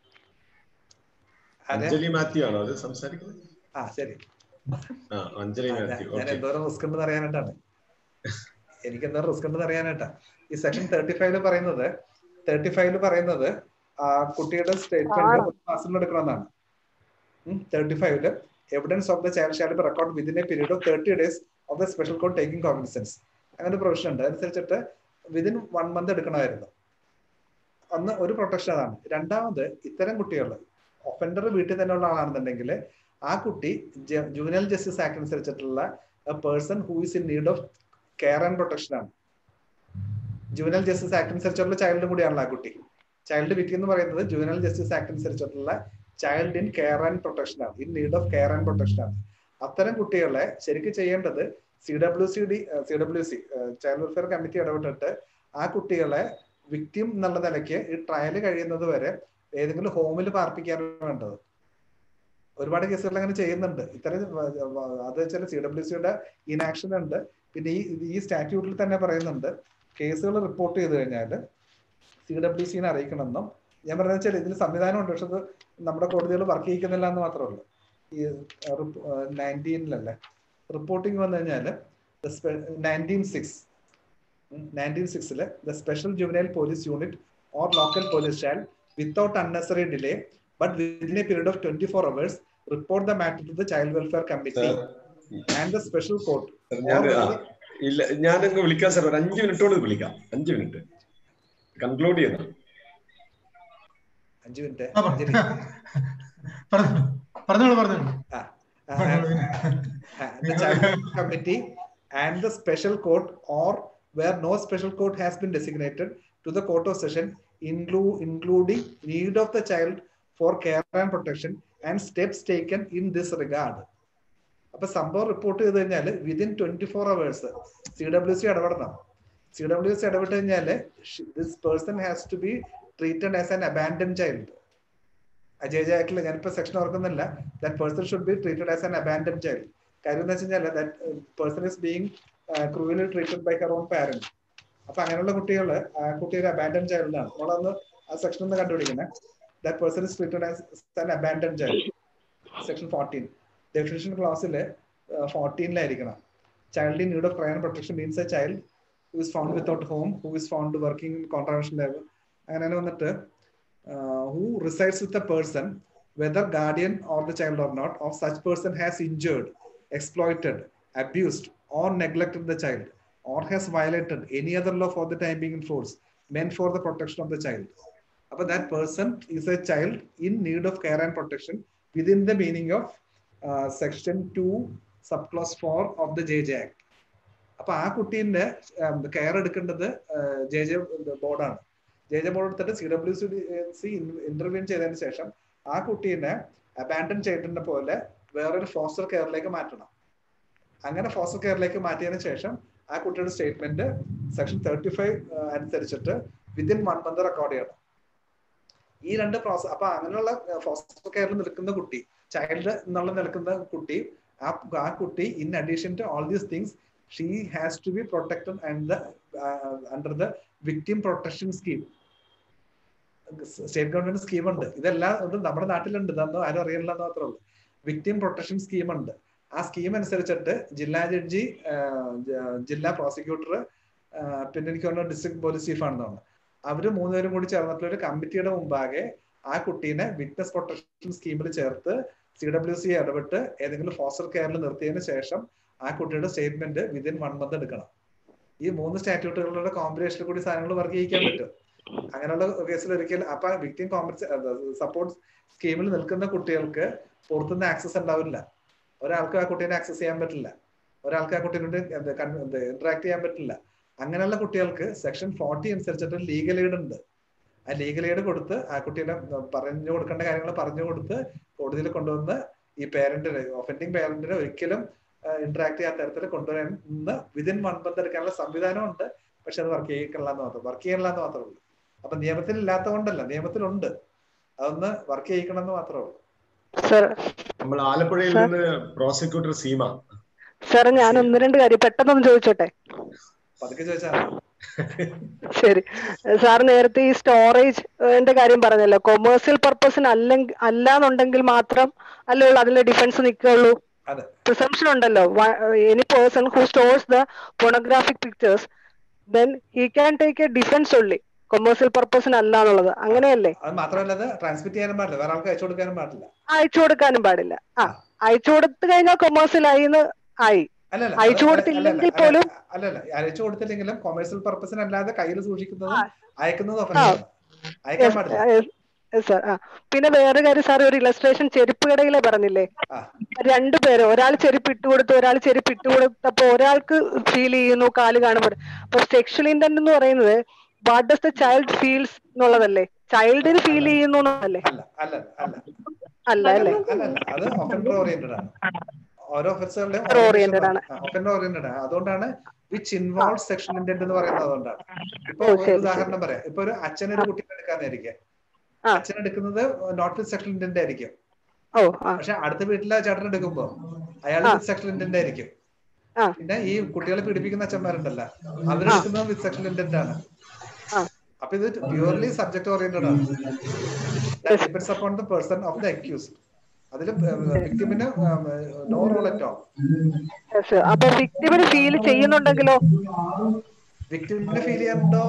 ആരാ അഞ്ജലി മാത്യു ആണോ അത് സംസാരിക്കുന്നത് ആ ശരി ആ അഞ്ജലി ആ, ഞാൻ മാത്യു ഞാൻ ഓക്കെ എന്തോരം റിസ്ക് ഉണ്ടെന്ന് അറിയാനായിട്ടാണ് എനിക്ക് എന്തോരം റിസ്ക് ഉണ്ടെന്ന് അറിയാനായിട്ടാ ഈ സെക്ഷൻ തേർട്ടി ഫൈവില് പറയുന്നത് തേർട്ടി ഫൈവില് പറയുന്നത് ആ കുട്ടിയുടെ സ്റ്റേറ്റ്മെന്റ് ഒരു മാസം എടുക്കണമെന്നാണ് തേർട്ടി ഫൈവില് evidence of the child shall be record within a period of thirty days of the special code taking cognisance അങ്ങനെ ഒരു പ്രൊവിഷൻ ഉണ്ട് അതനുസരിച്ചിട്ട് വിതിൻ വൺ മന്ത് എടുക്കണമായിരുന്നു ഒന്ന് ഒരു പ്രൊട്ടക്ഷൻ അതാണ് രണ്ടാമത് ഇത്തരം കുട്ടികൾ ഒഫൻഡർ വീട്ടിൽ തന്നെ ഉള്ള ആളാണെന്നുണ്ടെങ്കിൽ ആ കുട്ടി ജുവനൽ ജസ്റ്റിസ് ആക്ട് അനുസരിച്ചിട്ടുള്ള person who is in need of care and protection ആണ് ജുവനൽ ജസ്റ്റിസ് ആക്ട് അനുസരിച്ചുള്ള ചൈൽഡും കൂടിയാണല്ലോ ആ കുട്ടി ചൈൽഡ് വിറ്റി എന്ന് പറയുന്നത് ജുവനൽ ജസ്റ്റിസ് ആക്ട് അനുസരിച്ചിട്ടുള്ള child in care and protection ആണ് in need of care and protection ആണ് അത്തരം കുട്ടികളെ ശരിക്കും ചെയ്യേണ്ടത് C W C D C W C child welfare committee ഇടപെട്ടിട്ട് ആ കുട്ടികളെ വിക്ടിം എന്നുള്ള നിലയ്ക്ക് ഈ ട്രയൽ കഴിയുന്നത് വരെ ഏതെങ്കിലും ഹോമിൽ പാർപ്പിക്കാനാണ് വേണ്ടത് ഒരുപാട് കേസുകൾ അങ്ങനെ ചെയ്യുന്നുണ്ട് ഇത്തരം അത് വെച്ചാൽ സി ഡബ്ല്യു സിയുടെ ഇനാക്ഷൻ ഉണ്ട് പിന്നെ ഈ ഈ സ്റ്റാറ്റ്യൂട്ടിൽ തന്നെ പറയുന്നുണ്ട് കേസുകൾ റിപ്പോർട്ട് ചെയ്ത് കഴിഞ്ഞാൽ സി ഡബ്ല്യു സിനെ അറിയിക്കണമെന്നും ഞാൻ പറഞ്ഞ വെച്ചാൽ ഇതിൽ സംവിധാനം ഉണ്ട് പക്ഷെ അത് നമ്മുടെ കോടതികൾ വർക്ക് ചെയ്യിക്കുന്നില്ല എന്ന് മാത്രമേ ഉള്ളൂ ഈ നയൻറ്റീനിലല്ലേ റിപ്പോർട്ടിംഗ് വന്നു കഴിഞ്ഞാൽ നയൻറ്റീൻ സിക്സ് നയൻറ്റീൻ സിക്സില് the special juvenile police unit or local police shall without unnecessary delay but within a period of twenty four hours report the matter to the child welfare committee and the special court ഞാൻ ആ, ഇല്ല ഞാനങ്ങ് വിളിക്കാം sir ഒരു അഞ്ച് minute കൊണ്ട് വിളിക്കാം അഞ്ച് മിനിറ്റ് കൺക്ലൂഡ് ചെയ്യുന്നു അഞ്ചു മിനിറ്റ് ആ, പറ. അഞ്ജലി പറഞ്ഞോളൂ പറഞ്ഞോളൂ പറഞ്ഞോളൂ ആ പറഞ്ഞോളൂ. the child welfare committee and the special court or where no special court has been designated to the court of session include including need of the child for care and protection and steps taken in this regard അപ്പൊ സംഭവം report ചെയ്ത് കഴിഞ്ഞാൽ within twenty four hours C W C ഇടപെടണം C W C ഇടപെട്ട് കഴിഞ്ഞാല് this person has to be treated as an abandon child അജയ് ജാക്കിൽ ഞാനിപ്പോ സെക്ഷൻ ഓർക്കുന്നില്ല that person should be treated as an abandon child കാര്യം എന്ന് വെച്ച് കഴിഞ്ഞാൽ that person is being cruelly treated by her own parent അപ്പൊ അങ്ങനെയുള്ള കുട്ടികൾ ആ കുട്ടി ഒരു അബാൻഡൻ ചൈൽഡ് ആണ് നമ്മളൊന്ന് ആ സെക്ഷൻ ഒന്ന് കണ്ടുപിടിക്കുന്നത് that person is treated as an abandon child section fourteen definition ക്ലാസ്സിൽ ഫോർട്ടീനിലായിരിക്കണം child in need of crime protection means a child who is found without home who is found working in contravention level അങ്ങനെ വന്നിട്ട് who resides with a person whether guardian or the child or not of such person has injured exploited abused or neglected the child or has violated any other law for the time being in force meant for the protection of the child but that person is a child in need of care and protection within the meaning of uh, section 2 subclause 4 of the jj act അപ്പൊ ആ കുട്ടീന്റെ care എടുക്കേണ്ടത് J J ബോർഡാണ് J J board എടുത്തിട്ട് C W C interview ചെയ്തതിന് ശേഷം ആ കുട്ടീനെ അബാൻഡൻ ചെയ്തതിന്റെ പോലെ വേറൊരു ഫോസ്റ്റർ കെയറിലേക്ക് മാറ്റണം അങ്ങനെ ഫോസ്റ്റർ കെയറിലേക്ക് മാറ്റിയതിനു ശേഷം ആ കുട്ടിയുടെ സ്റ്റേറ്റ്മെന്റ് സെക്ഷൻ തേർട്ടി ഫൈവ് അനുസരിച്ചിട്ട് വിതിൻ വൺ മന്ത് റെക്കോർഡ് ചെയ്യണം ഈ രണ്ട് പ്രോസസ് അപ്പൊ അങ്ങനെയുള്ള ഫോസ്റ്റർ കെയറിൽ നിൽക്കുന്ന കുട്ടി ചൈൽഡ് എന്നുള്ള നിൽക്കുന്ന കുട്ടി ആ ആ കുട്ടി in addition to all these things she has to be protected and the under the victim protection scheme state government scheme ഉണ്ട് ഇതെല്ലാം ഇത് നമ്മുടെ നാട്ടിലുണ്ട് ഇതൊന്നും ആരും അറിയില്ല എന്ന് മാത്രമേ ഉള്ളൂ വിക്ടിം പ്രൊട്ടക്ഷൻ സ്കീം ഉണ്ട് ആ സ്കീം അനുസരിച്ചിട്ട് ജില്ലാ ജഡ്ജി ജില്ലാ പ്രോസിക്യൂട്ടർ പിന്നെ എനിക്ക് തോന്നുന്നു ഡിസ്ട്രിക്ട് പോലീസ് ചീഫ് ആണെന്ന് തോന്നുന്നു അവര് മൂന്നുപേരും കൂടി ചേർന്നിട്ടുള്ള ഒരു കമ്മിറ്റിയുടെ മുമ്പാകെ ആ കുട്ടീനെ വിറ്റ്നസ് പ്രൊട്ടക്ഷൻ സ്കീമിൽ ചേർത്ത് സി ഡബ്ല്യു സി ഇടപെട്ട് ഏതെങ്കിലും ഫോസ്റ്റർ കെയറിൽ നിർത്തിയതിന് ശേഷം ആ കുട്ടിയുടെ സ്റ്റേറ്റ്മെന്റ് വിതിൻ വൺ മന്ത് എടുക്കണം ഈ മൂന്ന് സ്റ്റാറ്റ്യൂട്ടുകളുടെ കോമ്പിനേഷനിൽ കൂടി സാധനങ്ങൾ വർക്ക് ചെയ്യിക്കാൻ പറ്റും അങ്ങനെയുള്ള കേസിൽ ഒരിക്കൽ അപ്പൊ വിക്ടിം കോമ്പൻസേ സപ്പോർട്ട് സ്കീമിൽ നിൽക്കുന്ന കുട്ടികൾക്ക് പുറത്തുനിന്ന് ആക്സസ് ഉണ്ടാവില്ല ഒരാൾക്ക് ആ കുട്ടീനെ ആക്സസ് ചെയ്യാൻ പറ്റില്ല ഒരാൾക്ക് ആ കുട്ടീനോട് ഇന്ററാക്ട് ചെയ്യാൻ പറ്റില്ല അങ്ങനെയുള്ള കുട്ടികൾക്ക് സെക്ഷൻ ഫോർട്ടി അനുസരിച്ചിട്ട് ലീഗൽ എയ്ഡ് ഉണ്ട് ആ ലീഗൽ എയ്ഡ് കൊടുത്ത് ആ കുട്ടീനെ പറഞ്ഞു കൊടുക്കേണ്ട കാര്യങ്ങൾ പറഞ്ഞു കൊടുത്ത് കോടതിയിൽ കൊണ്ടുവന്ന് ഈ പേരന്റിനെ ഒഫൻഡിങ് പേരന്റിനെ ഒരിക്കലും ഇന്ററാക്ട് ചെയ്യാത്ത തരത്തിൽ കൊണ്ടുവരാൻ വിതിൻ വൺ മന്ത് എടുക്കാനുള്ള സംവിധാനം ഉണ്ട് പക്ഷെ അത് വർക്ക് ചെയ്യിക്കണില്ല എന്ന് മാത്രം വർക്ക് ചെയ്യണില്ല എന്ന് മാത്രമേ ഉള്ളൂ അപ്പൊ നിയമത്തിൽ ഇല്ലാത്തതുകൊണ്ടല്ല നിയമത്തിലുണ്ട് അതൊന്ന് വർക്ക് ചെയ്യിക്കണം എന്ന് മാത്രമേ ഉള്ളൂ സർ നമ്മൾ ആലപ്പുഴയിൽ Sir. നിന്ന് പ്രോസിക്യൂട്ടർ സീമ സാർ ഞാൻ ഒന്ന് രണ്ട് കാര്യം പെട്ടെന്നൊന്ന് ചോദിച്ചോട്ടെ പതുക്കെ ചോദിച്ചാൽ മതി. ശരി സാർ നേരത്തെ ഈ സ്റ്റോറേജ് ന്റെ കാര്യം പറഞ്ഞല്ലോ കൊമേഴ്സ്യൽ പർപ്പസിന് അല്ലെങ്കിൽ അല്ലാന്നുണ്ടെങ്കിൽ മാത്രം അല്ലേ ഉള്ളൂ അതിലെ ഡിഫൻസ് നിൽക്കുള്ളൂ അതെ പ്രിസംഷൻ ഉണ്ടല്ലോ any person who stores the pornographic pictures then he can take a defence ഉള്ളി കൊമേഴ്സ്യൽ പർപ്പസിന് അല്ല എന്നുള്ളത് അങ്ങനെയല്ലേ അത് മാത്രമല്ല അത് ട്രാൻസ്മിറ്റ് ചെയ്യാനും പാടില്ല വേറെ ആൾക്ക് അയച്ചു കൊടുക്കാനും പാടില്ല അയച്ചു കൊടുക്കാനും പാടില്ല ആ അയച്ചു കൊടുത്തു കഴിഞ്ഞാൽ കൊമേഴ്സ്യൽ ആയി ആയി അല്ലല്ല അയച്ചു കൊടുത്തില്ലെങ്കിൽ പോലും അല്ലല്ല അയച്ചു കൊടുത്തില്ലെങ്കിലും കൊമേഴ്സ്യൽ പർപ്പസിന് അല്ലാതെ കയ്യിൽ സൂക്ഷിക്കുന്നതും ആ. അയക്കുന്നതും ആ. ഒഫൻസാണ് അയക്കാൻ പാടില്ല സാർ ആ പിന്നെ വേറെ കാര്യം സാർ ഒരു ഇലസ്ട്രേഷൻ ചെരുപ്പ് കടയിലെ പറഞ്ഞില്ലേ ആ. രണ്ടുപേര് ഒരാൾ ചെരുപ്പ് ഇട്ട് കൊടുത്തു ഒരാൾ ചെരുപ്പ് ഇട്ട് കൊടുത്തപ്പോ ഒരാൾക്ക് ഫീൽ ചെയ്യുന്നു കാല് കാണുമ്പോൾ അപ്പൊ സെക്ഷൽ ഇന്റന്റ് എന്ന് പറയുന്നത് what does the child feels എന്നുള്ളതല്ലേ ചൈൽഡിന് ഫീൽ ചെയ്യുന്നു എന്നുള്ളതല്ലേ അല്ല അല്ല അല്ല അല്ല അല്ലേ അല്ല അല്ല അത് ഒഫൻഡർ ഓറിയന്റഡ് ആണ് ഓരോ ഒഫൻസുകളുടെയും oriented ആണ്. ഒഫൻഡർ ഓറിയന്റഡ് ആണ് അതുകൊണ്ടാണ് വിച്ച് ഇൻവോൾവ് സെക്ഷൽ ഇന്റന്റ് എന്ന് പറയുന്നത് അതുകൊണ്ടാണ് ഇപ്പൊ ഓ, ഒരു ശരി, ഉദാഹരണം പറയാം ഇപ്പൊ ഒരു അച്ഛൻ ഒരു കുട്ടീനെ എടുക്കാന്നായിരിക്കും ആ. അച്ഛൻ എടുക്കുന്നത് നോട്ട് വിത്ത് സെക്ഷൽ ഇന്റന്റ് ആയിരിക്കും ഓ ആ പക്ഷെ അടുത്ത വീട്ടിലെ ചേട്ടൻ എടുക്കുമ്പോ അയാൾ ആ. വിത്ത് സെക്ഷൽ ഇന്റന്റ് ആയിരിക്കും ആ. പിന്നെ ഈ കുട്ടികളെ പീഡിപ്പിക്കുന്ന അച്ഛന്മാരുണ്ടല്ലോ അവരെടുക്കുന്നത് വിത്ത് സെക്ഷൽ ഇന്റന്റ് ആണ് ആ. അപ്പൊ ഇത് പ്യൂർലി സബ്ജക്ട് ഓറിയന്റഡ് ആണ് depends upon the person of the accuse അതിൽ വിക്ടിമിന് no role at all Yes, sir. അപ്പൊ വിക്ടിമിന് ഫീൽ ചെയ്യുന്നുണ്ടെങ്കിലോ വിക്ടിമിന് ഫീൽ ചെയ്യാനുണ്ടോ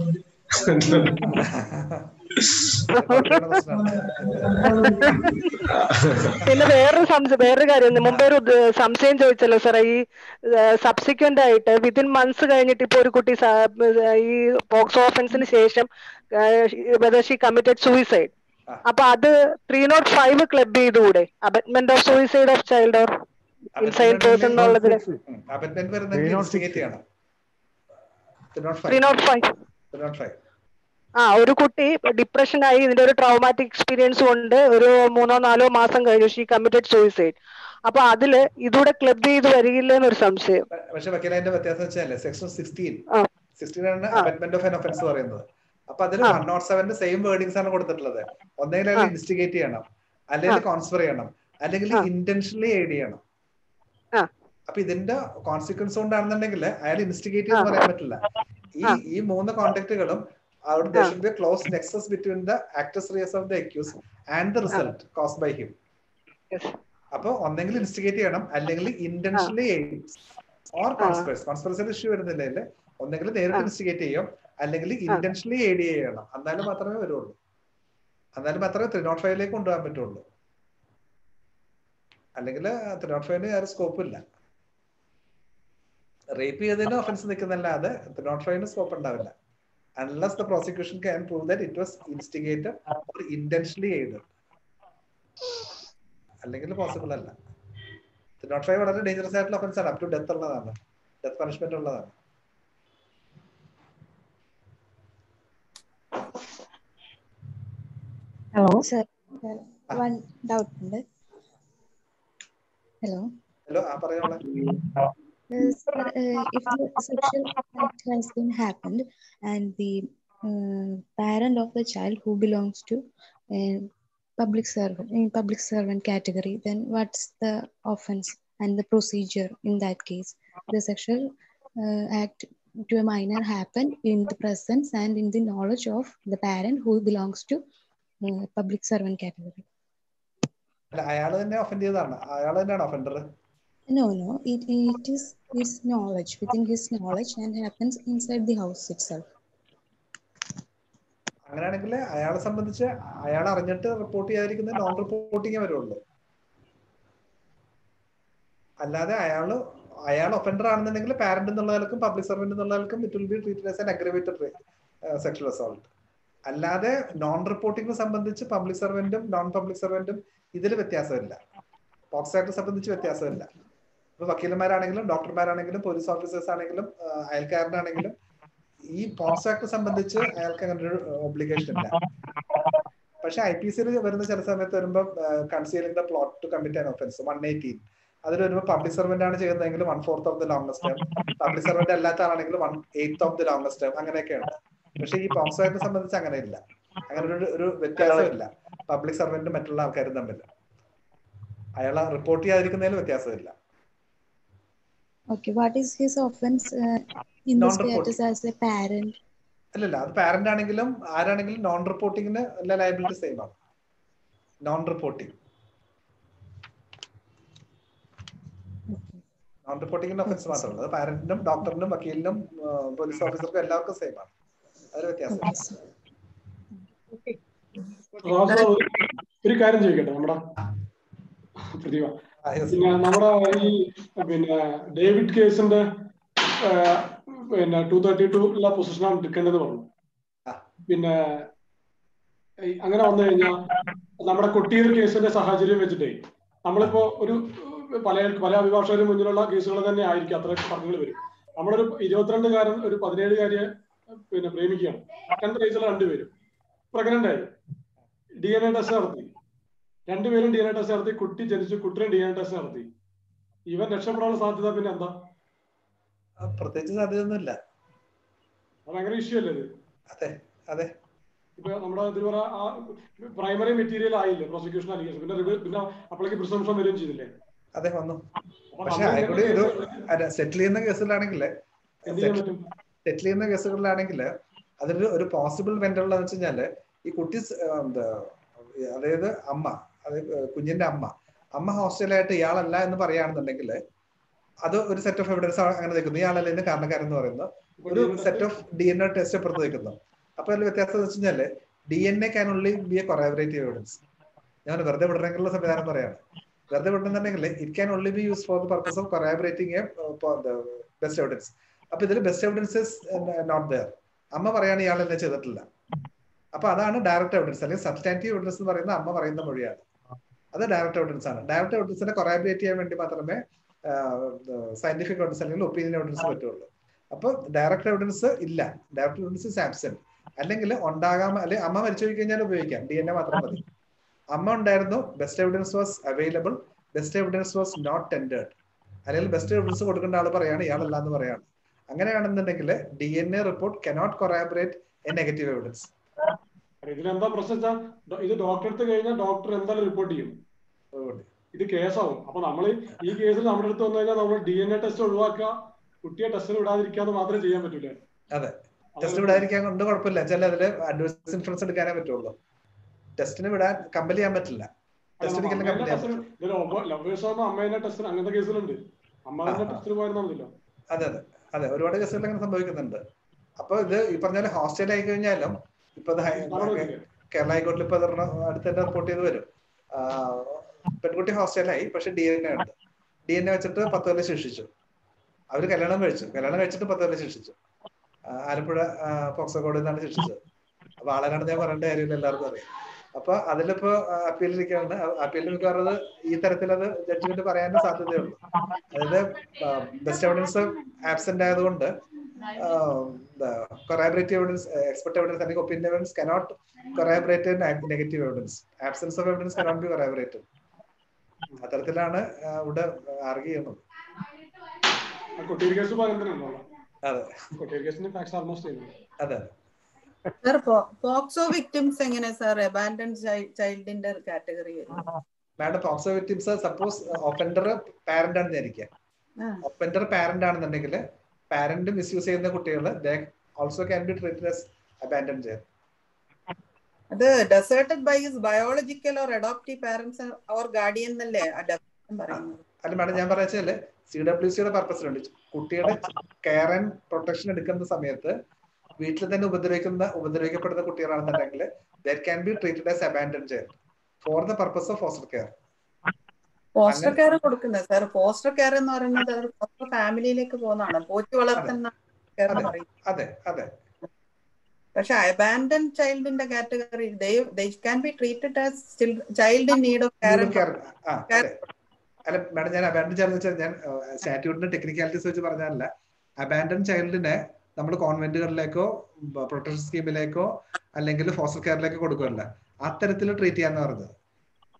പിന്നെ വേറൊരു സംശയം വേറൊരു കാര്യം മുമ്പേ ഒരു ഇത് സംശയം ചോദിച്ചല്ലോ സാറേ ഈ സബ്സിക്വന്റ് ആയിട്ട് വിതിൻ മന്ത്സ് കഴിഞ്ഞിട്ട് ഇപ്പൊ ഒരു കുട്ടി സ- ഈ പോക്സോ ഓഫൻസിന് ശേഷം വെദർ ഷി കമ്മിറ്റഡ് സൂയിസൈഡ് ആ. അപ്പൊ അത് ത്രീ നോട്ട് ഫൈവ് ക്ലബ് ചെയ്തുകൂടെ abetment of suicide of child or inside person എന്നുള്ളതില് അബറ്റ്മെന്റ് വരുന്നെങ്കിൽ ഇൻസ്റ്റിഗേറ്റ് ചെയ്യണം ത്രീ നോട്ട് ഫൈവ് ഫൈവ് ആ ഒരു കുട്ടി ഡിപ്രഷൻ ആയി ഇതിന്റെ ഒരു ട്രോമാറ്റിക് എക്സ്പീരിയൻസ് കൊണ്ട് ഒരു മൂന്നോ നാലോ മാസം കഴിഞ്ഞു ഷീ കമ്മിറ്റഡ് സൂയിസൈഡ് അപ്പൊ അതില് ഇതൂടെ ക്ലബ് ചെയ്ത് വരികില്ലേ എന്നൊരു സംശയം പക്ഷെ വക്കീല അതിന്റെ വ്യത്യാസം വെച്ചാല് സെക്ഷൻ സിക്സ്റ്റീൻ ആ. സിക്സ്റ്റീൻ ആണ് ആ. അബറ്റ്മെന്റ് ഓഫ് എൻ ഒഫൻസ് പറയുന്നത് അപ്പൊ അതിൽ ആ. വൺ നോട്ട് സെവന്റെ സെയിം വേർഡിങ്സ് ആണ് കൊടുത്തിട്ടുള്ളത് ഒന്നെങ്കിൽ ആ. അതിൽ ഇൻസ്റ്റിഗേറ്റ് ചെയ്യണം അല്ലെങ്കിൽ ആ. കോൺസ്ഫർ ചെയ്യണം അല്ലെങ്കിൽ ആ. ഇന്റൻഷനലി എയ്ഡ് ചെയ്യണം ആ. അപ്പൊ ഇതിന്റെ കോൺസിക്വൻസ് കൊണ്ടാണെന്നുണ്ടെങ്കിൽ അയാൾ ഇൻസ്റ്റിഗേറ്റ് ചെയ്ത് ആ. പറയാൻ പറ്റില്ല ഈ ആ. ഈ മൂന്ന് കോണ്ടാക്ടുകളും അവിടെ ആ. Should be close nexus between the actus reus of the accuse and the result cause by him Yes. അപ്പൊ ഒന്നെങ്കിൽ ഇൻസ്റ്റിഗേറ്റ് ചെയ്യണം അല്ലെങ്കിൽ ഇന്റൻഷനലി ഓർ കോൺസ്പെറസ് കോൺസ്പെറസിൽ ഇഷ്യൂ വരുന്നില്ല അല്ലേ ഒന്നെങ്കിൽ നേരിട്ട് ആ. ഇൻസ്റ്റിഗേറ്റ് ചെയ്യും അല്ലെങ്കിൽ ഇന്റൻഷനലി എയ്ഡ് ചെയ്യണം എന്നാലും മാത്രമേ വരുള്ളൂ എന്നാലും മാത്രമേ ത്രീ നോട്ട് ഫൈവിലേക്ക് കൊണ്ടുപോകാൻ പറ്റുള്ളൂ അല്ലെങ്കിൽ ത്രീ നോട്ട് ഫൈവിന് ആ സ്കോപ്പ് ഇല്ല റേപ്പ് ചെയ്തതിന് ഒഫൻസ് നിൽക്കുന്നല്ലാതെ ത്രീ നോട്ട് ഫൈവിന് സ്കോപ്പ് ഉണ്ടാവില്ല unless the prosecution can prove that it was instigated or intentionally aided അല്ലെങ്കിൽ പോസിബിൾ അല്ല ത്രീ നോട്ട് ഫൈവ് വളരെ ഡേഞ്ചറസ് ആയിട്ടുള്ള ഒഫൻസ് ആണ് അപ് ടു ഡെത്ത് ഉള്ളതാണ് ഡെത്ത് പണിഷ്മെന്റ് ഉള്ളതാണ് ഹലോ സർ വൺ ഡൗട്ട് ഉണ്ട് ഹലോ ഹലോ ആ പറയാനുള്ള Uh, sir, uh, if the sexual act has been happened and the uh, parent of the child who belongs to uh, public servant in public servant category, then what's the offense and the procedure in that case? The sexual uh, act to a minor happened in the presence and in the knowledge of the parent who belongs to uh, public servant category. അല്ല അയാൾ തന്നെ offend ചെയ്തതാണ് അയാൾ തന്നെയാണ് offender No, no, it, it is his knowledge, within his knowledge, and happens inside the house itself. അങ്ങനെയാണെങ്കിൽ അയാളെ സംബന്ധിച്ച് അയാൾ അറിഞ്ഞിട്ട് റിപ്പോർട്ട് ചെയ്യാതിരിക്കുന്ന നോൺ റിപ്പോർട്ടിങ്ങേ വരുള്ളൂ അല്ലാതെ അയാള് അയാൾ ഒഫൻഡർ ആണെന്നുണ്ടെങ്കിൽ പാരന്റ് എന്നുള്ള നിലക്കും പബ്ലിക് സർവന്റ് എന്നുള്ള നിലക്കും it will be treated as an aggravated sexual assault അല്ലാതെ നോൺ റിപ്പോർട്ടിംഗ് സംബന്ധിച്ച് പബ്ലിക് സർവന്റും നോൺ പബ്ലിക് സർവന്റും ഇതിൽ വ്യത്യാസമില്ല പോക്സ് ആക്ട് സംബന്ധിച്ച് വ്യത്യാസമില്ല ഇപ്പൊ വക്കീലന്മാരാണെങ്കിലും ഡോക്ടർമാരാണെങ്കിലും പോലീസ് ഓഫീസേഴ്സ് ആണെങ്കിലും ആ, അയൽക്കാരനാണെങ്കിലും ഈ പോക്സ് ആക്ട് സംബന്ധിച്ച് അയാൾക്ക് അങ്ങനെ ഒരു ഒബ്ലിഗേഷൻ ഇല്ല പക്ഷെ ഐ പി സിയിൽ വരുന്ന ചില സമയത്ത് വരുമ്പോൾ concealing the plot to commit an offence one eighteen അതിൽ വരുമ്പോൾ പബ്ലിക് സർവന്റ് ആണ് ചെയ്യുന്നതെങ്കിൽ one fourth of the longest time public servant അല്ലാത്ത ആളാണെങ്കിൽ one eighth of the longest time അങ്ങനെയൊക്കെയാണ് പക്ഷെ ഈ പോക്സോയെ സംബന്ധിച്ച് അങ്ങനെ ഇല്ല അങ്ങനെ ഒരു ഒരു വ്യത്യാസമില്ല പബ്ലിക് സർവന്റും മറ്റുള്ള ആൾക്കാരും തമ്മിൽ അയാളെ റിപ്പോർട്ട് ചെയ്യാതിരിക്കുന്നതിൽ വ്യത്യാസമില്ല Okay, what is his offense uh, in the Non-reporting. status as a parent? അല്ലല്ല അത് പാരന്റ് ആണെങ്കിലും ആരാണെങ്കിലും നോൺ റിപ്പോർട്ടിങ്ങിന് എല്ലാ ലയബിലിറ്റി സെയിം ആണ് നോൺ റിപ്പോർട്ടിങ് നോൺ റിപ്പോർട്ടിങ്ങിന്റെ ഒഫൻസ് മാത്രമല്ല അത് പാരന്റിനും ഡോക്ടറിനും വക്കീലിനും പോലീസ് ഓഫീസർക്കും എല്ലാവർക്കും സെയിം ആണ് അതൊരു വ്യത്യാസം റാം സാർ, ഒരു- ഒരു കാര്യം ചോദിക്കട്ടെ നമ്മുടെ പ്രതിഭ പിന്നെ നമ്മുടെ ഈ പിന്നെ ഡേവിഡ് കേസിന്റെ ആ, പിന്നെ ടു തേർട്ടി ടു ഉള്ള പൊസിഷനാണ് എടുക്കേണ്ടത് പറഞ്ഞു പിന്നെ ഈ അങ്ങനെ വന്നു കഴിഞ്ഞാൽ നമ്മുടെ കൊട്ടിയൂർ കേസിന്റെ സാഹചര്യം വെച്ചിട്ടേ നമ്മളിപ്പോ ഒരു പല പല അഭിഭാഷകരും മുന്നിലുള്ള കേസുകൾ തന്നെ ആയിരിക്കും അത്ര പറഞ്ഞുകൾ വരും നമ്മളൊരു ഇരുപത്തിരണ്ടുകാരൻ ഒരു പതിനേഴുകാരിയെ പിന്നെ പ്രേമിക്കുകയാണ് രണ്ട് വയസ്സുള്ള രണ്ടുപേരും പ്രഗ്നന്റ് ആയി ഡി എൻ എ ടെസ്റ്റ് നടത്തി രണ്ടുപേരും ഡി എൻ എ ടെസ്റ്റ് നടത്തി കുട്ടി ജനിച്ചു കുട്ടിയും ഡി എൻ എ ടെസ്റ്റ് നടത്തി ഇവൻ രക്ഷപ്പെടാനുള്ള സാധ്യത പിന്നെ എന്താ പ്രത്യേകിച്ച് സാധ്യതയൊന്നുമില്ല അത് ഭയങ്കര ഇഷ്യൂ അല്ലേ ഇത് അതെ അതെ ഇപ്പൊ നമ്മുടെ ഇതിൽ പറ പ്രൈമറി മെറ്റീരിയൽ ആയില്ലേ പ്രോസിക്യൂഷൻ അലിഗേഷൻ പിന്നെ റിവ- പിന്നെ അപ്പോഴേക്ക് പ്രിസംഷൻ വരികയും ചെയ്തില്ലേ അതെ വന്നു അപ്പൊ പക്ഷെ നമ്മൾ അയാൾക്കൂടി ഒരു സെറ്റിൽ ചെയ്യുന്ന കേസിലാണെങ്കിൽ എന്ത് ചെയ്യാൻ പറ്റും സെറ്റിൽ ചെയ്യുന്ന കേസുകളിലാണെങ്കിൽ അതിൽ ഒരു പോസിബിൾ വെന്റർ ഉള്ളതെന്ന് വെച്ച് കഴിഞ്ഞാല് ഈ കുട്ടി സ്- ആ, എന്താ അതായത് അമ്മ അതായത് കുഞ്ഞിന്റെ അമ്മ അമ്മ ഹോസ്റ്റലായിട്ട് ഇയാളല്ല എന്ന് പറയുകയാണെന്നുണ്ടെങ്കിൽ അത് ഒരു സെറ്റ് ഓഫ് എവിഡൻസ് അങ്ങനെ നിൽക്കുന്നു ഇയാളല്ല ഇതിന് കാരണക്കാരൻ എന്ന് പറയുന്നത് ഒരു set of D N A test അപ്പുറത്ത് നിൽക്കുന്നു അപ്പൊ അതിൽ വ്യത്യാസം എന്ന് വെച്ച് കഴിഞ്ഞാല് D N A can only be a corroborative evidence ഞാൻ വെറുതെ വിടണമെങ്കിലുള്ള സംവിധാനം പറയാണ് വെറുതെ വിടണമെന്നുണ്ടെങ്കിൽ it can only be use for the purpose of corroborating a best evidence അപ്പൊ ഇതിൽ best evidence is not there അമ്മ പറയാണ് ഇയാൾ എന്നെ ചെയ്തിട്ടില്ല അപ്പൊ അതാണ് ഡയറക്റ്റ് എവിഡൻസ് അല്ലെങ്കിൽ സബ്സ്റ്റാൻറ്റീവ് എവിഡൻസ് എന്ന് പറയുന്ന അമ്മ പറയുന്ന മൊഴിയാണ് അത് ഡയറക്റ്റ് എവിഡൻസ് ആണ് ഡയറക്റ്റ് എവിഡൻസിനെ കൊറാബറേറ്റ് ചെയ്യാൻ വേണ്ടി മാത്രമേ സയന്റിഫിക് എവിഡൻസ് അല്ലെങ്കിൽ ഒപ്പീനിയൻ എവിഡൻസ് പറ്റുള്ളൂ അപ്പൊ ഡയറക്റ്റ് എവിഡൻസ് ഇല്ല ഡയറക്റ്റ് എവിഡൻസ് ഇസ് ആബ്സെന്റ് അല്ലെങ്കിൽ ഉണ്ടാകാം അല്ലെങ്കിൽ അമ്മ മരിച്ചു പോയി കഴിഞ്ഞാൽ ഉപയോഗിക്കാം ഡി എൻ എ മാത്രം മതി അമ്മ ഉണ്ടായിരുന്നു best evidence was available best evidence was not tendered അല്ലെങ്കിൽ ബെസ്റ്റ് എവിഡൻസ് കൊടുക്കേണ്ട ആൾ പറയാണ് ഇയാളല്ല എന്ന് പറയാണ് അങ്ങനെയാണെന്നുണ്ടെങ്കിൽ D N A report cannot corroborate a negative evidence ഇതിലെന്താ പ്രശ്നം വെച്ചാൽ ഇത് ഡോക്ടർ എടുത്ത് കഴിഞ്ഞാൽ ഡോക്ടർ എന്തായാലും റിപ്പോർട്ട് ചെയ്യും ഇത് കേസാവും അപ്പൊ നമ്മൾ ഈ കേസിൽ നമ്മുടെ അടുത്ത് വന്നു കഴിഞ്ഞാൽ നമ്മൾ ഡി എൻ എ ടെസ്റ്റ് ഒഴിവാക്കുക കുട്ടിയെ ടെസ്റ്റിന് വിടാതിരിക്കാന്ന് മാത്രമേ ചെയ്യാൻ പറ്റൂലേ അതെ ടെസ്റ്റ് വിടാതിരിക്കാൻ കൊണ്ട് കുഴപ്പമില്ല ചില അതില് അഡ്വേഴ്സ് ഇൻഫ്ലുവൻസ് എടുക്കാനേ പറ്റുള്ളൂ ടെസ്റ്റിന് വിടാൻ കമ്പൽ ചെയ്യാൻ പറ്റില്ല ടെസ്റ്റ് എടുക്കലും കമ്പൽ ചെയ്യാൻ പറ്റില്ല ലവേഴ്സ് ആകുമ്പോൾ അമ്മേനെ ടെസ്റ്റിന് അങ്ങനത്തെ കേസിലുണ്ട് അമ്മ തന്നെ ടെസ്റ്റിന് പോയിരുന്നില്ല അതെ അതെ അതെ ഒരുപാട് കേസുകൾ അങ്ങനെ സംഭവിക്കുന്നുണ്ട് അപ്പൊ ഇത് ഈ പറഞ്ഞ ഹോസ്റ്റൽ ആയി കഴിഞ്ഞാലും ഇപ്പൊ ഇത് ഹൈ- കേരള ഹൈക്കോടതിയിൽ ഇപ്പൊ അടുത്ത റിപ്പോർട്ട് ചെയ്ത് വരും ആ, പെൺകുട്ടി ഹോസ്റ്റലായി പക്ഷെ ഡി എൻ എ ഉണ്ട് ഡി എൻ എ വെച്ചിട്ട് പത്ത് കൊല്ലം ശിക്ഷിച്ചു അവര് കല്യാണം കഴിച്ചു കല്യാണം കഴിച്ചിട്ട് പത്ത് കൊല്ലം ശിക്ഷിച്ചു ആ, ആലപ്പുഴ ആ, പോക്സോ കോടതിയിൽ നിന്നാണ് ശിക്ഷിച്ചത് അപ്പൊ ആളെക്കാണ് ഞാൻ പറയേണ്ട കാര്യമില്ല എല്ലാവർക്കും അറിയാം അപ്പൊ അതിലിപ്പോ അപ്പീലിരിക്കുകയാണ് അപ്പീലിൽ മിക്കവാറും അത് ഈ തരത്തിൽ അത് ജഡ്ജ്മെന്റ് പറയാനേ സാധ്യതയുള്ളൂ അതായത് ബെസ്റ്റ് എവിഡൻസ് ആബ്സെന്റ് ആയതുകൊണ്ട് കൊറാബറേറ്റീവ് എവിഡൻസ് എക്സ്പെർട്ട് എവിഡൻസ് അല്ലെങ്കിൽ opinion evidence cannot corroborate negative evidence absence of evidence cannot be corroborated അത്തരത്തിലാണ് ആ, ഇവിടെ ആർഗ്യ ചെയ്യുന്നത് കൊട്ടിയൂർ കേസ് പറയുന്നുണ്ടല്ലോ അതെ കൊട്ടിയൂർ കേസിന്റെ ഫാക്സ് ആൾമോസ്റ്റ് ചെയ്യുന്നത് അതെ സാർ പോക്സോ വിക്ടിംസ് എങ്ങനെ സാർ അബാൻഡൻ ചൈൽഡിന്റെ കാറ്റഗറി വരും madam POCSO victims suppose offender parent ആണെന്ന് വിചാരിക്കുക ആ. ഒഫൻഡർ പാരന്റ് ആണെന്നുണ്ടെങ്കിൽ പാരന്റ് മിസ്യൂസ് ചെയ്യുന്ന കുട്ടികൾ also can be treated as abandon ചെയ്യാൻ അത് deserted by his biological or adoptive parents or guardian എന്നല്ലേ ആ definition പറയുന്നത് അല്ല മാഡം ഞാൻ പറയുക സി ഡബ്ല്യു സിയുടെ പർപ്പസിലുണ്ട് കുട്ടിയുടെ കെയർ ആൻഡ് പ്രൊട്ടക്ഷൻ എടുക്കുന്ന സമയത്ത് വീട്ടിൽ തന്നെ ഉപദ്രവിക്കുന്ന ഉപദ്രവിക്കപ്പെടുന്ന കുട്ടികളാണെന്നുണ്ടെങ്കിൽ there can be treated as abandon child for the purpose of foster care foster care കൊടുക്കുന്നത് സാർ ഫോസ്റ്റർ കെയർ എന്ന് പറയുന്നത് അത് ഫോസ്റ്റർ ഫാമിലിയിലേക്ക് പോകുന്നതാണ് പോറ്റി വളർത്തുന്ന കെയർ എന്ന് പറയുന്നത് അതെ അതെ പക്ഷെ അബാൻഡൻ ചൈൽഡിന്റെ category they can be treated as child in need of care Need of care. ആ, അതെ. അല്ല മാഡം ഞാൻ അബാൻഡൻ ചൈൽഡ് വെച്ചാൽ ഞാൻ സ്റ്റാറ്റ്യൂട്ടിന്റെ ടെക്നിക്കാലിറ്റീസ് വെച്ച് പറഞ്ഞാലല്ല അബാൻഡൻ ചൈൽഡിനെ നമ്മൾ കോൺവെന്റുകളിലേക്കോ പ്രൊട്ടക്ഷൻ സ്കീമിലേക്കോ അല്ലെങ്കിൽ ഫോസ്റ്റർ കെയറിലേക്കോ കൊടുക്കുകയല്ല അത്തരത്തിൽ ട്രീറ്റ് ചെയ്യാന്ന് പറഞ്ഞത്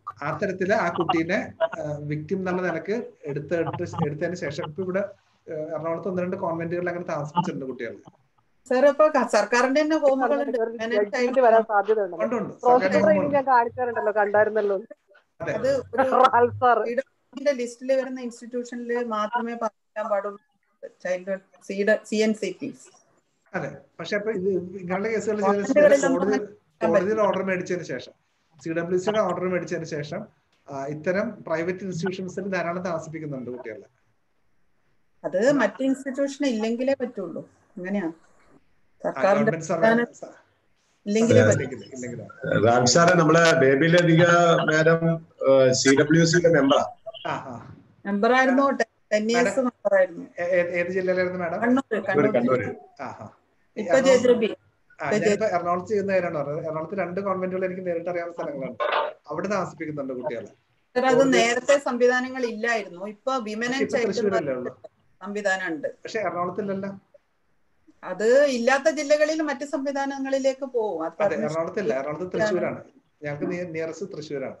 ആ തരത്തില് ആ കുട്ടീനെ വിക്ടിം എന്നുള്ള നിലക്ക് എടുത്തിട്ട് എടുത്തതിന് ശേഷം ഇപ്പൊ ഇവിടെ ഏഹ്, എറണാകുളത്ത് ഒന്ന് രണ്ട് കോൺവെന്റുകളിൽ അങ്ങനെ താമസിപ്പിച്ചിട്ടുണ്ട് കുട്ടികൾ സാർ ഇപ്പൊ ക- സർക്കാരിന്റെ തന്നെ ഹോമുകളുണ്ട് Permanent ജഡ്ജ്മെന്റ് ആയിട്ട് വരാൻ സാധ്യതയുണ്ട് ഉണ്ട് ഉണ്ട് സർക്കാർ പ്രോസിക്യൂട്ടർ ഹോമുകളുണ്ട് ഞാൻ കാണിച്ചാറുണ്ടല്ലോ കണ്ടായിരുന്നല്ലോ അതെ അത് ഒരു റാൽ സാർ ലിസ്റ്റിൽ വരുന്ന ഇൻസ്റ്റിറ്റ്യൂഷനിൽ മാത്രമേ പാർപ്പിക്കാൻ പാടുള്ളൂ child C N C Ps അതെ പക്ഷെ അപ്പൊ ഇത് ഇങ്ങനെയുള്ള കേസുകൾ കോടതികളിലൊന്നും കോടതി അങ്ങനെ കോടതിയുടെ ഓർഡർ മേടിച്ചതിന് ശേഷം സി ഡബ്ല്യു സിയുടെ ഓർഡർ മേടിച്ചതിന് ശേഷം ആ, ഇത്തരം പ്രൈവറ്റ് ഇൻസ്റ്റിറ്റ്യൂഷൻസിൽ ധാരാളം താമസിപ്പിക്കുന്നുണ്ട് കുട്ടികളെ അത് മറ്റ് ഇൻസ്റ്റിറ്റ്യൂഷൻ ഇല്ലെങ്കിലേ പറ്റുള്ളൂ അങ്ങനെയാണ് സർക്കാരിന്റെ ഗവൺമെന്റ് സർവേ ഇല്ലെങ്കിലേ അതെ, പറ്റൂ ഇല്ലെങ്കിൽ ഇല്ലെങ്കിലോ റാം സാറെ നമ്മളെ Baby Lathika madam C W സിയുടെ മെമ്പറാ ആ ആ മെമ്പർ ആയിരുന്നു ടെൻ ഇയേഴ്സ് മെമ്പർ ആയിരുന്നു ഏ- ഏ- ഏത് ജില്ലയിലായിരുന്നു മാഡം കണ്ണൂർ കണ്ണൂര് കണ്ണൂർ കണ്ണൂര് ആ ആ ഇപ്പൊ ജയദ്രബി ആ ഞാനിപ്പോ എറണാകുളത്ത് ചെയ്യുന്ന കാര്യമാണ് പറഞ്ഞത് എറണാകുളത്ത് രണ്ട് കോൺവെന്റുകൾ എനിക്ക് നേരിട്ട് അറിയാവുന്ന സ്ഥലങ്ങളുണ്ട് അവിടെ താമസിപ്പിക്കുന്നുണ്ട് കുട്ടികളെ സാർ അത് നേരത്തെ സംവിധാനങ്ങൾ ഇല്ലായിരുന്നു ഇപ്പൊ വിമൻ പക്ഷെ ആൻഡ് ഇപ്പൊ ചൈൽഡ് തൃശ്ശൂരല്ലേ ഉള്ളൂ സംവിധാനം ഉണ്ട് പക്ഷെ എറണാകുളത്തില്ലല്ലോ അത് ഇല്ലാത്ത ജില്ലകളിൽ മറ്റ് സംവിധാനങ്ങളിലേക്ക് പോകും അത് അതെ permission എറണാകുളത്തില്ല എറണാകുളത്ത് തൃശ്ശൂരാണ് ഞങ്ങൾക്ക് നിയറസ്റ്റ് തൃശ്ശൂരാണ്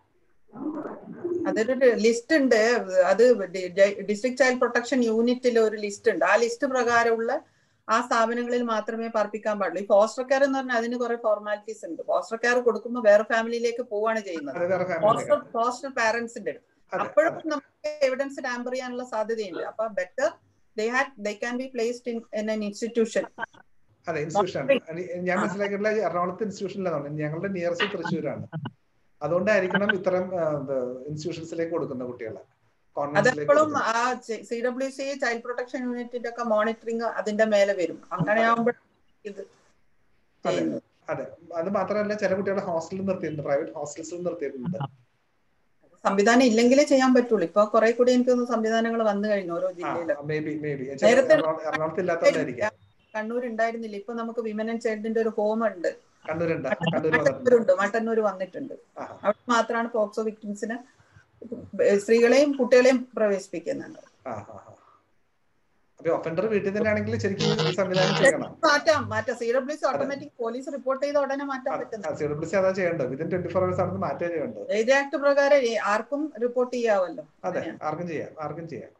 അതൊരു ലിസ്റ്റ് ഉണ്ട് അത് ഡിസ്ട്രിക്ട് ചൈൽഡ് പ്രൊട്ടക്ഷൻ യൂണിറ്റിൽ ഒരു ലിസ്റ്റ് ഉണ്ട് ആ ലിസ്റ്റ് പ്രകാരമുള്ള ആ സ്ഥാപനങ്ങളിൽ മാത്രമേ പാർപ്പിക്കാൻ പാടുള്ളൂ ഈ ഫോസ്റ്റർ കെയർ എന്ന് പറഞ്ഞാൽ അതിന് കുറെ ഫോർമാലിറ്റീസ് ഉണ്ട് ഫോസ്റ്റർ കെയർ കൊടുക്കുമ്പോൾ വേറെ ഫാമിലിയിലേക്ക് പോവാണ് ചെയ്യുന്നത് അത് വേറെ ഫോസ്റ്റർ ഫാമിലിയിലേക്ക് ഫോസ്റ്റർ പാരന്റ്സിന്റെ അതെ അപ്പോഴും അതെ നമുക്ക് എവിഡൻസ് ടാമ്പർ ചെയ്യാനുള്ള സാധ്യതയുണ്ട് അപ്പൊ better they had they can be placed in in an institution അതെ ഇൻസ്റ്റിറ്റ്യൂഷൻ ഞാൻ മനസ്സിലാക്കിയിട്ടുള്ള എറണാകുളത്ത് ഇൻസ്റ്റിറ്റ്യൂഷനിലാണ് ഞങ്ങളുടെ നിയറസ്റ്റ് തൃശ്ശൂരാണ് അതുകൊണ്ടായിരിക്കണം ഇത്തരം ഇൻസ്റ്റിറ്റ്യൂഷൻസിലേക്ക് കൊടുക്കുന്ന കുട്ടികളെ കോൺവെന്റ്സിലേക്ക് അതെപ്പോഴും കൊടുക്കുന്നത് ആ C W C child protection യൂണിറ്റിന്റെ ഒക്കെ മോണിറ്ററിങ് അതിന്റെ മേലെ വരും അങ്ങനെയാകുമ്പോൾ ഇത് അതെ ചെയ്യുന്നത് അതെ അത് മാത്രമല്ല ചില കുട്ടികളെ ഹോസ്റ്റലിൽ നിർത്തിയിട്ടുണ്ട് പ്രൈവറ്റ് ഹോസ്റ്റൽസിൽ നിർത്തിയിട്ടുണ്ട് സംവിധാനം ഇല്ലെങ്കിലേ ചെയ്യാൻ പറ്റുള്ളൂ ഇപ്പൊ കുറെ കൂടി എനിക്ക് തോന്നുന്നു സംവിധാനങ്ങൾ വന്നു കഴിഞ്ഞു ഓരോ ആ ജില്ലയിലും മേ ബി മേ ബി നേരത്തെ എറണാകുളത്ത് ഇല്ലാത്തതുകൊണ്ടായിരിക്കാം കണ്ണൂർ ഉണ്ടായിരുന്നില്ല ഇപ്പൊ നമുക്ക് വിമൻ ആൻഡ് ചൈൽഡിന്റെ ഒരു ഹോം ഉണ്ട് കണ്ണൂരുണ്ട് കണ്ണൂർ വന്നിട്ടുണ്ട് മട്ടന്നൂരുണ്ട് മട്ടന്നൂർ വന്നിട്ടുണ്ട് ആ അവിടെ മാത്രമാണ് പോക്സോ വിക്ടിംസിന് സ്ത്രീകളെയും കുട്ടികളെയും പ്രവേശിപ്പിക്കുന്നുണ്ട് ആ ആ ആ. അപ്പൊ ഒഫൻഡർ വീട്ടിൽ തന്നെ ആണെങ്കിൽ ശരിക്കും ഈ സംവിധാനം ചെയ്യണം മാറ്റാം മാറ്റാം C W C automatic police report ചെയ്ത ഉടനെ മാറ്റാൻ പറ്റുന്നത് സി ഡബ്ല്യു സി അതാ ചെയ്യേണ്ടത് വിതിൻ ട്വന്റി ഫോർ അവേഴ്സ് ആണെന്ന് മാറ്റേ ചെയ്യേണ്ടത് ഏത് ആക്ട് പ്രകാരം ഈ- ആർക്കും റിപ്പോർട്ട് ചെയ്യാമല്ലോ അതെ അങ്ങനെയാണ്. ആർക്കും ചെയ്യാം ആർക്കും ചെയ്യാം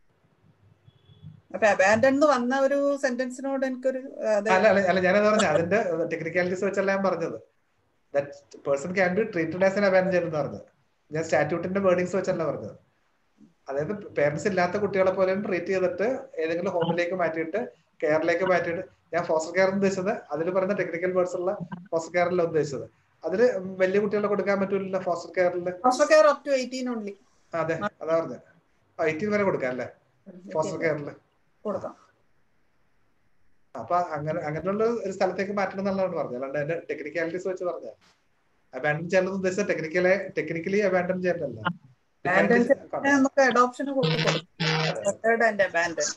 അപ്പൊ അബാൻഡൻ വന്ന ഒരു സെന്റൻസിനോട് എനിക്കൊരു അതെ അല്ല അല്ല അല്ല ഞാനത് പറഞ്ഞ അതിന്റെ ടെക്നിക്കാലിറ്റീസ് വെച്ചല്ല ഞാൻ പറഞ്ഞത് that person can be treated as an abandon എന്ന് പറഞ്ഞത് ഞാൻ സ്റ്റാറ്റ്യൂട്ടിന്റെ വേർഡിങ്സ് വെച്ചല്ല പറഞ്ഞത് അതായത് പേരൻസ് ഇല്ലാത്ത കുട്ടികളെ പോലെ ട്രീറ്റ് ചെയ്തിട്ട് ഏതെങ്കിലും ഹോമിലേക്ക് മാറ്റിയിട്ട് കെയറിലേക്ക് മാറ്റിയിട്ട് ഞാൻ ഫോസ്റ്റർ കെയർ ഉദ്ദേശിച്ചത് അതിൽ പറയുന്ന ടെക്നിക്കൽ വേർഡ്സ് ഉള്ള ഫോസ്റ്റർ കെയറിൽ ഉദ്ദേശിച്ചത് അതില് വലിയ കുട്ടികളെ കൊടുക്കാൻ പറ്റൂല ഫോസ്റ്റർ കെയറിൽ foster care up to eighteen only അതെ അതാ പറഞ്ഞത് എയ്റ്റീൻ വരെ കൊടുക്കാം അല്ലേ ഫോസ്റ്റർ കെയറിൽ കൊടുക്കാം അപ്പൊ അങ്ങനെ അങ്ങനെയുള്ള ഒരു സ്ഥലത്തേക്ക് മാറ്റണം എന്നുള്ളതാണ് പറഞ്ഞത് അല്ലാണ്ട് അതിന്റെ ടെക്നിക്കാലിറ്റീസ് വെച്ച് പറഞ്ഞ അബാൻഡൻ ചെയ്യണമെന്ന് ഉദ്ദേശിച്ച ടെക്നിക്കലെ ടെക്നിക്കലി അബാൻഡൻ ചെയ്യണ്ടല്ല Abandon ചെയ്തിട്ട് നമുക്ക് അഡോപ്ഷന് കൊടുക്കും മെത്തേഡ് ആൻഡ് അബാൻഡൻ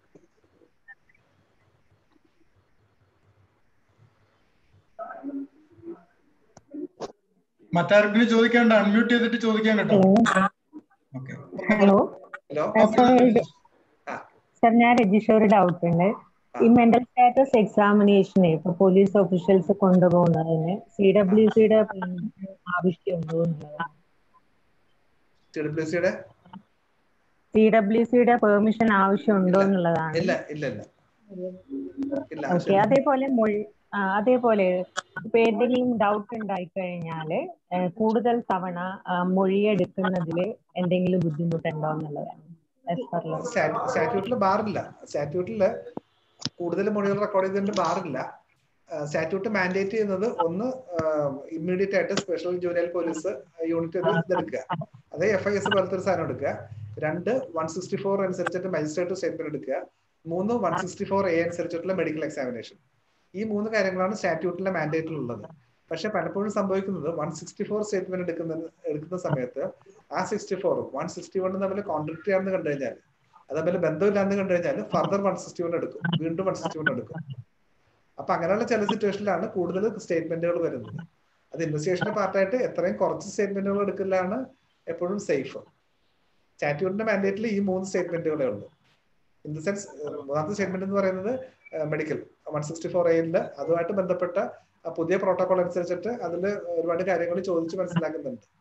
മറ്റാർക്കെങ്കിലും ചോദിക്കാണ്ട് അൺമ്യൂട്ട് ചെയ്തിട്ട് ചോദിക്കാൻ കേട്ടോ okay hello hello sir sir ഞാൻ രജിഷ ഒരു ഡൗട്ട് ഉണ്ട് ഈ മെന്റൽ സ്റ്റാറ്റസ് എക്സാമിനേഷന് ഇപ്പൊ പോലീസ് ഒഫീഷ്യൽസ് കൊണ്ടുപോകുന്നതിന് സി ഡബ്ല്യു സിയുടെ ആവശ്യമുണ്ടോ എന്നുള്ളതാണ് സി ഡബ്ല്യു സിയുടെ സി ഡബ്ല്യു സിയുടെ പെർമിഷൻ ആവശ്യമുണ്ടോ എന്നുള്ളതാണ് ഇല്ല ഇല്ല ഇല്ല ഇല്ല ഓക്കെ ആവശ്യമില്ല അതേപോലെ മൊഴി ആ, അതേപോലെ ഇപ്പൊ ഏതെങ്കിലും ഡൗട്ട് ഉണ്ടായി കഴിഞ്ഞാല് ഏഹ്, കൂടുതൽ തവണ ആ, മൊഴിയെടുക്കുന്നതിൽ എന്തെങ്കിലും ബുദ്ധിമുട്ടുണ്ടോ എന്നുള്ളതാണ് as per law. സ്റ്റാറ്റ്യൂട്ടിൽ ബാറില്ല സ്റ്റാറ്റ്യൂട്ടിൽ കൂടുതൽ മൊഴികൾ റെക്കോർഡ് ചെയ്തതിന്റെ ബാറില്ല സ്റ്റാറ്റ്യൂട്ട് മാൻഡേറ്റ് ചെയ്യുന്നത് ഒന്ന് ഇമ്മീഡിയറ്റ് ആയിട്ട് സ്പെഷ്യൽ ജൂനിയർ പോലീസ് യൂണിറ്റ് ഇതെടുക്കുക അത് എഫ് ഐ എസ് പോലത്തെ ഒരു സാധനം എടുക്കുക രണ്ട് വൺ സിക്സ്റ്റി ഫോർ അനുസരിച്ചിട്ട് മജിസ്ട്രേറ്റ് സ്റ്റേറ്റ്മെന്റ് എടുക്കുക മൂന്ന് വൺ സിക്സ്റ്റി ഫോർ എ അനുസരിച്ചിട്ടുള്ള മെഡിക്കൽ എക്സാമിനേഷൻ ഈ മൂന്ന് കാര്യങ്ങളാണ് സ്റ്റാറ്റ്യൂട്ടിലെ മാൻഡേറ്റിലുള്ളത് പക്ഷെ പലപ്പോഴും സംഭവിക്കുന്നത് വൺ സിക്സ്റ്റി ഫോർ സ്റ്റേറ്റ്മെന്റ് എടുക്കുന്ന എടുക്കുന്ന സമയത്ത് ആ സിക്സ്റ്റി ഫോറും വൺ സിക്സ്റ്റി വണ്ണും തമ്മിൽ കോൺട്രക്ട് ആണെന്ന് കണ്ടു കഴിഞ്ഞാൽ അത് തമ്മിൽ ബന്ധമില്ലാന്ന് കണ്ടു കഴിഞ്ഞാൽ ഫർദർ വൺ സിക്സ്റ്റി വൺ എടുക്കും വീണ്ടും വൺ സിക്സ്റ്റി വൺ എടുക്കും അപ്പൊ അങ്ങനെയുള്ള ചില സിറ്റുവേഷനിലാണ് കൂടുതൽ സ്റ്റേറ്റ്മെന്റുകൾ വരുന്നത് അത് ഇൻവെസ്റ്റിഗേഷന്റെ പാർട്ടായിട്ട് എത്രയും കുറച്ച് സ്റ്റേറ്റ്മെന്റുകൾ എടുക്കലാണ് എപ്പോഴും സേഫ് സ്റ്റാറ്റ്യൂട്ടിന്റെ മാൻഡേറ്റിൽ ഈ മൂന്ന് സ്റ്റേറ്റ്മെന്റുകളേ ഉള്ളൂ ഇൻ ദ സെൻസ് മൂന്നാമത്തെ സ്റ്റേറ്റ്മെന്റ് എന്ന് പറയുന്നത് മെഡിക്കൽ വൺ സിക്സ്റ്റി ഫോർ എയില് അതുമായിട്ട് ബന്ധപ്പെട്ട ആ പുതിയ പ്രോട്ടോകോൾ അനുസരിച്ചിട്ട് അതിൽ ഒരുപാട് കാര്യങ്ങൾ ചോദിച്ച് മനസ്സിലാക്കുന്നുണ്ട്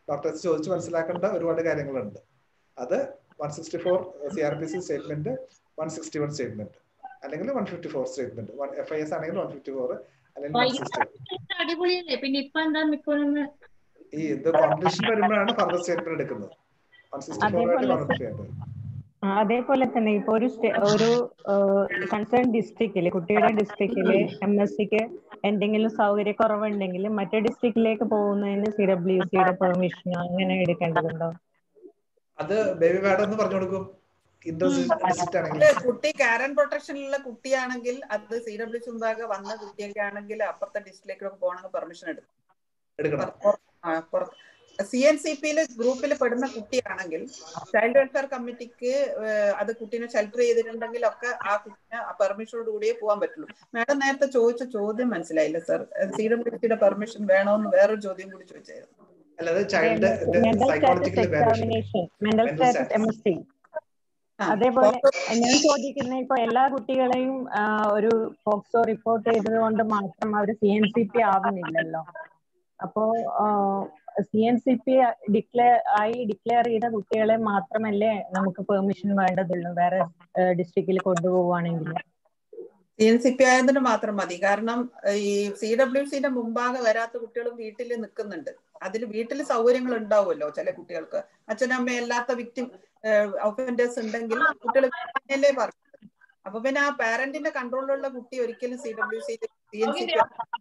ഡോക്ടേഴ്സ് ചോദിച്ച് മനസ്സിലാക്കേണ്ട ഒരുപാട് കാര്യങ്ങളുണ്ട് അത് one sixty four C R P C statement one sixty one statement അല്ലെങ്കിൽ one fifty four statement one F I S ആണെങ്കിൽ വൺ ഫിഫ്റ്റി ഫോർ അല്ലെങ്കിൽ വൺ സിക്സ്റ്റി അടിപൊളിയല്ലേ പിന്നെ ഇപ്പൊ എന്താ മിക്കൊന്ന് ഈ ഇത് കോമ്പറ്റീഷൻ വരുമ്പോഴാണ് ഫർദർ സ്റ്റേറ്റ്മെന്റ് എടുക്കുന്നത് വൺ സിക്സ്റ്റി ഫോർ ആയിട്ട് അതേപോലെ കോൺഫിഡൻസ് ചെയ്യേണ്ടത് ആ, അതേപോലെ തന്നെ ഇപ്പൊ ഒരു സ്റ്റേ- ഒരു കൺസേൺ ഡിസ്ട്രിക്റ്റില് കുട്ടിയുടെ ഡിസ്ട്രിക്റ്റില് എം എസ് സിക്ക് എന്തെങ്കിലും സൗകര്യക്കുറവുണ്ടെങ്കിൽ മറ്റേ ഡിസ്ട്രിക്റ്റിലേക്ക് പോകുന്നതിന് സി ഡബ്ല്യു സിയുടെ പെർമിഷൻ അങ്ങനെ എടുക്കേണ്ടതുണ്ടോ അത് ബേബി മാഡം എന്ന് പറഞ്ഞു കൊടുക്കും ഇന്റർ ഡിസ്ട്രിക്ട് ആണെങ്കിൽ ഇത് കുട്ടി കാരൻ പ്രൊട്ടക്ഷനിലുള്ള കുട്ടിയാണെങ്കിൽ അത് സി ഡബ്ല്യു മുമ്പാകെ വന്ന കുട്ടിയൊക്കെ ആണെങ്കിൽ അപ്പുറത്തെ ഡിസ്ട്രിക്റ്റിലേക്ക് പോകണമെങ്കിൽ പെർമിഷൻ എടുക്കും എടുക്കണം സി എൻ സി പിയിൽ ഗ്രൂപ്പിൽ പെടുന്ന കുട്ടിയാണെങ്കിൽ ചൈൽഡ് വെൽഫെയർ കമ്മിറ്റിക്ക് അത് കുട്ടീനെ ഷെൽട്ടർ ചെയ്തിട്ടുണ്ടെങ്കിൽ ഒക്കെ ആ കുട്ടിനെ പെർമിഷനോട് കൂടിയേ പോകാൻ പറ്റുള്ളൂ മാഡം നേരത്തെ ചോദിച്ച ചോദ്യം മനസ്സിലായില്ല സർ സി ഡബ്ല്യു സിയുടെ പെർമിഷൻ വേണമെന്ന് വേറൊരു ചോദ്യം കൂടി ചോദിച്ചായിരുന്നു അല്ലാതെ child mental status psychological examination mental status M S T അതേപോലെ ഞാൻ ചോദിക്കുന്ന ഇപ്പൊ എല്ലാ കുട്ടികളെയും ആ, ഒരു പോക്സോ റിപ്പോർട്ട് ചെയ്തത് കൊണ്ട് മാത്രം അവർ സി എൻ സി പി ആവുന്നില്ലല്ലോ അപ്പോ C N C P declare ആയി ഡിക്ലെയർ ചെയ്ത കുട്ടികളെ മാത്രമല്ലേ നമുക്ക് പെർമിഷൻ വേണ്ടതുള്ളൂ വേറെ ഡിസ്ട്രിക്റ്റിൽ കൊണ്ടുപോവുകയാണെങ്കിൽ സി എൻ സി പി ആയതിന് മാത്രം മതി കാരണം ഈ സി ഡബ്ല്യു സിന്റെ മുമ്പാകെ വരാത്ത കുട്ടികളും വീട്ടിൽ നിൽക്കുന്നുണ്ട് അതിൽ വീട്ടിൽ സൗകര്യങ്ങൾ ഉണ്ടാവുമല്ലോ ചില കുട്ടികൾക്ക് അച്ഛനമ്മ അല്ലാത്ത വിക്ടിം ഒഫൻഡേഴ്സ് ഉണ്ടെങ്കിൽ കുട്ടികൾ വീട്ടിലേ പറയും അപ്പൊ പിന്നെ ആ പാരന്റിന്റെ കൺട്രോളിലുള്ള കുട്ടി ഒരിക്കലും C W C C N C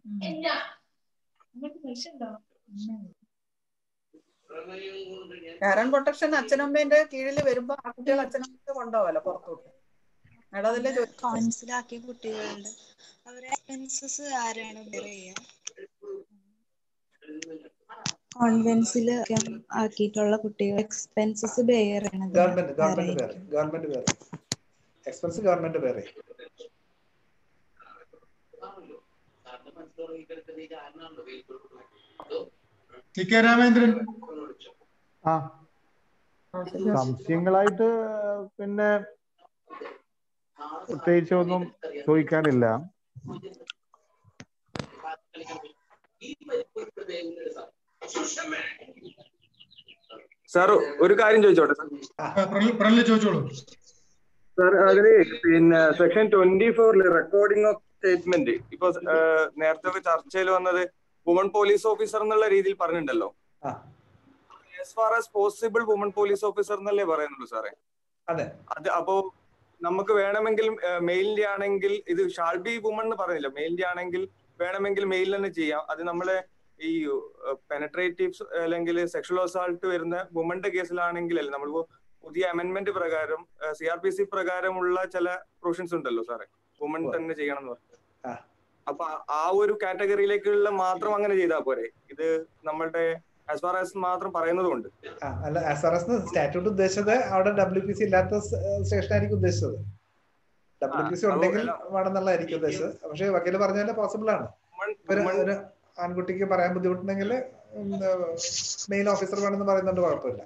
parent protection അച്ഛനമ്മേന്റെ കീഴിൽ വരുമ്പോ ആ കുട്ടികൾ അച്ഛനമ്മ കൊണ്ടുപോകല്ലോ പുറത്തോട്ട് മേഡം അതല്ലേ ചോദിച്ചത് കൗൺസിലാക്കിയ കുട്ടികളുടെ അവരെ എക്സ്പെൻസസ് ആരാണ് ബെയർ ചെയ്യുക കോൺവെന്റ്സിൽ ആക്കിയിട്ടുള്ള കുട്ടികൾ എക്സ്പെൻസസ് ബെയർ ചെയ്യണത് ഗവൺമെന്റ് ഗവൺമെന്റ് ആരായിരിക്കും വേറെ ഗവൺമെന്റ് വേറെ എക്സ്പെൻസ് ഗവൺമെന്റ് വേറെ ടി കെ രാമേന്ദ്രൻ ആ സംശയങ്ങളായിട്ട് പിന്നെ പ്രത്യേകിച്ച് ഒന്നും ചോദിക്കാനില്ല സാർ ഒരു കാര്യം ചോദിച്ചോട്ടെ സാർ പ്രണല് ചോദിച്ചോളൂ സാർ അതില് പിന്നെ സെക്ഷൻ ട്വന്റി ഫോറിൽ റെക്കോർഡിംഗ് ഓഫ് സ്റ്റേറ്റ്മെന്റ് ഇപ്പൊ ഏഹ്, നേരത്തെ ഒക്കെ ചർച്ചയിൽ വന്നത് വുമൺ പോലീസ് ഓഫീസർ എന്നുള്ള രീതിയിൽ പറഞ്ഞിട്ടുണ്ടല്ലോ as far as possible woman police officer എന്നല്ലേ പറയുന്നുള്ളൂ സാറേ അതെ അത് അപ്പോ നമുക്ക് വേണമെങ്കിൽ മെയിലിന്റെ ആണെങ്കിൽ ഇത് ഷാൾ ബി വുമൺ എന്ന് പറയുന്നില്ല മെയിലിന്റെ ആണെങ്കിൽ വേണമെങ്കിൽ മെയിൽ തന്നെ ചെയ്യാം അത് നമ്മളെ ഈ പെനട്രേറ്റീവ്സ് അല്ലെങ്കിൽ സെക്ഷൽ അസാൾട്ട് വരുന്ന വുമന്റെ കേസിലാണെങ്കിലല്ലേ നമ്മളിപ്പോ പുതിയ അമെന്റ്മെന്റ് പ്രകാരം സി ആർ പി സി പ്രകാരമുള്ള ചില പ്രൊവിഷൻസ് ഉണ്ടല്ലോ സാറേ വുമൺ തന്നെ ചെയ്യണം എന്ന് പറഞ്ഞു അപ്പൊ ആ- ആ ഒരു കാറ്റഗറിയിലേക്കുള്ള മാത്രം അങ്ങനെ ചെയ്താൽ പോരെ ഇത് നമ്മളുടെ ആസ് ഫാർ ആസ് മാത്രം പറയുന്നതുകൊണ്ട് ആ, അല്ല ആസ് ഫാർ ആസ് സ്റ്റാറ്റ്യൂട്ട് ഉദ്ദേശിച്ചത് അവിടെ ഡബ്ല്യു പി സി ഇല്ലാത്ത സ്റ്റേഷൻ ആയിരിക്കും ഉദ്ദേശിച്ചത് ഡബ്ല്യു പി സി ആ, ഉണ്ടെങ്കിൽ അല്ല. വേണമെന്നുള്ളതായിരിക്കും ഉദ്ദേശിച്ചത് പക്ഷെ വക്കീല് പറഞ്ഞാല് പോസിബിൾ ആണ് ഒരു ഒരു ആൺകുട്ടിക്ക് പറയാൻ ബുദ്ധിമുട്ടുണ്ടെങ്കിൽ മെയിൽ ഓഫീസർ വേണമെന്ന് പറയുന്നുണ്ട് കുഴപ്പമില്ല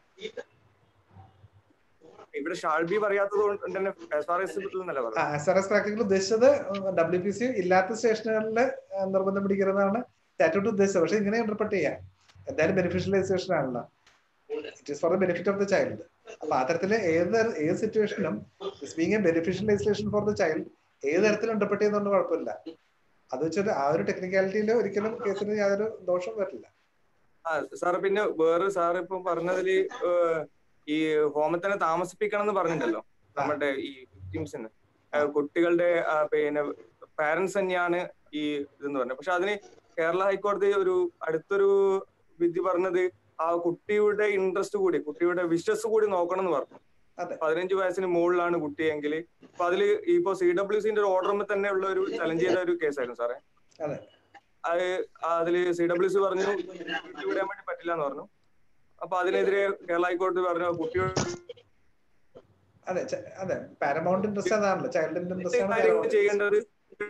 ഇവിടെ ഷാൾബി പറയാത്തത് കൊണ്ട് തന്നെ ആസ് ഫാർ ആസ് എന്നല്ല പറഞ്ഞത് ആസ് ഫാർ ആസ് പ്രാക്ടിക്കൽ ഉദ്ദേശിച്ചത് ഡബ്ല്യു പി സി ഇല്ലാത്ത സ്റ്റേഷനുകളിൽ നിർബന്ധം പിടിക്കുന്നതാണ് സ്റ്റാറ്റ്യൂട്ട് ഉദ്ദേശിച്ചത് പക്ഷെ ഇങ്ങനെ ഇന്റർപ്രറ്റ് ചെയ്യാം എന്തായാലും ബെനിഫിഷ്യലൈസേഷൻ ആണല്ലോ it is for the benefit of the child അപ്പൊ ആ തരത്തില് ഏത് തര- ഏത് സിറ്റുവേഷനും being a beneficialization for the child ഏത് തരത്തിൽ ഇന്റർപ്രറ്റ് ചെയ്യുന്നതുകൊണ്ട് കുഴപ്പമില്ല അത് വെച്ചിട്ട് ആ ഒരു ടെക്നിക്കാലിറ്റിയിൽ ഒരിക്കലും കേസിന് യാതൊരു ദോഷവും വരില്ല ആ സാറ് പിന്നെ വേറെ സാർ ഇപ്പൊ പറഞ്ഞതില് ഏഹ്, ഈ ഹോമിൽ തന്നെ താമസിപ്പിക്കണം എന്ന് പറഞ്ഞിട്ടുണ്ടല്ലോ നമ്മുടെ ഈ വിക്ടിംസിന് കുട്ടികളുടെ ആ, പിന്നെ പാരന്റ്സ് തന്നെയാണ് ഈ ഇതെന്ന് പറഞ്ഞത് പക്ഷെ അതിന് കേരള ഹൈക്കോടതി ഒരു അടുത്തൊരു വിധി പറഞ്ഞത് ആ കുട്ടിയുടെ ഇൻട്രസ്റ്റ് കൂടി കുട്ടിയുടെ വിഷസ് കൂടി നോക്കണം എന്ന് പറഞ്ഞു പതിനഞ്ച് വയസ്സിന് മുകളിലാണ് കുട്ടിയെങ്കിൽ അപ്പൊ അതില് ഇപ്പൊ സി ഡബ്ല്യു സിന്റെ ഒരു ഓർഡറിൽ തന്നെ ഉള്ള ഒരു ചലഞ്ച് ചെയ്ത ഒരു കേസായിരുന്നു സാറേ അതെ അത് അതില് സി ഡബ്ല്യു സി പറഞ്ഞു വീട്ടിൽ വിടാൻ വേണ്ടി പറ്റില്ല എന്ന് പറഞ്ഞു അപ്പൊ അതിനെതിരെ കേരള ഹൈക്കോടതി പറഞ്ഞു കുട്ടിയോട് അതെ ച- അതെ പാരമൗണ്ട് ഇൻട്രസ്റ്റ് അതാണല്ലോ ചൈൽഡിന്റെ ഇൻട്രസ്റ്റ് ആണ് കാര്യങ്ങൾ paramount. ചെയ്യേണ്ടത്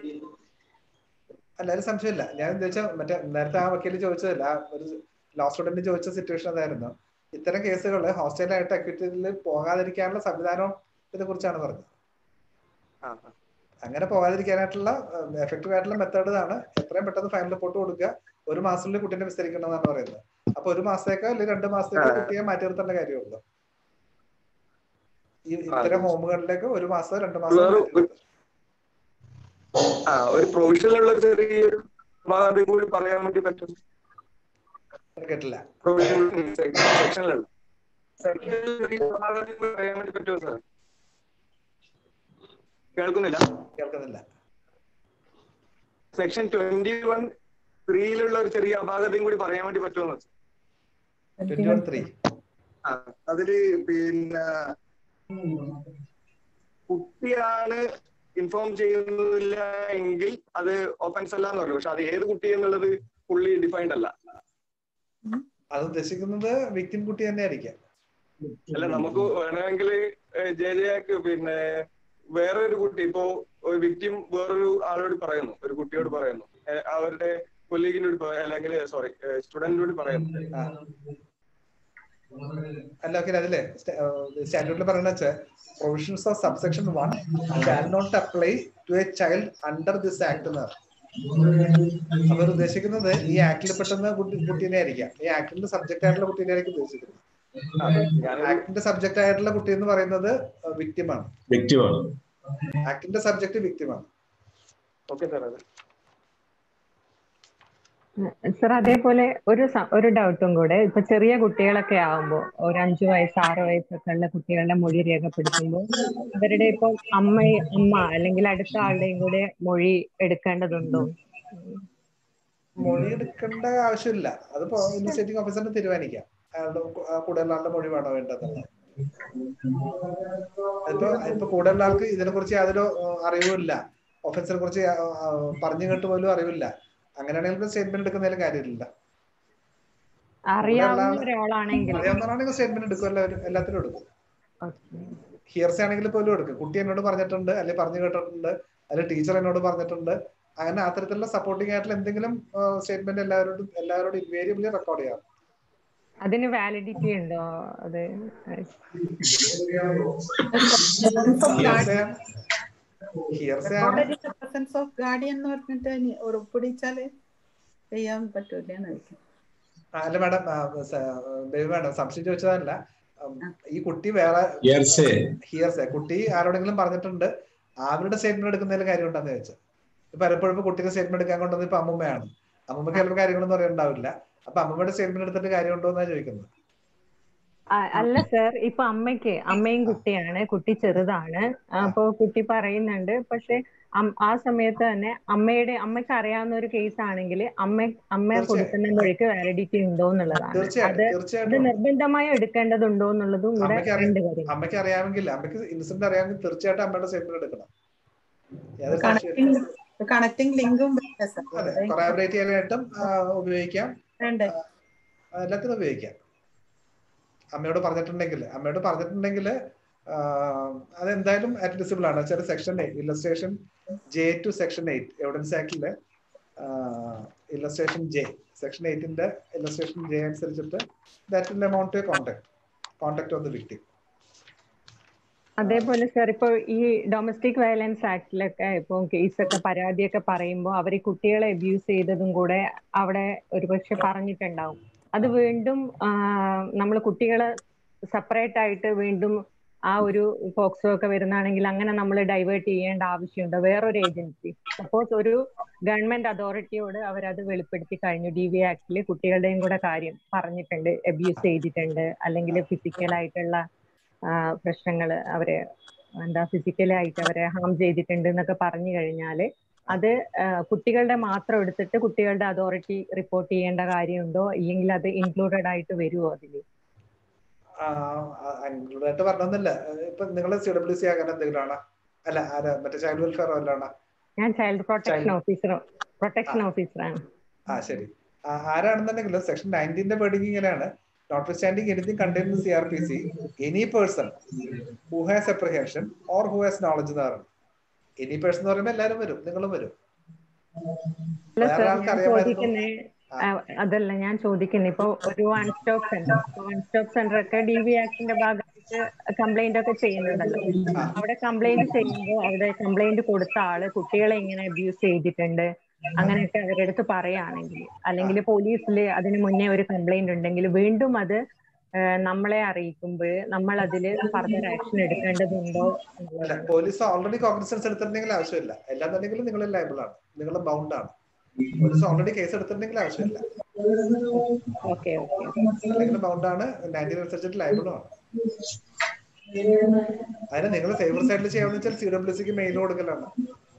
അല്ല അതിൽ സംശയമില്ല ഞാൻ ഉദ്ദേശിച്ച മറ്റേ നേരത്തെ ആ വക്കീല് ചോദിച്ചതല്ല ആ ഒരു ലോ സ്റ്റുഡന്റ് ചോദിച്ച സിറ്റുവേഷൻ അതായിരുന്നു ഇത്തരം കേസുകൾ ഹോസ്റ്റലായിട്ട് അക്യൂറ്റിൽ പോകാതിരിക്കാനുള്ള സംവിധാനം ഇതിനെ കുറിച്ചാണ് പറഞ്ഞത് അങ്ങനെ പോകാതിരിക്കാനായിട്ടുള്ള എഫക്റ്റീവ് ആയിട്ടുള്ള മെത്തേഡ് ആണ് എത്രയും പെട്ടെന്ന് ഫൈനൽ റിപ്പോർട്ട് കൊടുക്കുക ഒരു മാസത്തിൽ കുട്ടീനെ വിസ്തരിക്കണം എന്നാണ് പറയുന്നത് അപ്പൊ ഒരു മാസത്തേക്കോ അല്ലെങ്കിൽ രണ്ട് മാസത്തേക്കോ കുട്ടിയെ മാറ്റി നിർത്തേണ്ട കാര്യമുള്ളൂ ഈ ഇത്തരം ഹോമുകളിലേക്ക് ഒരു മാസം രണ്ട് മാസം വേറെ മാറ്റി നിർത്തുക. ആ ഒരു പ്രൊവിഷനിലുള്ള ഒരു ചെറിയൊരു ഭാഗം കൂടി പറയാൻ വേണ്ടി പറ്റും കേട്ടില്ല പ്രൊവിഷണൽ സെക്ഷനിലുള്ള സെക്ഷനിൽ ചെറിയ ഭാഗം കൂടി പറയാൻ വേണ്ടി പറ്റുമോ സാർ കേൾക്കുന്നില്ല കേൾക്കുന്നില്ല സെക്ഷൻ ട്വന്റി വൺ ത്രീയിലുള്ള ഒരു ചെറിയ അപാകതയും കൂടി പറയാൻ വേണ്ടി പറ്റുമോ ട്വന്റി വൺ ത്രീ ആ അതില് പിന്നെ കുട്ടിയാണ് ഇൻഫോം ചെയ്യുന്നില്ല എങ്കിൽ അത് ഒഫൻസ് അല്ല എന്ന് പറഞ്ഞു പക്ഷെ അത് ഏത് കുട്ടി എന്നുള്ളത് ഫുള്ളി ഡിഫൈൻഡ് അല്ല അത് ഉദ്ദേശിക്കുന്നത് വിക്ടിം കുട്ടി തന്നെ ആയിരിക്കാം അല്ല നമുക്ക് വേണമെങ്കിൽ ജെ ജെക്ക് പിന്നെ വേറെ ഒരു കുട്ടി ഇപ്പോ ഒരു വിക്ടിം വേറൊരു ആളോട് പറയുന്നു ഒരു കുട്ടിയോട് പറയുന്നു ഏഹ് അവരുടെ കൊല്ലീഗിനോട് അല്ലെങ്കിൽ സോറി സ്റ്റുഡന്റിനോട് പറയുന്നു അല്ല ഓക്കെ അതിലെ സ്റ്റാൻഡേർഡിൽ പറയുന്നത് വെച്ചാൽ provisions of subsection one can not apply to a child under this act എന്ന് അവർ ഉദ്ദേശിക്കുന്നത് ഈ ആക്ടിൽ പെട്ടെന്ന് കുട്ടി കുട്ടീനെ ആയിരിക്കാം ഈ ആക്ടിന്റെ സബ്ജക്ട് ആയിട്ടുള്ള കുട്ടീനെ ആയിരിക്കും ഉദ്ദേശിക്കുന്നത് ആക്ടിന്റെ സബ്ജക്ട് ആയിട്ടുള്ള കുട്ടി എന്ന് പറയുന്നത് വിക്ടിമാണ് വ്യക്തിമാണ് ആക്ടിന്റെ സബ്ജക്ട് വിക്ടിമാണ് ഓക്കെ സാർ അത് സർ അതേപോലെ ഒരു സ- ഒരു ഡൗട്ടും കൂടെ ഇപ്പൊ ചെറിയ കുട്ടികളൊക്കെ ആവുമ്പോൾ ഒരു അഞ്ചു വയസ്സ് ആറ് വയസ്സൊക്കെ ഉള്ള കുട്ടികളുടെ മൊഴി രേഖപ്പെടുത്തുമ്പോൾ അവരുടെ ഇപ്പം അമ്മ അമ്മ അല്ലെങ്കിൽ അടുത്ത ആളുടെയും കൂടെ മൊഴി എടുക്കേണ്ടതുണ്ടോ മൊഴി എടുക്കേണ്ട ആവശ്യമില്ല അതിപ്പോ ഇൻവെസ്റ്റിഗേറ്റിംഗ് ഓഫീസറിന് തീരുമാനിക്കാം അയാളുടെ കു- ആ കൂടുതൽ ആളുടെ മൊഴി വേണോ വേണ്ടതെന്നുള്ളത് ഇപ്പൊ ഇപ്പൊ കൂടുതൽ ആൾക്ക് ഇതിനെ കുറിച്ച് യാതൊരു ആ, അറിവുമില്ല ഒഫൻസിനെ കുറിച്ച് ആ, ആ, പറഞ്ഞു കേട്ട് പോലും അറിവില്ല അങ്ങനെയാണെങ്കിൽ സ്റ്റേറ്റ്മെന്റ് എടുക്കുന്നതിലും കാര്യമില്ല അറിയാവുന്ന ഒരാളാണെങ്കിൽ അറിയാവുന്നവരാണെങ്കിൽ സ്റ്റേറ്റ്മെന്റ് എടുക്കും എല്ലാവരും എല്ലാത്തിനും എടുക്കും ഹിയർസി ആണെങ്കിൽ പോലും എടുക്കും കുട്ടി എന്നോട് പറഞ്ഞിട്ടുണ്ട് അല്ലെങ്കിൽ പറഞ്ഞു കേട്ടിട്ടുണ്ട് അല്ലെങ്കിൽ ടീച്ചർ എന്നോട് പറഞ്ഞിട്ടുണ്ട് അങ്ങനെ അത്തരത്തിലുള്ള സപ്പോർട്ടിംഗ് ആയിട്ടുള്ള എന്തെങ്കിലും സ്റ്റേറ്റ്മെന്റ് എല്ലാവരോടും എല്ലാവരോടും ഇൻവേരിയബിളി റെക്കോർഡ് ചെയ്യാം അതിന് വാലിഡിറ്റി ഉണ്ടോ അത് ഹിയർസി ഹിയർസി ആണ് പ്രസൻസ് ഓഫ് ഗാർഡിയൻ എന്ന് പറഞ്ഞിട്ട് ഇനി ഒരു ഒപ്പിടിച്ചാല് ചെയ്യാൻ പറ്റൂല എന്ന് ചോദിക്കും ആ, അല്ല മാഡം ബേബി മാഡം സംശയം ചോദിച്ചതല്ല ഉം, ഈ കുട്ടി വേറെ Hearsay. ഹിയർസേ കുട്ടി ആരോടെങ്കിലും പറഞ്ഞിട്ടുണ്ട് അവരുടെ സ്റ്റേറ്റ്മെന്റ് എടുക്കുന്നതിൽ കാര്യമുണ്ടെന്ന് ചോദിച്ചത് ഇപ്പൊ പലപ്പോഴും ഇപ്പൊ കുട്ടിക്ക് സ്റ്റേറ്റ്മെന്റ് എടുക്കാൻ കൊണ്ടുവന്നത് ഇപ്പൊ അമ്മൂമ്മയാണ് അമ്മൂമ്മക്ക് ചിലപ്പോൾ കാര്യങ്ങളൊന്നും അറിയണ്ടാവില്ല അപ്പൊ അമ്മൂമ്മയുടെ സ്റ്റേറ്റ്മെന്റ് എടുത്തിട്ട് കാര്യമുണ്ടോ എന്നാണ് ചോദിക്കുന്നത് ആ- അല്ല സർ ഇപ്പൊ അമ്മയ്ക്ക് അമ്മയും കുട്ടിയാണ് കുട്ടി ചെറുതാണ് അപ്പൊ കുട്ടി പറയുന്നുണ്ട് പക്ഷെ അം- ആ സമയത്ത് തന്നെ അമ്മയുടെ അമ്മയ്ക്ക് അറിയാവുന്ന ഒരു കേസ് ആണെങ്കിൽ അമ്മ അമ്മ തീർച്ചയായും. കൊടുക്കുന്ന മൊഴിക്ക് വാലിഡിറ്റി ഉണ്ടോ എന്നുള്ളതാണ് തീർച്ചയായിട്ടും, അത് അത് തീർച്ചയായിട്ടും. നിർബന്ധമായും എടുക്കേണ്ടതുണ്ടോ എന്നുള്ളതും കൂടെ അമ്മയ്ക്ക് രണ്ട് അറിയാം കാര്യം അമ്മയ്ക്ക് അറിയാമെങ്കിൽ അമ്മയ്ക്ക് ഇൻസിഡന്റ് അറിയാമെങ്കിൽ തീർച്ചയായിട്ടും അമ്മയുടെ സ്റ്റേറ്റ്മെന്റ് എടുക്കണം യാതൊരു സംശയമില്ല കണക്ടിങ് കണക്ടിങ് ലിങ്കും അതെ കൊറാബറേറ്റ് ചെയ്യാനായിട്ടും ആ, ഉപയോഗിക്കാം ആ, എല്ലാത്തിനും ഉപയോഗിക്കാം അമ്മയോട് പറഞ്ഞിട്ടുണ്ടെങ്കിൽ അമ്മയോട് പറഞ്ഞിട്ടുണ്ടെങ്കിൽ അതെന്തായാലും അഡ്മിസിബിൾ ആണ് വെച്ചാൽ section eight illustration J to section eight evidence ആക്ടിലെ ഇല്ലസ്ട്രേഷൻ ജെ സെക്ഷൻ എയ്റ്റിന്റെ ഇല്ലസ്ട്രേഷൻ ജെ അനുസരിച്ചിട്ട് that will amount to contact contact of the victim അതേപോലെ സർ ഇപ്പൊ ഈ ഡൊമസ്റ്റിക് വയലൻസ് ആക്ടിലൊക്കെ ഇപ്പൊ കേസൊക്കെ പരാതിയൊക്കെ പറയുമ്പോൾ അവർ കുട്ടികളെ അബ്യൂസ് ചെയ്തതും കൂടെ അവിടെ ഒരുപക്ഷെ പറഞ്ഞിട്ടുണ്ടാവും അത് വീണ്ടും നമ്മൾ കുട്ടികളെ സെപ്പറേറ്റ് ആയിട്ട് വീണ്ടും ആ ഒരു പോക്സോ ഒക്കെ വരുന്നതാണെങ്കിൽ അങ്ങനെ നമ്മൾ ഡൈവേർട്ട് ചെയ്യേണ്ട ആവശ്യമുണ്ടോ വേറൊരു ഏജൻസി സപ്പോസ് ഒരു ഗവൺമെന്റ് അതോറിറ്റിയോട് അവരത് വെളിപ്പെടുത്തി കഴിഞ്ഞു ഡി വി ആക്ടിൽ കുട്ടികളുടെയും കൂടെ കാര്യം പറഞ്ഞിട്ടുണ്ട് അബ്യൂസ് ചെയ്തിട്ടുണ്ട് അല്ലെങ്കിൽ ഫിസിക്കലായിട്ടുള്ള പ്രശ്നങ്ങൾ അവരെ എന്താ ഫിസിക്കലായിട്ട് അവരെ ഹാം ചെയ്തിട്ടുണ്ട് എന്നൊക്കെ പറഞ്ഞു കഴിഞ്ഞാൽ അത് കുട്ടികളുടെ മാത്രം എടുത്തിട്ട് കുട്ടികളുടെ അതോറിറ്റി റിപ്പോർട്ട് ചെയ്യേണ്ട കാര്യമുണ്ടോ ഇല്ലെങ്കിൽ അത് ഇൻക്ലൂഡഡ് ആയിട്ട് വരുമോ അതില് ഇൻക്ലൂഡായിട്ട് പറഞ്ഞൊന്നുമില്ല ഇപ്പൊ നിങ്ങൾ സി ഡബ്ല്യു സി ആകാൻ എന്തെങ്കിലും ആണോ അല്ല ആരാ മറ്റേ ചൈൽഡ് വെൽഫെയർ വല്ലാണ് ഞാൻ ചൈൽഡ് പ്രൊട്ടക്ഷൻ ഓഫീസർ പ്രൊട്ടക്ഷൻ ഓഫീസറാണ് ആ ശരി ആരാണെന്നുണ്ടെങ്കിലും സെക്ഷൻ നയൻറ്റീന്റെ വേർഡിങ് ഇങ്ങനെയാണ് notwithstanding anything contained in CRPC, any person who has apprehension or who has knowledge എന്ന് പറഞ്ഞു എനി പേഴ്സൺ എന്ന് പറയുമ്പോൾ എല്ലാവരും വരും നിങ്ങളും വരും വേറെ ആൾക്ക് അറിയാമായിരുന്നു അതല്ല ഞാൻ ചോദിക്കുന്നത് ഇപ്പൊ ഒരു one stop centre one stop centre ഒക്കെ ഡി വി ആക്ടിന്റെ ഭാഗമായിട്ട് കംപ്ലൈന്റ് ഒക്കെ ചെയ്യുന്നുണ്ടല്ലോ അവിടെ കംപ്ലൈന്റ് ചെയ്യുമ്പോൾ അവിടെ കംപ്ലൈന്റ് കൊടുത്ത ആള് കുട്ടികളെ ഇങ്ങനെ അബ്യൂസ് ചെയ്തിട്ടുണ്ട് അങ്ങനെയൊക്കെ അവരുടെ അടുത്ത് പറയുകയാണെങ്കിൽ അല്ലെങ്കിൽ പോലീസിൽ അതിന് മുന്നേ ഒരു കംപ്ലൈന്റ് ഉണ്ടെങ്കിൽ വീണ്ടും അത് ഏഹ് നമ്മളെ അറിയിക്കുമ്പോൾ നമ്മൾ അതിൽ ഫർദർ ആക്ഷൻ എടുക്കേണ്ടതുണ്ടോ അല്ല എന്നുള്ളതാണ് പോലീസ് ഓൾറെഡി കോഗ്നിസൻസ് എടുത്തിട്ടുണ്ടെങ്കിൽ ആവശ്യമില്ല എല്ലാന്നുണ്ടെങ്കിലും നിങ്ങൾ ലൈബിൾ ആണ് നിങ്ങൾ ബൗണ്ട് ആണ് പോലീസ് ഓൾറെഡി കേസ് എടുത്തിട്ടുണ്ടെങ്കിൽ ആവശ്യമില്ല ഓക്കെ ഓക്കെ അല്ലെങ്കിൽ ബൗണ്ട് ആണ് നയൻറ്റീൻ അനുസരിച്ചിട്ട് ലൈബിളും ആണ് അതിന് നിങ്ങൾ ഫേവർ സൈഡിൽ ചെയ്യാന്ന് വെച്ചാൽ സി ഡബ്ല്യു സിക്ക് മെയിൽ കൊടുക്കലാണ്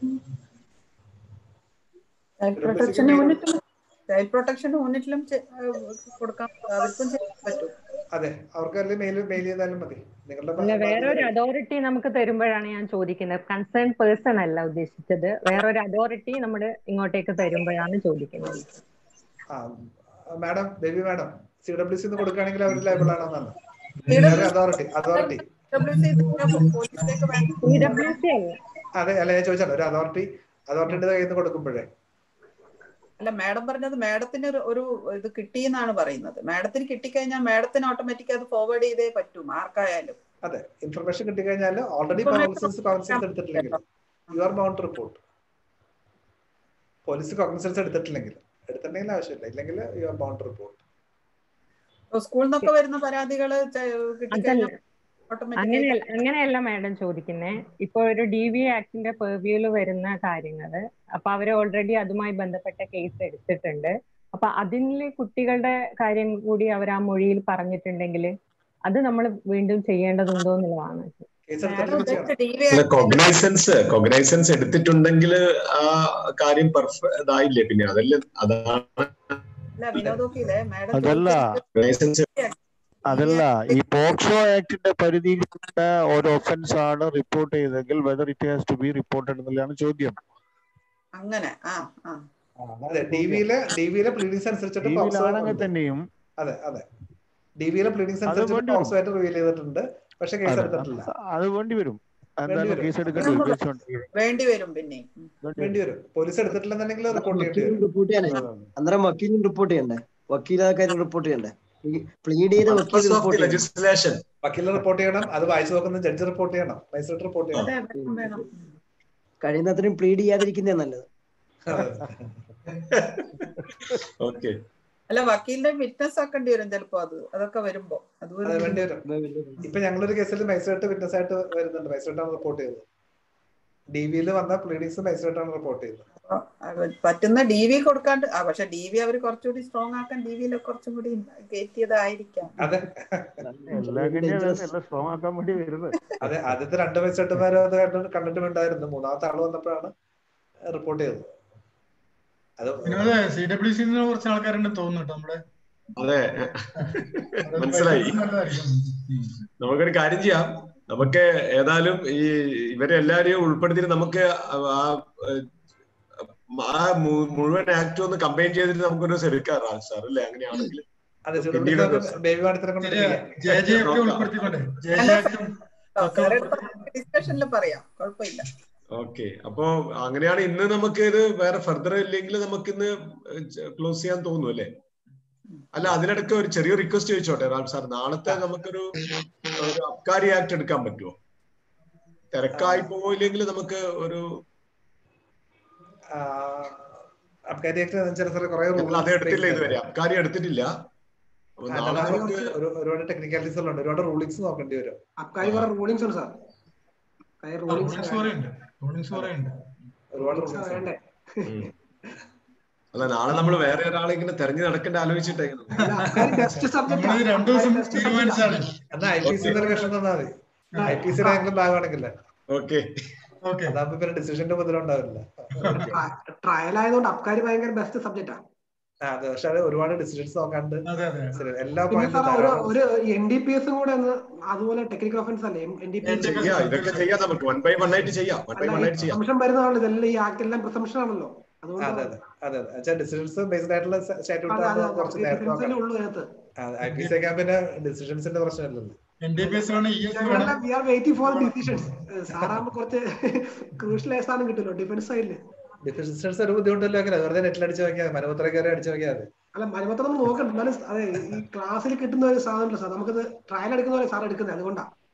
ചൈൽഡ് പ്രൊട്ടക്ഷൻ യൂണിറ്റിലും ചൈൽഡ് പ്രൊട്ടക്ഷൻ യൂണിറ്റിലും ചെ- ഏഹ് കൊടുക്കാൻ അവർക്കും ചെയ്യാൻ പറ്റും അതെ അവർക്ക് അല്ലെങ്കിൽ മെയിൽ മെയിൽ ചെയ്താലും മതി നിങ്ങളുടെ പിന്നെ വേറൊരു അതോറിറ്റി നമുക്ക് തരുമ്പോഴാണ് ഞാൻ ചോദിക്കുന്നത് കൺസേൺ പേഴ്സൺ അല്ല ഉദ്ദേശിച്ചത് വേറൊരു അതോറിറ്റി നമ്മൾ ഇങ്ങോട്ടേക്ക് തരുമ്പോഴാണ് ചോദിക്കുന്നത് ആ madam Baby madam C W C കൊടുക്കുകയാണെങ്കിൽ അവർ ലൈബിൾ ആണെന്നാണ് അതോറിറ്റി അതോറിറ്റി പോലീസിലേക്ക് വേണ്ട അതെ അല്ല ഞാൻ ചോദിച്ചാലോ ഒരു അതോറിറ്റി അതോറിറ്റിയുടെ കയ്യിൽ നിന്ന് കൊടുക്കുമ്പോഴേ അല്ല മാഡം പറഞ്ഞത് മാഡത്തിന് ഒരു- ഒരു ഇത് കിട്ടിയെന്നാണ് പറയുന്നത് മാഡത്തിന് കിട്ടിക്കഴിഞ്ഞാൽ മാഡത്തിന് ഓട്ടോമാറ്റിക് അത് ഫോർവേഡ് ചെയ്തേ പറ്റും ആർക്കായാലും അതെ ഇൻഫർമേഷൻ കിട്ടിക്കഴിഞ്ഞാൽ ഓൾറെഡി കോഗ്നിസൻസ് കോഗ്നിസൻസ് എടുത്തിട്ടില്ലെങ്കിൽ you are bound report police cognisance എടുത്തിട്ടില്ലെങ്കിൽ എടുത്തിട്ടുണ്ടെങ്കിൽ ആവശ്യമില്ല ഇല്ലെങ്കിൽ യു ആർ ബൗണ്ട് റിപ്പോർട്ട് സ്കൂളിൽ നിന്നൊക്കെ വരുന്ന പരാതികൾ കിട്ടിക്കഴിഞ്ഞാൽ ഓട്ടോമാറ്റിക് അങ്ങനെയല്ല അങ്ങനെയല്ല മാഡം ചോദിക്കുന്നേ ഇപ്പൊ ഒരു ഡി വി ആക്ടിന്റെ പെർവ്യൂല് വരുന്ന കാര്യങ്ങള് അപ്പൊ അവര് ഓൾറെഡി അതുമായി ബന്ധപ്പെട്ട കേസ് എടുത്തിട്ടുണ്ട് അപ്പൊ അതിൽ കുട്ടികളുടെ കാര്യം കൂടി അവർ ആ മൊഴിയിൽ പറഞ്ഞിട്ടുണ്ടെങ്കിൽ അത് നമ്മൾ വീണ്ടും ചെയ്യേണ്ടതുണ്ടോ എന്നുള്ളതാണ് കൊഗ്നൈസൻസ് കൊഗ്നൈസൻസ് എടുത്തിട്ടുണ്ടെങ്കിൽ ആ കാര്യം പെർഫെ ഇതായില്ലേ പിന്നെ അതല്ലേ അതാണ് അല്ല വിനോദോക്കിയില്ലേ മാഡം അതല്ല കൊഗ്നൈസൻസ് അതല്ല ഈ പോക്സോ ആക്ടിന്റെ പരിധിയിൽപ്പെട്ട ഒരു ഒഫൻസ് ആണ് റിപ്പോർട്ട് ചെയ്തെങ്കിൽ whether it has to be reported എന്നുള്ളതാണ് ചോദ്യം അങ്ങനെ ആ ആ അതെ ഡി വിയിലെ ഡി വിയിലെ പ്ലീഡിങ്സ് അനുസരിച്ചിട്ട് ടി പോക്സോ വിയിലാണെങ്കിൽ ഉണ്ട്. തന്നെയും അതെ അതെ ഡി വിയിലെ പ്ലീഡിങ്സ് അത് അനുസരിച്ചിട്ട് വേണ്ടി വരും. പോക്സോ ആയിട്ട് റിവീൽ ചെയ്തിട്ടുണ്ട് പക്ഷെ കേസ് അതെ എടുത്തിട്ടില്ല അത് വേണ്ടി വരും എന്തായാലും വരും. കേസ് എടുക്കേണ്ടി വരും based on- വേണ്ടി വരും പിന്നെ വേണ്ടി വരും പോലീസ് എടുത്തിട്ടില്ലെന്നുണ്ടെങ്കിൽ റിപ്പോർട്ട് ചെയ്യേണ്ടി വക്കീലും വരും റിപ്പോർട്ട് ചെയ്യണ്ടേ അന്നേരം വക്കീലും റിപ്പോർട്ട് ചെയ്യണ്ടേ വക്കീൽ ആ കാര്യം റിപ്പോർട്ട് ചെയ്യണ്ടേ പ്ലീഡ് ചെയ്ത വക്കീൽ റിപ്പോർട്ട് ചെയ്യണം ലെജിസ്ലേഷൻ വക്കീൽ റിപ്പോർട്ട് ചെയ്യണം അത് വായിച്ചു നോക്കുന്ന ജഡ്ജ് റിപ്പോർട്ട് ചെയ്യണം മജിസ്ട്രേറ്റ് റിപ്പോർട്ട് ചെയ്യണം അതെ വേണം വേണം കഴിയുന്നത്രയും പ്ലീഡ് ചെയ്യാതിരിക്കുന്നേ നല്ലത് ഓക്കെ അല്ല വക്കീലിന്റെ വിറ്റ്നസ് ആക്കേണ്ടി വരും ചിലപ്പോ അത് അതൊക്കെ വരുമ്പോ അത് അതെ വേണ്ടി വരും ഇപ്പൊ ഞങ്ങളൊരു കേസിൽ മജിസ്ട്രേറ്റ് വിറ്റ്നസ് ആയിട്ട് വരുന്നുണ്ട് മജിസ്ട്രേറ്റ് ആണ് റിപ്പോർട്ട് ചെയ്തത് ഡി വിയിൽ വന്ന പ്ലീഡിങ്സ് മജിസ്ട്രേറ്റ് ആണ് റിപ്പോർട്ട് ചെയ്തത് പറ്റുന്ന ഡി വി കൊടുക്കാണ്ട് ആ പക്ഷെ ഡി വി അവർ കുറച്ചുകൂടി സ്ട്രോങ് ആക്കാൻ ഡി വിയിൽ കുറച്ചും കൂടി കയറ്റിയതായിരിക്കാം അതെ എല്ലാ കന്യാ എല്ലാം സ്ട്രോങ് ആക്കാൻ വേണ്ടി വരുന്നത് അതെ ആദ്യത്തെ രണ്ട് മജിസ്ട്രേറ്റുമാരും അത് കണ്ടിട്ട് കണ്ടിട്ടുണ്ടായിരുന്നു മൂന്നാമത്തെ ആള് വന്നപ്പോഴാണ് റിപ്പോർട്ട് ചെയ്തത് അത് വിനോദ സി ഡബ്ല്യു സി കുറച്ച് ആൾക്കാരുണ്ടെന്ന് തോന്നുന്നു കേട്ടോ നമ്മുടെ അതെ അതൊന്ന് മനസ്സിലായി പരിഗണിക്കുന്നത് നല്ലതായിരിക്കും. ഉം. നമുക്കൊരു കാര്യം ചെയ്യാം നമുക്ക് ഏതായാലും ഈ ഇവരെ എല്ലാരെയും ഉൾപ്പെടുത്തിയിട്ട് നമുക്ക് ആ ആ മു- മുഴുവൻ ആക്ടും ഒന്ന് കമ്പൈൻ ചെയ്തിട്ട് നമുക്കൊരു എടുക്കാം റാം സാർ അല്ലേ അങ്ങനെയാണെങ്കിൽ അതെ സി പിന്നീട് ഡബ്ല്യു ബേബി മാഡത്തിനെ കൊണ്ട് ശരിയാ. ജെ ജെ ഒക്കെ ഉൾപ്പെടുത്തിക്കൊണ്ട് ജെ ജെ ആക്ടും ഒക്കെ ഡിസ്കഷനിൽ പറയാം കുഴപ്പമില്ല ഓക്കെ അപ്പോ അങ്ങനെയാണ് ഇന്ന് നമുക്ക് ഇത് വേറെ ഫർദർ ഇല്ലെങ്കിൽ നമുക്ക് ഇന്ന് ക്ലോസ് ചെയ്യാൻ തോന്നുന്നു അല്ലേ അല്ല അതിനിടയ്ക്ക് ഒരു ചെറിയ റിക്വസ്റ്റ് ചോദിച്ചോട്ടെ റാം സാർ നാളത്തെ നമുക്കൊരു ഒരു അബ്കാരി ആക്ട് എടുക്കാൻ പറ്റുമോ തിരക്കായി പോയില്ലെങ്കിൽ നമുക്ക് ഒരു അബ്കാരി ആക്ട് ചില സാറേ കുറെ ഞങ്ങൾ അത് എടുത്തില്ല ഇതുവരെ അബ്കാരി എടുത്തിട്ടില്ല അപ്പൊ നാളെ നമുക്ക് ഒരുപാട് ടെക്നിക്കാലിറ്റീസ് ഉണ്ട് ഒരുപാട് റൂളിങ്സ് നോക്കേണ്ടി വരും അബ്കാരി കുറെ റൂളിങ്സ് ഉണ്ട് സാർ റൂളിങ്സ് കുറെ ഉണ്ട് റൂളിങ്സ് കുറെ ഉണ്ട് ഒരുപാട് റൂളിങ്സ് റൂളിങ്സ് വേണ്ടേ അല്ല നാളെ നമ്മൾ വേറെ ഒരാളെ ഇങ്ങനെ തെരഞ്ഞു നടക്കേണ്ട ആലോചിച്ചിട്ടേ ടെസ്റ്റ് സബ്ജക്ട് നമ്മളിത് രണ്ടു ദിവസം തീരുമാനിച്ചാണ് എന്നാ ഐ പി സി ഒരു കഷ്ണം തന്നാ മതി ഐ പി സിയുടെ ആണെങ്കിലും ഭാഗമാണെങ്കിലേ ഓക്കെ ഓക്കെ അതാകുമ്പോ പിന്നെ ഡിസിഷന്റെ മുതലുണ്ടാവില്ല ട്രയൽ ആയതുകൊണ്ട് അബ്കാരി ഭയങ്കര ബെസ്റ്റ് സബ്ജക്റ്റാ ആ, അതെ പക്ഷെ അത് ഒരുപാട് ഡിസിഷൻസ് നോക്കാണ്ട് അതെ അതെ ശരി, എല്ലാ പിന്നെ സാർ ഒരു പോയിന്റും ഒരു എൻ ഡി പി എസും കൂടെ ഒന്ന് അതുപോലെ ടെക്നിക്കൽ ഒഫൻസ് അല്ലേ എൻ ഡി പി എസ് ചെയ്യാം ഇതൊക്കെ ചെയ്യാം നമുക്ക് വൺ ബൈ വൺ ആയിട്ട് ചെയ്യാം വൺ ബൈ വൺ ആയിട്ട് ചെയ്യാം പ്രസംഷൻ വരുന്നതാണല്ലോ ഇതെല്ലാം ഈ ആക്ട് എല്ലാം പ്രസംഷൻ ആണല്ലോ അതെ അതുകൊണ്ട് അതെ അതെ അതെ വെച്ചാൽ ഡിസിഷൻസ് ബേസ്ഡ് ആയിട്ടുള്ള സ്റ്റാറ്റ്യൂട്ട് അതെ അതെ കുറച്ച് നേരത്തെ ഡിഫൻസിലേ നോക്കാം ഉള്ളൂ അതിനകത്ത് ഐ പി സി ഒക്കെ പിന്നെ ഡിസിഷൻസിന്റെ പ്രശ്നമില്ലല്ലോ എൻ ഡി പി എസ് വേണം ഇ എസ് വേണം ഞങ്ങളെല്ലാം we are waiting for decisions സാറാകുമ്പോൾ കുറച്ച് ക്രൂഷ്യൽ ആയ സാധനം കിട്ടുമല്ലോ ഡിഫൻസ് സൈഡില് ഡിസിഷൻസ് ഒരു ബുദ്ധിമുട്ടില്ല വെറുതെ നെറ്റിൽ അടിച്ചു നോക്കിയാൽ മലപുത്ര കയറി അടിച്ചു നോക്കിയാൽ മതി അല്ല മലമത്രം ഒന്ന് നോക്കണ്ട എന്നാലും അതെ ഈ ക്ലാസ്സിൽ കിട്ടുന്ന ഒരു സാധനമല്ല സാർ നമുക്കത് ട്രയൽ എടുക്കുന്ന പോലെ സാർ എടുക്കുന്നത് അതുകൊണ്ടാ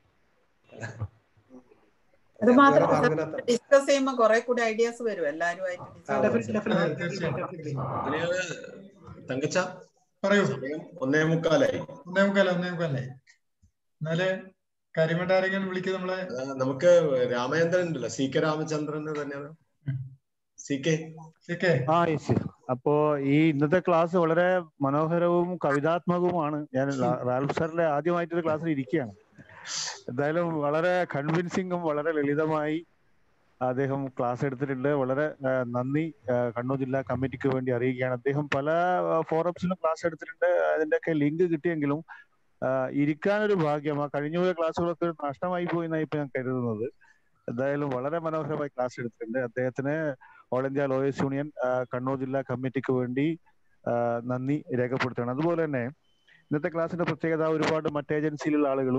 അത് വേറെ മാത്രം മാർഗമില്ലാത്ത ഡിസ്കസ് ചെയ്യുമ്പോൾ കുറെ കൂടി ഐഡിയാസ് വരും എല്ലാവരുമായിട്ട് ആ, ഡിസ്കസ് അതെ, തീർച്ചയായും അങ്ങനെയാണ് തങ്കച്ച പറയൂ സമയം ഒന്നേ മുക്കാലായി ഒന്നേ മുക്കാല ഒന്നേ മുക്കാലായി എന്നാല് കരിമട്ട ആരെങ്കിലും വിളിക്കുക നമ്മളെ ആ, നമുക്ക് രാമചന്ദ്രൻ ഉണ്ടല്ലോ സി കെ രാമചന്ദ്രൻ തന്നെയാണ് സി കെ സിക്കെ ആ യെസ് അപ്പോ ഈ ഇന്നത്തെ ക്ലാസ് വളരെ മനോഹരവും കവിതാത്മകവുമാണ് ഞാൻ ലാ- റാൽഫ് സാറിന്റെ ആദ്യമായിട്ടൊരു ക്ലാസ്സിൽ ഇരിക്കുകയാണ് എന്തായാലും വളരെ കൺവിൻസിങ്ങും വളരെ ലളിതമായി അദ്ദേഹം ക്ലാസ് എടുത്തിട്ടുണ്ട് വളരെ ആ, നന്ദി ആ, കണ്ണൂർ ജില്ലാ കമ്മിറ്റിക്ക് വേണ്ടി അറിയിക്കുകയാണ് അദ്ദേഹം പല ഫോറംസിലും ക്ലാസ് എടുത്തിട്ടുണ്ട് അതിന്റെയൊക്കെ ലിങ്ക് കിട്ടിയെങ്കിലും ആ, ഇരിക്കാനൊരു ഭാഗ്യം ആ കഴിഞ്ഞുപോയ ക്ലാസ്സുകളൊക്കെ നഷ്ടമായി പോയി എന്നാണ് ഇപ്പൊ ഞാൻ കരുതുന്നത് എന്തായാലും വളരെ മനോഹരമായി ക്ലാസ് എടുത്തിട്ടുണ്ട് അദ്ദേഹത്തിന് ഓൾ ഇന്ത്യ ലോയേഴ്സ് യൂണിയൻ ആ, കണ്ണൂർ ജില്ലാ കമ്മിറ്റിക്ക് വേണ്ടി ആ, നന്ദി രേഖപ്പെടുത്തുകയാണ് അതുപോലെ തന്നെ ഇന്നത്തെ ക്ലാസ്സിന്റെ പ്രത്യേകത ഒരുപാട് മറ്റ് ഏജൻസിയിലുള്ള ആളുകളും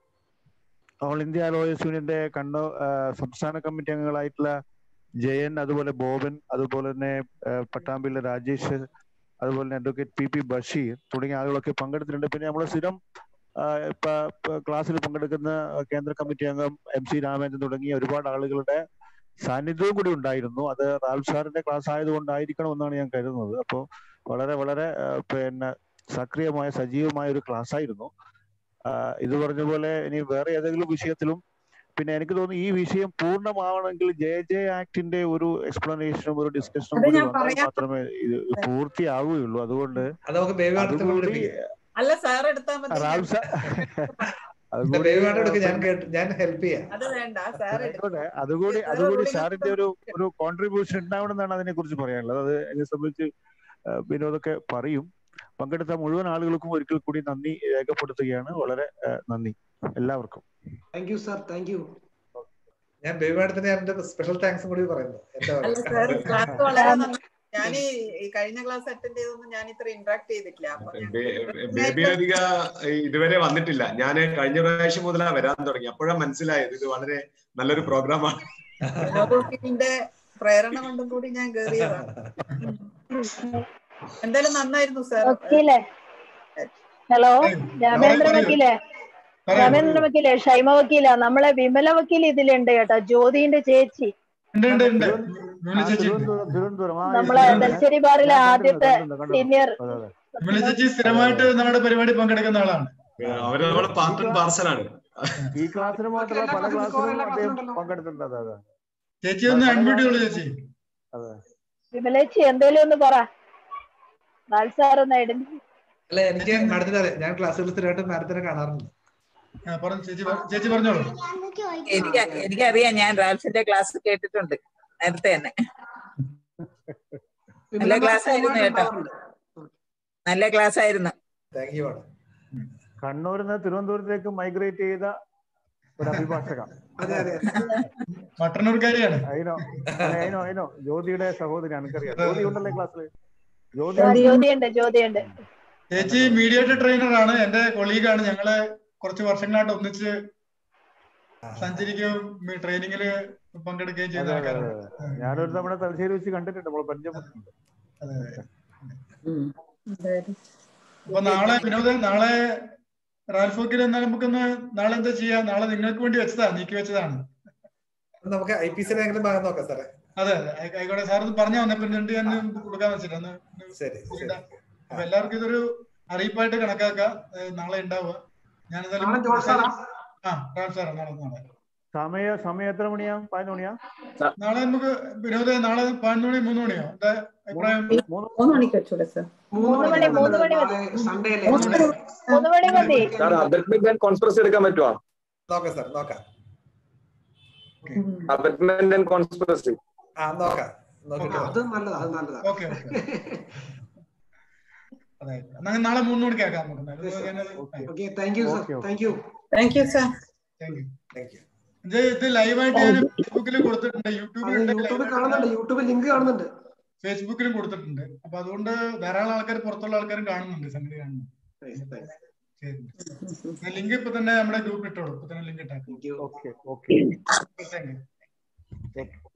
ഓൾ ഇന്ത്യ ലോയേഴ്സ് യൂണിയന്റെ കണ്ണൂർ ആ, സംസ്ഥാന കമ്മിറ്റി അംഗങ്ങളായിട്ടുള്ള ജയൻ അതുപോലെ ബോബൻ അതുപോലെ തന്നെ ആ, പട്ടാമ്പിയിലെ രാജേഷ് അതുപോലെ തന്നെ അഡ്വക്കേറ്റ് പി പി ബഷീർ തുടങ്ങിയ ആളുകളൊക്കെ പങ്കെടുത്തിട്ടുണ്ട് പിന്നെ നമ്മുടെ സ്ഥിരം ആ, ഇപ്പൊ ഇപ്പൊ ക്ലാസ്സിൽ പങ്കെടുക്കുന്ന കേന്ദ്ര കമ്മിറ്റി അംഗം എം സി രാമേന്ദ്രൻ തുടങ്ങിയ ഒരുപാട് ആളുകളുടെ സാന്നിധ്യവും കൂടി ഉണ്ടായിരുന്നു അത് റാൽഫ് സാറിന്റെ ക്ലാസ് ആയതുകൊണ്ടായിരിക്കണമെന്നാണ് ഞാൻ കരുതുന്നത് അപ്പോൾ വളരെ വളരെ ആ, പിന്നെ സക്രിയമായ സജീവമായ ഒരു ക്ലാസ് ആയിരുന്നു ആ, ഇത് പറഞ്ഞ പോലെ ഇനി വേറെ ഏതെങ്കിലും വിഷയത്തിലും പിന്നെ എനിക്ക് തോന്നുന്നു ഈ വിഷയം പൂർണ്ണമാവണമെങ്കിൽ ജെ ജെ ആക്ടിന്റെ ഒരു എക്സ്പ്ലനേഷനും ഒരു ഡിസ്കഷനും അത് കൂടി ഞാൻ വന്നാൽ പറയാം മാത്രമേ ഇത് പൂർത്തിയാവുകയുള്ളൂ അതുകൊണ്ട് അത് നമുക്ക് ബേബി മാഡത്തെ അതുകൂടി പങ്കെടുപ്പിക്കാം അല്ല സാർ എടുത്താൽ മതി റാൽഫ് സാർ ഇല്ല, അതുകൂടി ബേബി മാഡം എടുക്ക് ഞാൻ കേട്ട് ഞാൻ ഹെൽപ്പ് ചെയ്യാം അത് വേണ്ട സാർ ആയിക്കോട്ടെ അതുകൂടി വേറെ അതുകൂടി ruling സാറിന്റെ ഒരു ഒരു കോൺട്രിബ്യൂഷൻ ഉണ്ടാവണമെന്നാണ് അതിനെ കുറിച്ച് പറയാനുള്ളത് അത് എന്നെ സംബന്ധിച്ച് ആ, വിനോദൊക്കെ പറയും പങ്കെടുത്ത മുഴുവൻ ആളുകൾക്കും ഒരിക്കൽ കൂടി നന്ദി രേഖപ്പെടുത്തുകയാണ് വളരെ ആ, നന്ദി എല്ലാവർക്കും thank you sir thank you ഞാൻ ബേബി മാഡത്തിന് എന്റെ സ്പെഷ്യൽ താങ്ക്സും കൂടി പറയുന്നു എന്താ അല്ല സാർ ക്ലാസ് വളരെ നന്നായി ഞാൻ ഈ കഴിഞ്ഞ ക്ലാസ് അറ്റൻഡ് ചെയ്തൊന്നും ഞാൻ ഇത്ര ഇന്ററാക്ട് ചെയ്തിട്ടില്ല അപ്പൊ ബേബി ലതിക ഇതുവരെ വന്നിട്ടില്ല ഞാൻ കഴിഞ്ഞ പ്രാവശ്യം മുതലാ വരാൻ തുടങ്ങി അപ്പോഴാണ് മനസ്സിലായത് ഇത് വളരെ നല്ലൊരു പ്രോഗ്രാമാണ് വിനോദത്തിന്റെ പ്രേരണ കൊണ്ടും കൂടി ഞാൻ കേറിയതാണ് എന്തായാലും നന്നായിരുന്നു സാർ വക്കീലേ ഹലോ രാമേന്ദ്ര പറയൂ. വക്കീലേ പറയൂ, രാമേന്ദ്ര വക്കീലേ ഷൈമ വക്കീല നമ്മളെ വിമല വക്കീൽ ഇതിലുണ്ട് കേട്ടോ ജ്യോതിന്റെ ചേച്ചി ഉണ്ട് ഉണ്ട് ഉണ്ട് വിമല ആ, ചേച്ചി ഉണ്ട് തിരുവനന്തപുരം തിരുവനന്തപുരം ആ നമ്മളെ yes, yes, yes. നെൽശ്ശേരി ബാറിലെ ഞാൻ ആദ്യത്തെ കണ്ടിട്ടുണ്ട്, കണ്ടിട്ടുണ്ട്. സീനിയർ അതെ അതെ വിമല ചേച്ചി സ്ഥിരമായിട്ട് നമ്മുടെ പരിപാടി പങ്കെടുക്കുന്ന ആളാണ് അവര് നമ്മുടെ പാർട്ട് ആൻഡ് പാർസലാണ് ഈ ക്ലാസ്സിന് മാത്രമല്ല പല ക്ലാസ്സിലും അദ്ദേഹം പങ്കെടുത്തിട്ടുണ്ട് അതെ അതെ ചേച്ചി ഒന്ന് അൺമ്യൂട്ട് ചെയ്തോളൂ ചേച്ചി അതെ വിമലേച്ചി എന്തേലും ഒന്ന് പറ സാർ ഒന്ന് ഐഡന്റിഫൈ അല്ല എനിക്ക് മാഡത്തിന് അറിയാം ഞാൻ ക്ലാസ്സുകളിൽ സ്ഥിരമായിട്ട് മാഡത്തിനെ കാണാറുണ്ട് ആ, പറഞ്ഞു ചേച്ചി പറ- ചേച്ചി പറഞ്ഞോളൂ എനിക്ക് എനിക്കറിയാം ഞാൻ റാൽഫിന്റെ ക്ലാസ് കേട്ടിട്ടുണ്ട് നേരത്തെ തന്നെ നല്ല ക്ലാസ് ആയിരുന്നു കേട്ടോ നല്ല ക്ലാസ് ആയിരുന്നു താങ്ക് യു മാഡം കണ്ണൂരിൽ നിന്ന് തിരുവനന്തപുരത്തേക്ക് മൈഗ്രേറ്റ് ചെയ്ത ഒരു അഭിഭാഷക അതെ അതെ മട്ടന്നൂർക്കാരിയാണ് അതിനോ അതിനോ അതിനോ ജ്യോതിയുടെ സഹോദരി എനിക്കറിയാം ജ്യോതി ഉണ്ടല്ലേ ക്ലാസ്സിൽ ജ്യോതി ജ്യോതിയുണ്ട് ജ്യോതിയുണ്ട് ചേച്ചി മീഡിയേറ്റർ ട്രെയിനർ ആണ് എന്റെ കൊളീഗാണ് ഞങ്ങള് കുറച്ച് വർഷങ്ങളായിട്ട് ഒന്നിച്ച് സഞ്ചരിക്കുകയും ട്രെയിനിങ്ങില് പങ്കെടുക്കുകയും അതെ ചെയ്യുന്ന അതെ അതെ ആൾക്കാരാണ് അതെ. ഞാനൊരു തവണ തലശ്ശേരി വെച്ച് കണ്ടിട്ടുണ്ട് നമ്മൾ പരിചയപ്പെട്ടിട്ടുണ്ട് അതെ അതെ അപ്പൊ നാളെ വിനോദൻ നാളെ റാൽഫോക്കിൽ എന്നാൽ നമുക്കൊന്ന് നാളെ എന്താ ചെയ്യാ നാളെ നിങ്ങൾക്ക് വേണ്ടി വെച്ചതാ നീക്കി വെച്ചതാണ് നമുക്ക് ഐ പി സിയുടെ ഏതെങ്കിലും ഭാഗം നോക്കാം സാറേ അതെ അതെ ആയി- ആയിക്കോട്ടെ സാർ ഒന്ന് പറഞ്ഞു വന്നപ്പോ രണ്ട് ഞാൻ കൊടുക്കാന്ന് വെച്ചിട്ട് ഒന്ന് ശരി ശരി അപ്പൊ എല്ലാവർക്കും ഇതൊരു അറിയിപ്പായിട്ട് കണക്കാക്കാം ഏഹ് നാളെ ഉണ്ടാവുക ഞാൻ നാളെ ജോർജ് സാറാ? ആ റാൽഫ് സാറാ നാളെ നാളെ സമയ സമയം എത്ര മണിയാ പതിനൊന്ന് മണിയാ നാളെ നമുക്ക് വിനോദ നാളെ പതിനൊന്ന് മണി മൂന്ന് മണിയോ എന്താ അഭിപ്രായം മൂന്ന് മണിക്ക് വെച്ചൂടെ സാർ മൂന്ന് മണി മൂന്ന് മണി മതി സൺഡേ അല്ലേ മൂന്ന് മണി മതി സാർ അബറ്റ്മെന്റ് കോൺസ്പെറസി എടുക്കാൻ പറ്റുമോ നോക്കാം സാർ നോക്കാം അബറ്റ്മെന്റ് ആൻഡ് കോൺസ്പെറസി ആ നോക്കാം നോക്കിട്ട് അത് നല്ലതാ അത് നല്ലതാ ഓക്കെ ഓക്കെ അതെ എന്നാ നാളെ മൂന്ന് മണിക്ക് ആക്കാം നമുക്ക് എന്നാല്. ഇത് ഞാനത് okay thank you sir thank you thank you sir thank you thank you ഇത് ഇത് ലൈവായിട്ട് ഞാൻ ഫേസ്ബുക്കിൽ കൊടുത്തിട്ടുണ്ട് അത് യൂട്യൂബിൽ യൂട്യൂബിൽ കാണുന്നുണ്ട് യൂട്യൂബിൽ ലിങ്ക് കാണുന്നുണ്ട് ഫേസ്ബുക്കിലും കൊടുത്തിട്ടുണ്ട് അപ്പൊ അതുകൊണ്ട് ധാരാളം ആൾക്കാർ പുറത്തുള്ള ആൾക്കാരും കാണുന്നുണ്ട് സംഗതി കാണുന്നുണ്ട് ശരി ലിങ്ക് ഇപ്പൊ തന്നെ നമ്മുടെ ഗ്രൂപ്പിൽ ഇട്ടോളൂ ഇപ്പൊ തന്നെ ലിങ്ക് ഇട്ടാക്കും okay okay thank you okay